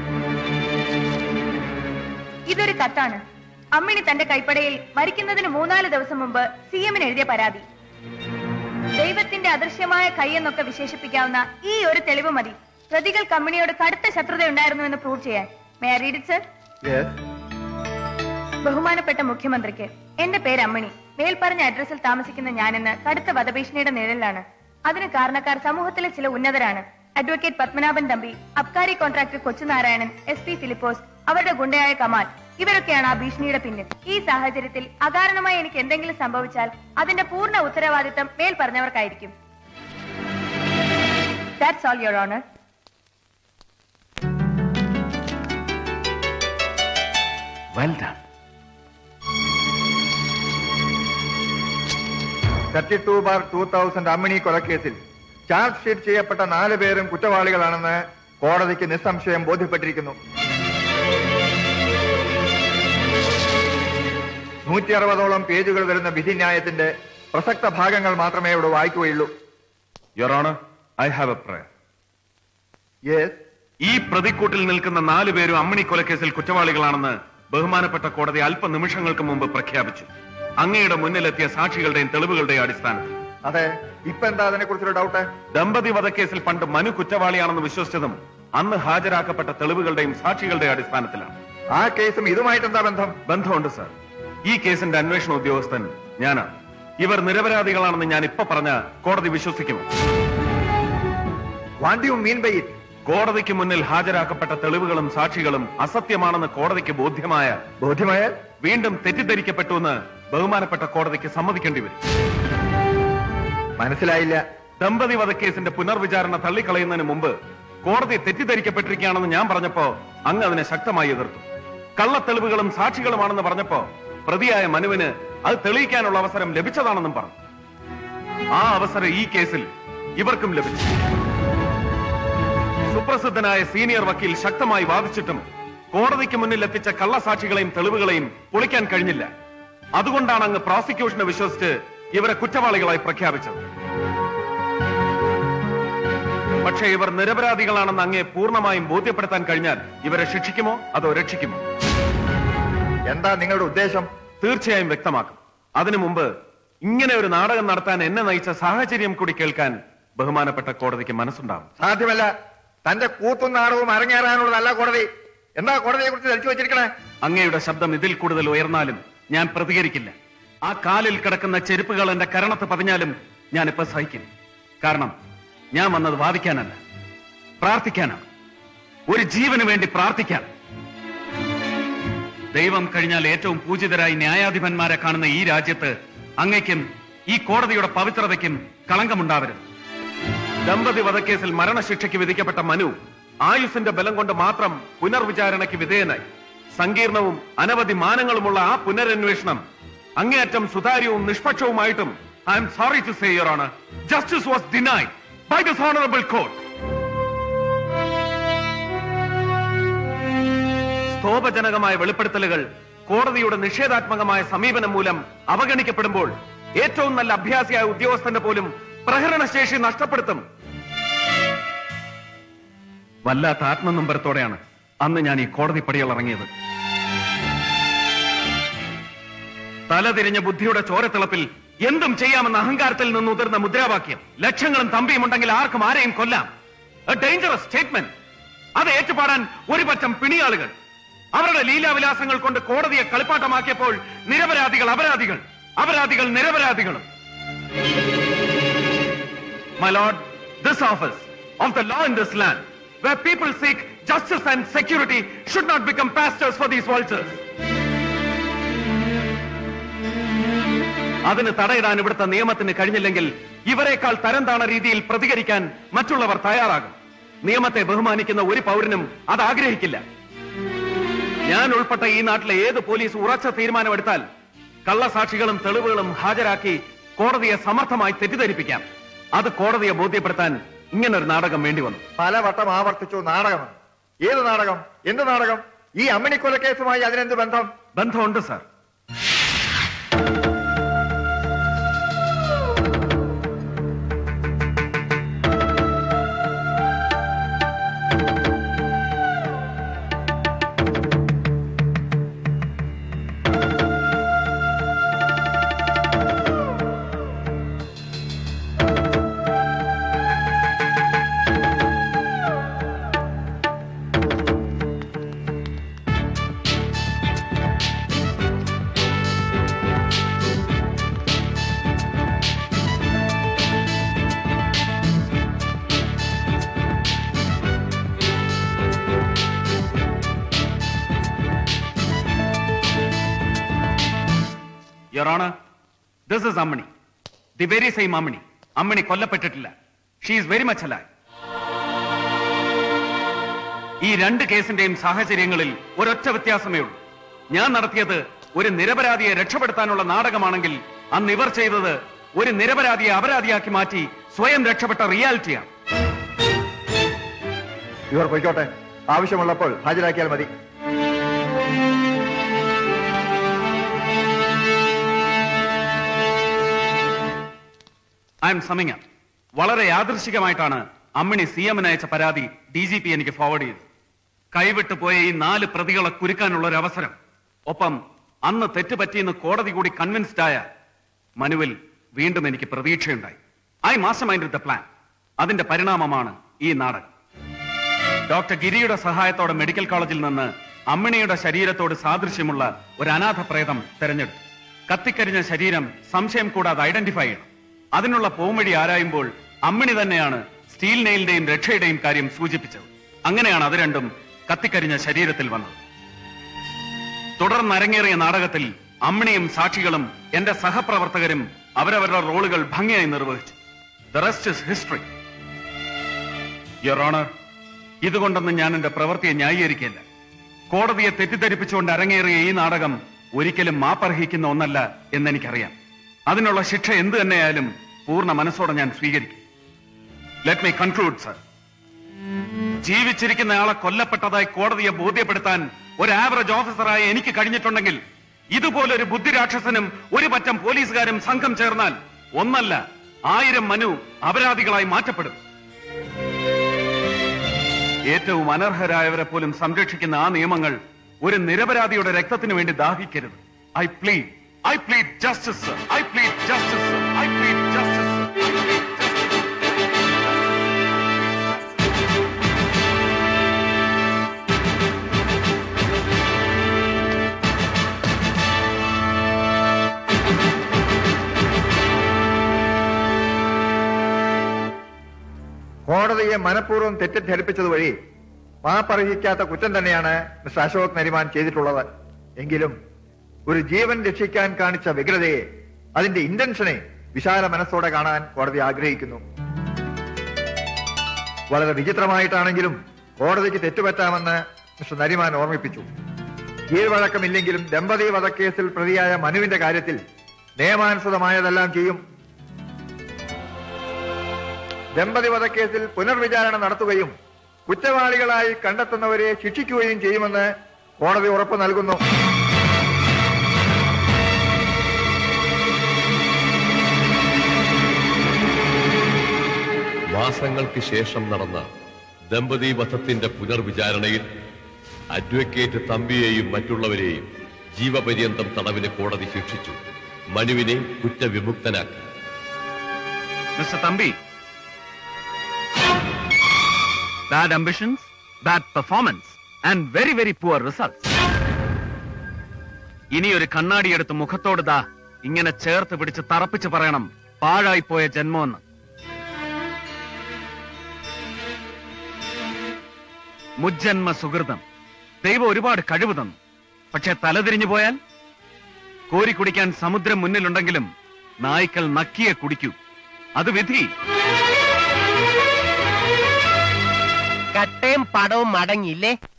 ഇതൊരു കത്താണ് അമ്മിണി തന്റെ കൈപ്പടയിൽ മരിക്കുന്നതിന് മൂന്നാല് ദിവസം മുമ്പ് സി എമ്മിന് എഴുതിയ പരാതി ദൈവത്തിന്റെ അദൃശ്യമായ കൈ എന്നൊക്കെ വിശേഷിപ്പിക്കാവുന്ന ഈ ഒരു തെളിവ് മതി പ്രതികൾ കമ്പനിയോട് കടുത്ത ശത്രുതയുണ്ടായിരുന്നു എന്ന് പ്രൂവ് ചെയ്യാൻ may I read it sir ബഹുമാനപ്പെട്ട മുഖ്യമന്ത്രിക്ക് എന്റെ പേര് അമ്മിണി മേൽപ്പറഞ്ഞ അഡ്രസ്സിൽ താമസിക്കുന്ന ഞാനെന്ന് കടുത്ത വധഭീഷണിയുടെ നിഴലിലാണ് അതിന് കാരണക്കാർ സമൂഹത്തിലെ ചില ഉന്നതരാണ് advocate Padmanabhan Thampi abkari contractor Kochunarayanan S P Philipose അവരുടെ ഗുണ്ടയായ കമാൽ ഇവരൊക്കെയാണ് ആ ഭീഷണിയുടെ പിന്നിൽ ഈ സാഹചര്യത്തിൽ അകാരണമായി എനിക്ക് എന്തെങ്കിലും സംഭവിച്ചാൽ അതിന്റെ പൂർണ്ണ ഉത്തരവാദിത്തം മേൽ പറഞ്ഞവർക്കായിരിക്കും That's all, Your Honor. Well done thirty two bar two thousand അമ്മിണി കൊലക്കേസിൽ ചാർജ് ഷീറ്റ് ചെയ്യപ്പെട്ട നാല് പേരും കുറ്റവാളികളാണെന്ന് കോടതിക്ക് നിസ്സംശയം ബോധ്യപ്പെട്ടിരിക്കുന്നു നൂറ്റി അറുപതോളം പേജുകൾ വരുന്ന വിധിന്യായത്തിന്റെ പ്രസക്ത ഭാഗങ്ങൾ മാത്രമേ ഇവിടെ വായിക്കുകയുള്ളൂ your honour I have a prayer yes ഈ പ്രതിക്കൂട്ടിൽ നിൽക്കുന്ന നാലു പേരും അമ്മിണി കൊലക്കേസിൽ കുറ്റവാളികളാണെന്ന് ബഹുമാനപ്പെട്ട കോടതി അല്പനിമിഷങ്ങൾക്ക് മുമ്പ് പ്രഖ്യാപിച്ചു അങ്ങയുടെ മുന്നിലെത്തിയ സാക്ഷികളുടെയും തെളിവുകളുടെയും അടിസ്ഥാനത്തിൽ അതെ ഇപ്പൊ എന്താ അതിനെ കുറിച്ചൊരു ഡൗട്ട് ദമ്പതി വധക്കേസിൽ പണ്ട് മനു കുറ്റവാളിയാണെന്ന് വിശ്വസിച്ചതും അന്ന് ഹാജരാക്കപ്പെട്ട തെളിവുകളുടെയും സാക്ഷികളുടെയും അടിസ്ഥാനത്തിലാണ് ആ കേസും ഇതുമായിട്ട് എന്താ ബന്ധം ബന്ധമുണ്ട് സർ ഈ കേസിന്റെ അന്വേഷണ ഉദ്യോഗസ്ഥൻ ഞാനാണ് ഇവർ നിരപരാധികളാണെന്ന് ഞാൻ ഇപ്പൊ പറഞ്ഞ കോടതി വിശ്വസിക്കുമോ what you mean by it കോടതിക്ക് മുന്നിൽ ഹാജരാക്കപ്പെട്ട തെളിവുകളും സാക്ഷികളും അസത്യമാണെന്ന് കോടതിക്ക് ബോധ്യമായ ബോധ്യമായാൽ വീണ്ടും തെറ്റിദ്ധരിക്കപ്പെട്ടു എന്ന് ബഹുമാനപ്പെട്ട കോടതിക്ക് സമ്മതിക്കേണ്ടി വരും മനസ്സിലായില്ല ദമ്പതി വധക്കേസിന്റെ പുനർവിചാരണ തള്ളിക്കളയുന്നതിന് മുമ്പ് കോടതി തെറ്റിദ്ധരിക്കപ്പെട്ടിരിക്കുകയാണെന്ന് ഞാൻ പറഞ്ഞപ്പോ അങ്ങ് അതിനെ ശക്തമായി എതിർത്തു കള്ളത്തെളിവുകളും സാക്ഷികളുമാണെന്ന് പറഞ്ഞപ്പോ പ്രതിയായ മനുവിന് അത് തെളിയിക്കാനുള്ള അവസരം ലഭിച്ചതാണെന്നും പറഞ്ഞു ആ അവസരം ഈ കേസിൽ ഇവർക്കും ലഭിച്ചു സുപ്രസിദ്ധനായ സീനിയർ വക്കീൽ ശക്തമായി വാദിച്ചിട്ടും കോടതിക്ക് മുന്നിൽ എത്തിച്ച കള്ളസാക്ഷികളെയും തെളിവുകളെയും പൊളിക്കാൻ കഴിഞ്ഞില്ല അതുകൊണ്ടാണ് അങ്ങ് പ്രോസിക്യൂഷനെ വിശ്വസിച്ച് ഇവരെ കുറ്റവാളികളായി പ്രഖ്യാപിച്ചത് പക്ഷേ ഇവർ നിരപരാധികളാണെന്ന് അങ്ങേ പൂർണ്ണമായും ബോധ്യപ്പെടുത്താൻ കഴിഞ്ഞാൽ ഇവരെ ശിക്ഷിക്കുമോ അതോ രക്ഷിക്കുമോ എന്താ നിങ്ങളുടെ ഉദ്ദേശം തീർച്ചയായും വ്യക്തമാക്കും അതിനു മുമ്പ് ഇങ്ങനെ ഒരു നാടകം നടത്താൻ എന്നെ നയിച്ച സാഹചര്യം കൂടി കേൾക്കാൻ ബഹുമാനപ്പെട്ട കോടതിക്ക് മനസ്സുണ്ടാവും സാധ്യമല്ല തന്റെ കൂത്തും നാടകവും അരങ്ങേറാനുള്ളതല്ല കോടതി എന്താ കോടതിയെ കുറിച്ച് ധരിച്ചു വെച്ചിരിക്കണേ അങ്ങയുടെ ശബ്ദം ഇതിൽ കൂടുതൽ ഉയർന്നാലും ഞാൻ പ്രതികരിക്കില്ല ആ കാലിൽ കിടക്കുന്ന ചെരുപ്പുകൾ എന്റെ കരണത്ത് പതിഞ്ഞാലും ഞാനിപ്പോ സഹിക്കും കാരണം ഞാൻ വന്നത് വാദിക്കാനല്ല പ്രാർത്ഥിക്കാനാണ് ഒരു ജീവന് വേണ്ടി പ്രാർത്ഥിക്കാൻ ദൈവം കഴിഞ്ഞാൽ ഏറ്റവും പൂജിതരായി ന്യായാധിപന്മാരെ കാണുന്ന ഈ രാജ്യത്ത് അങ്ങയ്ക്കും ഈ കോടതിയുടെ പവിത്രതയ്ക്കും കളങ്കമുണ്ടാവരുത് ദമ്പതി വധക്കേസിൽ മരണശിക്ഷയ്ക്ക് വിധിക്കപ്പെട്ട മനു ആയുസിന്റെ ബലം കൊണ്ട് മാത്രം പുനർവിചാരണയ്ക്ക് വിധേയനായി സങ്കീർണവും അനവധി മാനങ്ങളുമുള്ള ആ പുനരന്വേഷണം അങ്ങേയറ്റം സുതാര്യവും നിഷ്പക്ഷവുമായിട്ടും I'm sorry to say your honour justice was denied by this honourable court സ്തോഭജനകമായ വെളിപ്പെടുത്തലുകൾ കോടതിയുടെ നിഷേധാത്മകമായ സമീപനം മൂലം അവഗണിക്കപ്പെടുമ്പോൾ ഏറ്റവും നല്ല അഭ്യാസിയായ ഉദ്യോഗസ്ഥന്റെ പോലും പ്രഹരണശേഷി നഷ്ടപ്പെടുത്തും വല്ലാത്ത ആത്മനൊമ്പരത്തോടെയാണ് അന്ന് ഞാൻ ഈ കോടതി പടികൾ ഇറങ്ങിയത് തലതിരിഞ്ഞ ബുദ്ധിയുടെ ചോരത്തിളപ്പിൽ എന്തും ചെയ്യാമെന്ന അഹങ്കാരത്തിൽ നിന്ന് ഉതിർന്ന മുദ്രാവാക്യം ലക്ഷങ്ങളും തമ്പിയും ഉണ്ടെങ്കിൽ ആർക്കും ആരെയും കൊല്ലാം ഡേഞ്ചറസ് സ്റ്റേറ്റ്മെന്റ് അത് ഏറ്റുപാടാൻ ഒരു പറ്റം പിണിയാളുകൾ അവരുടെ ലീലാവിലാസങ്ങൾ കൊണ്ട് കോടതിയെ കളിപ്പാട്ടമാക്കിയപ്പോൾ നിരപരാധികൾ അപരാധികൾ അപരാധികൾ നിരപരാധികളും My lord, this office of the law in this land, where people seek justice and security, should not become pastors for these vultures. അതിന് തടയിടാൻ ഇവിടുത്തെ നിയമത്തിന് കഴിഞ്ഞില്ലെങ്കിൽ ഇവരെക്കാൾ തരം താണ രീതിയിൽ പ്രതികരിക്കാൻ മറ്റുള്ളവർ തയ്യാറാകും നിയമത്തെ ബഹുമാനിക്കുന്ന ഒരു പൗരനും അത് ആഗ്രഹിക്കില്ല ഞാൻ ഉൾപ്പെട്ട ഈ നാട്ടിലെ ഏത് പോലീസ് ഉറച്ച തീരുമാനമെടുത്താൽ കള്ളസാക്ഷികളും തെളിവുകളും ഹാജരാക്കി കോടതിയെ സമർത്ഥമായി തെറ്റിദ്ധരിപ്പിക്കാം അത് കോടതിയെ ബോധ്യപ്പെടുത്താൻ ഇങ്ങനൊരു നാടകം വേണ്ടി വന്നു പലവട്ടം ആവർത്തിച്ചു നാടകമാണ് ഏത് നാടകം എന്ത് നാടകം ഈ അമ്മിണിക്കൊലക്കേസുമായി അതിനെന്ത് ബന്ധം ബന്ധമുണ്ട് sir your honour this is Ammini the very same Ammini Ammini കൊല്ലപ്പെട്ടിട്ടില്ല she is very much alive ഈ രണ്ട് കേസിന്റെയും സാഹചര്യങ്ങളിൽ ഒരൊറ്റ വ്യത്യാസമേ ഉള്ളൂ ഞാൻ നടത്തിയത് ഒരു നിരപരാധിയെ രക്ഷപ്പെടുത്താനുള്ള നാടകമാണെങ്കിൽ അന്ന് ഇവർ ചെയ്തത് ഒരു നിരപരാധിയെ അപരാധിയാക്കി മാറ്റി സ്വയം രക്ഷപ്പെട്ട റിയാലിറ്റിയാണ് ഇവർ പൊയ്ക്കോട്ടെ ആവശ്യമുള്ളപ്പോൾ ഹാജരാക്കിയാൽ മതി ഐ എം സമിങ് വളരെ യാദൃശികമായിട്ടാണ് അമ്മിണി സി എമ്മിന് അയച്ച പരാതി ഡി ജി പി എനിക്ക് ഫോർവേഡ് ചെയ്തു കൈവിട്ടു പോയ ഈ നാല് പ്രതികളെ കുരുക്കാനുള്ള ഒരു അവസരം ഒപ്പം അന്ന് തെറ്റുപറ്റിയെന്ന് കോടതി കൂടി കൺവിൻസ്ഡ് ആയ മനുവിൽ വീണ്ടും എനിക്ക് പ്രതീക്ഷയുണ്ടായി I mastermind the plan അതിന്റെ പരിണാമമാണ് ഈ നാടകം ഡോക്ടർ ഗിരിയുടെ സഹായത്തോടെ മെഡിക്കൽ കോളേജിൽ നിന്ന് അമ്മിണിയുടെ ശരീരത്തോട് സാദൃശ്യമുള്ള ഒരു അനാഥ പ്രേതം തെരഞ്ഞെടുത്തു കത്തിക്കരിഞ്ഞ ശരീരം സംശയം കൂടാതെ ഐഡന്റിഫൈ ചെയ്യണം അതിനുള്ള പോംവഴി ആരായുമ്പോൾ അമ്മിണി തന്നെയാണ് സ്റ്റീൽ നെയിലിന്റെയും രക്ഷയുടെയും കാര്യം സൂചിപ്പിച്ചത് അങ്ങനെയാണ് അത് രണ്ടും കത്തിക്കരിഞ്ഞ ശരീരത്തിൽ വന്നത് തുടർന്ന് അരങ്ങേറിയ നാടകത്തിൽ അമ്മിണിയും സാക്ഷികളും എന്റെ സഹപ്രവർത്തകരും അവരവരുടെ റോളുകൾ ഭംഗിയായി നിർവഹിച്ചു the rest is history your honour ഇതുകൊണ്ടൊന്നും ഞാൻ എന്റെ പ്രവൃത്തിയെ ന്യായീകരിക്കില്ല കോടതിയെ തെറ്റിദ്ധരിപ്പിച്ചുകൊണ്ട് അരങ്ങേറിയ ഈ നാടകം ഒരിക്കലും മാപ്പർഹിക്കുന്ന ഒന്നല്ല എന്നെനിക്കറിയാം അതിനുള്ള ശിക്ഷ എന്തു തന്നെയായാലും പൂർണ്ണ മനസ്സോടെ ഞാൻ സ്വീകരിക്കും ലെറ്റ് മീ കൺക്ലൂഡ് സർ ജീവിച്ചിരിക്കുന്ന ആളെ കൊല്ലപ്പെട്ടതായി കോടതിയെ ബോധ്യപ്പെടുത്താൻ ഒരു ആവറേജ് ഓഫീസറായി എനിക്ക് കഴിഞ്ഞിട്ടുണ്ടെങ്കിൽ ഇതുപോലൊരു ബുദ്ധിരാക്ഷസനും ഒരു പറ്റം പോലീസുകാരും സംഘം ചേർന്നാൽ ഒന്നല്ല ആയിരം മനു അപരാധികളായി മാറ്റപ്പെടും ഏറ്റവും അനർഹരായവരെ പോലും സംരക്ഷിക്കുന്ന ആ നിയമങ്ങൾ ഒരു നിരപരാധിയുടെ രക്തത്തിന് വേണ്ടി ദാഹിക്കരുത് I plead I plead justice I plead justice I plead justice കോടതിയെ മനഃപൂർവ്വം തെറ്റിദ്ധരിപ്പിച്ചത് വഴി മാപ്പർഹിക്കാത്ത കുറ്റം തന്നെയാണ് മിസ്റ്റർ അശോക് നരിമാൻ ചെയ്തിട്ടുള്ളത് എങ്കിലും ഒരു ജീവൻ രക്ഷിക്കാൻ കാണിച്ച വ്യഗ്രതയെ അതിന്റെ ഇന്റൻഷനെ വിശാല മനസ്സോടെ കാണാൻ കോടതി ആഗ്രഹിക്കുന്നു വളരെ വിചിത്രമായിട്ടാണെങ്കിലും കോടതിക്ക് തെറ്റുപറ്റാമെന്ന് മിസ്റ്റർ നരിമാൻ ഓർമ്മിപ്പിച്ചു കീഴ്വഴക്കമില്ലെങ്കിലും ദമ്പതി വധക്കേസിൽ പ്രതിയായ മനുവിന്റെ കാര്യത്തിൽ നിയമാനുസൃതമായതെല്ലാം ചെയ്യും ദമ്പതി വധക്കേസിൽ പുനർവിചാരണ നടത്തുകയും കുറ്റവാളികളായി കണ്ടെത്തുന്നവരെ ശിക്ഷിക്കുകയും ചെയ്യുമെന്ന് കോടതി ഉറപ്പ് നൽകുന്നു മാസങ്ങൾക്ക് ശേഷം നടന്ന ദമ്പതി വധത്തിന്റെ പുനർവിചാരണയിൽ അഡ്വക്കേറ്റ് തമ്പിയെയും മറ്റുള്ളവരെയും ജീവപര്യന്തം തടവിന് കോടതി ശിക്ഷിച്ചു മനുവിനെ കുറ്റവിമുക്തനാക്കി mister Thampi bad ambitions bad performance and very very poor results ഇനി ഒരു കണ്ണാടിയെടുത്ത് മുഖത്തോട് ദാ ഇങ്ങനെ ചേർത്ത് പിടിച്ച് തറപ്പിച്ച് പറയണം പാഴായിപ്പോയ ജന്മമെന്ന് മുജ്ജന്മ സുഹൃതം ദൈവം ഒരുപാട് കഴിവ് തന്നു പക്ഷെ തലതിരിഞ്ഞു പോയാൽ കോരി കുടിക്കാൻ സമുദ്രം മുന്നിലുണ്ടെങ്കിലും നായ്ക്കൾ നക്കിയെ കുടിക്കൂ അത് വിധി കട്ടയും പടവും മടങ്ങിയില്ലേ